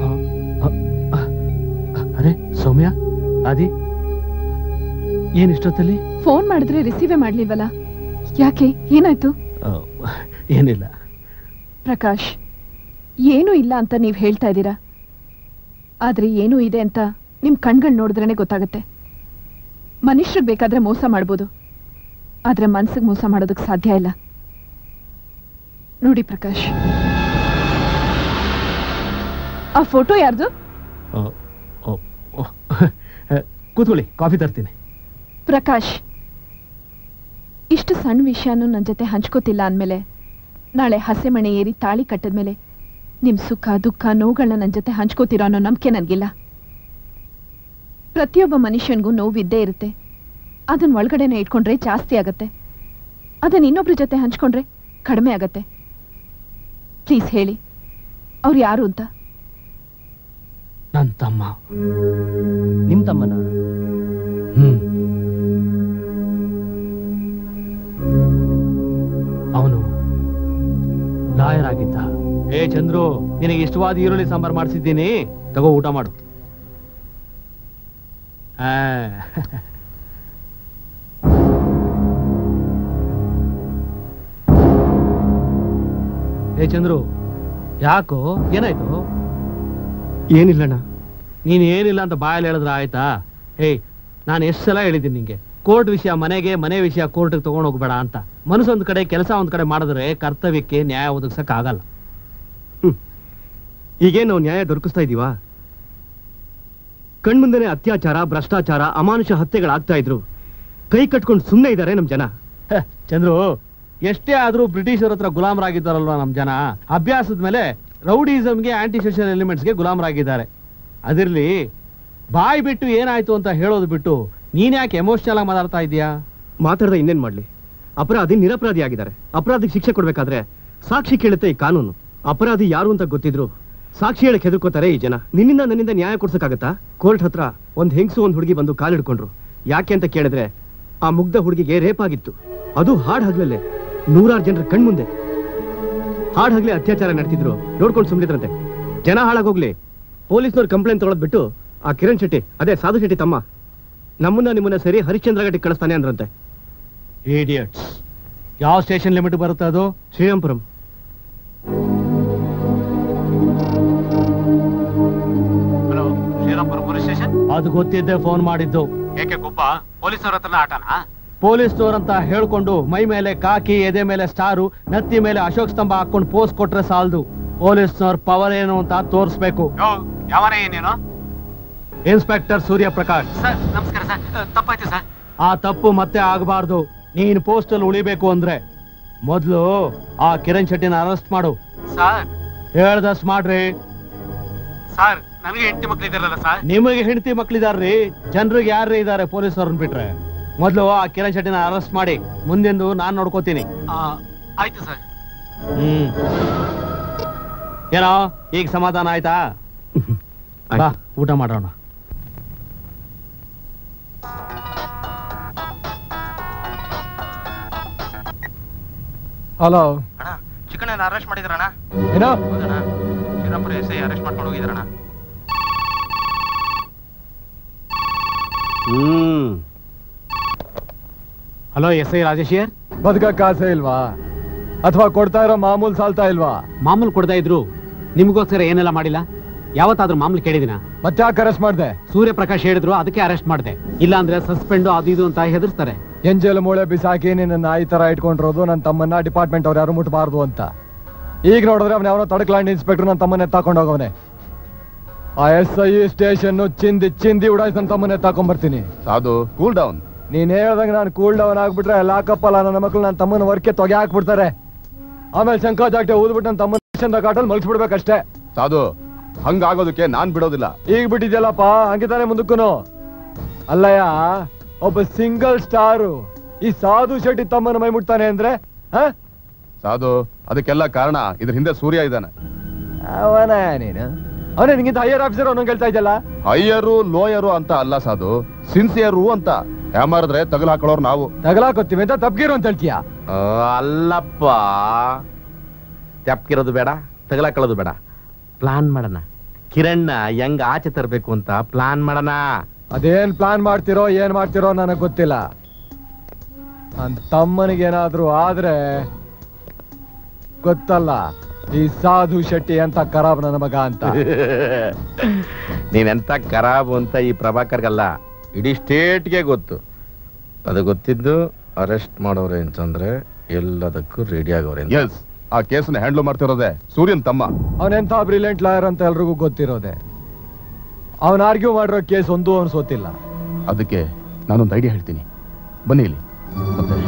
ಅರೆ ಸೌಮ್ಯ ಆದಿ ಏನ್ ಇಷ್ಟೊತ್ತಲ್ಲಿ ಫೋನ್ ಮಾಡಿದ್ರೆ ರಿಸೀವೇ ಮಾಡ್ಲಿಲ್ವಲ್ಲ ಯಾಕೆ ಏನಾಯ್ತು ಆ, ಏನಿಲ್ಲ ಪ್ರಕಾಶ್ ಏನೂ ಇಲ್ಲ ಅಂತ ನೀವ್ ಹೇಳ್ತಾ ಇದ್ದೀರಾ ಆದ್ರೆ ಏನೂ ಇದೆ ಅಂತ ನಿಮ್ ಕಣ್ಗಳ್ ನೋಡಿದ್ರೇನೆ ಗೊತ್ತಾಗತ್ತೆ ಮನುಷ್ಯರಿಗೆ ಬೇಕಾದ್ರೆ ಮೋಸ ಮಾಡ್ಬೋದು ಆದ್ರೆ ಮನ್ಸಿಗೆ ಮೋಸ ಮಾಡೋದಕ್ಕೆ ಸಾಧ್ಯ ಇಲ್ಲ ನೋಡಿ ಪ್ರಕಾಶ್ ಆ ಫೋಟೋ ಯಾರ್ದು ಆ, ಓ, ಓ, ಆ, ಕೂತ್ಕೊಳ್ಳಿ ಕಾಫಿ ತರ್ತೀನಿ ಪ್ರಕಾಶ್ ಇಷ್ಟು ಸಣ್ಣ ವಿಷಯನೂ ನನ್ನ ಜೊತೆ ಹಂಚ್ಕೋತಿಲ್ಲ ಅಂದಮೇಲೆ ನಾಳೆ ಹಸೆಮಣೆ ಏರಿ ತಾಳಿ ಕಟ್ಟದ್ಮೇಲೆ ನಿಮ್ ಸುಖ ದುಃಖ ನೋವುಗಳನ್ನ ನನ್ನ ಜೊತೆ ಹಂಚ್ಕೋತಿರೋ ಅನ್ನೋ ನಂಬಿಕೆ ನನಗಿಲ್ಲ ಪ್ರತಿಯೊಬ್ಬ ಮನುಷ್ಯನಿಗೂ ನೋವಿದ್ದೇ ಇರುತ್ತೆ ಅದನ್ನ ಒಳಗಡೆನೆ ಇಟ್ಕೊಂಡ್ರೆ ಜಾಸ್ತಿ ಆಗತ್ತೆ ಅದನ್ನ ಇನ್ನೊಬ್ರ ಜೊತೆ ಹಂಚ್ಕೊಂಡ್ರೆ ಕಡಿಮೆ ಆಗತ್ತೆ ಪ್ಲೀಸ್ ಹೇಳಿ ಅವ್ರು ಯಾರು ಅಂತ ನನ್ನ ತಮ್ಮ ನಿಮ್ ತಮ್ಮನ ಹ್ಮ್ ಅವನು ಲಾಯರ್ ಆಗಿದ್ದ ಏ ಚಂದ್ರು ನಿನಗೆ ಇಷ್ಟವಾದ ಈರುಳ್ಳಿ ಸಾಂಬಾರ್ ಮಾಡಿಸಿದ್ದೀನಿ ತಗೋ ಊಟ ಮಾಡು ಆ. ಏ ಚಂದ್ರು ಯಾಕೋ ಏನಾಯ್ತು ಏನಿಲ್ಲಣ್ಣ ನೀನ್ ಏನಿಲ್ಲ ಅಂತ ಬಾಯಲ್ಲಿ ಹೇಳಿದ್ರೆ ಆಯ್ತಾ ಏಯ್ ನಾನು ಎಷ್ಟು ಸಲ ಹೇಳಿದ್ದೀನಿ ನಿಂಗೆ ಕೋರ್ಟ್ ವಿಷಯ ಮನೆಗೆ ಮನೆ ವಿಷಯ ಕೋರ್ಟ್ಗೆ ತಗೊಂಡು ಹೋಗ್ಬೇಡ ಅಂತ ಮನಸ್ಸೊಂದ್ ಕಡೆ ಕೆಲಸ ಒಂದ್ ಕಡೆ ಮಾಡಿದ್ರೆ ಕರ್ತವ್ಯಕ್ಕೆ ನ್ಯಾಯ ಒದಗಿಸಕ್ ಆಗಲ್ಲ ಈಗೇನು ನಾವು ನ್ಯಾಯ ದೊರಕಿಸ್ತಾ ಇದೀವಾ ಕಣ್ಮುಂದೆನೆ ಅತ್ಯಾಚಾರ ಭ್ರಷ್ಟಾಚಾರ ಅಮಾನುಷ ಹತ್ಯೆಗಳಾಗ್ತಾ ಇದ್ರು ಕೈ ಕಟ್ಕೊಂಡು ಸುಮ್ಮನೆ ಇದ್ದಾರೆ ನಮ್ ಜನ ಹ, ಚಂದ್ರು ಎಷ್ಟೇ ಆದ್ರೂ ಬ್ರಿಟಿಷರ ಹತ್ರ ಗುಲಾಮರಾಗಿದ್ದಾರಲ್ವಾ ನಮ್ ಜನ ಅಭ್ಯಾಸದ ಮೇಲೆ ರೌಡಿಸಮ್ಗೆ ಆಂಟಿ ಸೋಷಿಯಲ್ ಎಲಿಮೆಂಟ್ಸ್ಗೆ ಗುಲಾಮರಾಗಿದ್ದಾರೆ ಅದಿರ್ಲಿ ಬಾಯ್ ಬಿಟ್ಟು ಏನಾಯ್ತು ಅಂತ ಹೇಳೋದು ಬಿಟ್ಟು ನೀನ್ ಯಾಕೆ ಎಮೋಷನಲ್ ಆಗಿ ಮಾತಾಡ್ತಾ ಇದೀಯಾ ಮಾತಾಡದೆ ಇನ್ನೇನ್ ಮಾಡ್ಲಿ ಅಪರಾಧಿ ನಿರಪರಾಧಿ ಆಗಿದ್ದಾರೆ ಅಪರಾಧಿಗೆ ಶಿಕ್ಷೆ ಕೊಡ್ಬೇಕಾದ್ರೆ ಸಾಕ್ಷಿ ಕೇಳುತ್ತೆ ಈ ಕಾನೂನು ಅಪರಾಧಿ ಯಾರು ಅಂತ ಗೊತ್ತಿದ್ರು ಸಾಕ್ಷಿ ಹೇಳಕ್ ಹೆದರ್ಕೋತಾರೆ ಈ ಜನ ನಿನ್ನಿಂದ ನನ್ನಿಂದ ನ್ಯಾಯ ಕೊಡ್ಸಕ್ಕಾಗತ್ತಾ ಕೋರ್ಟ್ ಹತ್ರ ಒಂದ್ ಹೆಂಗಸು ಒಂದ್ ಹುಡುಗಿ ಬಂದು ಕಾಲಿಡ್ಕೊಂಡ್ರು ಯಾಕೆ ಅಂತ ಕೇಳಿದ್ರೆ ಆ ಮುಗ್ಧ ಹುಡುಗಿಗೆ ರೇಪ್ ಆಗಿತ್ತು ಅದು ಹಾಡ್ ಹಗ್ಲಲ್ಲೇ ನೂರಾರು ಜನರ ಕಣ್ಮುಂದೆ ಹಾಡ್ ಹಗ್ಲೆ ಅತ್ಯಾಚಾರ ನಡೆತಿದ್ರು ನೋಡ್ಕೊಂಡು ಸುಮ್ನಿದ್ರಂತೆ ಜನ ಹಾಳಾಗೋಗ್ಲಿ ಪೊಲೀಸ್ನವ್ರು ಕಂಪ್ಲೇಂಟ್ ತಗೊಳದ್ ಬಿಟ್ಟು ಆ ಕಿರಣ್ ಶೆಟ್ಟಿ ಅದೇ ಸಾಧು ಶೆಟ್ಟಿ ತಮ್ಮ ನಮ್ಮನ್ನ ನಿಮ್ಮನ್ನ ಸರಿ ಹರಿಶ್ಚಂದ್ರ ಗಟ್ಟಿ ಕಳಿಸ್ತಾನೆ ಅಂದ್ರಂತೆ ಇಡಿಯಟ್ಸ್ ಯಾವ ಸ್ಟೇಷನ್ ಲಿಮಿಟ್ ಬರುತ್ತೆ ಅದು Srirampuram hello Srirampura police station ಅದು ಗೊತ್ತಿದ್ದೆ ಫೋನ್ ಮಾಡಿದ್ದು ಏಕೆ ಗುಬ್ಬ ಪೊಲೀಸರ ಹತ್ರ ಆಟನಾ ಪೊಲೀಸ್ನವ್ರು ಅಂತ ಹೇಳ್ಕೊಂಡು ಮೈ ಮೇಲೆ ಕಾಕಿ ಎದೆ ಮೇಲೆ ಸ್ಟಾರು ನತ್ತಿ ಮೇಲೆ ಅಶೋಕ್ ಸ್ತಂಭ ಹಾಕೊಂಡು ಪೋಸ್ ಕೊಟ್ರೆ ಸಾಲದು ಪೊಲೀಸ್ನವ್ರ ಪವರ್ ಏನು ಅಂತ ತೋರಿಸ್ಬೇಕು ಯಾವನೇ ನೀನು ಇನ್ಸ್ಪೆಕ್ಟರ್ ಸೂರ್ಯ ಪ್ರಕಾಶ್ ಸರ್ ನಮಸ್ಕಾರ ಸರ್ ತಪ್ಪಾಯ್ತು ಸರ್ ಆ ತಪ್ಪು ಮತ್ತೆ ಆಗಬಾರ್ದು ನೀನ್ ಪೋಸ್ಟಲ್ ಉಳಿಬೇಕು ಅಂದ್ರೆ ಮೊದ್ಲು ಆ ಕಿರಣ್ ಶೆಟ್ಟಿನ ಅರೆಸ್ಟ್ ಮಾಡು ಸರ್ ಹೇಳ್ದಷ್ಟು ಮಾಡ್ರಿ ಸರ್ ನನಗೆ ಹೆಂಡತಿ ಮಕ್ಳು ಇದಾರಲ್ಲ ಸರ್ ನಿಮಗೆ ಹೆಂಡತಿ ಮಕ್ಳಿದಾರ್ರಿ ಜನರಿಗೆ ಯಾರೇ ಇದಾರೆ ಪೊಲೀಸವ್ರನ್ನ ಬಿಟ್ರೆ ಮೊದ್ಲು ಆ ಕಿರಣ್ ಶೆಟ್ಟಿನ ಅರೆಸ್ಟ್ ಮಾಡಿ ಮುಂದೆಂದು ನಾನ್ ನೋಡ್ಕೋತೀನಿ ಆ, ಆಯ್ತು ಸರ್ ಹ್ಮ್ ಏನೋ ಈಗ ಸಮಾಧಾನ ಆಯ್ತಾ ಬಾ ಊಟ ಮಾಡೋಣ ಹಲೋ ಅಣ್ಣ ಚಿಕನ್ ಅರೆಸ್ಟ್ ಮಾಡಿದ್ರಣ್ಣ ಏನೋ ಹೌದಣ್ಣ ಶ್ರೀರಾಮ್ಪುರ ಎಸ್ ಐ ಅರೆಸ್ಟ್ ಮಾಡ್ಕೊಂಡು ಹೋಗಿದ್ರಣ್ಣ ಹ್ಮ್ ಹಲೋ ಎಸ್ ಐ ರಾಜೇಶಿಯರ್ ಬದುಕಕ್ಕೆ ಆಸೆ ಇಲ್ವಾ ಅಥವಾ ಕೊಡ್ತಾ ಇರೋ ಮಾಮೂಲ್ ಸಾಲ್ತಾ ಇಲ್ವಾ ಮಾಮೂಲು ಕೊಡ್ತಾ ಇದ್ರು ನಿಮಗೋಸ್ಕರ ಏನೆಲ್ಲ ಮಾಡಿಲ್ಲ ಯಾವತ್ತಾದ್ರೂ ಮಾಮೂಲು ಕೇಳಿದಿನ ಮತ್ತೆ ಯಾಕೆ ಅರೆಸ್ಟ್ ಮಾಡ್ದೆ ಸೂರ್ಯ ಪ್ರಕಾಶ್ ಹೇಳಿದ್ರು ಅದಕ್ಕೆ ಅರೆಸ್ಟ್ ಮಾಡಿದೆ ಇಲ್ಲ ಅಂದ್ರೆ ಸಸ್ಪೆಂಡ್ ಅದು ಇದು ಅಂತ ಹೆದರ್ಸ್ತಾರೆ ಎಂಜಲ್ ಮೂಳೆ ಬಿಸಾಕಿ ನಿನ್ನ ನಾಯಿ ತರ ಇಟ್ಕೊಂಡಿರೋದು ನನ್ನ ತಮ್ಮನ್ನ ಡಿಪಾರ್ಟ್ಮೆಂಟ್ ಅವ್ರು ಯಾರು ಮುಟ್ಬಾರ್ದು ಅಂತ ಈಗ ನೋಡಿದ್ರೆ ಅವ್ನ ಯಾವನೋ ತಡಕ್ಲಾಂಡ್ ಇನ್ಸ್ಪೆಕ್ಟರ್ ನನ್ನ ತಮ್ಮನ್ನ ಎತ್ತಾಕೊಂಡು ಹೋಗವನೆ ಆ ಎಸ್ ಐ ಸ್ಟೇಷನ್ ಚಿಂದಿ ಚಿಂದಿ ಉಡಾಯಿಸ್ ನನ್ನ ತಮ್ಮನೆ ತಕೊಂಡ್ಬರ್ತೀನಿ ಸಾಧು ಕೂಲ್ ಡೌನ್ ನೀನ್ ಹೇಳ್ದಂಗೆ ನಾನು ಕೂಲ್ ಡೌನ್ ಆಗ್ಬಿಟ್ರೆ ಲಾಕಪ್ ಅಲ್ಲ ನನ್ನ ಮಕ್ಳು ನನ್ನ ತಮ್ಮನ ವರ್ಕೆ ತೊಗೆ ಹಾಕ್ಬಿಡ್ತಾರೆ ಆಮೇಲೆ ಶಂಕಾ ಜಾಗಟೆ ಊದ್ಬಿಟ್ಟು ನನ್ನ ತಮ್ಮನ ಕಾಟಲ್ಲಿ ಮಲ್ಸ್ಬಿಡ್ಬೇಕಷ್ಟೇ ಸಾಧು ಹಂಗಾಗೋದಕ್ಕೆ ನಾನ್ ಬಿಡೋದಿಲ್ಲ ಈಗ ಬಿಟ್ಟಿದ್ಯಲ್ಲಪ್ಪ ಹಂಗೆ ತಾನೇ ಮುಂದಕ್ಕೂನು ಅಲ್ಲಯ್ಯ ಒಬ್ಬ ಸಿಂಗಲ್ ಸ್ಟಾರು ಈ ಸಾಧು ಶೆಟ್ಟಿ ತಮ್ಮನ ಮೈ ಮುಟ್ತಾನೆ ಅಂದ್ರೆ ಹ? ಸಾಧು ಅದಕ್ಕೆಲ್ಲ ಕಾರಣ ಇದ್ರ ಹಿಂದೆ ಸೂರ್ಯ ಇದ್ದಾನೆ ಅವನ ನೀನು ಅವನೇ ನಿಂಗಿಂತ ಹೈಯರ್ ಆಫೀಸರ್ ಅವನು ಹೇಳ್ತಾ ಇದ್ದಲ್ಲ ಹೈಯರು ಲೋಯರು ಅಂತ ಅಲ್ಲ ಸಾಧು ಸಿನ್ಸಿಯರು ಅಂತ ಯಾಮಾರಿದ್ರೆ ತಗಲ್ ಹಾಕೊಳ್ಳೋರು ನಾವು ತಗಲಾಕೋತೀವಿ ಅಂತ ತಪ್ಗಿರು ಅಂತ ಹೇಳ್ತೀಯ ಆ, ಅಲ್ಲಪ್ಪ ತೆಪ್ಕಿರೋದು ಬೇಡ ತಗಲಾಕೊಳ್ಳೋದು ಬೇಡ ಪ್ಲಾನ್ ಮಾಡೋಣ ಕಿರಣ್ಣ ಹೆಂಗ್ ಆಚೆ ತರಬೇಕು ಅಂತ ಪ್ಲಾನ್ ಮಾಡೋಣ ಅದೇನ್ ಪ್ಲಾನ್ ಮಾಡ್ತಿರೋ ಏನ್ ಮಾಡ್ತಿರೋ ನನಗ್ ಗೊತ್ತಿಲ್ಲ ನನ್ ತಮ್ಮನಿಗೇನಾದ್ರೂ ಆದ್ರೆ ಗೊತ್ತಲ್ಲ ಈ ಸಾಧು ಶೆಟ್ಟಿ ಅಂತ ಖರಾಬ್ ನನ್ನ ಮಗ ಅಂತ ನೀನೆಂತ ಖರಾಬು ಅಂತ ಈ ಪ್ರಭಾಕರ್ಗಲ್ಲ ಇಡೀ ಸ್ಟೇಟ್ಗೆ ಗೊತ್ತು ಅದು ಗೊತ್ತಿದ್ದು ಅರೆಸ್ಟ್ ಮಾಡೋರೆ ಅಂತಂದ್ರೆ ಎಲ್ಲದಕ್ಕೂ ರೆಡಿ ಆಗೋರೆ ಅಂತ. ಎಸ್ ಆ ಕೇಸನ್ನ ಹ್ಯಾಂಡ್ಲ್ ಮಾಡ್ತಿರೋದೆ ಸೂರ್ಯನ್ ತಮ್ಮ ಅವನೆಂಥ ಬ್ರಿಲಿಯಂಟ್ ಲಾಯರ್ ಅಂತ ಎಲ್ರಿಗೂ ಗೊತ್ತಿರೋದೆ ಅವನ್ ಆರ್ಗ್ಯೂ ಮಾಡಿರೋ ಕೇಸ್ ಒಂದು ಅವನು ಸೋತಿಲ್ಲ ಅದಕ್ಕೆ ನಾನೊಂದು ಐಡಿಯಾ ಹೇಳ್ತೀನಿ ಬನ್ನಿ ಇಲ್ಲಿ ಮತ್ತೆ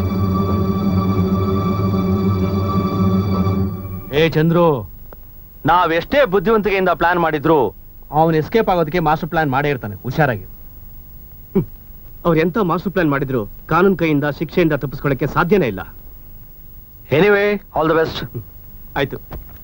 ಏ ಚಂದ್ರು ನಾವೆಷ್ಟೇ ಬುದ್ಧಿವಂತಿಕೆಯಿಂದ ಪ್ಲಾನ್ ಮಾಡಿದ್ರು ಅವನ್ ಎಸ್ಕೇಪ್ ಆಗೋದಕ್ಕೆ ಮಾಸ್ಟರ್ ಪ್ಲಾನ್ ಮಾಡೇ ಇರ್ತಾನೆ ಹುಷಾರಾಗಿ ಅವ್ರು ಎಂತ ಮಾಸ್ಟರ್ ಪ್ಲಾನ್ ಮಾಡಿದ್ರು ಕಾನೂನು ಕೈಯಿಂದ ಶಿಕ್ಷೆಯಿಂದ ತಪ್ಪಿಸ್ಕೊಳ್ಳಕ್ಕೆ ಸಾಧ್ಯನೇ ಇಲ್ಲ ಎನಿವೇ ಆಲ್ ದ ಬೆಸ್ಟ್ ಆಯ್ತು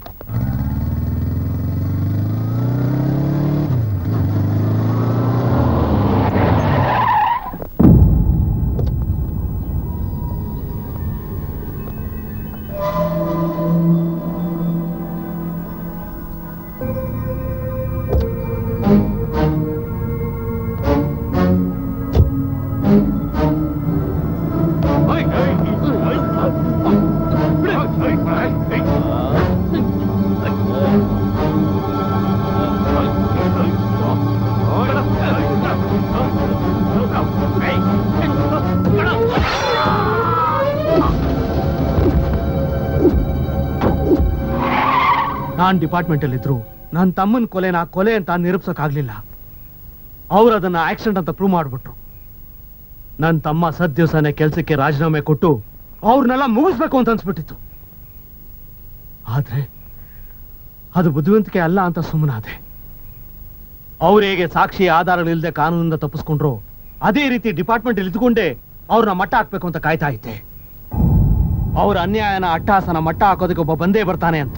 ನಾನ್ ಡಿಪಾರ್ಟ್ಮೆಂಟ್ ಅಲ್ಲಿ ಇದ್ರು ನನ್ನ ತಮ್ಮನ ಕೊಲೆನ ಕೊಲೆ ಅಂತ ನಿರೂಪಿಸಕ್ಕಾಗ್ಲಿಲ್ಲ ಅವ್ರು ಅದನ್ನ ಆಕ್ಸಿಡೆಂಟ್ ಅಂತ ಪ್ರೂವ್ ಮಾಡ್ಬಿಟ್ರು ನನ್ನ ತಮ್ಮ ಸದ್ ದಿವಸನೇ ಕೆಲ್ಸಕ್ಕೆ ರಾಜೀನಾಮೆ ಕೊಟ್ಟು ಅವ್ರನ್ನೆಲ್ಲ ಮುಗಿಸ್ಬೇಕು ಅಂತ ಅನ್ಸ್ಬಿಟ್ಟಿತ್ತು ಆದ್ರೆ ಅದು ಬುದ್ಧಿವಂತಿಕೆ ಅಲ್ಲ ಅಂತ ಸುಮ್ಮನಾದೆ ಅವ್ರು ಹೇಗೆ ಸಾಕ್ಷಿ ಆಧಾರಗಳಿಲ್ಲದೆ ಕಾನೂನಿಂದ ತಪ್ಪಿಸ್ಕೊಂಡ್ರು ಅದೇ ರೀತಿ ಡಿಪಾರ್ಟ್ಮೆಂಟ್ ಇದ್ಕೊಂಡೇ ಅವ್ರನ್ನ ಮಟ್ಟ ಹಾಕ್ಬೇಕು ಅಂತ ಕಾಯ್ತಾ ಇದ್ದೆ ಅವ್ರ ಅನ್ಯಾಯನ ಅಟ್ಟಹಾಸನ ಮಟ್ಟ ಹಾಕೋದಕ್ಕೆ ಒಬ್ಬ ಬಂದೇ ಬರ್ತಾನೆ ಅಂತ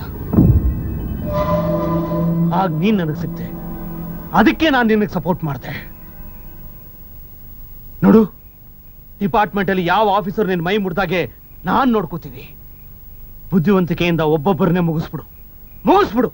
ಆಗ ನೀನ್ ನನಗೆ ಸಿಕ್ತೆ ಅದಕ್ಕೆ ನಾನು ನಿನಗೆ ಸಪೋರ್ಟ್ ಮಾಡಿದೆ ನೋಡು ಡಿಪಾರ್ಟ್ಮೆಂಟ್ ಅಲ್ಲಿ ಯಾವ ಆಫೀಸರ್ ನಿನ್ ಮೈ ಮುಡ್ದಾಗೆ ನಾನ್ ನೋಡ್ಕೋತೀನಿ ಬುದ್ಧಿವಂತಿಕೆಯಿಂದ ಒಬ್ಬೊಬ್ಬರನ್ನೇ ಮುಗಿಸ್ಬಿಡು ಮುಗಿಸ್ಬಿಡು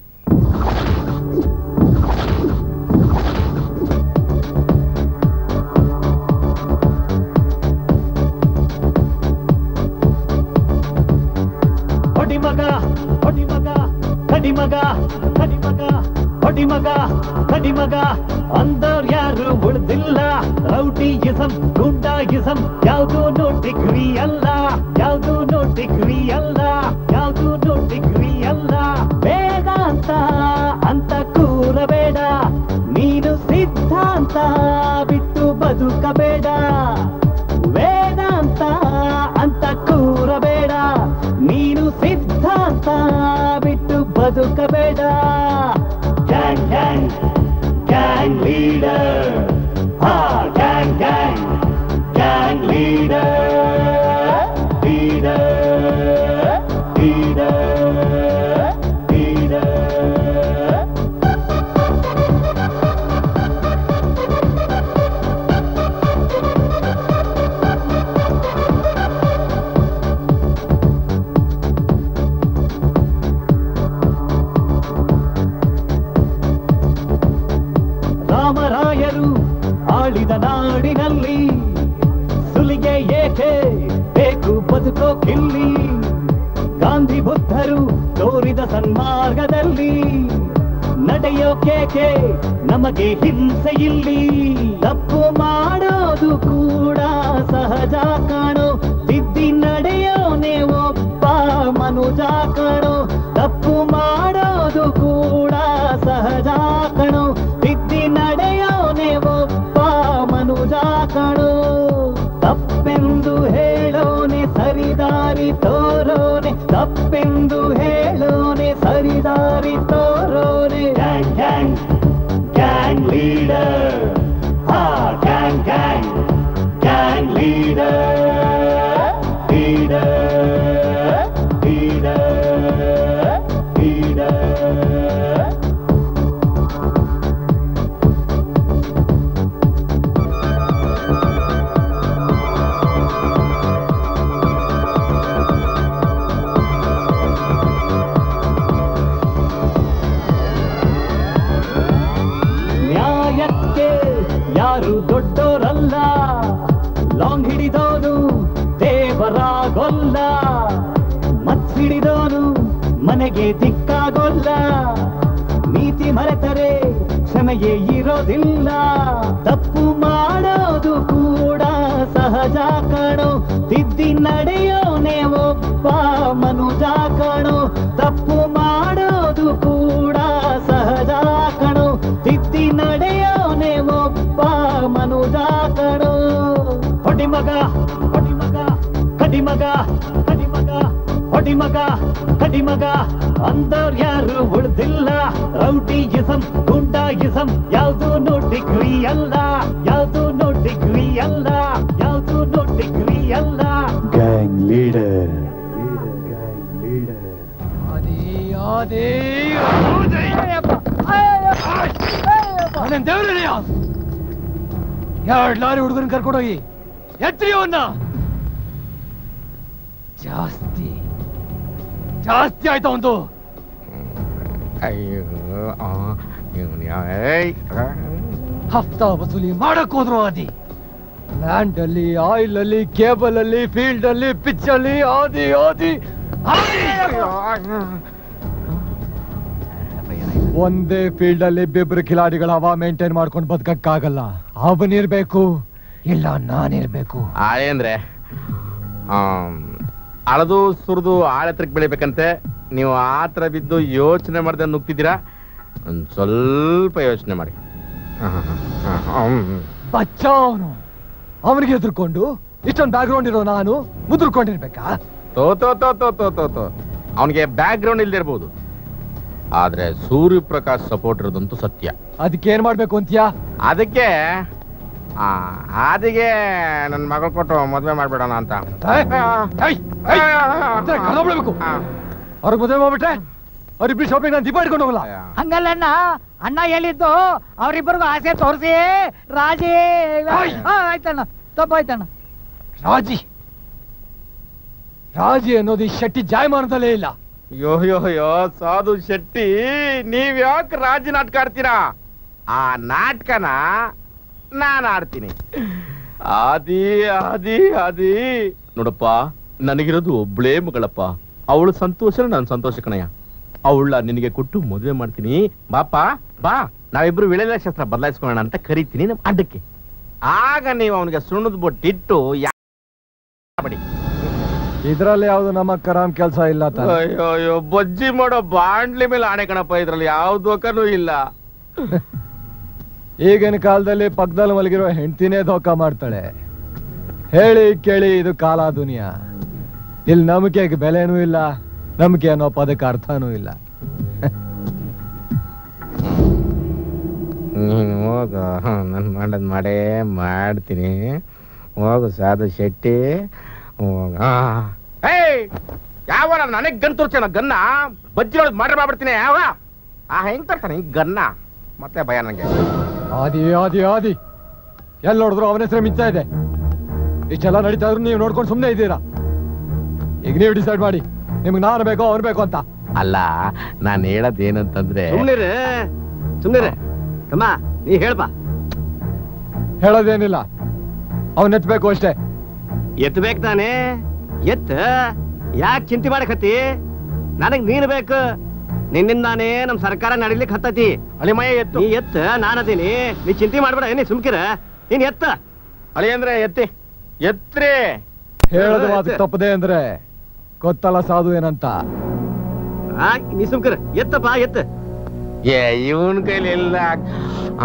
ಹೊಡಿ ಮಗ ಹೊಡಿ ಮಗ ಕಡಿ ಮಗ ಕಡಿ ಮಗ ಹೊಡಿ ಮಗ ಕಡಿ ಮಗ ಅಂದವ್ರು ಯಾರು ಉಳ್ದಿಲ್ಲ ರೌಡಿಯಿಸಂ ಗುಂಡಾಯಿಸಂ ಯಾವ್ದು ಡಿಗ್ರಿ ಅಲ್ಲ ಯಾವ್ದು ಡಿಗ್ರಿ ಅಲ್ಲ ಯಾವ್ದು ಡಿಗ್ರಿ ಅಲ್ಲ ವೇದಾಂತ ಅಂತ ಕೂರಬೇಡ ನೀನು ಸಿದ್ಧಾಂತ ಬಿಟ್ಟು ಬದುಕಬೇಡ ವೇದಾಂತ ಅಂತ ಕೂರಬೇಡ ನೀನು ಸಿದ್ಧಾಂತ ಬಿಟ್ಟು ಬದುಕಬೇಡ ಗ್ಯಾಂಗ್ ಗ್ಯಾಂಗ್ ಗ್ಯಾಂಗ್ ಲೀಡರ್ ಹಾ gang gang gang leader leader leader leader ರಾಮರಾಯರು ಆಳಿದ ನಾಡಿನಲ್ಲಿ ಸುಲಿಗೆ ಏಕೆ ಬೇಕು ಬದುಕೋ ಕಿಲ್ಲಿ ಗಾಂಧಿ ಬುದ್ಧರು ತೋರಿದ ಸನ್ಮಾರ್ಗದಲ್ಲಿ ನಡೆಯೋಕೇಕೆ ನಮಗೆ ಹಿಂಸೆ ಇಲ್ಲಿ ತಪ್ಪು ಮಾಡೋದು ಕೂಡ ಸಹಜ ಕಾಣೋ ತಿದ್ದಿ ನಡೆಯೋನೆ ಒಬ್ಬ ಮನುಜ ಕಾಣೋ ತಪ್ಪು ಮಾಡೋದು ಕೂಡ ಸಹಜ ಕಣೋ ಎಂದು ಹೇಳೋನೆ ಸರಿದಾರಿ ತೋರೋನೆ ಗ್ಯಾಂಗ್ ಗ್ಯಾಂಗ್ ಗ್ಯಾಂಗ್ ಲೀಡರ್ ಹಾ gang gang gang leader leader leader leader ನ್ಯಾಯಕ್ಕೆ ಯಾರು ದೊಡ್ಡೋರಲ್ಲ ಲಾಂಗ್ ಹಿಡಿದೋನು ದೇವರಾಗೊಲ್ಲ ಮತ್ ಹಿಡಿದೋನು ಮನೆಗೆ ದಿಕ್ಕಾಗೊಲ್ಲ ನೀತಿ ಮರೆತರೆ ಕ್ಷಮೆಯೇ ಇರೋದಿಲ್ಲ ತಪ್ಪು ಮಾಡೋದು ಕೂಡ ಸಹಜ ಕಣೋ ತಿದ್ದಿ ನಡೆಯೋನೆ ಒಬ್ಬ ಮನುಜ ಕಣೋ ತಪ್ಪು ಮಾಡೋದು ಕೂಡ ಸಹಜ ಕಣೋ ತಿದ್ದಿ ನಡೆಯೋನೆ ಒಬ್ಬ ಮನುಜ ಕಣೋ ಹೊಡಿ ಮಗ ಹೊಡಿ ಮಗ ಕಡಿ ಮಗ ಕಡಿ ಮಗ ಹೊಡಿ ಮಗ ಕಡಿ ಮಗ ಅಂದವ್ರು ಯಾರು ಉಳ್ದಿಲ್ಲ ರೌಡಿಯಿಸಂ ಗುಂಡಾಯಿಸಂ ಯಾವ್ದು ನೋ ಡಿಗ್ರಿ ಅಲ್ಲ ಯಾವ್ದು ನೋ ಡಿಗ್ರಿ ಅಲ್ಲ ಯಾವ್ದು ನೋ ಡಿಗ್ರಿ ಅಲ್ಲ ಗ್ಯಾಂಗ್ ಲೀಡರ್ ಎರಡು ಲಾರಿ ಹುಡುಗನ್ ಕರ್ಕೊಂಡೋಗಿ ಎತ್ರಿ ಅವನ್ನ ಜಾಸ್ತಿ ಜಾಸ್ತಿ ಆಯ್ತಾ ಒಂದು ಅಯ್ಯೋ ಆ, ಇವ್ನು ಯಾವ- ಏಯ್, ಆ. ಹಫ್ತಾ ವಸೂಲಿ ಮಾಡಕ್ ಹೋದ್ರು ಆದಿ ಲ್ಯಾಂಡ್ ಅಲ್ಲಿ ಆಯಿಲ್ ಅಲ್ಲಿ ಕೇಬಲ್ ಅಲ್ಲಿ ಫೀಲ್ಡ್ ಅಲ್ಲಿ ಪಿಚ್ ಅಲ್ಲಿ ಆದಿ ಆದಿ ಒಂದೇ ಫೀಲ್ಡ್ ಅಲ್ಲಿ ಇಬ್ಬಿಬ್ರು ಕಿಲಾಡಿಗಳ ಹವಾ ಮೇಂಟೈನ್ ಮಾಡ್ಕೊಂಡು ಬದುಕಕ್ಕಾಗಲ್ಲ ಅವನಿರ್ಬೇಕು ಇಲ್ಲ ನಾನಿರ್ಬೇಕು ಆಳೆ ಅಂದ್ರೆ ಆಮ್, ಅಳದು ಸುರಿದು ಆಳೆತ್ರಕ್ಕೆ ಬೆಳಿಬೇಕಂತೆ ನೀವು ಆ ಥರ ಬಿದ್ದು ಯೋಚನೆ ಮಾಡ್ದೆ ನುಗ್ತಿದ್ದೀರಾ ಒಂದು ಸ್ವಲ್ಪ ಯೋಚನೆ ಮಾಡಿ ಹ, ಹ, ಹ, ಹ, ಹ್ಮ್. ಬಚ್ಚ ಅವನು ಅವನಿಗೆ ಎದುರ್ಕೊಂಡು ಇಷ್ಟೊಂದು ಬ್ಯಾಕ್ ಗ್ರೌಂಡ್ ಇರೋ ನಾನು ಮುದುರ್ಕೊಂಡಿರ್ಬೇಕಾ ತೋ ತೋ ತೋ ತೋ ತೋ ತೋ ತೋ ಅವನಿಗೆ ಬ್ಯಾಕ್ ಗ್ರೌಂಡ್ ಇಲ್ದೇ ಇರ್ಬೋದು ಆದ್ರೆ ಸೂರ್ಯಪ್ರಕಾಶ್ ಸಪೋರ್ಟ್ ಇರೋದಂತೂ ಸತ್ಯ ಅದಕ್ಕೆ ಏನ್ ಮಾಡ್ಬೇಕು ಅಂತೀಯಾ ಅದಕ್ಕೆ ಆ, ಆದಿಗೆ ನನ್ನ ಮಗಳು ಕೊಟ್ಟು ಮದ್ವೆ ಮಾಡ್ಬಿಡೋಣ ಅಂತ ಕಳ್ಬಿಡ್ಬೇಕು ಅವ್ರಿಗೆ ಮದುವೆ ಮಾಡ್ಬಿಟ್ರೆ ಅವ್ರಿಬ್ರು ಶಾಪಿಂಗ್ ನಾನು ದೀಪ ಇಟ್ಕೊಂಡು ಹೋಗಲ್ಲ ಹಂಗಲ್ಲಣ್ಣ ಅಣ್ಣ ಹೇಳಿದ್ದು ಅವರಿಬ್ಬರಿಗೂ ಆಸೆ ತೋರಿಸಿ ರಾಜಿ ಆ, ಆಯ್ತಣ್ಣ ತಪ್ಪಾಯ್ತಣ್ಣ ರಾಜಿ ರಾಜಿ ಅನ್ನೋದು ಈ ಶೆಟ್ಟಿ ಜಾಯಮಾನದಲ್ಲೇ ಇಲ್ಲ ಯೋ ಯೋ ಯೋ ಸಾಧು ಶೆಟ್ಟಿ ನೀವ್ ಯಾಕೆ ರಾಜ ನಾಟಕ ಆಡ್ತೀರಾ ಆ ನಾಟಕನ ನಾನು ಆಡ್ತೀನಿ ಆದಿ ಆದಿ ಆದಿ ನೋಡಪ್ಪ ನನಗಿರೋದು ಒಬ್ಳೇ ಮಗಳಪ್ಪ ಅವಳು ಸಂತೋಷ ನಾನು ಸಂತೋಷ ಕಣಯ್ಯ ಅವಳ ನಿನಗೆ ಕೊಟ್ಟು ಮದುವೆ ಮಾಡ್ತೀನಿ ಬಾಪ ಬಾ ನಾವಿಬ್ರು ವಿಳೆಲ್ಲ ಶಾಸ್ತ್ರ ಬದಲಾಯಿಸ್ಕೊಳ್ಳೋಣ ಅಂತ ಕರಿತೀನಿ ನಮ್ಮ ಅಡ್ಡಕ್ಕೆ ಆಗ ನೀವು ಅವನಿಗೆ ಸುಣ್ಣದ ಬೊಟ್ಟಿಟ್ಟು ಯಾ ಬಡಿ ಇದ್ರಲ್ಲಿ ಯಾವ್ದು ನಮ್ಮ ಕರಾಮ್ ಕೆಲಸ ಇಲ್ಲ ತಾನೆ ಅಯ್ಯೋ ಅಯ್ಯೋ ಬಜ್ಜಿ ಮಾಡೋ ಬಾಂಡ್ಲಿ ಮೇಲೆ ಆಣೆ ಕಣಪ್ಪ ಇದ್ರಲ್ಲಿ ಯಾವ ದೋಖನೂ ಇಲ್ಲ ಈಗಿನ ಕಾಲದಲ್ಲಿ ಪಕ್ಕದಲ್ಲಿ ಮಲಗಿರೋ ಹೆಂಡ್ತಿನೇ ಧೋಕ ಮಾಡ್ತಾಳೆ ಹೇಳಿ ಕೇಳಿ ಇದು ಕಾಲ ದುನಿಯಾ ಇಲ್ಲಿ ನಂಬಿಕೆಗೆ ಬೆಲೆನೂ ಇಲ್ಲ ನಂಬಿಕೆ ಅನ್ನೋ ಪದಕ್ಕೆ ಅರ್ಥನೂ ಇಲ್ಲ ನೀನು ಹೋಗ ನಾನು ಮಾಡೋದು ಮಾಡೇ ಮಾಡ್ತೀನಿ ಹೋಗು ಸಾಧು ಶೆಟ್ಟಿ ಹೋಗ ಏಯ್ ಯಾವ ನನಗೆ ಗನ್ ತೋರ್ಸೇನ ಗನ್ನ ಬಜ್ಜಿ ಒಳಗೆ ಮಾಡ್ರೆ ಮಾಡ್ಬಿಡ್ತೀನಿ ಯಾವ ಆ ಹೆಂಗ್ ತರ್ತಾನೆ ಹಿಂಗ್ ಗನ್ನ ಮತ್ತೆ ಭಯ ನಂಗೆ ಆದಿ ಆದಿ ಆದಿ ಎಲ್ಲಿ ನೋಡಿದ್ರು ಅವನ ಹೆಸರು ಮಿಂಚ ಇದೆ ಇಷ್ಟೆಲ್ಲ ನಡೀತಾ ಇದ್ರು ನೀವು ನೋಡ್ಕೊಂಡು ಸುಮ್ಮನೆ ಇದ್ದೀರಾ ಈಗ ನೀವು ಡಿಸೈಡ್ ಮಾಡಿ ನಿಮ್ಗೆ ನಾನು ಬೇಕೋ ಅವ್ನು ಬೇಕು ಅಂತ ಅಲ್ಲ ನಾನು ಹೇಳೋದೇನಂತಂದ್ರೆ ಸುಮ್ನಿರೆ ಸುಮ್ನಿರೆ ತಮ್ಮ ನೀ ಹೇಳ್ಬಾ ಹೇಳೋದೇನಿಲ್ಲ ಅವನ್ ಎತ್ಬೇಕು ಅಷ್ಟೇ ಎತ್ತಬೇಕು ತಾನೇ ಎತ್ತ ಯಾಕೆ ಚಿಂತೆ ಮಾಡಕತ್ತಿ ನನಗ್ ನೀನ್ ಬೇಕು ನಿನ್ನಿಂದಾನೇ ನಮ್ ಸರ್ಕಾರ ನಡಿಲಿಕ್ಕೆ ಹತ್ತತಿ ಅಳಿಮಯ ಎತ್ತು ನೀ ಎತ್ತ ನಾನದೀನಿ ನೀ ಚಿಂತೆ ಮಾಡ್ಬೇಡ ಏನಿ ಸುಮ್ಕಿರ ನೀನ್ ಎತ್ತ ಅಳಿ ಅಂದ್ರೆ ಎತ್ತಿ ಎತ್ರಿ ಹೇಳೋದು ಮಾತು ತಪ್ಪದೆ ಅಂದ್ರೆ ಗೊತ್ತಲ್ಲ ಸಾಧು ಏನಂತ ಆ, ನೀ ಸುಮ್ಕಿರ ಎತ್ತಪ್ಪ ಎತ್ತ ಏ ಇವನ್ ಕೈಲಿ ಎಲ್ಲ ಆ.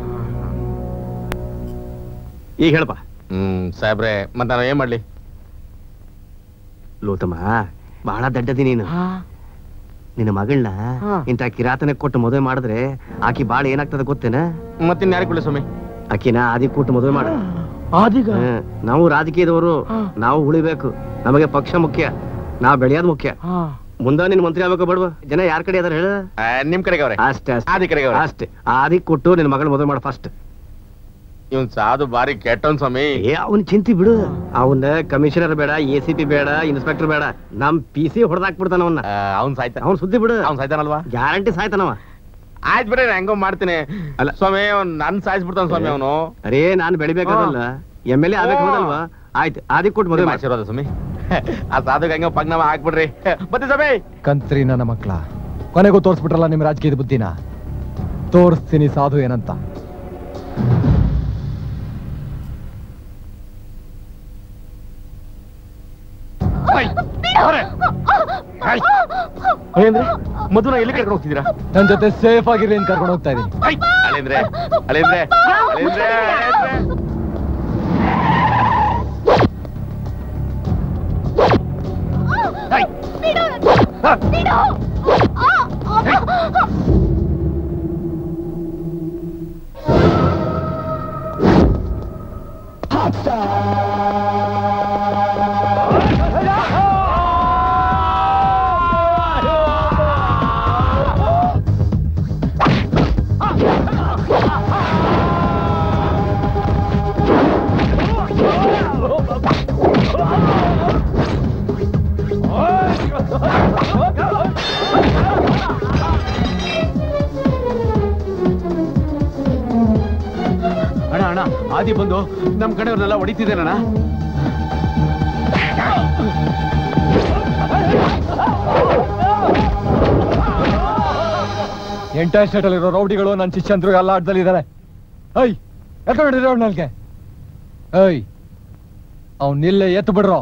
ಈಗ ಹೇಳಪ್ಪ ಹ್ಮ್ ಸಾಹೇಬ್ರೆ ಮತ್ತೆ ನಾನು ಏನ್ ಮಾಡ್ಲಿ ಲೋತಮ್ಮ ಬಹಳ ದಡ್ಡದಿ ನೀನು ನಿನ್ನ ಮಗಳನ್ನ ಇಂಥ ಕಿರಾತನ ಕೊಟ್ಟು ಮದುವೆ ಮಾಡಿದ್ರೆ ಆಕಿ ಬಾಳ ಏನಾಗ್ತದ ಗೊತ್ತೇನ ಮತ್ತಿನ್ ಯಾರಿಗೆ ಕೊಡ್ಲಿ ಸ್ವಾಮಿ ಆಕಿನ ಆದಿ ಕೊಟ್ಟು ಮದುವೆ ಮಾಡ ಆದಿಗ ಹ್ಮ್. ನಾವು ರಾಜಕೀಯದವರು ನಾವು ಉಳಿಬೇಕು ನಮಗೆ ಪಕ್ಷ ಮುಖ್ಯ ನಾವು ಬೆಳೆಯೋದು ಮುಖ್ಯ ಮುಂದೆ ನಿನ್ ಮಂತ್ರಿ ಆಗ್ಬೇಕು ಬೇಡವಾ ಜನ ಯಾರ ಕಡೆ ಅದಾರ ಹೇಳ ನಿಮ್ ಕಡೆಗೆ ಅವ್ರೆ ಅಷ್ಟೇ ಅಷ್ಟೇ ಆದಿ ಕಡೆಗೆ ಅವ್ರೆ. ಅಷ್ಟೇ ಆದಿ ಕೊಟ್ಟು ನಿನ್ನ ಮಗಳ ಮದುವೆ ಮಾಡ ಫಸ್ಟ್ ಇವನ್ ಸಾಧು ಬಾರಿ ಕೆಟ್ಟವನ್ ಸ್ವಾಮಿ ಏ ಅವನ್ ಚಿಂತಿ ಬಿಡು ಅವನ ಕಮಿಷನರ್ ಬೇಡ ಎ ಸಿ ಪಿ ಬೇಡ ಇನ್ಸ್ಪೆಕ್ಟರ್ ಬೇಡ ನಮ್ ಪಿ ಸಿ ಹೊಡೆದಾಕ್ಬಿಡ್ತಾನ ಅವನ್ನ ಅವ್ನ್ ಸಾಯ್ತಾನ ಅವ್ನ್ ಸುದ್ದಿ ಬಿಡು ಅವ್ನ್ ಸಾಯ್ತಾನಲ್ವಾ ಗ್ಯಾರಂಟಿ ಸಾಯ್ತಾನವ ಆಯ್ತ್ ಬಿಡ್ರಿ ಹೆಂಗೋ ಮಾಡ್ತೀನಿ ಅಲ್ಲ ಸ್ವಾಮಿ ಅವ್ನ್ ನನ್ ಸಾಯಿಸ್ಬಿಡ್ತಾನ ಸ್ವಾಮಿ ಅವನು ಅರೇ ನಾನ್ ಬೆಳಿಬೇಕಾದಲ್ಲ ಎಮ್ ಎಲ್ ಎ ಆಗ್ಬೇಕು ಹೌದಲ್ವಾ ಆಯ್ತು ಆದಿ ಕೊಟ್ಟು ಮದುವೆ ಮಾಡ್. ಆಶೀರ್ವಾದ ಸ್ವಾಮಿ ಆ ಸಾಧುಗೆ ಹೆಂಗೋ ಪಗ್ನವ ಹಾಕ್ಬಿಡ್ರಿ ಬತ್ತಿ ಸ್ವಾಮಿ ಕಂತ್ರಿ ನನ್ನ ಮಕ್ಕಳ ಕೊನೆಗೂ ತೋರಿಸ್ಬಿಟ್ರಲ್ಲ ನಿಮ್ಮ ರಾಜಕೀಯದ ಬುದ್ಧಿನ ತೋರಿಸ್ತೀನಿ ಸಾಧು ಏನಂತ ಅಳೇಂದ್ರೆ ಮಧುನ ಎಲ್ಲಿ ಕರ್ಕೊಂಡು ಹೋಗ್ತಿದ್ದೀರಾ ನನ್ ಜೊತೆ ಸೇಫ್ ಆಗಿರ್ಲಿ ಅಂತ ಕರ್ಕೊಂಡು ಹೋಗ್ತಾ ಇದೀನಿ ಅಳೇಂದ್ರೆ ಅಳೇಂದ್ರೆ ಅಳೇಂದ್ರೆ ಅಳೇಂದ್ರೆ ಅಣ್ಣ ಅಣ್ಣ ಆದಿ ಬಂದು ನಮ್ ಕಡೆಯವ್ರನ್ನೆಲ್ಲ ಹೊಡಿತಿದ್ದೇನಣ್ಣ ಎಂಟೈರ್ ಸ್ಟೇಟ್ ಅಲ್ಲಿರೋ ರೌಡಿಗಳು ನನ್ನ ಶಿಷ್ಯಂದ್ರು ಎಲ್ಲ ಆಟದಲ್ಲಿದ್ದಾರೆ ಐ ಎತ್ಕೊಂಡಿದ್ರೆ ಅವ್ನ ನಲ್ಗೆ ಐ ಅವ್ನ್ ನಿಲ್ಲೆ ಎತ್ತು ಬಿಡ್ರೋ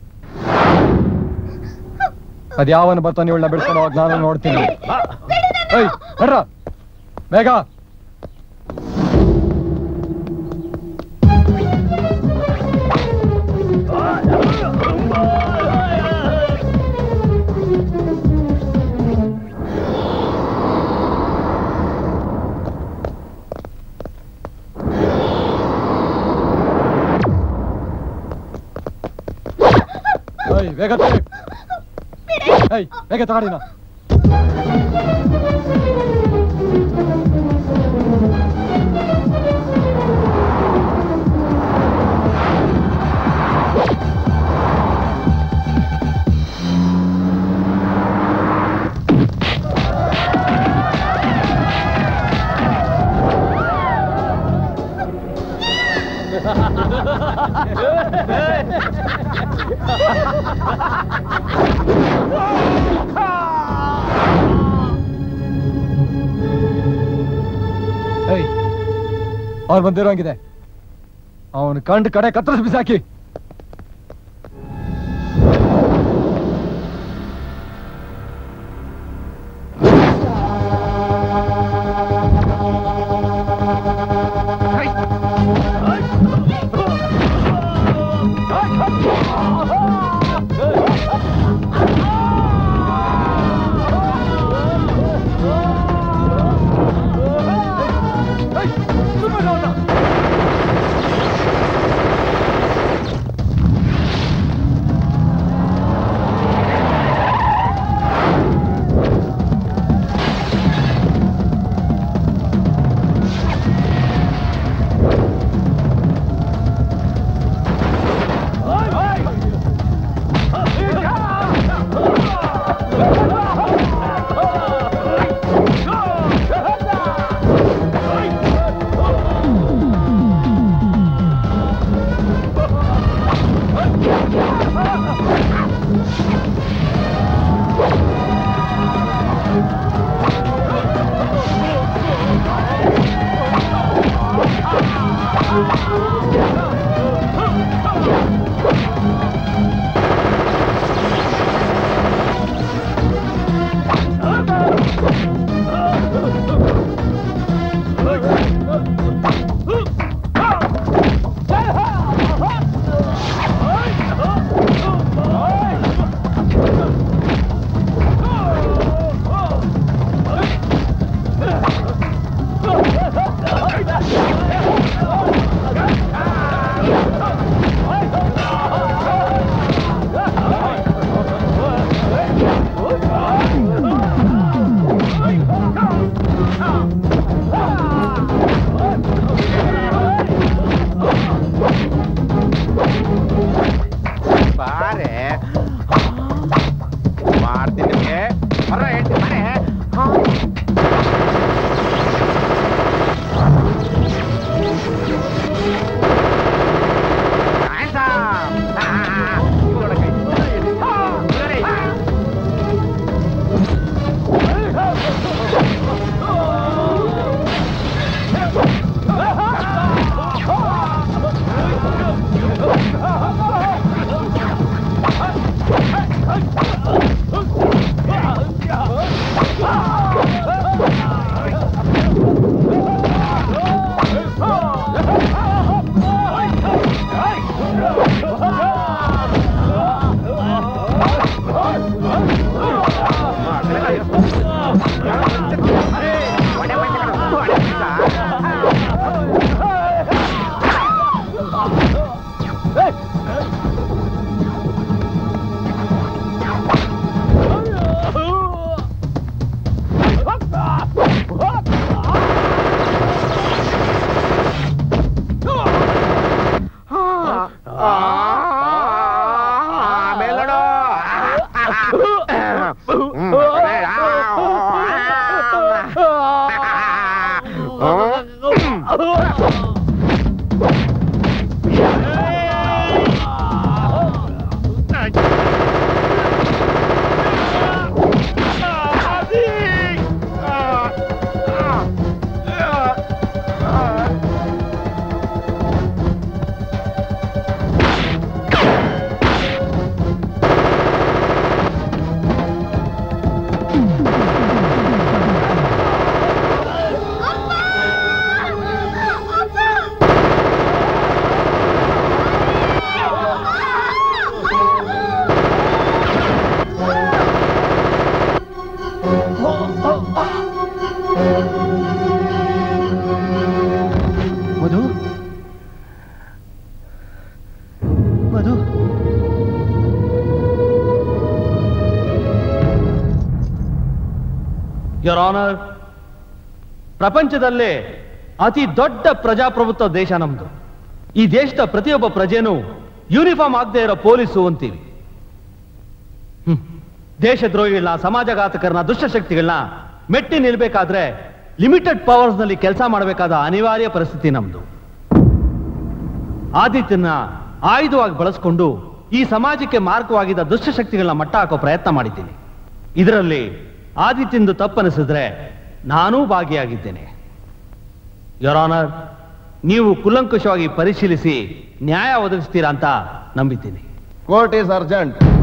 ಅದ್ಯಾವನ ಬರ್ತಾನೆ ಇವಳನ್ನ ಬಿಡ್ಕೊಂಡು ಹೋಗ್ ನಾನು ನೋಡ್ತೀನಿ ಐ ಬರ್ರ ಬೇಗ ಐ ಬೇಗ ತಗೊಳ್ಳಿ. ಐ ಬೇಗ ತಗೊಳ್ಳಿ ನಾ ಏಯ್ ಅವ್ನು ಬಂದಿರೋಂಗಿದೆ ಅವನು ಕಂಡು ಕಡೆ ಕತ್ತರಿಸಿ ಬಿಸಾಕಿ ಮೇಲ್ನೋಡು. ಮಧು ಮಧು ಯೋರ್ ಆನರ್ ಪ್ರಪಂಚದಲ್ಲೇ ಅತಿ ದೊಡ್ಡ ಪ್ರಜಾಪ್ರಭುತ್ವ ದೇಶ ನಮ್ದು ಈ ದೇಶದ ಪ್ರತಿಯೊಬ್ಬ ಪ್ರಜೆನೂ ಯೂನಿಫಾರ್ಮ್ ಆಗದೆ ಇರೋ ಪೊಲೀಸು ಅಂತೀವಿ ಹ್ಮ್. ದೇಶದ್ರೋಹಿಗಳನ್ನ ಸಮಾಜಘಾತಕರನ್ನ ದುಷ್ಟಶಕ್ತಿಗಳನ್ನ ಮೆಟ್ಟಿ ನಿಲ್ಬೇಕಾದ್ರೆ ಲಿಮಿಟೆಡ್ ಪವರ್ಸ್ ನಲ್ಲಿ ಕೆಲಸ ಮಾಡಬೇಕಾದ ಅನಿವಾರ್ಯ ಪರಿಸ್ಥಿತಿ ನಮ್ದು ಆದಿತ್ಯನ ಆಯುಧವಾಗಿ ಬಳಸ್ಕೊಂಡು ಈ ಸಮಾಜಕ್ಕೆ ಮಾರ್ಗವಾಗಿದ್ದ ದುಷ್ಟಶಕ್ತಿಗಳನ್ನ ಮಟ್ಟ ಹಾಕೋ ಪ್ರಯತ್ನ ಮಾಡಿದ್ದೀನಿ ಇದರಲ್ಲಿ ಆದಿತ್ಯಂದು ತಪ್ಪನಿಸಿದ್ರೆ ನಾನೂ ಭಾಗಿಯಾಗಿದ್ದೇನೆ ಯೋರ್ ಆನರ್ ನೀವು ಕುಲಂಕುಷವಾಗಿ ಪರಿಶೀಲಿಸಿ ನ್ಯಾಯ ಒದಗಿಸ್ತೀರಾ ಅಂತ ನಂಬಿದ್ದೀನಿ ಕೋರ್ಟ್ ಈಸ್ ಅರ್ಜೆಂಟ್